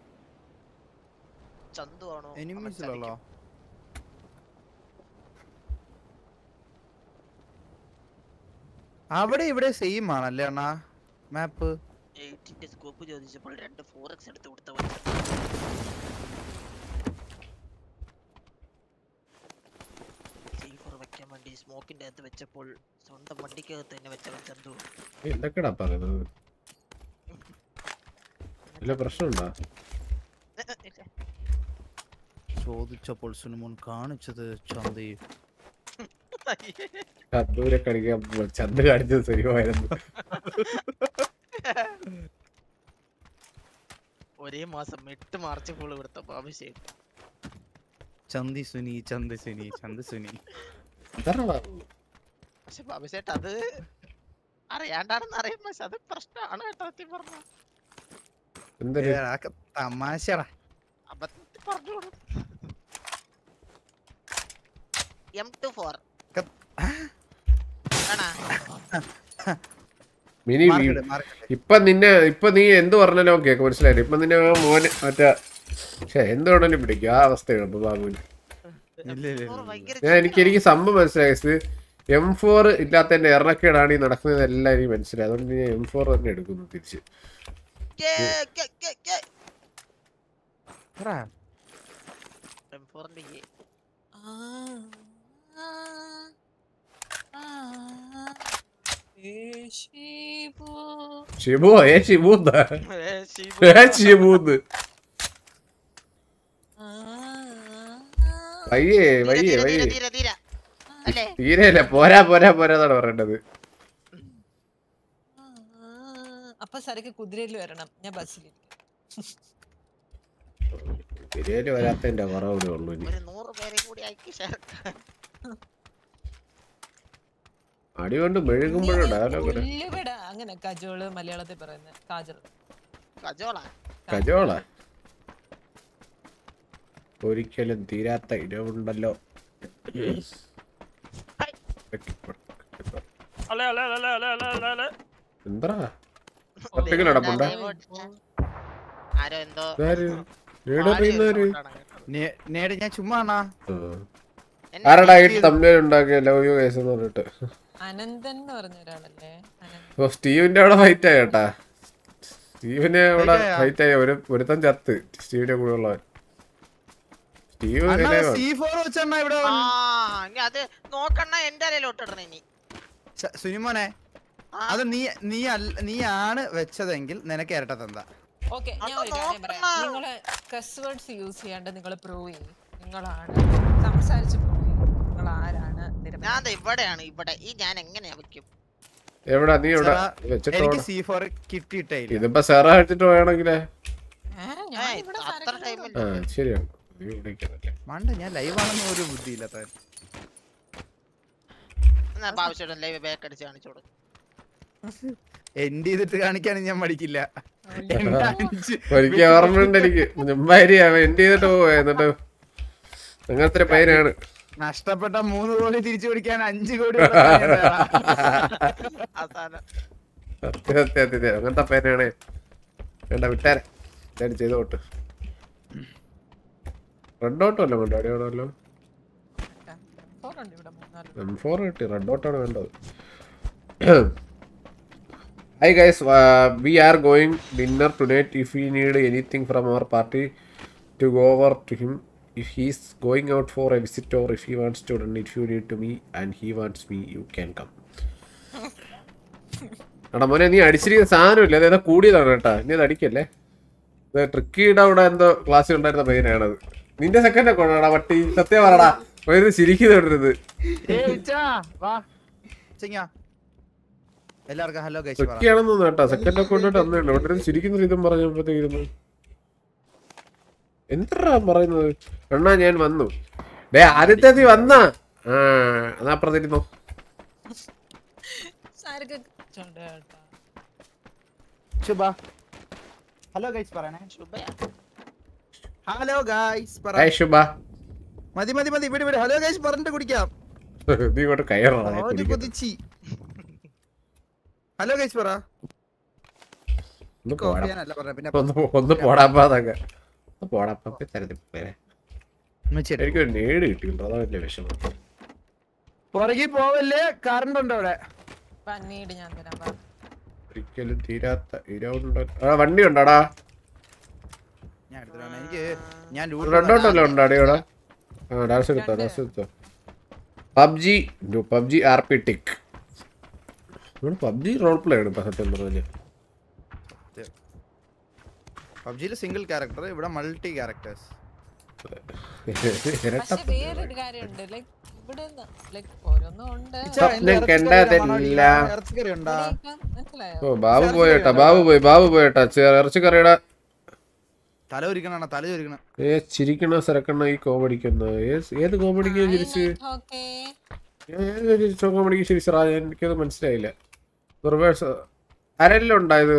ചന്തു ആണോ എനിമീസിലല്ലോ അവിടെ ഇവിടെ സെയിം ആണല്ലേ അണ്ണാ മാപ്പ് എയ്റ്റിന്റെ സ്കോപ്പ് ചോദിച്ചപ്പോൾ രണ്ട് ഫോർ എക്സ് എടുത്ത് കൊടുത്ത സീഫർ വെക്കാൻ വേണ്ടി സ്മോക്കിന്റെ അകത്ത് വെച്ചപ്പോൾ സ്വന്തം വണ്ടിക്കകത്ത് തന്നെ വെച്ചവൻ ചന്തു എന്തൊക്കെയാ പറയുന്നത് വല്ല പ്രശ്നമുണ്ടോ ചോദിച്ചപ്പോൾ സുനുമോൻ കാണിച്ചത് ചന്തി ചന്ദൂരെ കളിക്കാൻ പോ- ചന്ത് കാണിച്ചത് ശരിയായിരുന്നു ഒരേ മാസം എട്ട് മാർച്ച് ഫുൾ കൊടുത്ത അഭിഷേക് ചന്തി സുനി ചന്തി സുനി ചന്തി സുനി എന്താ പക്ഷെ അഭിഷേക് അത് അറിയാണ്ടാണെന്ന് അറിയാം പക്ഷെ അത് പ്രശ്നമാണ് കേട്ടോ സത്യം പറഞ്ഞു എന്തൊരു തമാശടാ അബദ്ധത്തിൽ പറഞ്ഞോളൂ M two four mini market, market. ഇപ്പൊ നിന്നെ ഇപ്പൊ നീ എന്ത് പറഞ്ഞാലോ കേക്ക് മനസ്സിലായില്ല ഇപ്പൊ നിന്നെ ആ മോന് മറ്റേ പക്ഷെ എന്ത് വേണേലും പിടിക്കും ആ അവസ്ഥയാണ് ഇപ്പൊ ബാബുവിന് ഇല്ല ഇല്ല ഇല്ല. ഞാൻ എനിക്ക് എനിക്ക് സംഭവം മനസ്സിലായത് എം ഫോർ ഇല്ലാത്തതിന്റെ എറണക്കേടാണ് ഈ നടക്കുന്നത് എല്ലാം എനിക്ക് മനസ്സിലായി അതുകൊണ്ട് ഞാൻ എം ഫോർ തന്നെ എടുക്കുന്നു തിരിച്ച് എടാ, എം ഫോറിന്റെ ഷിബു ഏ ഷിബൂന്ന് ഏ ഷിബൂന്ന് വയ്യേ വയ്യേ വയ്യേ തീര തീര അല്ലേ തീരെയല്ല പോരാ പോരാ പോരാ എന്നാണ് പറയേണ്ടത് അപ്പൊ സരക്ക് കുതിരയിൽ വരണം ഞാൻ ബസ്സിലിരിക്കും തിരയില് വരാത്തതിന്റെ കുറവിടെ ഉള്ളൂ ഇനി ഒരു നൂറ് പേരെ കൂടി ആക്കി ചേർക്കാം അടി കൊണ്ട് മെഴുകുമ്പോഴും ഡയലോഗ് ഉള്ളിവിട അങ്ങനെ കജോള് മലയാളത്തിൽ പറയുന്നത് കാജൽ കജോള കജോള ഒരിക്കലും തീരാത്ത ഇരവുണ്ടല്ലോ അല്ലേ അല്ലേ അല്ലേ അല്ലേ അല്ലേ അല്ലേ അല്ലേ എന്താ ഒറ്റയ്ക്ക് നടപ്പുണ്ട ആരോ എന്തോ ഇതാര് നേടറിയുന്നവര് നേ- നേട് ഞാൻ ചുമ്മാ ആണാ എന്നെ ആരടാ ഈ തമ്മിൽ ഉണ്ടാക്കിയ ലവ് യു കേസ് എന്ന് പറഞ്ഞിട്ട് അനന്തൻ എന്ന് പറഞ്ഞ ഒരാളല്ലേ അനന്തൻ ഓ സ്റ്റീവിന്റെ അവിടെ ഫൈറ്റ് ആയി കേട്ടാ സ്റ്റീവിനെ അവിടെ Fight ആയോ? ഫൈറ്റ് ആയി ഒരു ഒരുത്തൻ ചത്ത് സ്റ്റീവിന്റെ കൂടെ ഉള്ളവൻ സ്റ്റീവ് ഇങ്ങനെ സി ഫോർ വെച്ചണ്ണ ഇവിടെ ആ ഇനി അത് നോക്കണ്ണ എന്റെ അലയിലോട്ട് ഇടണ ഇനി സ- സുനിമോനെ ആ, അത് നീ നീ അല്ല നീ ആണ് വെച്ചതെങ്കിൽ നിനക്ക് ഇരട്ട തന്ത ഓക്കെ ഞാൻ അത് ഒരു കാര്യം പറയാം നോക്കണ. നിങ്ങള് കസ് വേർഡ്സ് യൂസ് ചെയ്യാണ്ട് നിങ്ങൾ പ്രൂവ് ചെയ്യും നിങ്ങളാണ് സംസാരിച്ച് പ്രൂവ് ചെയ്യും നിങ്ങൾ ആരാണ് നിരപരാധി. ഞാൻ ദേ ഇവിടെയാണ് ഇവിടെ ഈ ഞാൻ എങ്ങനെയാ വെക്കും എവിടാ നീ എവിടെ സെറാ, വെച്ചിട്ട് എനിക്ക് പോണം. സി ഫോർ കിട്ടിയിട്ടേ ഇല്ല ഇതിപ്പോ സെറ വെച്ചിട്ട് പോയാണെങ്കിലേ ഏ, ഞാൻ ഏയ്, ഇവിടെ അത്ര സരക്കിന് ടൈമില്ല ആ ശരിയാണ് നീ വിളിക്കുന്നല്ലേ മണ്ട ഞാൻ ലൈവ് ആണെന്ന് ഒരു ബുദ്ധിയില്ലാത്ത എന്നാ ആവശ്യമായിട്ട് ലൈവ് ബാക്ക് അടിച്ച് കാണിച്ചോളൂ എൻഡ് ചെയ്തിട്ട് കാണിക്കാൻ ഞാൻ മടിക്കില്ല എന്റെ അഞ്ച് ഒരിക്കൽ ഓർമ്മയുണ്ട് എനിക്ക് മുമ്പാരി അവൻ എൻഡ് ചെയ്തിട്ട് പോവാ എന്നിട്ട് അങ്ങനത്തെ പേരാണ് നഷ്ടപ്പെട്ട മൂന്ന് കോടി തിരിച്ചു പിടിക്കാൻ അഞ്ച് കോടി ഉള്ള പയ്യൻ വേണം. അവസാനം സത്യം സത്യം സത്യം അങ്ങനത്തെ പേരാണ് വേണ്ട വിട്ടാരെ ഞാൻ ചെയ്തോട്ട് റെഡ് ഔട്ട് വല്ലോ വേണ്ട അടിയാണല്ലോ ഫോറുണ്ട് ഇവിടെ മൂന്നാല് എം ഫോർ കിട്ടി റെഡ് ഔട്ടാണ് വേണ്ടത് hi guys we are going dinner tonight if you need anything from our party to go over to him if he's going out for a visit or if he wants to done if you need to me and he wants me you can come എടാ മോനെ നീ അടിച്ചിരിക്കുന്ന സാധനമില്ല അതേതാ കൂടിയതാണ് കേട്ടാ നീ അത് അടിക്കല്ലേ ഇത് ട്രിക്കിയുടെ അവിടെ എന്തോ ക്ലാസ്സിൽ ഉണ്ടായിരുന്ന പയ്യനാണത് നിന്റെ സെക്കൻഡ് ഒക്കെ ഉണ്ടോടാ പട്ടി സത്യം പറടാ ഒരു ചിരിക്കുന്നുണ്ടത് ഏയ് ഇച്ചാ, വാ ചിങ്ങ എല്ലാവർക്കും ഹലോ ഗൈസ് പറ ട്രിക്കിയാണെന്ന് തോന്നുന്നു കേട്ടോ സെക്കൻഡ് ഒക്കെ കൊണ്ടിട്ട് അന്നുണ്ട് ഇവിടെ ഇരുന്ന് ചിരിക്കുന്ന ഇതും പറഞ്ഞപ്പോഴത്തേക്കിരുന്നു എന്താ പറയുന്നത് അണ്ണാ ഞാൻ വന്നു ഡേ ആദ്യത്തെ നീ വന്നാ ആ എന്നാ അപ്പുറത്തിരുന്നോ സാരക്ക് ചുണ്ട് കേട്ടോ ശുഭ ഹലോ ഗൈസ് പറയണേ ശുഭയാ ഹലോ ഗൈസ് പറ ഹായ് ശുഭ മതി മതി മതി ഇവിടെ ഇവിടെ ഹലോ ഗൈസ് പറഞ്ഞിട്ട് കുടിക്കാം നീ ഇങ്ങോട്ട് കയറാ ഒരു കൊതിച്ചി ഹലോ ഗൈസ് പറ ഒന്ന് കോഫി പോടാ ഞാനല്ല പറഞ്ഞ പിന്നെ ഒന്ന് പോ- ഒന്ന് പോടാപ്പാതൊക്കെ ഒന്ന് പോടാപ്പാ തരത്തി പേരെ ഉമ്മച്ചിയുടെ. എനിക്കൊരു നേട് കിട്ടിയിട്ടുണ്ട് അതാ വലിയ വിഷമം പുറകിൽ പോവല്ലേ കറണ്ട് ഉണ്ട് അവിടെ പന്നീട് ഞാൻ തരാം വാ. ഒരിക്കലും തീരാത്ത ഇരവുണ്ട് ആ വണ്ടി ഉണ്ടോടാ ഞാൻ എടുത്തിട്ടാണ് എനിക്ക് ഞാൻ റെഡ് ഔട്ടല്ലോ ഉണ്ടോ അടിയോടാ ആ ഡാൻസ് എടുത്തോ ഡാൻസ് എടുത്തോ പബ്ജി പബ്ജി ആർ പി ടിക് നമ്മൾ പബ്ജി റോൾ പ്ലേ ആണ് ഇപ്പൊ സത്യം പറഞ്ഞാല് പബ്ജിയിൽ സിംഗിൾ ക്യാരക്ടർ ഇവിടെ മൾട്ടി ക്യാരക്ടേഴ്സ് പക്ഷെ വേറൊരു കാര്യമുണ്ട് ലൈക്ക് ഇവിടെ ലൈക്ക് ഓരോന്നും ഉണ്ട് സ്വപ്നം കണ്ടതില്ല ഇറച്ചിക്കറി ഉണ്ടാ ഇവിടെയൊക്കെ മനസ്സിലായോ ഓ ബാബു പോയേട്ടാ ബാബു പോയി ബാബു പോയേട്ടാ ഇറച്ചിക്കറിയുടെ തല ഒരിക്കണ തല ഒരിക്കണം ഏ ചിരിക്കണ സരക്കണ ഈ കോമഡിക്കുന്ന ഏത് കോമഡിക്ക് ചിരിച്ച് ഓക്കേ ഏത് കോമഡിക്ക് ചിരിച്ചറാ എനിക്കത് മനസ്സിലായില്ല റിവേഴ്സ് ആരെല്ലാം ഉണ്ടായത്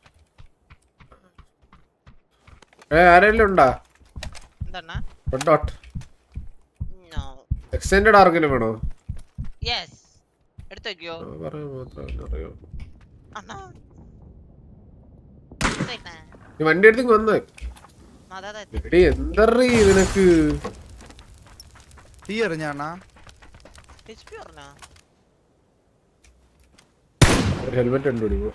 ഏ ആരെല്ലാം ഉണ്ടാ എന്താണ് റെഡ് ഡോട്ട് നോ എക്സ്റ്റെൻഡ് ആർക്കെങ്കിലും വേണോ യെസ് എടുത്തു വെക്കോ ആ, പറയാൻ മാത്രം അറിയോ അണ്ണാ ഇതേക്കണേ. നീ വണ്ടി എടുത്തേക്ക് വന്ന് അതെ അതെ എടി എന്തറി നിനക്ക് തീ എറിഞ്ഞാണാ എച്ച് പി പറഞ്ഞോ ഒരു ഹെൽമെറ്റ് ഉണ്ട് പിടിക്കോ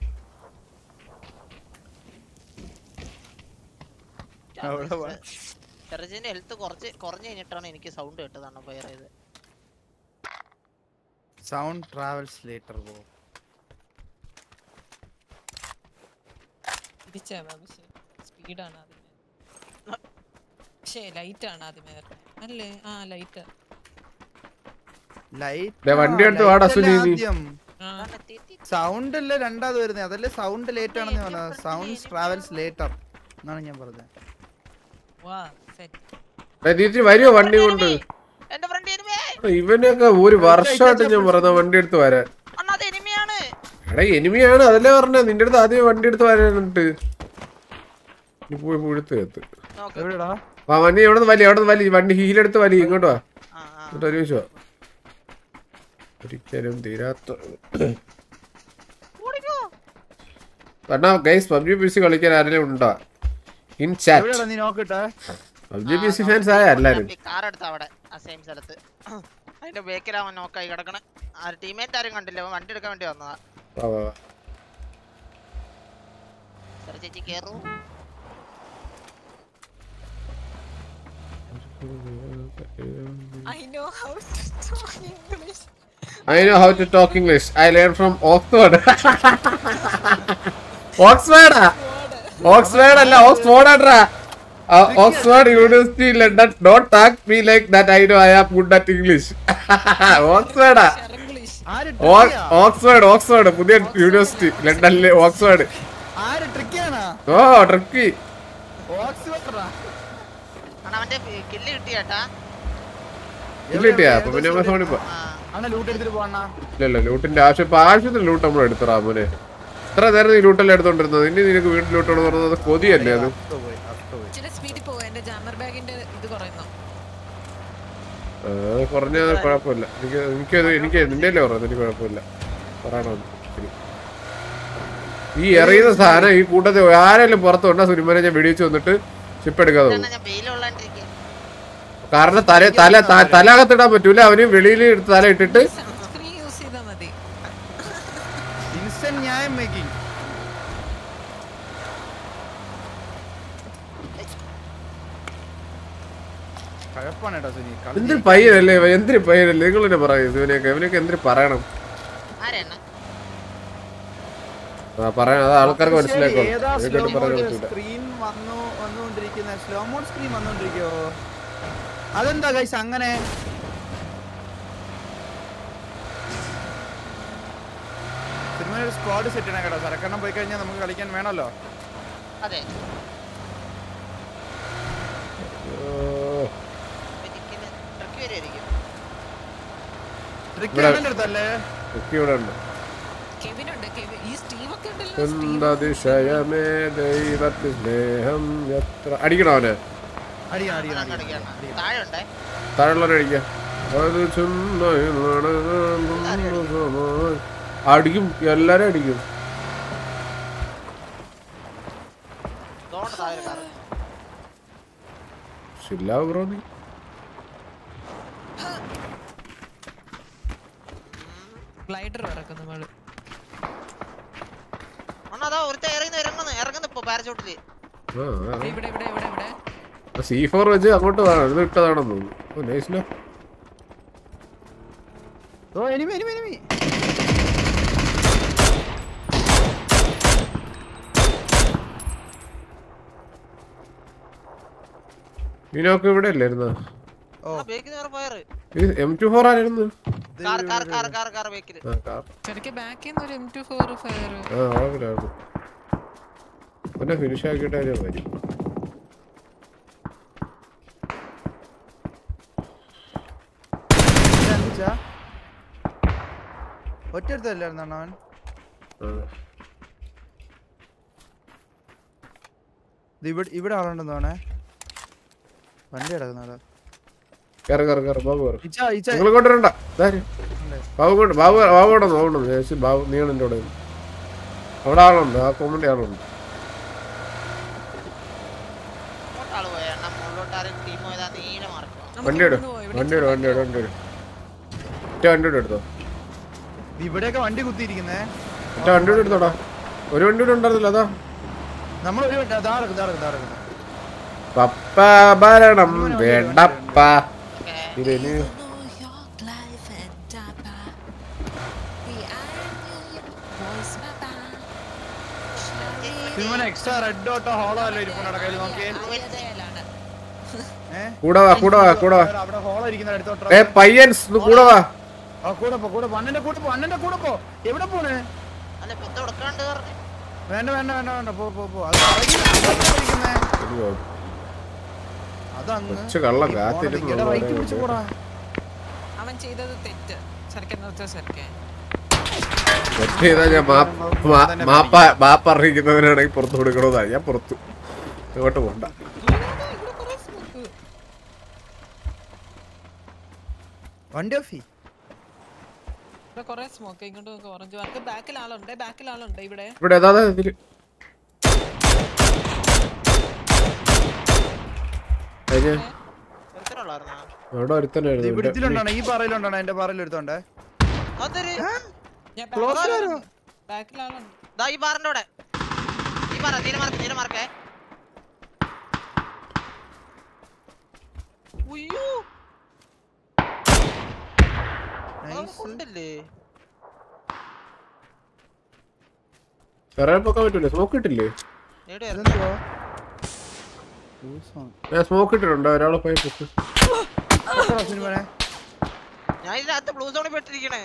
അവിടെ വാ. ടെറജിന്റെ ഹെൽത്ത് കുറച്ച് കുറഞ്ഞു കഴിഞ്ഞിട്ടാണ് എനിക്ക് സൗണ്ട് കേട്ടതാണ് ഫയർ ചെയ്ത് സൗണ്ട് ട്രാവൽസ് ലേറ്റർ പോ തിരിച്ചാ പക്ഷേ സ്പീഡാണ് ആദ്യമേ പക്ഷേ ലൈറ്റ് ആണ് ആദ്യമേ വരുന്നത് അല്ലേ ആ ലൈറ്റ് ദേ, വണ്ടി എടുത്ത് വാടാ, സുനി, നീ. ആ സൗണ്ട് അല്ലേ രണ്ടാമത് വരുന്നത് അതല്ലേ സൗണ്ട് ലേറ്റ് ആണെന്ന് പറഞ്ഞത് സൗണ്ട്സ് ട്രാവൽസ് ലേറ്റർ എന്നാണ് ഞാൻ പറഞ്ഞത് വാ സെറ്റ് തിരിച്ച് വരുമോ വണ്ടി കൊണ്ട് എന്റെ ഫ്രണ്ട് എനിമേ എടാ, ഇവനെയൊക്കെ ഒരു വർഷമായിട്ട് ഞാൻ പറയുന്ന വണ്ടി എടുത്ത് വരാൻ അണ്ണാ അത് എനിമിയാണ് എടാ എനിമിയാണ് അതല്ലേ പറഞ്ഞ നിന്റെ അടുത്ത് ആദ്യം വണ്ടി എടുത്ത് വരാനിട്ട് ഇനി പോയി പുഴുത്ത് കത്ത് നോക്ക് എവിടെടാ വാ വണ്ടി എവിടെ നിന്ന് വലി എവിടെ നിന്ന് വലി വണ്ടി ഹീലെടുത്ത് വലി ഇങ്ങോട്ട് വാ ആ ആ എന്നിട്ട് ഒരുമിച്ച് വാ ഒരിക്കലും തീരാത്ത ഓടിക്കോ കാരണം ഗൈസ് പബ്ജി പി സി കളിക്കാൻ ആരെങ്കിലും ഉണ്ടോ ഇൻ ചാറ്റ് എവിടെടാ നീ നോക്കിട്ടെ പബ്ജി പി സി ഫാൻസ് ആയ എല്ലാരും കാർ എടുത്ത അവിടെ ആ സെയിം സ്ഥലത്ത് അതിന്റെ ബേക്കിലാവൻ നോക്കായി കിടക്കണ ആ ടീമേറ്റ് ആരും കണ്ടില്ല അവൻ വണ്ടി എടുക്കാൻ വേണ്ടി വന്നതാ വാ വാ വാ സാർ ചേച്ചി കേറൂ I know how to talk English. I know how to talk English. I learned from Oxford. Oxford ആ ഓക്സ്ഫോർഡ് അല്ല ഓക്സ്ഫോർഡ് ആട്രാ Oxford university London dot talk me like that I know I am good at English ഓക്സ്ഫോർഡാ English. ആര് ഓ- ട്രിക്കിയാ? Oxford Oxford പുതിയ university ലണ്ടനിലെ Oxford ആര് ട്രിക്കിയാണോ ഓ ട്രിക്കി ഓക്സ്ഫോർഡാ അണ്ണാ അവന്റെ കില്ല് കിട്ടിയേട്ടാ കിട്ടിയാ അപ്പൊ പിന്നെ നമ്മൾ ഫോണിൽ പോ ആ അണ്ണ ലൂട്ട് എടുത്തിട്ട് പോണ ഇല്ലല്ല ലൂട്ടിന്റെ ആവശ്യം ഇപ്പൊ ആവശ്യത്തിന് ലൂട്ട് നമ്മൾ എടുത്തു റാമോനെ ഇത്ര നേരം നീ ലൂട്ടല്ലേ എടുത്തോണ്ടിരുന്നത് ഇനി നിനക്ക് വീട്ടിൽ ലൂട്ടോട് പറഞ്ഞത് കൊതിയല്ലേ അത് പോയി അസ്ത പോയി ചില സ്പീഡിൽ പോവാ എന്റെ ജാമർ ബാഗിന്റെ ഇത് കുറയുന്നു ആ, കുറഞ്ഞത് കുഴപ്പമില്ല എനിക്ക് എനിക്കത് എനിക്ക് നിന്റെ അല്ലേ പറഞ്ഞത് എനിക്ക് കുഴപ്പമില്ല പറയണോ ശരി ഈ എറിയുന്ന സാധനം ഈ കൂട്ടത്തിൽ ആരെങ്കിലും പുറത്ത് കൊണ്ടാ സുനിമനെ ഞാൻ വെടിവെച്ച് വന്നിട്ട് ഷിപ്പ് എടുക്കാതെ പോകും ഇതെന്നാ ഞാൻ വെയിലുള്ളണ്ടിരിക്കുക കാരണം തല തല ത- തല അകത്തിടാൻ പറ്റൂല അവന് വെളിയിൽ എടുത്ത് തല ഇട്ടിട്ട് സൺസ്ക്രീൻ യൂസ് ചെയ്താൽ മതി ഇൻസ്റ്റന്റ് ന്യായം മേക്കിംഗ് കഴപ്പാണ് കേട്ടോ സുനി കളി എന്തൊരു പയ്യനല്ലേ ഇവൻ? എന്തൊരു പയ്യനല്ലേ നിങ്ങൾ തന്നെ പറയും ഇവനെയൊക്കെ ഇവനൊക്കെ എന്തിനു പറയണം ആരെണ്ണ ആ പറയാൻ അത് ആൾക്കാർക്ക് മനസ്സിലാക്കണം ഏതാ ഇവനെക്കൊണ്ട് പറയാൻ പറ്റൂല സ്ക്രീൻ വന്നു വന്നുകൊണ്ടിരിക്കുന്ന സ്ലോ മോഡ് സ്ക്രീൻ വന്നുകൊണ്ടിരിക്കോ അതെന്താ ഗൈസ് അങ്ങനെ സിനിമ ഒരു സ്ക്വാഡ് സെറ്റ് ചെയ്യണം കേട്ടോ സരക്കെണ്ണം പോയി കഴിഞ്ഞാൽ നമുക്ക് കളിക്കാൻ വേണമല്ലോ അതെ ഓ, എനിക്കിന് ട്രക്ക് വരുമായിരിക്കും ട്രിക്ക് ഇവിടെ- അവൻ്റെ അടുത്തല്ലേ ഒക്കെ ഇവിടെ ഉണ്ട് കെവിൻ ഉണ്ട് കെവിൻ ഈ സ്റ്റീവ് ഒക്കെ ഉണ്ടല്ലോ സ്റ്റീവ് എന്തതിശയമേ ദൈവത്തിൽ സ്നേഹം എത്ര അടിക്കണോ അവനെ അടിക്കണം അടിക്കണം അങ്ങ് അടിക്കണം അടിക്കണം. താഴെ ഉണ്ടേ താഴെയുള്ളവനെ അടിക്കാം അത് ചിന്തയിലാണ് അടിക്കും എല്ലാരും അടിക്കും തോണ്ട താഴെ കാർ ശില്ലാവ് ബ്രോ നീ ഗ്ലൈഡർ ഇറക്കും നമ്മള് അണ്ണാ അതാ ഒരുത്ത ഇറങ്ങുന്നു ഇറങ്ങുന്നു ഇറങ്ങുന്നു ഇപ്പൊ പാരച്ചൂട്ടില് ഇവിടെ ഇവിടെ ഇവിടെ ഇവിടെ സി ഫോർ വെച്ച് അങ്ങോട്ട് വേണം ഇത് ഇട്ടതാണെന്ന് തോന്നുന്നു ഓ നൈസിലോ ഓ എനിമി എനിമി എനിമി ഇതിനൊക്കെ ഇവിടെ അല്ലായിരുന്നോ ഓ ബേക്കിൽ വേറെ ഫയർ ഇത് എം ടു ഫോർ ആയിരുന്നു car car car car car ബേക്കിൽ ആ കാർ ശരിക്കും ബാക്കിൽ നിന്ന് ഒരു എം ടു ഫോർ ഫയർ ആ കുഴപ്പമില്ലായിരുന്നു പിന്നെ ഫിനിഷ് ആക്കിയിട്ട് ഞാൻ വരും ഒറ്റ അടുത്തല്ലായിരുന്നു അവൻ ആ. ഇത് ഇവിടെ ഇവിടെ ആളുണ്ടെന്ന് തോന്നേ വണ്ടി കിടക്കുന്ന ആള് കേറ് കേറ് കേറ് ബാബു കേറ് ഇച്ച ഇച്ച നിങ്ങൾ കൊണ്ടുവരണ്ട ഇതാര്? ഉണ്ട്. ബാബു കൊണ്ട് ബാബു ബാബു അവിടെ നോക്കണം ചേച്ചി ബാബു നീയാണ് എൻ്റെ അവിടെ അവിടെ ആളുണ്ട് ആ കോമഡി ആളുണ്ട് ആള് പോയ എണ്ണം മുകളിലോട്ട് ആരും ടീം പോയതാ നീല മാർക്ക് വണ്ടി ഇടും വണ്ടി ഇടും വണ്ടി ഇടും വണ്ടി ഇടും ഒറ്റ വണ്ടി ഇടും എടുത്തോ ഇത് ഇവിടെയൊക്കെ വണ്ടി കുത്തിയിരിക്കുന്നേ ഒറ്റ വണ്ടി ഇടും എടുത്തോടാ ഒരു വണ്ടി ഇവിടെ ഉണ്ടായിരുന്നില്ല അതാ നമ്മൾ ഒരു വണ്ടി ദാ കിടക്കുന്നു, ദാ കിടക്കുന്നു, ദാ കിടക്കുന്നു. പപ്പ ഭരണം വേണ്ടപ്പ ഇതിന് സിനിമന് എക്സ്ട്രാ റെഡ് ഡോട്ടോ ഹോളോ അല്ലോ ഇരിപ്പുണ്ടോ കയ്യിൽ നോക്കിയേ ഏ? കൂടെ വാ കൂടെ വാ കൂടെ വാ അവിടെ ഹോളോ ഇരിക്കുന്ന എടുത്തോട്ടോ ഏ പയ്യൻസ് ഒന്ന് കൂടെ വാ ആ കൂടെ പോ കൂടെ പോ അണ്ണന്റെ കൂടെ പോ അണ്ണന്റെ കൂടെ പോ എവിടെ പോണേ അല്ല ഇപ്പൊ ഇത് കൊടുക്കാണ്ട് പറഞ്ഞു വേണ്ട വേണ്ട വേണ്ട വേണ്ട പോ പോ പോ അത് പുറകിൽ അകത്താ ഇരിക്കുന്നെ. അയ്യോ, അതങ്ങ് കൊച്ചു കള്ളം ഈ കാത്തിരുന്ന് പോണത് ഇങ്ങടെ വഴിക്ക് പിടിച്ച് പോടാ. അവൻ ചെയ്തത് തെറ്റ് ശരിക്കും നിർത്തോ ശരിക്കും തെറ്റ് ചെയ്താ ഞാൻ മാപ്പ് മാ- മാപ്പ മാപ്പ് അറിയിക്കുന്നവനാണെങ്കിൽ പുറത്ത് കൊടുക്കണമെന്നാണ് ഞാൻ പുറത്തു ഇങ്ങോട്ട് പോണ്ട ഇവിടെ കുറെ സ്മോക്ക് വണ്ടി ഓഫി ഇവിടെ കുറെ സ്മോക്ക് ഇങ്ങോട്ട് നോക്ക് ഓറഞ്ച് മാർക്ക് ബാക്കിൽ ആളുണ്ട് ബാക്കിൽ ആളുണ്ട് ഇവിടെ ഇവിടെ ഏതാ ഇതില് കഴിഞ്ഞ ഒരുത്തനുള്ളായിരുന്നാ? അവിടെ ഒരുത്തനായിരുന്നു ഇവിടെ ഇവിടെ. ഇതിലുണ്ടാണ് ഈ പാറയിലുണ്ടാണ് എന്റെ പാറയിൽ എടുത്തോണ്ടേ അതൊരു ഞാൻ Close ആരോ? ബാക്കിൽ ആളുണ്ട് ദാ ഈ ബാറിന്റെ അവിടെ ഈ ബാറ നീല മാർക്ക് നീല മാർക്കേ ഉയ്യോ Nice. ഉണ്ടല്ലേ വേറെ പോക്കാൻ പറ്റൂല സ്മോക്ക് ഇട്ടില്ലേ എവിടെയായിരുന്നു ഇതെന്തുവാ? ഞാൻ സ്മോക്ക് ഇട്ടിട്ടുണ്ട് ഒരാളെ പോയി പൊക്ക് എത്ര സിനിമനെ? ഞാൻ ഇതിനകത്ത് ബ്ലൂ സോണിൽ പെട്ടിരിക്കണേ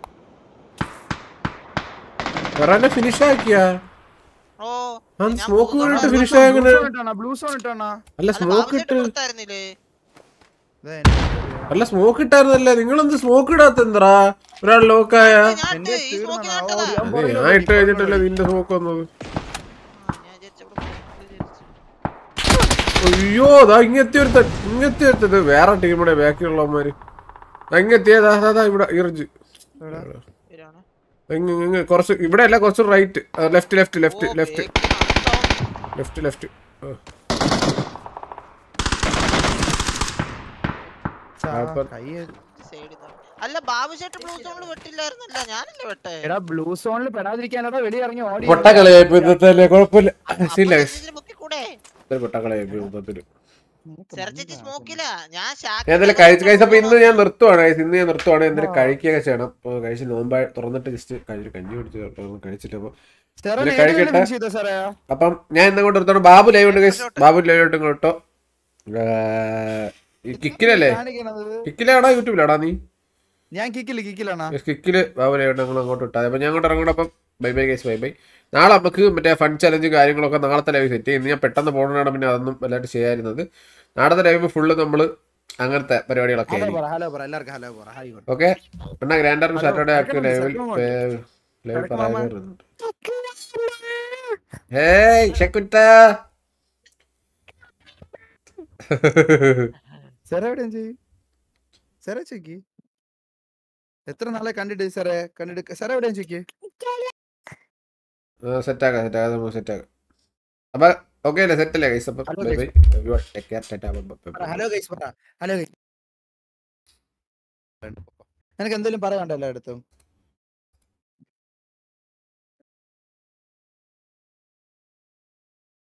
വേറെ ഫിനിഷ് ആക്കിയാ ഓ ആ ഞാൻ സ്മോക്ക് blue zone വീണിട്ട് ആണ്. ഫിനിഷ് Blue ആയെങ്ങനെ zone ഇട്ടാണോ? Blue zone ഇട്ടാണോ? അല്ല അല്ല, സ്മോക്ക് ബാബു ചേട്ടൻ ഇട്ട് കൊടുത്തായിരുന്നില്ലേ ഇതാ എന്റെ അറിയാം. അല്ല സ്മോക്ക് ഇട്ടായിരുന്നല്ലേ നിങ്ങളെന്ത് സ്മോക്ക് ഇടാത്ത എന്താ ഒരാൾ ലോക്കായ ഞാൻ എന്റെ ഇട്ട്, ഈ സ്മോക്ക് ഞാൻ തീർന്നാ? ഇട്ടതാ. ഓ, അതെ ഞാൻ ഇട്ട് കഴിഞ്ഞിട്ടല്ലേ നിന്റെ സ്മോക്ക് വന്നത് ആ, ഞാൻ വിചാരിച്ചു ഇവിടെ full വിചാരിച്ചു. അയ്യോ ദാ ഇങ്ങെത്തി ഒരുത്തൻ ഇങ്ങെത്തി ഒരുത്തത് വേറെ ടീമുടെ ബാക്കിയുള്ളവന്മാര് ഇങ്ങെത്തിയതാ അതാ ഇവിടെ ഇറജ് ഇവരാണ്. ഇങ്ങ് ഇങ്ങ് കുറച്ച് ഇവിടെ അല്ല കുറച്ച് റൈറ്റ് ലെഫ്റ്റ് ലെഫ്റ്റ് ഓ, ലെഫ്റ്റ് ലെഫ്റ്റ് back ൽ ആണ്. ലെഫ്റ്റ് ലെഫ്റ്റ് ചാ, അപ്പൊ- കൈ Side ൽ ആണ്. അല്ല ബാബു ചേട്ടൻ ബ്ലൂ സോണിൽ വെട്ടില്ലായിരുന്നല്ല ഞാനല്ലേ വെട്ടേ എടാ ബ്ലൂ സോണിൽ പെടാതിരിക്കാനടാ വെളിയിറങ്ങി ഓടി പൊട്ടക്കളയായിപ്പോ ഇന്നത്തെ കുഴപ്പമില്ല ശീല ഇതിൽ മുക്കിക്കൂടെ പൊട്ടക്കളയായിപ്പോ മൊത്തത്തില് സെർച്ചിട്ട് സ്മോക്കില്ല ഞാൻ ഞാൻ എന്തായാലും കഴിച്ച് കഴിച്ചപ്പോ ഇന്ന് ഞാൻ നിർത്തുവാണ് guys. ഇന്ന് ഞാൻ നിർത്തുവാണ് എന്തായാലും കഴിക്കുകയൊക്കെ ചെയ്യണം അപ്പൊ കഴിച്ച് നോമ്പായി തുറന്നിട്ട് ജസ്റ്റ് കഴിച്ചു കഞ്ഞി കുടിച്ച് കഴിച്ചിട്ട് അപ്പൊ സാറേ, ഇതില് നേരെ കഴിക്കട്ടെ. finish ചെയ്തോ സാറേ? അപ്പം ഞാൻ ഇന്ന് കൊണ്ട് നിർത്തണം ബാബു ലൈവ് ഉണ്ട് ഗൈസ് ബാബു ലൈവ് ഉണ്ട് കേട്ടോ ഈ കിക്കിലല്ലേ കാണിക്കണത്? കിക്കിലാടാ യൂട്യൂബിലാടാ നീ ഞാൻ കിക്കില് കിക്കിലാണോ കിക്കില് ബാബു ലൈവ് ഉണ്ട് ഞങ്ങൾ അങ്ങോട്ട് ഇട്ടാ അപ്പൊ ഞാൻ അങ്ങോട്ട് ഇറങ്ങണം അപ്പം bye bye guys bye bye നാളെ നമുക്ക് മറ്റേ ഫൺ ചലഞ്ച് കാര്യങ്ങളൊക്കെ നാളത്തെ ലൈവ് സെറ്റ് ചെയ്യും ഇന്ന് ഞാൻ പെട്ടെന്ന് പോകണതാണ് പിന്നെ അതൊന്നും വല്ലാണ്ട് ചെയ്യായിരുന്നത് നാളത്തെ ലൈവ് ഫുള്ള് നമ്മള് അങ്ങനത്തെ പരിപാടികളൊക്കെ ഹലോ ആയിരിക്കും പറ ഹലോ പറ എല്ലാവർക്കും ഹലോ പറ ഹായ് പറ. ഓക്കെ എന്നാ ഗ്രാൻഡറിന് ഹലോ, സാറ്റർഡേ ആക്കി second ലൈവിൽ second ഉണ്ട്. ലൈവ് second പറയാൻ മാമ. വരുന്നുണ്ട് ഹേയ് ഷക്കുറ്റ സാറേ എവിടെയാ ചെയ്യ് സാറേ ചോയ്ക്ക് എത്ര നാളെ കണ്ടിട്ട് സാറേ കണ്ടിട്ട് സാറേ എവിടെയാ ചോയ്ക്ക് സെറ്റാക്കാം സെറ്റാക്കാം നമുക്ക് സെറ്റാക്കാം അപ്പൊ ഓക്കെ അല്ലേ സെറ്റ് അല്ലേ ഗൈസ് അപ്പം Hello, bye guys. Bye take care ടാറ്റാ ബൈ ബൈ ഹലോ ഗൈസ് പറ ഹലോ ഗൈസ് നിനക്ക് എന്തെങ്കിലും പറയാനുണ്ടോ എല്ലായിടത്തും